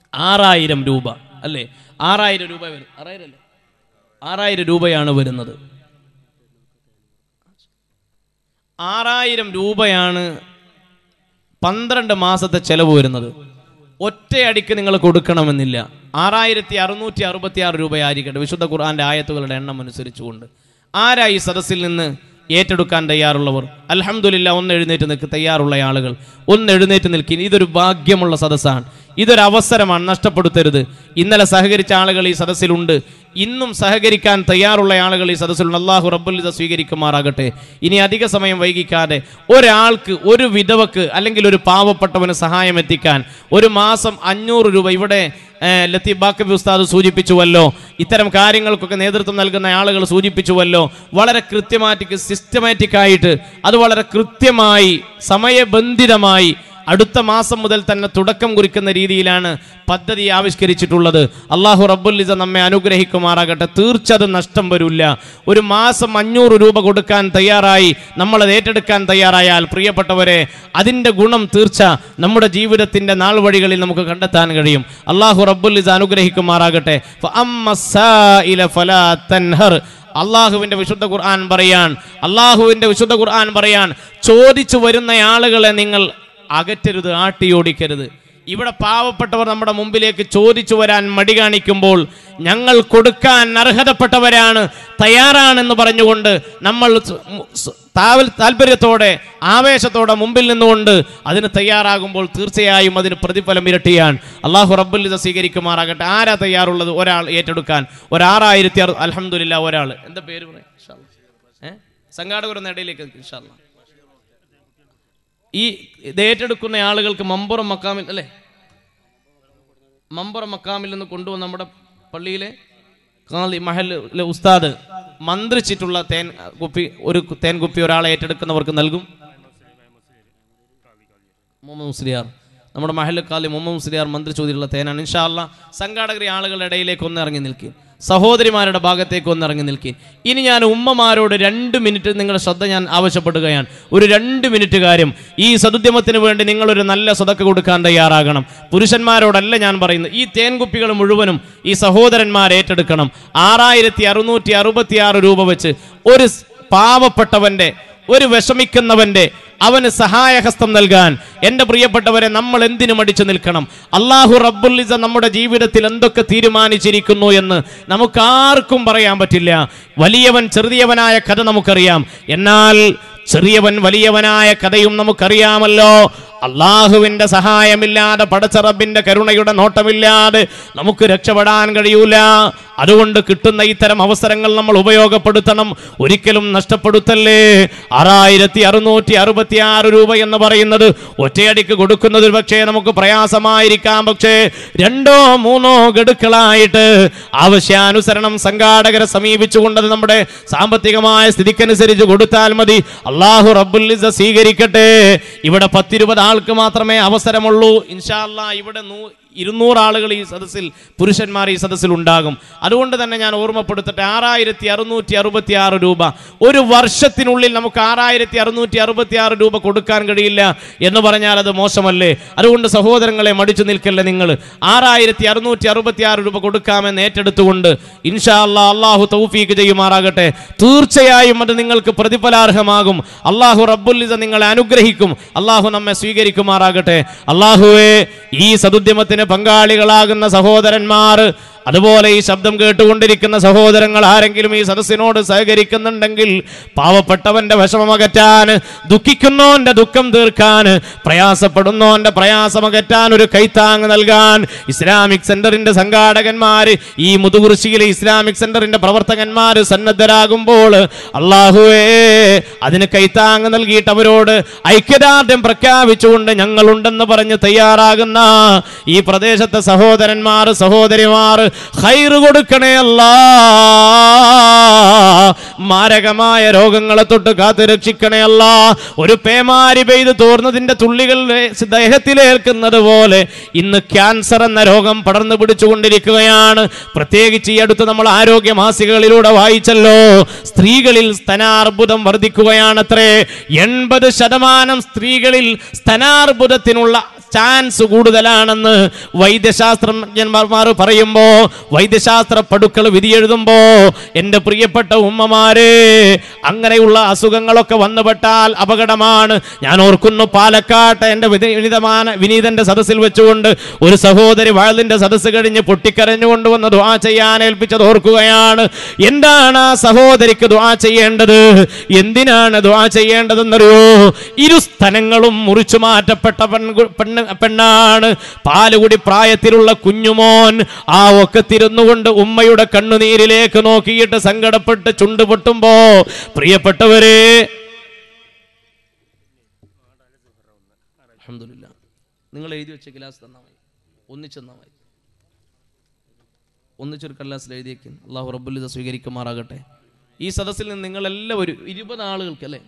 ആറായിരം രൂപ അല്ലേ ആറായിരം രൂപ വരും ആറായിരം അല്ലേ ആറായിരം രൂപയാണ് വരുന്നത് ആറായിരം രൂപയാണ് പന്ത്രണ്ട് മാസത്തെ ചെലവ് വരുന്നത് ഒറ്റയടിക്ക് നിങ്ങൾ കൊടുക്കണമെന്നില്ല ആറായിരത്തി അറുന്നൂറ്റി അറുപത്തി ആറ് രൂപയായിരിക്കട്ടെ വിശുദ്ധ ഖുർആന്റെ ആയത്തുകളുടെ എണ്ണം അനുസരിച്ചുകൊണ്ട് ആരാ ഈ സദസ്സിൽ നിന്ന് ഏറ്റെടുക്കാൻ തയ്യാറുള്ളവർ അൽഹംദുലില്ല ഒന്ന് എഴുന്നേറ്റ് നിൽക്ക് തയ്യാറുള്ള ആളുകൾ ഒന്ന് എഴുന്നേറ്റ് നിൽക്കി ഇതൊരു ഭാഗ്യമുള്ള സദസ്സാണ് ഇതൊരു അവസരമാണ് നഷ്ടപ്പെടുത്തരുത് ഇന്നലെ സഹകരിച്ച ആളുകൾ ഈ സദസ്സിലുണ്ട് ഇന്നും സഹകരിക്കാൻ തയ്യാറുള്ള ആളുകൾ ഈ സദസ്സിലുണ്ട് അള്ളാഹു റബ്ബുൽ ഇത് സ്വീകരിക്കുമാറാകട്ടെ ഇനി അധിക സമയം വൈകിക്കാതെ ഒരാൾക്ക് ഒരു വിധവക്ക് അല്ലെങ്കിൽ ഒരു പാവപ്പെട്ടവന് സഹായം എത്തിക്കാൻ ഒരു മാസം അഞ്ഞൂറ് രൂപ ഇവിടെ ഏഹ്, ലത്തീഫ് ബാക്കബി ഉസ്താദ് സൂചിപ്പിച്ചുവല്ലോ ഇത്തരം കാര്യങ്ങൾക്കൊക്കെ നേതൃത്വം നൽകുന്ന ആളുകൾ സൂചിപ്പിച്ചുവല്ലോ വളരെ കൃത്യമാറ്റിക് സിസ്റ്റമാറ്റിക് ആയിട്ട് അത് വളരെ കൃത്യമായി സമയബന്ധിതമായി അടുത്ത മാസം മുതൽ തന്നെ തുടക്കം കുറിക്കുന്ന രീതിയിലാണ് പദ്ധതി ആവിഷ്കരിച്ചിട്ടുള്ളത് അള്ളാഹു റബ്ബുല്ലിസ നമ്മെ അനുഗ്രഹിക്കുമാറാകട്ടെ തീർച്ച അത് നഷ്ടം വരില്ല ഒരു മാസം അഞ്ഞൂറ് രൂപ കൊടുക്കാൻ തയ്യാറായി നമ്മളത് ഏറ്റെടുക്കാൻ തയ്യാറായാൽ പ്രിയപ്പെട്ടവരെ അതിൻ്റെ ഗുണം തീർച്ച നമ്മുടെ ജീവിതത്തിൻ്റെ നാൾ വഴികളിൽ നമുക്ക് കണ്ടെത്താൻ കഴിയും അള്ളാഹു റബ്ബുല്ലിസ അനുഗ്രഹിക്കുമാറാകട്ടെ ഫഅമ്മ സായില ഫലാ തൻഹർ അള്ളാഹുവിന്റെ വിശുദ്ധ ഖുർആൻ പറയാൻ അള്ളാഹുവിന്റെ വിശുദ്ധ ഖുർആൻ പറയാൻ ചോദിച്ചു വരുന്ന ആളുകളെ നിങ്ങൾ അകറ്റരുത് ആട്ടിയോടിക്കരുത് ഇവിടെ പാവപ്പെട്ടവർ നമ്മുടെ മുമ്പിലേക്ക് ചോദിച്ചു വരാൻ മടി കാണിക്കുമ്പോൾ ഞങ്ങൾ കൊടുക്കാൻ അർഹതപ്പെട്ടവരാണ് തയ്യാറാണെന്ന് പറഞ്ഞുകൊണ്ട് നമ്മൾ സ് മു- സ് താവൽ- താല്പര്യത്തോടെ ആവേശത്തോടെ മുമ്പിൽ നിന്നുകൊണ്ട് അതിന് തയ്യാറാകുമ്പോൾ തീർച്ചയായും അതിന് പ്രതിഫലം ഇരട്ടിയാണ് അള്ളാഹു റബ്ബുൽ ഇത് സ്വീകരിക്കുമാറാകട്ടെ ആരാ തയ്യാറുള്ളത് ഒരാൾ ഏറ്റെടുക്കാൻ ഒരാറായിരത്തി അറു അലഹമില്ല ഒരാൾ എന്താ പേര് പറയാം ഏഹ് സംഘാടകർ എന്ന ഇടയിലേക്ക് നിൽക്ക് ഇൻഷാ അല്ലാ. ഈ ഇത് ഏറ്റെടുക്കുന്ന ആളുകൾക്ക് മമ്പുറം മക്കാമിൽ അല്ലേ മമ്പുറം മക്കാമിൽ നിന്ന് കൊണ്ടുവന്ന് നമ്മുടെ പള്ളിയിലെ ഖാദി മഹലിലെ ഉസ്താദ് മന്ത്രിച്ചിട്ടുള്ള തേൻ കുപ്പി ഒരു തേൻ കുപ്പി ഒരാളെ ഏറ്റെടുക്കുന്നവർക്ക് നൽകും മുഹമ്മദ് മുസ്ലിയാർ നമ്മുടെ മഹല്ല് കാലി മുഹമ്മദ് മുസ്ലിയാർ മന്ത്രി ചോദിയുള്ള തേനാണ് ഇൻഷാ അല്ലാ സംഘാടകരെ ആളുകളുടെ ഇടയിലേക്ക് ഒന്ന് ഇറങ്ങി നിൽക്കും സഹോദരിമാരുടെ ഭാഗത്തേക്ക് ഒന്ന് ഇറങ്ങി നിൽക്കും ഇനി ഞാൻ ഉമ്മമാരോട് രണ്ട് മിനിറ്റ് നിങ്ങളുടെ ശ്രദ്ധ ഞാൻ ആവശ്യപ്പെടുകയാണ് ഒരു രണ്ട് മിനിറ്റ് കാര്യം ഈ സതുദ്യമത്തിന് വേണ്ടി നിങ്ങളൊരു നല്ല സ്വതക്ക് കൊടുക്കാൻ തയ്യാറാകണം പുരുഷന്മാരോടല്ല ഞാൻ പറയുന്നത് ഈ തേൻകുപ്പികൾ മുഴുവനും ഈ സഹോദരന്മാർ ഏറ്റെടുക്കണം ആറായിരത്തി അറുന്നൂറ്റി അറുപത്തി ആറ് രൂപ വെച്ച് ഒരു സ് പാവപ്പെട്ടവന്റെ ഒരു വിഷമിക്കുന്നവന്റെ അവന് സഹായഹസ്തം നൽകാൻ എൻ്റെ പ്രിയപ്പെട്ടവരെ നമ്മൾ എന്തിനു മടിച്ചു നിൽക്കണം അള്ളാഹു റബ്ബുല്ലിസ നമ്മുടെ ജീവിതത്തിൽ എന്തൊക്കെ തീരുമാനിച്ചിരിക്കുന്നു എന്ന് നമുക്കാർക്കും പറയാൻ പറ്റില്ല വലിയവൻ ചെറിയവനായ കഥ നമുക്കറിയാം എന്നാൽ ചെറിയവൻ വലിയവനായ കഥയും നമുക്കറിയാമല്ലോ അള്ളാഹുവിന്റെ സഹായമില്ലാതെ പടച്ച റബ്ബിന്റെ കരുണയുടെ നോട്ടമില്ലാതെ നമുക്ക് രക്ഷപ്പെടാൻ കഴിയൂല അതുകൊണ്ട് കിട്ടുന്ന ഇത്തരം അവസരങ്ങൾ നമ്മൾ ഉപയോഗപ്പെടുത്തണം ഒരിക്കലും നഷ്ടപ്പെടുത്തല്ലേ ആറായിരത്തി അറുന്നൂറ്റി അറുപത്തി ആറ് രൂപ എന്ന് പറയുന്നത് ഒറ്റയടിക്ക് കൊടുക്കുന്നത് പക്ഷേ നമുക്ക് പ്രയാസമായിരിക്കാം പക്ഷേ രണ്ടോ മൂന്നോ ഗഡുക്കളായിട്ട് ആവശ്യാനുസരണം സംഘാടകരെ സമീപിച്ചുകൊണ്ട് അത് നമ്മുടെ സാമ്പത്തികമായ സ്ഥിതിക്കനുസരിച്ച് കൊടുത്താൽ മതി അള്ളാഹു റബ്ബുല്ലിസ സ്വീകരിക്കട്ടെ ഇവിടെ പത്തിരുപത് ആൾക്ക് മാത്രമേ അവസരമുള്ളൂ ഇൻഷാല്ലാ ഇവിടെ നൂ ഇരുന്നൂറ് ആളുകൾ ഈ സദസ്സിൽ പുരുഷന്മാർ ഈ സദസ്സിൽ ഉണ്ടാകും അതുകൊണ്ട് തന്നെ ഞാൻ ഓർമ്മപ്പെടുത്തട്ടെ ആറായിരത്തി അറുന്നൂറ്റി അറുപത്തി ആറ് രൂപ ഒരു വർഷത്തിനുള്ളിൽ നമുക്ക് ആറായിരത്തി അറുന്നൂറ്റി അറുപത്തി ആറ് രൂപ കൊടുക്കാൻ കഴിയില്ല എന്ന് പറഞ്ഞാൽ അത് മോശമല്ലേ അതുകൊണ്ട് സഹോദരങ്ങളെ മടിച്ചു നിൽക്കല്ലേ നിങ്ങൾ ആറായിരത്തി അറുന്നൂറ്റി അറുപത്തി ആറ് രൂപ കൊടുക്കാമെന്ന് ഏറ്റെടുത്തുകൊണ്ട് ഇൻഷാ അല്ലാ അള്ളാഹു തൗഫീക്ക് ചെയ്യുമാറാകട്ടെ തീർച്ചയായും അത് നിങ്ങൾക്ക് പ്രതിഫലാർഹമാകും അള്ളാഹു റബ്ബുല്ലിത നിങ്ങളെ അനുഗ്രഹിക്കും അള്ളാഹു നമ്മെ സ്വീകരിക്കുമാറാകട്ടെ അള്ളാഹുവേ ഈ സതുദ്യമത്തിന് പങ്കാളികളാകുന്ന സഹോദരന്മാർ അതുപോലെ ഈ ശബ്ദം കേട്ടുകൊണ്ടിരിക്കുന്ന സഹോദരങ്ങൾ ആരെങ്കിലും ഈ സദസ്സിനോട് സഹകരിക്കുന്നുണ്ടെങ്കിൽ പാവപ്പെട്ടവന്റെ വിഷമമകറ്റാൻ ദുഃഖിക്കുന്നോന്റെ ദുഃഖം തീർക്കാൻ പ്രയാസപ്പെടുന്നോന്റെ പ്രയാസമകറ്റാൻ ഒരു കൈത്താങ് നൽകാൻ ഇസ്ലാമിക് സെന്ററിന്റെ സംഘാടകന്മാര് ഈ മുതുകുറിശിയിലെ ഇസ്ലാമിക് സെന്ററിന്റെ പ്രവർത്തകന്മാർ സന്നദ്ധരാകുമ്പോൾ അള്ളാഹുവേ അതിന് കൈത്താങ് നൽകിയിട്ട് അവരോട് ഐക്യദാർഢ്യം പ്രഖ്യാപിച്ചുകൊണ്ട് ഞങ്ങളുണ്ടെന്ന് പറഞ്ഞ് തയ്യാറാകുന്ന ഈ പ്രദേശത്തെ സഹോദരന്മാർ സഹോദരിമാർ ഹൈറ് കൊടുക്കണേ അല്ലാ മാരകമായ രോഗങ്ങളെ തൊട്ട് കാത്തു രക്ഷിക്കണേ അല്ല ഒരു പേമാരി പെയ്ത് തോർന്നതിന്റെ തുള്ളികൾ ദേഹത്തിലേൽക്കുന്നത് പോലെ ഇന്ന് ക്യാൻസർ എന്ന രോഗം പടർന്നു പിടിച്ചുകൊണ്ടിരിക്കുകയാണ് പ്രത്യേകിച്ച് ഈ അടുത്ത് നമ്മൾ ആരോഗ്യ മാസികകളിലൂടെ വായിച്ചല്ലോ സ്ത്രീകളിൽ സ്തനാർബുദം വർദ്ധിക്കുകയാണത്രേ എൺപത് ശതമാനം സ്ത്രീകളിൽ സ്തനാർബുദത്തിനുള്ള ചാൻസ് കൂടുതലാണെന്ന് വൈദ്യശാസ്ത്രജ്ഞന്മാർ പറയുമ്പോ വൈദ്യശാസ്ത്ര പടുക്കൾ വിധിയെഴുതുമ്പോ എൻ്റെ പ്രിയപ്പെട്ട ഉമ്മമാരെ അങ്ങനെയുള്ള അസുഖങ്ങളൊക്കെ വന്നുപെട്ടാൽ അപകടമാണ് ഞാൻ ഓർക്കുന്നു പാലക്കാട്ട് എൻ്റെ വിധ- വിനീതமான വിനീതന്റെ സദസ്സിൽ വെച്ചുകൊണ്ട് ഒരു സഹോദരി വാഴലിന്റെ സദസ്സ് കഴിഞ്ഞ് പൊട്ടിക്കരഞ്ഞുകൊണ്ട് വന്ന് ദുആ ചെയ്യാൻ ഏൽപ്പിച്ചത് ഓർക്കുകയാണ് എന്താണ് ആ സഹോദരിക്ക് ദുആ ചെയ്യേണ്ടത് എന്തിനാണ് ദുആ ചെയ്യേണ്ടതെന്നറിയോ ഇരു സ്ഥലങ്ങളും മുറിച്ചു മാറ്റപ്പെട്ട പെൺകു- പെണ്ണ് പെണ്ണാണ് പാലുകുടി പ്രായത്തിലുള്ള കുഞ്ഞുമോൻ ആ ഒക്കത്തിരുന്നു കൊണ്ട് ഉമ്മയുടെ കണ്ണുനീരിലേക്ക് നോക്കിയിട്ട് സങ്കടപ്പെട്ട് ചുണ്ട് പൊട്ടുമ്പോ പ്രിയപ്പെട്ടവരെ അൽഹംദുലില്ലാ നിങ്ങൾ എഴുതി വെച്ച ഗ്ലാസ് തന്നാൽ മതി ഒന്നിച്ചെന്നാൽ മതി ഒന്നിച്ചൊരു കല്ലാസിൽ എഴുതിയേക്കും അള്ളാഹു റബ്ബുലിത സ്വീകരിക്കുമാറാകട്ടെ ഈ സദസ്സിൽ നിന്ന് നിങ്ങളെല്ലാവരും ഇരുപത് ആളുകൾക്ക് അല്ലേ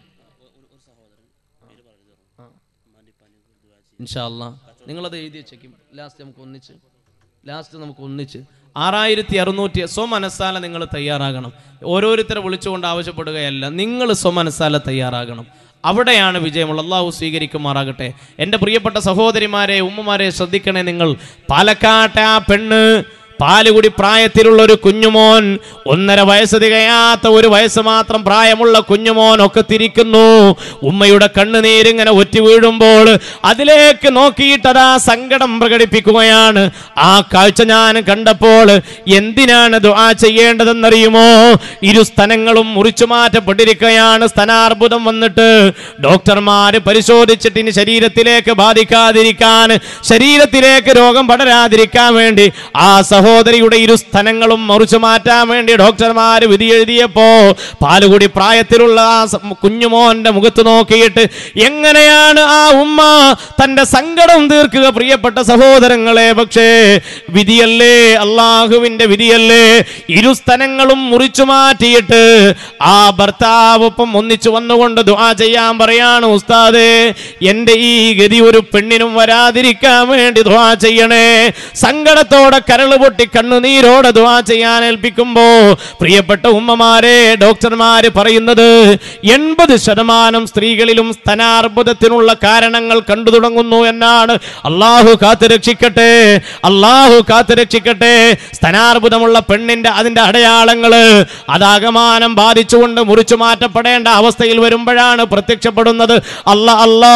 ഇൻഷാ അല്ലാ നിങ്ങളത് എഴുതി വെച്ചേക്കും ലാസ്റ്റ് നമുക്ക് ഒന്നിച്ച് ലാസ്റ്റ് നമുക്ക് ഒന്നിച്ച് ആറായിരത്തി അറുന്നൂറ്റി സ്വമനസ്സാല നിങ്ങൾ തയ്യാറാകണം ഓരോരുത്തരെ വിളിച്ചുകൊണ്ട് ആവശ്യപ്പെടുകയല്ല നിങ്ങൾ സ്വമനസ്സാല തയ്യാറാകണം അവിടെയാണ് വിജയമുള്ള അള്ളാഹു സ്വീകരിക്കുമാറാകട്ടെ എൻ്റെ പ്രിയപ്പെട്ട സഹോദരിമാരെ ഉമ്മമാരെ ശ്രദ്ധിക്കണേ നിങ്ങൾ പാലക്കാട്ടെ ആ പെണ്ണ് പാലുകുടി പ്രായത്തിലുള്ള ഒരു കുഞ്ഞുമോൻ ഒന്നര വയസ്സ് തികയാത്ത ഒരു വയസ്സ് മാത്രം പ്രായമുള്ള കുഞ്ഞുമോൻ ഒക്കെ തിരിക്കുന്നു ഉമ്മയുടെ കണ്ണുനീരിങ്ങനെ ഒറ്റ വീഴുമ്പോൾ അതിലേക്ക് നോക്കിയിട്ടതാ സങ്കടം പ്രകടിപ്പിക്കുകയാണ് ആ കാഴ്ച ഞാൻ കണ്ടപ്പോൾ എന്തിനാണ് ദുആ ചെയ്യേണ്ടതെന്നറിയുമോ ഇരു സ്ഥലങ്ങളും മുറിച്ചു മാറ്റപ്പെട്ടിരിക്കുകയാണ് സ്തനാർബുദം വന്നിട്ട് ഡോക്ടർമാര് പരിശോധിച്ചിട്ട് ഇനി ശരീരത്തിലേക്ക് ബാധിക്കാതിരിക്കാൻ ശരീരത്തിലേക്ക് രോഗം പടരാതിരിക്കാൻ വേണ്ടി ആ സഹോദരിയുടെ ഇരു സ്ഥലങ്ങളും മുറിച്ചു മാറ്റാൻ വേണ്ടി ഡോക്ടർമാര് വിധി എഴുതിയപ്പോ പാലുകൂടി പ്രായത്തിലുള്ള ആ സ- കുഞ്ഞുമോന്റെ മുഖത്ത് നോക്കിയിട്ട് എങ്ങനെയാണ് ആ ഉമ്മ തന്റെ സങ്കടം തീർക്കുക പ്രിയപ്പെട്ട സഹോദരങ്ങളെ പക്ഷേ വിധിയല്ലേ അള്ളാഹുവിന്റെ വിധിയല്ലേ ഇരു സ്ഥലങ്ങളും മുറിച്ചു മാറ്റിയിട്ട് ആ ഭർത്താവൊപ്പം ഒന്നിച്ചു വന്നുകൊണ്ട് ദുആ ചെയ്യാൻ പറയാണ് ഉസ്താദേ എന്റെ ഈ ഗതി ഒരു പെണ്ണിനും വരാതിരിക്കാൻ വേണ്ടി ദുആ ചെയ്യണേ സങ്കടത്തോടെ കരള് പൊട്ടി കണ്ണുനീരോടെ ദുആ ചെയ്യാൻ ഏൽപ്പിക്കുമ്പോ പ്രിയപ്പെട്ട ഉമ്മമാരെ ഡോക്ടർമാര് പറയുന്നത് എൺപത് ശതമാനം സ്ത്രീകളിലും സ്തനാർബുദത്തിനുള്ള കാരണങ്ങൾ കണ്ടു തുടങ്ങുന്നു എന്നാണ് അള്ളാഹു കാത്തുരക്ഷിക്കട്ടെ അള്ളാഹു കാത്തുരക്ഷിക്കട്ടെ സ്തനാർബുദമുള്ള പെണ്ണിന്റെ അതിന്റെ അടയാളങ്ങള് അതാകമാനം ബാധിച്ചുകൊണ്ട് മുറിച്ചു മാറ്റപ്പെടേണ്ട അവസ്ഥയിൽ വരുമ്പോഴാണ് പ്രത്യക്ഷപ്പെടുന്നത് അല്ല അല്ലാ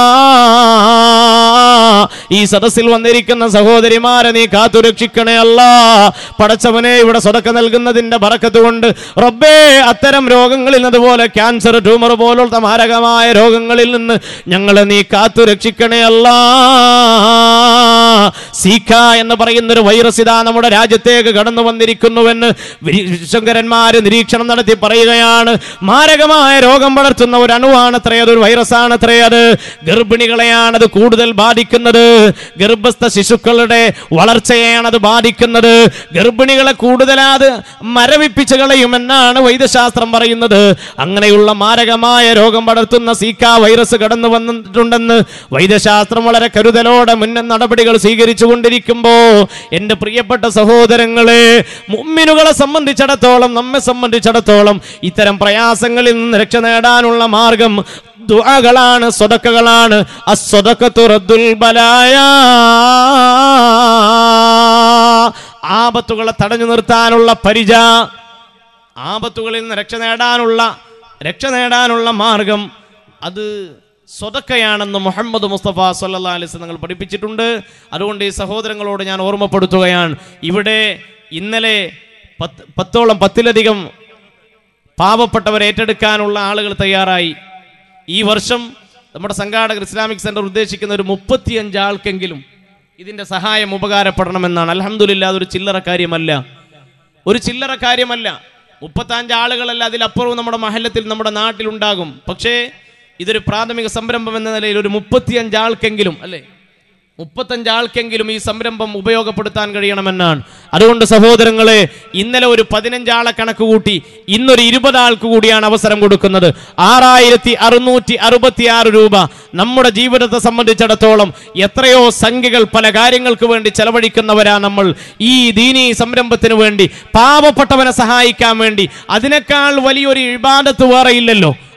ഈ സദസ്സിൽ വന്നിരിക്കുന്ന സഹോദരിമാരെ നീ കാത്തുരക്ഷിക്കണേ അല്ല പടച്ചവനെ ഇവിടെ സ്വതക്ക നൽകുന്നതിന്റെ ബറക്കത്ത് കൊണ്ട് റബ്ബേ അത്തരം രോഗങ്ങളിൽ അതുപോലെ ക്യാൻസർ ട്യൂമർ പോലുള്ള മാരകമായ രോഗങ്ങളിൽ നിന്ന് ഞങ്ങളെ നീ കാത്തുരക്ഷിക്കണേ അല്ലാ സീക്ക എന്ന് പറയുന്ന ഒരു വൈറസ് ഇതാ നമ്മുടെ രാജ്യത്തേക്ക് കടന്നു വന്നിരിക്കുന്നുവെന്ന് ശങ്കരന്മാര് നിരീക്ഷണം നടത്തി പറയുകയാണ് മാരകമായ രോഗം പടർത്തുന്ന ഒരു അണുവാണത്രേ അതൊരു വൈറസാണത്രേ അത് ഗർഭിണികളെയാണ് അത് കൂടുതൽ ബാധിക്കുന്നത് ഗർഭസ്ഥ ശിശുക്കളുടെ വളർച്ചയെയാണ് അത് ബാധിക്കുന്നത് ഗർഭിണികളെ കൂടുതൽ അത് മരവിപ്പിച്ച് കളയുമെന്നാണ് വൈദ്യശാസ്ത്രം പറയുന്നത് അങ്ങനെയുള്ള മാരകമായ രോഗം പടർത്തുന്ന സീക്ക വൈറസ് കടന്നു വന്നിട്ടുണ്ടെന്ന് വൈദ്യശാസ്ത്രം വളരെ കരുതലോടെ മുന്നേ നടപടികൾ സ്വീകരിച്ചു കൊണ്ടിരിക്കുമ്പോ എന്റെ പ്രിയപ്പെട്ട സഹോദരങ്ങളെ മുമ്മിനുകളെ സംബന്ധിച്ചിടത്തോളം നമ്മെ സംബന്ധിച്ചിടത്തോളം ഇത്തരം പ്രയാസങ്ങളിൽ നിന്ന് രക്ഷ നേടാനുള്ള മാർഗം ദുആകളാണ് സ്വതക്കകളാണ് അസ്വതക്കത്തു റദ്ദുൽ ബലായ ആപത്തുകളെ തടഞ്ഞു നിർത്താനുള്ള പരിച ആപത്തുകളിൽ നിന്ന് രക്ഷ നേടാനുള്ള രക്ഷ നേടാനുള്ള മാർഗം അത് സ്വതക്കയാണെന്ന് മുഹമ്മദ് മുസ്തഫ സല്ലാ അലിസ് നിങ്ങൾ പഠിപ്പിച്ചിട്ടുണ്ട് അതുകൊണ്ട് ഈ സഹോദരങ്ങളോട് ഞാൻ ഓർമ്മപ്പെടുത്തുകയാണ് ഇവിടെ ഇന്നലെ പത്ത് പത്തോളം പത്തിലധികം പാവപ്പെട്ടവരെ ഏറ്റെടുക്കാനുള്ള ആളുകൾ തയ്യാറായി ഈ വർഷം നമ്മുടെ സംഘാടകർ ഇസ്ലാമിക് സെന്റർ ഉദ്ദേശിക്കുന്ന ഒരു മുപ്പത്തിയഞ്ച് ആൾക്കെങ്കിലും ഇതിന്റെ സഹായം ഉപകാരപ്പെടണമെന്നാണ് അലഹമില്ല അതൊരു ചില്ലറ കാര്യമല്ല ഒരു ചില്ലറ കാര്യമല്ല മുപ്പത്തഞ്ച് ആളുകളല്ല അതിലപ്പുറവും നമ്മുടെ മഹല്ലത്തിൽ നമ്മുടെ നാട്ടിലുണ്ടാകും പക്ഷേ ഇതൊരു പ്രാഥമിക സംരംഭം എന്ന നിലയിൽ ഒരു മുപ്പത്തിയഞ്ച് ആൾക്കെങ്കിലും അല്ലേ മുപ്പത്തഞ്ച് ആൾക്കെങ്കിലും ഈ സംരംഭം ഉപയോഗപ്പെടുത്താൻ കഴിയണമെന്നാണ് അതുകൊണ്ട് സഹോദരങ്ങളെ ഇന്നലെ ഒരു പതിനഞ്ചാളെ കണക്ക് കൂട്ടി ഇന്നൊരു ഇരുപത് ആൾക്ക് കൂടിയാണ് അവസരം കൊടുക്കുന്നത് ആറായിരത്തി അറുന്നൂറ്റി അറുപത്തി ആറ് രൂപ നമ്മുടെ ജീവിതത്തെ സംബന്ധിച്ചിടത്തോളം എത്രയോ സംഖ്യകൾ പല കാര്യങ്ങൾക്ക് വേണ്ടി ചെലവഴിക്കുന്നവരാ നമ്മൾ ഈ ദീനീ സംരംഭത്തിന് വേണ്ടി പാവപ്പെട്ടവനെ സഹായിക്കാൻ വേണ്ടി അതിനേക്കാൾ വലിയൊരു ഇബാദത്ത് വേറെ ഇല്ലല്ലോ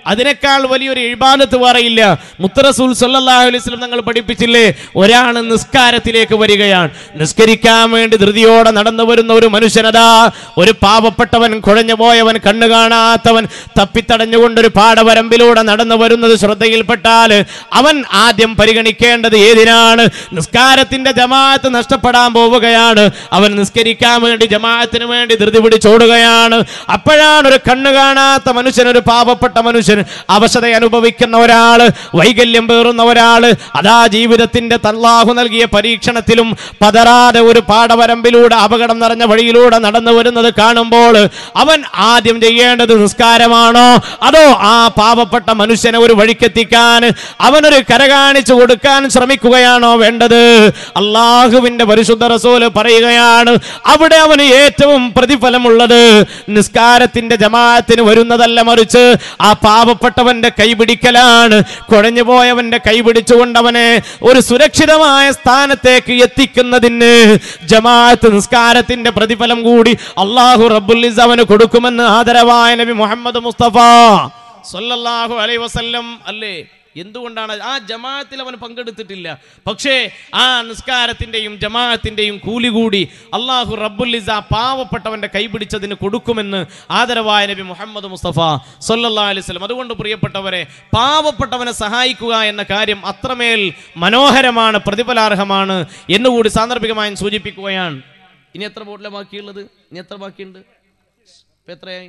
അതിനേക്കാൾ വലിയൊരു ഇബാദത്ത് പറയില്ല മുത്തറസൂൽ സല്ലല്ലാഹു അലൈഹി വസല്ലം തങ്ങൾ പഠിപ്പിച്ചില്ലേ ഒരാൾ നിസ്കാരത്തിലേക്ക് വരികയാണ് നിസ്കരിക്കാൻ വേണ്ടി ധൃതിയോടെ നടന്നു വരുന്ന ഒരു മനുഷ്യനതാ ഒരു പാവപ്പെട്ടവൻ കുഴഞ്ഞു പോയവൻ കണ്ണു കാണാത്തവൻ തപ്പിത്തടഞ്ഞുകൊണ്ട് ഒരു പാടവരമ്പിലൂടെ നടന്നു വരുന്നത് ശ്രദ്ധയിൽപ്പെട്ടാൽ അവൻ ആദ്യം പരിഗണിക്കേണ്ടത് ഏതിനാണ് നിസ്കാരത്തിന്റെ ജമാഅത്ത് നഷ്ടപ്പെടാൻ പോവുകയാണ് അവൻ നിസ്കരിക്കാൻ വേണ്ടി ജമാഅത്തിന് വേണ്ടി ധൃതി പിടിച്ചോടുകയാണ് അപ്പോഴാണ് ഒരു കണ്ണു കാണാത്ത മനുഷ്യൻ ഒരു പാവപ്പെട്ട മനുഷ്യൻ അവശത അനുഭവിക്കുന്ന ഒരാള് വൈകല്യം പേറുന്ന ഒരാള് അതാ ജീവിതത്തിന്റെ തല്ലാഹു നൽകിയ പരീക്ഷണത്തിലും പതറാതെ ഒരു പാടവരമ്പിലൂടെ അപകടം നിറഞ്ഞ വഴിയിലൂടെ നടന്നു വരുന്നത് കാണുമ്പോൾ അവൻ ആദ്യം ചെയ്യേണ്ടത് നിസ്കാരമാണോ അതോ ആ പാവപ്പെട്ട മനുഷ്യനെ ഒരു വഴിക്കെത്തിക്കാൻ അവനൊരു കര കാണിച്ചു കൊടുക്കാൻ ശ്രമിക്കുകയാണോ വേണ്ടത് അള്ളാഹുവിന്റെ പരിശുദ്ധ റസൂല് പറയുകയാണ് അവിടെ അവന് ഏറ്റവും പ്രതിഫലമുള്ളത് നിസ്കാരത്തിന്റെ ജമാഅത്തിന് വരുന്നതല്ല മറിച്ച് ആ പാവപ്പെട്ടവന്റെ കൈപിടിക്കലാണ് കുഴഞ്ഞു പോയവന്റെ കൈപിടിച്ചുകൊണ്ട് അവനെ ഒരു സുരക്ഷിതമായ സ്ഥാനത്തേക്ക് എത്തിക്കുന്നതിന് ജമാഅത്ത് നിസ്കാരത്തിന്റെ പ്രതിഫലം കൂടി അള്ളാഹു റബ്ബുൽ അവന് കൊടുക്കുമെന്ന് ആദരവായ നബി മുഹമ്മദ് മുസ്തഫ സല്ലല്ലാഹു അലൈഹി വസല്ലം അല്ലേ എന്തുകൊണ്ടാണ് ആ ജമാഅത്തിൽ അവൻ പങ്കെടുത്തിട്ടില്ല പക്ഷേ ആ നിസ്കാരത്തിന്റെയും ജമാഅത്തിന്റെയും കൂലി കൂടി അള്ളാഹു റബ്ബുല്ലിസ പാവപ്പെട്ടവന്റെ കൈപിടിച്ചതിന് കൊടുക്കുമെന്ന് ആദരവായ നബി മുഹമ്മദ് മുസ്തഫ സല്ലല്ലാഹു അലൈഹി വസല്ലം അതുകൊണ്ട് പ്രിയപ്പെട്ടവരെ പാവപ്പെട്ടവനെ സഹായിക്കുക എന്ന കാര്യം അത്രമേൽ മനോഹരമാണ് പ്രതിഫലാർഹമാണ് എന്നുകൂടി സാന്ദർഭികമായി സൂചിപ്പിക്കുകയാണ് ഇനി എത്ര ബോട്ടിലെ ബാക്കിയുള്ളത് ഇനി എത്ര ബാക്കിയുണ്ട് ഇപ്പൊ എത്രയായി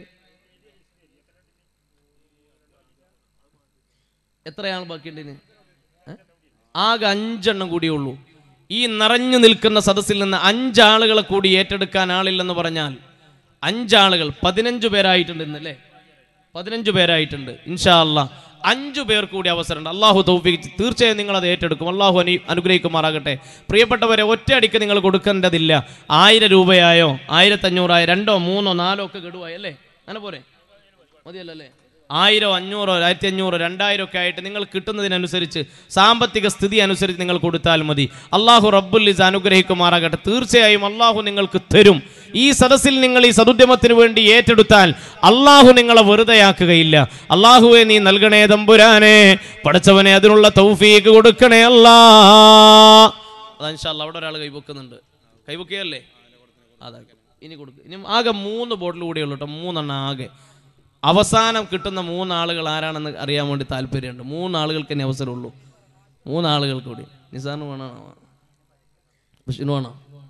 എത്രയാണ് ബാക്കിയുണ്ട് ഇനി ഏ? ആകെ അഞ്ചെണ്ണം കൂടിയേ ഉള്ളൂ ഈ നിറഞ്ഞു നിൽക്കുന്ന സദസ്സിൽ നിന്ന് അഞ്ചാളുകളെ കൂടി ഏറ്റെടുക്കാൻ ആളില്ലെന്ന് പറഞ്ഞാൽ അഞ്ചാളുകൾ പതിനഞ്ചു പേരായിട്ടുണ്ട് ഇന്നല്ലേ പതിനഞ്ചു പേരായിട്ടുണ്ട് ഇൻഷാ അല്ലാ അഞ്ചു പേർ കൂടി അവസരമുണ്ട് അള്ളാഹു തൗഫീഖ് തീർച്ചയായും നിങ്ങൾ അത് ഏറ്റെടുക്കും അള്ളാഹു അനു അനുഗ്രഹിക്കുമാറാകട്ടെ പ്രിയപ്പെട്ടവരെ ഒറ്റയടിക്ക് നിങ്ങൾ കൊടുക്കേണ്ടതില്ല ആയിരം രൂപയായോ ആയിരത്തഞ്ഞൂറായോ രണ്ടോ മൂന്നോ നാലോ ഒക്കെ ഗഡുവായി അല്ലേ അങ്ങനെ പോരെ മതിയല്ലോ അല്ലേ ആയിരോ അഞ്ഞൂറോ ആയിരത്തി അഞ്ഞൂറോ രണ്ടായിരം ഒക്കെ ആയിട്ട് നിങ്ങൾ കിട്ടുന്നതിനനുസരിച്ച് സാമ്പത്തിക സ്ഥിതി അനുസരിച്ച് നിങ്ങൾ കൊടുത്താൽ മതി അള്ളാഹു റബ്ബുല്ലിസ് അനുഗ്രഹിക്കുമാറാകട്ടെ തീർച്ചയായും അള്ളാഹു നിങ്ങൾക്ക് തരും ഈ സദസ്സിൽ നിങ്ങൾ ഈ സതുദ്യമത്തിന് വേണ്ടി ഏറ്റെടുത്താൽ അള്ളാഹു നിങ്ങളെ വെറുതെയാക്കുകയില്ല അള്ളാഹുവെ നീ നൽകണേ തമ്പുരാനെ പഠിച്ചവനെ അതിനുള്ള തൗഫീക്ക് കൊടുക്കണേ അല്ലാ അതാ ഇൻഷാല്ല അവിടെ ഒരാൾ കൈവക്കുന്നുണ്ട് കൈവക്കുകയല്ലേ അതാ ഇനി കൊടുക്കുക ഇനി ആകെ മൂന്ന് ബോട്ടിൽ കൂടിയേ ഉള്ളൂ കേട്ടോ മൂന്നെണ്ണം ആകെ അവസാനം കിട്ടുന്ന മൂന്നാളുകൾ ആരാണെന്ന് അറിയാൻ വേണ്ടി താല്പര്യമുണ്ട് മൂന്നാളുകൾക്ക് ഇനി അവസരമുള്ളൂ മൂന്നാളുകൾക്ക് കൂടി നിസാറിന് വേണോ ബഷീന് വേണോ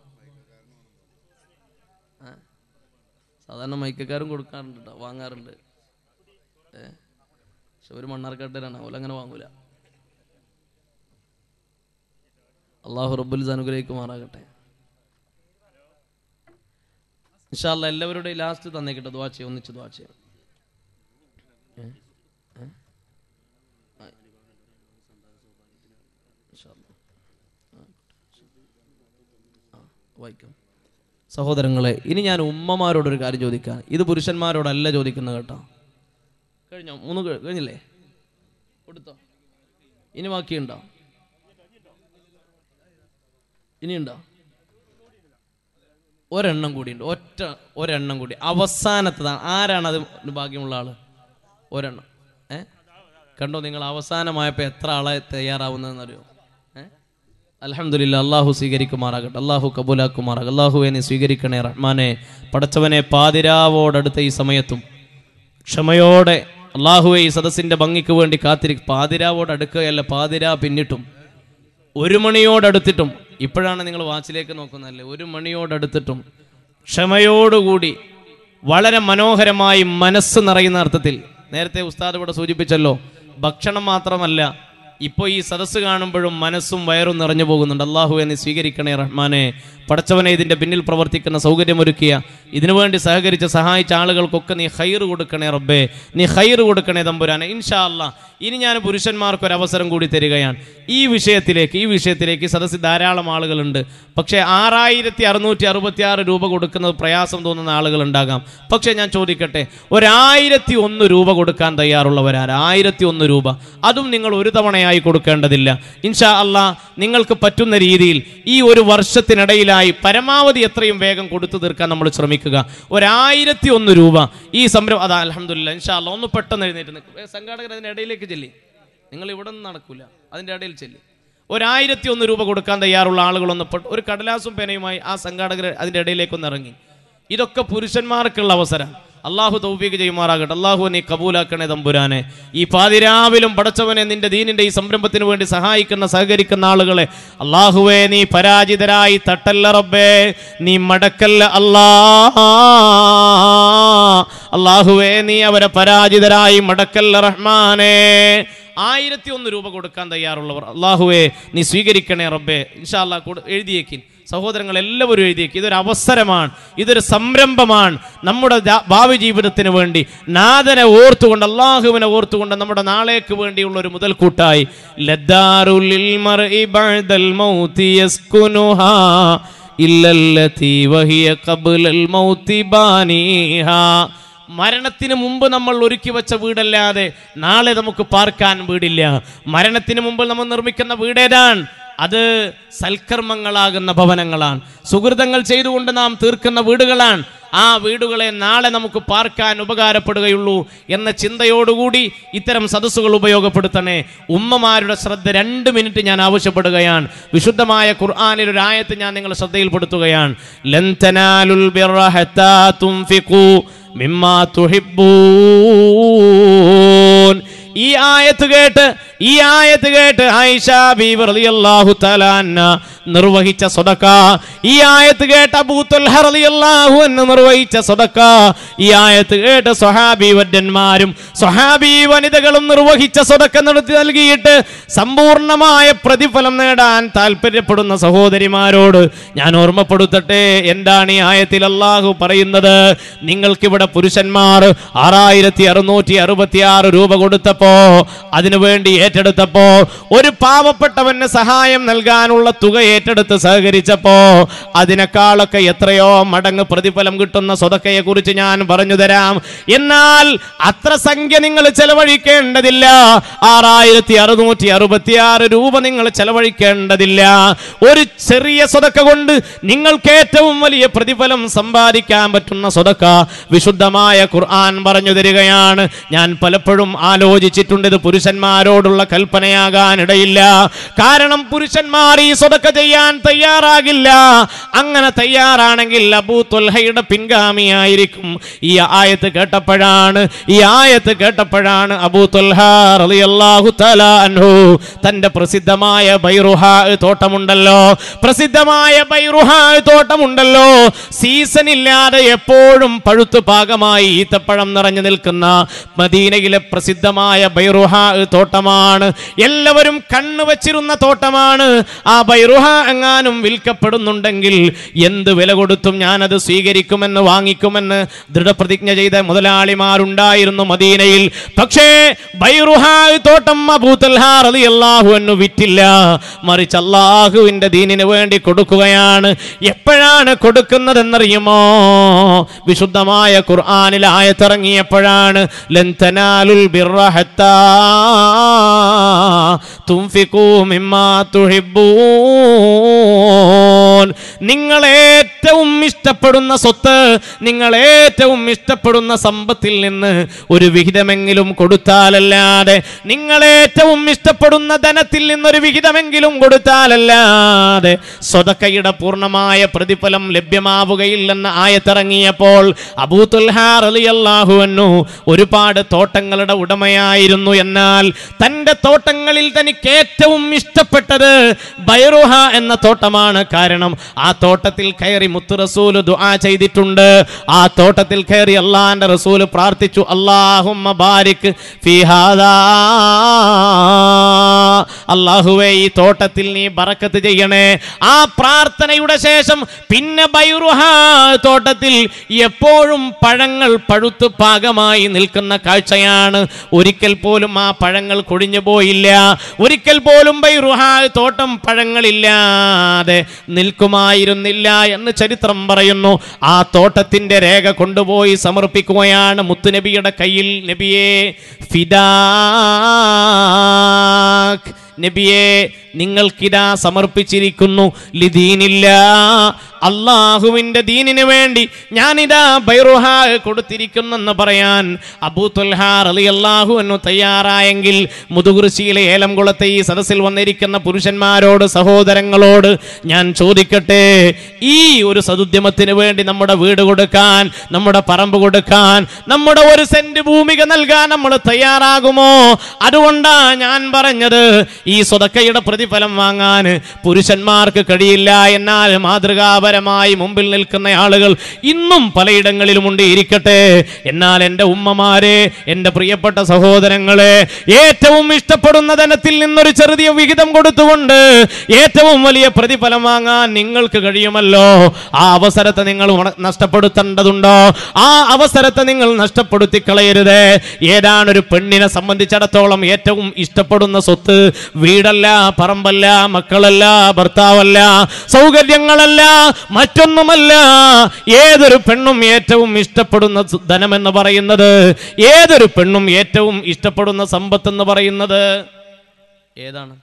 ആ. സാധാരണ മൈക്കക്കാരും കൊടുക്കാറുണ്ട് കേട്ടോ വാങ്ങാറുണ്ട് ഏ പക്ഷെ ഒരു മണ്ണാർക്കാട്ടുകാരാണ് അവല അങ്ങനെ വാങ്ങൂല അള്ളാഹു റബ്ബുൽ അനുഗ്രഹിക്കുമാറാകട്ടെ ഇൻഷാല്ല എല്ലാവരുടെയും ലാസ്റ്റ് തന്നേക്കട്ടെ ദ്വാ ചെയ്യാം ഒന്നിച്ച് ദ്വാ ചെയ്യാം ഏ? ഏ? ആ. ഇൻഷാല്ലാ. ആ. ആ, വായിക്കാം സഹോദരങ്ങളെ ഇനി ഞാൻ ഉമ്മമാരോടൊരു കാര്യം ചോദിക്കാം ഇത് പുരുഷന്മാരോടല്ല ചോദിക്കുന്നത് കേട്ടോ കഴിഞ്ഞോ മൂന്ന് കഴി- കഴിഞ്ഞില്ലേ കൊടുത്തോ ഇനി ബാക്കിയുണ്ടോ ഇനിയുണ്ടോ ഒരെണ്ണം കൂടിയുണ്ട് ഒറ്റ ഒരെണ്ണം കൂടി അവസാനത്തതാണ് ആരാണ് അത് ഭാഗ്യമുള്ള ആള് ഒരെണ്ണം ഏ കണ്ടോ നിങ്ങൾ അവസാനമായപ്പോൾ എത്ര ആളെ തയ്യാറാവുന്നതെന്ന് അറിയോ ഏ അലഹമില്ല അള്ളാഹു സ്വീകരിക്കുമാറാകട്ടെ അള്ളാഹു കബൂലാക്കുമാറാകട്ടെ അള്ളാഹുവെ നീ സ്വീകരിക്കണേ റഹ്മാനെ പടച്ചവനെ പാതിരാവോടടുത്ത ഈ സമയത്തും ക്ഷമയോടെ അള്ളാഹുവെ ഈ സദസ്സിന്റെ ഭംഗിക്ക് വേണ്ടി കാത്തിരിക്കും പാതിരാവോട് അടുക്കുകയല്ല പാതിരാ പിന്നിട്ടും ഒരു മണിയോടടുത്തിട്ടും ഇപ്പോഴാണ് നിങ്ങൾ വാച്ചിലേക്ക് നോക്കുന്നതല്ലേ ഒരു മണിയോടടുത്തിട്ടും ക്ഷമയോടുകൂടി വളരെ മനോഹരമായി മനസ്സ് നിറയുന്ന അർത്ഥത്തിൽ നേരത്തെ ഉസ്താദ് ഇവിടെ സൂചിപ്പിച്ചല്ലോ ഭക്ഷണം മാത്രമല്ല ഇപ്പോൾ ഈ സദസ്സ് കാണുമ്പോഴും മനസ്സും വയറും നിറഞ്ഞു പോകുന്നുണ്ട് അള്ളാഹു എന്ന് സ്വീകരിക്കണേ റഹ്മാനെ പടച്ചവനെ ഇതിന്റെ പിന്നിൽ പ്രവർത്തിക്കുന്ന സൗകര്യമൊരുക്കിയ ഇതിനുവേണ്ടി സഹകരിച്ച് സഹായിച്ച ആളുകൾക്കൊക്കെ നീ ഹൈർ കൊടുക്കണേ റബ്ബേ നീ ഹൈർ കൊടുക്കണേ തമ്പുരാനെ ഇൻഷാ അല്ലാ ഇനി ഞാൻ പുരുഷന്മാർക്ക് ഒരു അവസരം കൂടി തരികയാണ് ഈ വിഷയത്തിലേക്ക് ഈ വിഷയത്തിലേക്ക് ഈ സദസ്സിൽ ധാരാളം ആളുകളുണ്ട് പക്ഷേ ആറായിരത്തി അറുന്നൂറ്റി അറുപത്തി ആറ് രൂപ കൊടുക്കുന്നത് പ്രയാസം തോന്നുന്ന ആളുകളുണ്ടാകാം പക്ഷേ ഞാൻ ചോദിക്കട്ടെ ഒരായിരത്തി ഒന്ന് രൂപ കൊടുക്കാൻ തയ്യാറുള്ളവരാര് ആയിരത്തി ഒന്ന് രൂപ അതും നിങ്ങൾ ഒരു തവണ തവണയായി കൊടുക്കേണ്ടതില്ല ഇൻഷാ അള്ളാ നിങ്ങൾക്ക് പറ്റുന്ന രീതിയിൽ ഈ ഒരു വർഷത്തിനിടയിലായി പരമാവധി എത്രയും വേഗം കൊടുത്തു തീർക്കാൻ നമ്മൾ ശ്രമിക്കുക ഒരായിരത്തി ഒന്ന് രൂപ ഈ സംരംഭം അതാ അലഹമില്ല ഇൻഷാ അള്ളാ ഒന്ന് പെട്ടെന്ന് എഴുന്നേറ്റ് നിൽക്കും ഏ, സംഘാടകർ അതിൻ്റെ ഇടയിലേക്ക് ചെല്ലി നിങ്ങൾ ഇവിടെ നിന്ന് നടക്കൂല അതിൻ്റെ ഇടയിൽ ചെല്ലി ഒരായിരത്തി ഒന്ന് രൂപ കൊടുക്കാൻ തയ്യാറുള്ള ആളുകളൊന്ന് പെട്ട് ഒരു കടലാസും പേനയുമായി ആ സംഘാടകർ അതിൻ്റെ ഇടയിലേക്കൊന്ന് ഇറങ്ങി ഇതൊക്കെ പുരുഷന്മാർക്കുള്ള അവസരം അള്ളാഹു തൗഫീഖ് ചെയ്യുമാറാകട്ടെ അള്ളാഹു നീ കബൂലാക്കണേ തമ്പുരാനെ ഈ പാതിരാവിലും പടച്ചവനെ നിന്റെ ദീനിന്റെ ഈ സംരംഭത്തിന് വേണ്ടി സഹായിക്കുന്ന സഹകരിക്കുന്ന ആളുകളെ അള്ളാഹുവേ നീ പരാജിതരായി തട്ടല്ല റബ്ബേ നീ മടക്കല്ല അല്ലാ അള്ളാഹുവേ നീ അവരെ പരാജിതരായി മടക്കല്ല റഹ്മാനേ ആയിരത്തി ഒന്ന് രൂപ കൊടുക്കാൻ തയ്യാറുള്ളവർ അള്ളാഹുവേ നീ സ്വീകരിക്കണേ റബ്ബേ ഇൻഷാല്ലാ കൂടെ എഴുതിയേക്കിൻ സഹോദരങ്ങൾ എല്ലാവരും എഴുതിയേക്ക് ഇതൊരു അവസരമാണ് ഇതൊരു സംരംഭമാണ് നമ്മുടെ ജാ- ഭാവി ജീവിതത്തിന് വേണ്ടി നാഥനെ ഓർത്തുകൊണ്ട് അള്ളാഹുവിനെ ഓർത്തുകൊണ്ട് നമ്മുടെ നാളേക്ക് വേണ്ടിയുള്ള ഒരു മുതൽക്കൂട്ടായി ലദ്ദാറുലിൽ മർഇ ബഅദൽ മൗതി യസ്കുനുഹാ ഇല്ലല്ലതി വഹിയ ഖബ്ലൽ മൗതി ബാനിഹാ മരണത്തിന് മുമ്പ് നമ്മൾ ഒരുക്കി വെച്ച വീടല്ലാതെ നാളെ നമുക്ക് പാർക്കാൻ വീടില്ല മരണത്തിന് മുമ്പ് നമ്മൾ നിർമ്മിക്കുന്ന വീടേതാണ് അത് സൽക്കർമ്മങ്ങളാകുന്ന ഭവനങ്ങളാണ് സുഹൃതങ്ങൾ ചെയ്തുകൊണ്ട് നാം തീർക്കുന്ന വീടുകളാണ് ആ വീടുകളെ നാളെ നമുക്ക് പാർക്കാൻ ഉപകാരപ്പെടുകയുള്ളൂ എന്ന ചിന്തയോടുകൂടി ഇത്തരം സദസ്സുകൾ ഉപയോഗപ്പെടുത്തണേ ഉമ്മമാരുടെ ശ്രദ്ധ രണ്ട് മിനിറ്റ് ഞാൻ ആവശ്യപ്പെടുകയാണ് വിശുദ്ധമായ ഖുർആാനിൽ ഒരു ആയത്ത് ഞാൻ നിങ്ങളെ ശ്രദ്ധയിൽപ്പെടുത്തുകയാണ് ലൻ തനാലുൽ ബിർറ ഹത്താ തുൻഫിഖൂ മിമ്മാ തുഹിബ്ബൂൻ ഈ ആയത്ത് കേട്ട് ഈ ആയത്ത് കേട്ട് ആയിഷ ബീവി റളിയല്ലാഹു തആല അൻഹ നിർവഹിച്ച സദക്ക ഈ ആയത്ത് കേട്ട് അബൂ തുൽഹ റളിയല്ലാഹു അൻഹു നിർവഹിച്ച സദക്ക ഈ ആയത്ത് കേട്ട് സ്വഹാബി വര്യന്മാരും സ്വഹാബി വനിതകളും നിർവഹിച്ച സദക്ക നടത്തി നൽകിയിട്ട് സമ്പൂർണമായ പ്രതിഫലം നേടാൻ താല്പര്യപ്പെടുന്ന സഹോദരിമാരോട് ഞാൻ ഓർമ്മപ്പെടുത്തട്ടെ എന്താണ് ഈ ആയത്തിൽ അള്ളാഹു പറയുന്നത് നിങ്ങൾക്കിവിടെ പുരുഷന്മാർ ആറായിരത്തി അറുന്നൂറ്റി അറുപത്തി ആറ് രൂപ കൊടുത്തപ്പോ അതിനു വേണ്ടി ഏറ്റെടുത്തപ്പോ ഒരു പാവപ്പെട്ടവന് സഹായം നൽകാനുള്ള തുക ഏറ്റെടുത്ത് സഹകരിച്ചപ്പോ അതിനേക്കാളൊക്കെ എത്രയോ മടങ്ങ് പ്രതിഫലം കിട്ടുന്ന സ്വതക്കയെ കുറിച്ച് ഞാൻ പറഞ്ഞു തരാം എന്നാൽ അത്ര സംഖ്യ നിങ്ങൾ ചെലവഴിക്കേണ്ടതില്ല ആറായിരത്തി അറുന്നൂറ്റി അറുപത്തി ആറ് രൂപ നിങ്ങൾ ചെലവഴിക്കേണ്ടതില്ല ഒരു ചെറിയ സ്വതക്ക കൊണ്ട് നിങ്ങൾക്ക് ഏറ്റവും വലിയ പ്രതിഫലം സമ്പാദിക്കാൻ പറ്റുന്ന സ്വതക്ക വിശുദ്ധമായ ഖുർആൻ പറഞ്ഞു തരികയാണ് ഞാൻ പലപ്പോഴും ആലോചിച്ചിട്ടുണ്ട് ഇത് പുരുഷന്മാരോടുള്ള കൽപ്പനയാകാൻ ഇടയില്ല കാരണം പുരുഷന്മാർ ഈ സ്വതക്ക ചെയ്യാൻ തയ്യാറാകില്ല അങ്ങനെ തയ്യാറാണെങ്കിൽ അബൂ തുൽഹയുടെ പിൻഗാമിയായിരിക്കും ഈ ആയത്ത് കേട്ടപ്പോഴാണ് ഈ ആയത്ത് കേട്ടപ്പോഴാണ് അബൂ തുൽഹ റളിയല്ലാഹു തആല അൻഹു തന്റെ പ്രസിദ്ധമായ ബൈറുഹ തോട്ടമുണ്ടല്ലോ പ്രസിദ്ധമായ ബൈറുഹ തോട്ടമുണ്ടല്ലോ സീസൺ ഇല്ലാതെ എപ്പോഴും പഴുത്തു പാകമായി ഈത്തപ്പഴം നിറഞ്ഞു നിൽക്കുന്ന മദീനയിലെ പ്രസിദ്ധമായ ബൈറുഹ തോട്ടമാണ് എല്ലാവരും കണ്ണു വച്ചിരുന്ന തോട്ടമാണ് ആ ബൈറുഹ എങ്ങാനും വിൽക്കപ്പെടുന്നുണ്ടെങ്കിൽ എന്ത് വില കൊടുത്തും ഞാനത് സ്വീകരിക്കുമെന്ന് വാങ്ങിക്കുമെന്ന് ദൃഢപ്രതിജ്ഞ ചെയ്ത മുതലാളിമാരുണ്ടായിരുന്നു മദീനയിൽ പക്ഷേ ബൈറുഹ തോട്ടം അബൂത്തൽഹാറിയല്ലാഹു എന്ന് വിറ്റില്ല മറിച്ച് അള്ളാഹുവിന്റെ ദീനിന് വേണ്ടി കൊടുക്കുകയാണ് എപ്പോഴാണ് കൊടുക്കുന്നതെന്നറിയുമോ വിശുദ്ധമായ ഖുർആനിൽ ആയത്തിറങ്ങിയപ്പോഴാണ് ലൻ തനാലുൽ ബിർറ ഹത്താ തുൻഫിഖൂ മിമ്മാ തുഹിബ്ബൂൻ നിങ്ങൾ ഏറ്റവും ഇഷ്ടപ്പെടുന്ന സ്വത്ത് നിങ്ങൾ ഏറ്റവും ഇഷ്ടപ്പെടുന്ന സമ്പത്തിൽ നിന്ന് ഒരു വിഹിതമെങ്കിലും കൊടുത്താലല്ലാതെ നിങ്ങൾ ഏറ്റവും ഇഷ്ടപ്പെടുന്ന ധനത്തിൽ നിന്നൊരു വിഹിതമെങ്കിലും കൊടുത്താലല്ലാതെ സ്വതക്കയുടെ പൂർണ്ണമായ പ്രതിഫലം ലഭ്യമാവുകയില്ലെന്ന ആയത്തിറങ്ങിയപ്പോൾ അബൂത്തുൽഹാറിയല്ലാഹുവന്നു ഒരുപാട് തോട്ടങ്ങളുടെ ഉടമയായിരുന്നു എന്നാൽ തന്റെ തോട്ടങ്ങളിൽ തനിക്ക് ഏറ്റവും ഇഷ്ടപ്പെട്ടത് ബൈറുഹ എന്ന തോട്ടമാണ് കാരണം ആ തോട്ടത്തിൽ കയറി മുത്ത് റസൂല് ദുആ ചെയ്തിട്ടുണ്ട് ആ തോട്ടത്തിൽ കയറി അള്ളാന്റെ റസൂല് പ്രാർത്ഥിച്ചു അള്ളാഹുമ്മ ബാരിക് ഫി ഹാദാ അള്ളാഹുവേ ഈ തോട്ടത്തിൽ നീ ബറക്കത്ത് ചെയ്യണേ ആ പ്രാർത്ഥനയുടെ ശേഷം പിന്നെ ബൈറുഹ തോട്ടത്തിൽ എപ്പോഴും പഴങ്ങൾ പഴുത്ത് പാകമായി നിൽക്കുന്ന കാഴ്ചയാണ് ഒരിക്കൽ പോലും ആ പഴങ്ങൾ കൊഴിഞ്ഞു പോയില്ല ഒരിക്കൽ പോലും ബൈറുഹ തോട്ടം പഴങ്ങളില്ലാതെ നിൽക്കുമായിരുന്നില്ല എന്ന് ചരിത്രം പറയുന്നു ആ തോട്ടത്തിന്റെ രേഖ കൊണ്ടുപോയി സമർപ്പിക്കുകയാണ് മുത്തുനബിയുടെ കയ്യിൽ നബിയെ ഫിദാ നബിയെ നിങ്ങൾക്കിതാ സമർപ്പിച്ചിരിക്കുന്നു ലിദീനില്ല അള്ളാഹുവിന്റെ ദീനിന് വേണ്ടി ഞാനിതാ ബൈറുഹ കൊടുത്തിരിക്കുന്നെന്ന് പറയാൻ അബൂ തുൽഹാർ അലി അള്ളാഹു എന്നു തയ്യാറായെങ്കിൽ മുതുകുറിശിയിലെ ഏലംകുളത്തെ ഈ സദസ്സിൽ വന്നിരിക്കുന്ന പുരുഷന്മാരോട് സഹോദരങ്ങളോട് ഞാൻ ചോദിക്കട്ടെ ഈ ഒരു സതുദ്യമത്തിന് വേണ്ടി നമ്മുടെ വീട് കൊടുക്കാൻ നമ്മുടെ പറമ്പ് കൊടുക്കാൻ നമ്മുടെ ഒരു സെന്റ് ഭൂമിക നൽകാൻ നമ്മൾ തയ്യാറാകുമോ അതുകൊണ്ടാ ഞാൻ പറഞ്ഞത് ഈ സ്വതക്കയുടെ പ്രതിഫലം വാങ്ങാൻ പുരുഷന്മാർക്ക് കഴിയില്ല എന്നാൽ മാതൃകാപരമായി മുമ്പിൽ നിൽക്കുന്ന ആളുകൾ ഇന്നും പലയിടങ്ങളിലുമുണ്ട് ഇരിക്കട്ടെ എന്നാൽ എൻ്റെ ഉമ്മമാരെ എൻ്റെ പ്രിയപ്പെട്ട സഹോദരങ്ങളെ ഏറ്റവും ഇഷ്ടപ്പെടുന്ന ധനത്തിൽ നിന്നൊരു ചെറിയ വിഹിതം കൊടുത്തുകൊണ്ട് ഏറ്റവും വലിയ പ്രതിഫലം വാങ്ങാൻ നിങ്ങൾക്ക് കഴിയുമല്ലോ ആ അവസരത്തെ നിങ്ങൾ ഉണ- നഷ്ടപ്പെടുത്തേണ്ടതുണ്ടോ ആ അവസരത്തെ നിങ്ങൾ നഷ്ടപ്പെടുത്തി കളയരുത് ഏതാണ് ഒരു പെണ്ണിനെ സംബന്ധിച്ചിടത്തോളം ഏറ്റവും ഇഷ്ടപ്പെടുന്ന സ്വത്ത് വീടല്ല പറമ്പല്ല മക്കളല്ല ഭർത്താവല്ല സൗകര്യങ്ങളല്ല മറ്റൊന്നുമല്ല ഏതൊരു പെണ്ണും ഏറ്റവും ഇഷ്ടപ്പെടുന്ന സ- ധനമെന്ന് പറയുന്നത് ഏതൊരു പെണ്ണും ഏറ്റവും ഇഷ്ടപ്പെടുന്ന സമ്പത്ത് എന്ന് പറയുന്നത് ഏതാണ്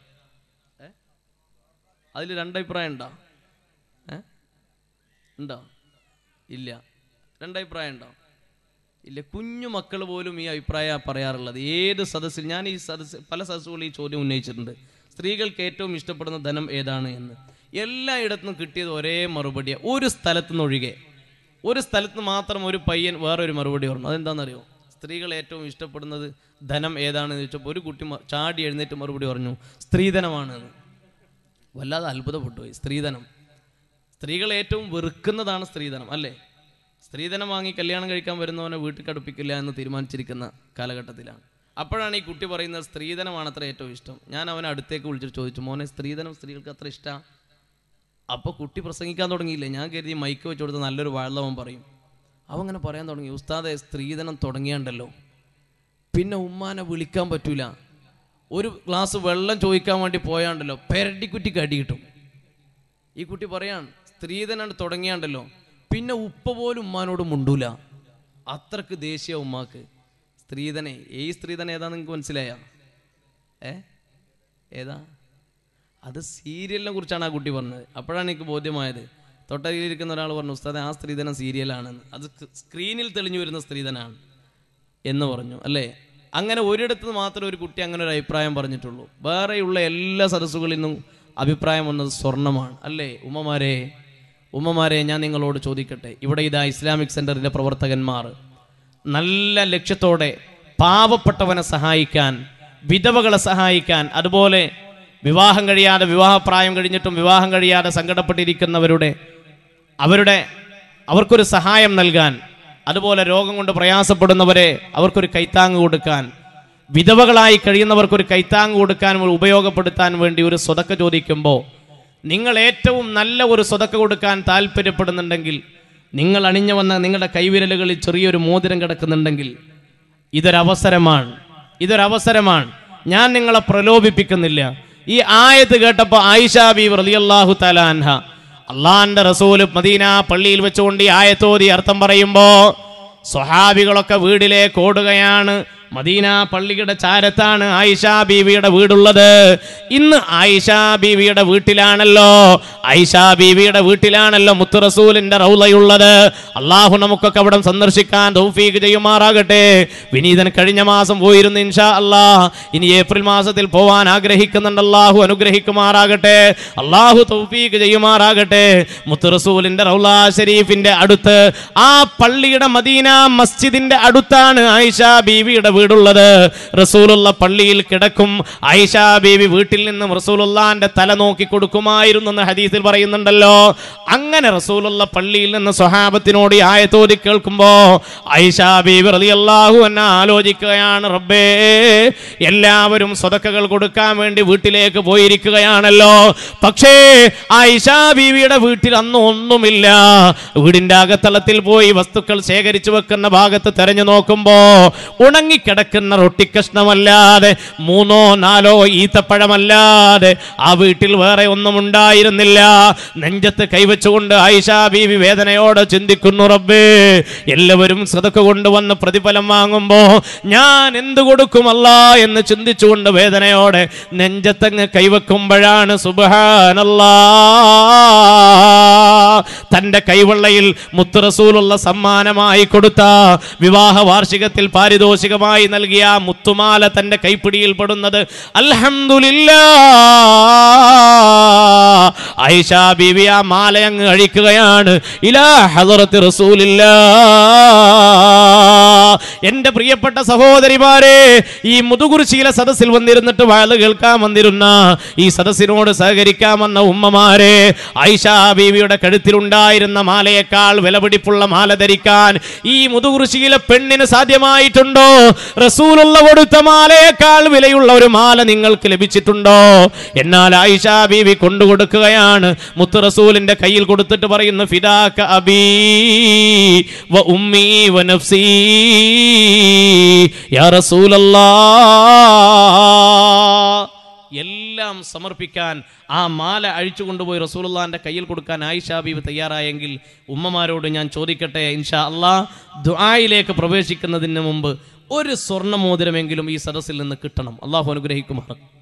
അതിൽ രണ്ടഭിപ്രായം ഉണ്ടോ ഏ? ഉണ്ടോ ഇല്ല രണ്ടഭിപ്രായം ഉണ്ടോ ഇല്ല കുഞ്ഞു മക്കൾ പോലും ഈ അഭിപ്രായം പറയാറുള്ളത് ഏത് സദസ്സിൽ ഞാൻ ഈ സദസ്സ് പല സദസ്സുകളിൽ ഈ ചോദ്യം ഉന്നയിച്ചിട്ടുണ്ട് സ്ത്രീകൾക്ക് ഏറ്റവും ഇഷ്ടപ്പെടുന്ന ധനം ഏതാണ് എന്ന് എല്ലായിടത്തും കിട്ടിയത് ഒരേ മറുപടിയാണ് ഒരു സ്ഥലത്തു നിന്നൊഴികെ ഒരു സ്ഥലത്ത് മാത്രം ഒരു പയ്യൻ വേറൊരു മറുപടി പറഞ്ഞു അതെന്താണെന്നറിയോ സ്ത്രീകൾ ഏറ്റവും ഇഷ്ടപ്പെടുന്നത് ധനം ഏതാണെന്ന് ചോദിച്ചപ്പോൾ ഒരു കുട്ടി മ- ചാടി എഴുന്നേറ്റ് മറുപടി പറഞ്ഞു സ്ത്രീധനമാണ് എന്ന് വല്ലാതെ അത്ഭുതപ്പെട്ടു പോയി സ്ത്രീധനം സ്ത്രീകൾ ഏറ്റവും വെറുക്കുന്നതാണ് സ്ത്രീധനം അല്ലേ സ്ത്രീധനം വാങ്ങി കല്യാണം കഴിക്കാൻ വരുന്നവനെ വീട്ടിൽ കടുപ്പിക്കില്ല എന്ന് തീരുമാനിച്ചിരിക്കുന്ന കാലഘട്ടത്തിലാണ് അപ്പോഴാണ് ഈ കുട്ടി പറയുന്നത് സ്ത്രീധനമാണ് അത്ര ഏറ്റവും ഇഷ്ടം ഞാൻ അവനെ അടുത്തേക്ക് വിളിച്ചിട്ട് ചോദിച്ചു മോനെ സ്ത്രീധനം സ്ത്രീകൾക്ക് അത്ര ഇഷ്ടമാണ് അപ്പോൾ കുട്ടി പ്രസംഗിക്കാൻ തുടങ്ങിയില്ലേ ഞാൻ കരുതി മൈക്ക് വെച്ച് കൊടുത്ത് നല്ലൊരു വാഴവൻ പറയും അവൻ അങ്ങനെ പറയാൻ തുടങ്ങി ഉസ്താദെ സ്ത്രീധനം തുടങ്ങിയാണ്ടല്ലോ പിന്നെ ഉമ്മാനെ വിളിക്കാൻ പറ്റൂല ഒരു ഗ്ലാസ് വെള്ളം ചോദിക്കാൻ വേണ്ടി പോയാണ്ടല്ലോ പെരട്ടിക്കുറ്റിക്ക് അടി കിട്ടും ഈ കുട്ടി പറയാൻ സ്ത്രീധനം തുടങ്ങിയാണ്ടല്ലോ പിന്നെ ഉപ്പ പോലും ഉമ്മാനോട് മുണ്ടൂല അത്രക്ക് ദേഷ്യ ഉമ്മാക്ക് സ്ത്രീധനെ ഈ സ്ത്രീധനം ഏതാ നിങ്ങൾക്ക് മനസ്സിലായ ഏ ഏതാ അത് സീരിയലിനെ കുറിച്ചാണ് ആ കുട്ടി പറഞ്ഞത് അപ്പോഴാണ് എനിക്ക് ബോധ്യമായത് തൊട്ടരിയിലിരിക്കുന്ന ഒരാൾ പറഞ്ഞു ഉസ്താദെ ആ സ്ത്രീധനം സീരിയലാണെന്ന് അത് സ്ക്രീ- സ്ക്രീനിൽ തെളിഞ്ഞു വരുന്ന സ്ത്രീധനാണ് എന്ന് പറഞ്ഞു അല്ലേ അങ്ങനെ ഒരിടത്ത് മാത്രം ഒരു കുട്ടി അങ്ങനെ ഒരു അഭിപ്രായം പറഞ്ഞിട്ടുള്ളൂ വേറെയുള്ള എല്ലാ സദസ്സുകളിൽ നിന്നും അഭിപ്രായം വന്നത് സ്വർണ്ണമാണ് അല്ലേ ഉമ്മമാരെ ഉമ്മമാരെ ഞാൻ നിങ്ങളോട് ചോദിക്കട്ടെ ഇവിടെ ഇതാ ഇസ്ലാമിക് സെന്ററിലെ പ്രവർത്തകന്മാർ നല്ല ലക്ഷ്യത്തോടെ പാവപ്പെട്ടവനെ സഹായിക്കാൻ വിധവകളെ സഹായിക്കാൻ അതുപോലെ വിവാഹം കഴിയാതെ വിവാഹപ്രായം കഴിഞ്ഞിട്ടും വിവാഹം കഴിയാതെ സങ്കടപ്പെട്ടിരിക്കുന്നവരുടെ അവരുടെ അവർക്കൊരു സഹായം നൽകാൻ അതുപോലെ രോഗം കൊണ്ട് പ്രയാസപ്പെടുന്നവരെ അവർക്കൊരു കൈത്താങ് കൊടുക്കാൻ വിധവകളായി കഴിയുന്നവർക്കൊരു കൈത്താങ് കൊടുക്കാൻ ഉപയോഗപ്പെടുത്താൻ വേണ്ടി ഒരു സ്വതക്ക ചോദിക്കുമ്പോൾ നിങ്ങൾ ഏറ്റവും നല്ല ഒരു സ്വതക്ക കൊടുക്കാൻ താല്പര്യപ്പെടുന്നുണ്ടെങ്കിൽ നിങ്ങൾ അണിഞ്ഞു വന്ന നിങ്ങളുടെ കൈവിരലുകളിൽ ചെറിയൊരു മോതിരം കിടക്കുന്നുണ്ടെങ്കിൽ ഇതൊരവസരമാണ് ഇതൊരവസരമാണ് ഞാൻ നിങ്ങളെ പ്രലോഭിപ്പിക്കുന്നില്ല ഈ ആയത്ത് കേട്ടപ്പോൾ ആയിഷ ബി റളിയല്ലാഹു തആല അൻഹ അള്ളാന്റെ റസൂല് മദീന പള്ളിയിൽ വെച്ചുകൊണ്ട് ഈ ആയത്തോതി അർത്ഥം പറയുമ്പോ സ്വഹാബികളൊക്കെ വീടിലേക്ക് ഓടുകയാണ് മദീന പള്ളിയുടെ ചാരത്താണ് ആയിഷ ബീവിയുടെ വീടുള്ളത് ഇന്ന് ആയിഷ ബീവിയുടെ വീട്ടിലാണല്ലോ ആയിഷ ബീവിയുടെ വീട്ടിലാണല്ലോ മുത്തു റസൂലിന്റെ റൗലയുള്ളത് അള്ളാഹു നമുക്കൊക്കെ അവിടെ സന്ദർശിക്കാൻ തൗഫീഖ് ചെയ്യുമാറാകട്ടെ വിനീതൻ കഴിഞ്ഞ മാസം പോയിരുന്നു ഇൻഷാ അല്ലാ ഇനി ഏപ്രിൽ മാസത്തിൽ പോവാൻ ആഗ്രഹിക്കുന്നുണ്ട് അള്ളാഹു അനുഗ്രഹിക്കുമാറാകട്ടെ അള്ളാഹു തൗഫീഖ് ചെയ്യുമാറാകട്ടെ മുത്തു റസൂലിന്റെ റൗല ഷരീഫിന്റെ അടുത്ത് ആ പള്ളിയുടെ മദീന മസ്ജിദിന്റെ അടുത്താണ് ആയിഷ ബീവിയുടെ വീട് വീടുള്ളത് റസൂലുള്ള പള്ളിയിൽ കിടക്കും ഐഷ ബീവി വീട്ടിൽ നിന്നും റസൂലുള്ളാന്റെ തല നോക്കി കൊടുക്കുമായിരുന്നു എന്ന് ഹദീസിൽ പറയുന്നുണ്ടല്ലോ അങ്ങനെ റസൂലുള്ള പള്ളിയിൽ നിന്ന് സ്വഹാബത്തിനോട് ഈ ആയത്തോതി കേൾക്കുമ്പോ ഐഷ ബീവി റളിയല്ലാഹു അൻഹ ആലോചിക്കുകയാണ് റബ്ബേ എല്ലാവരും സ്വതക്കകൾ കൊടുക്കാൻ വേണ്ടി വീട്ടിലേക്ക് പോയിരിക്കുകയാണല്ലോ പക്ഷേ ഐഷ ബീവിയുടെ വീട്ടിൽ അന്ന് ഒന്നുമില്ല വീടിന്റെ അകത്തളത്തിൽ പോയി വസ്തുക്കൾ ശേഖരിച്ചു വെക്കുന്ന ഭാഗത്ത് തെരഞ്ഞു നോക്കുമ്പോ ഉണങ്ങിക്കിടക്കുന്ന റൊട്ടിക്കഷ്ണമല്ലാതെ മൂന്നോ നാലോ ഈത്തപ്പഴമല്ലാതെ ആ വീട്ടിൽ വേറെ ഒന്നും ഉണ്ടായിരുന്നില്ല നെഞ്ചത്ത് കൈവച്ചുകൊണ്ട് ആയിഷ ബീവി വേദനയോടെ ചിന്തിക്കുന്നു റബ്ബേ എല്ലാവരും സതക്ക കൊണ്ടുവന്ന് പ്രതിഫലം വാങ്ങുമ്പോ ഞാൻ എന്തു കൊടുക്കുമല്ല എന്ന് ചിന്തിച്ചുകൊണ്ട് വേദനയോടെ നെഞ്ചത്തങ്ങ് കൈവെക്കുമ്പോഴാണ് സുബഹാനല്ലാ തന്റെ കൈവെള്ളയിൽ മുത്തുറസൂലുള്ള സമ്മാനമായി കൊടുത്ത വിവാഹ വാർഷികത്തിൽ പാരിതോഷികമായി നൽകിയ ആ മുത്തുമാല തന്റെ കൈപ്പിടിയിൽ പെടുന്നത് അൽഹംദുലില്ലാ ഐഷ ബീവി ആ മാല അങ്ങ് അഴിക്കുകയാണ് ഇലാ ഹദറത്ത് റസൂലില്ലാ എന്റെ പ്രിയപ്പെട്ട സഹോദരിമാരെ ഈ മുതുകുറിശീല സദസ്സിൽ വന്നിരുന്നിട്ട് വയല് കേൾക്കാൻ വന്നിരുന്ന ഈ സദസ്സിനോട് സഹകരിക്കാൻ വന്ന ഉമ്മമാരെ ഐഷ ബീവിയുടെ കഴുത്തിലുണ്ടായിരുന്ന മാലയേക്കാൾ വിലപിടിപ്പുള്ള മാല ധരിക്കാൻ ഈ മുതുകുറിശിയിലെ പെണ്ണിന് സാധ്യമായിട്ടുണ്ടോ റസൂലുള്ള കൊടുത്ത മാലയേക്കാൾ വിലയുള്ള ഒരു മാല നിങ്ങൾക്ക് ലഭിച്ചിട്ടുണ്ടോ എന്നാൽ ആയിഷ ബീവി കൊണ്ടുകൊടുക്കുകയാണ് മുത്ത് റസൂലിന്റെ കയ്യിൽ കൊടുത്തിട്ട് പറയുന്നു ഫിദാക അബീ വ ഉമ്മീ വ നഫ്സീ യാ റസൂലല്ലാ എല്ലാം സമർപ്പിക്കാൻ ആ മാല അഴിച്ചു കൊണ്ടുപോയി റസൂലുള്ളാന്റെ കയ്യിൽ കൊടുക്കാൻ ആയിഷ ബീവി തയ്യാറായെങ്കിൽ ഉമ്മമാരോട് ഞാൻ ചോദിക്കട്ടെ ഇൻഷാ അള്ളാ ദുആയിലേക്ക് പ്രവേശിക്കുന്നതിന് മുമ്പ് ഒരു സ്വർണ്ണ മോതിരമെങ്കിലും ഈ സദസ്സിൽ നിന്ന് കിട്ടണം അള്ളാഹു അനുഗ്രഹിക്കുമാർ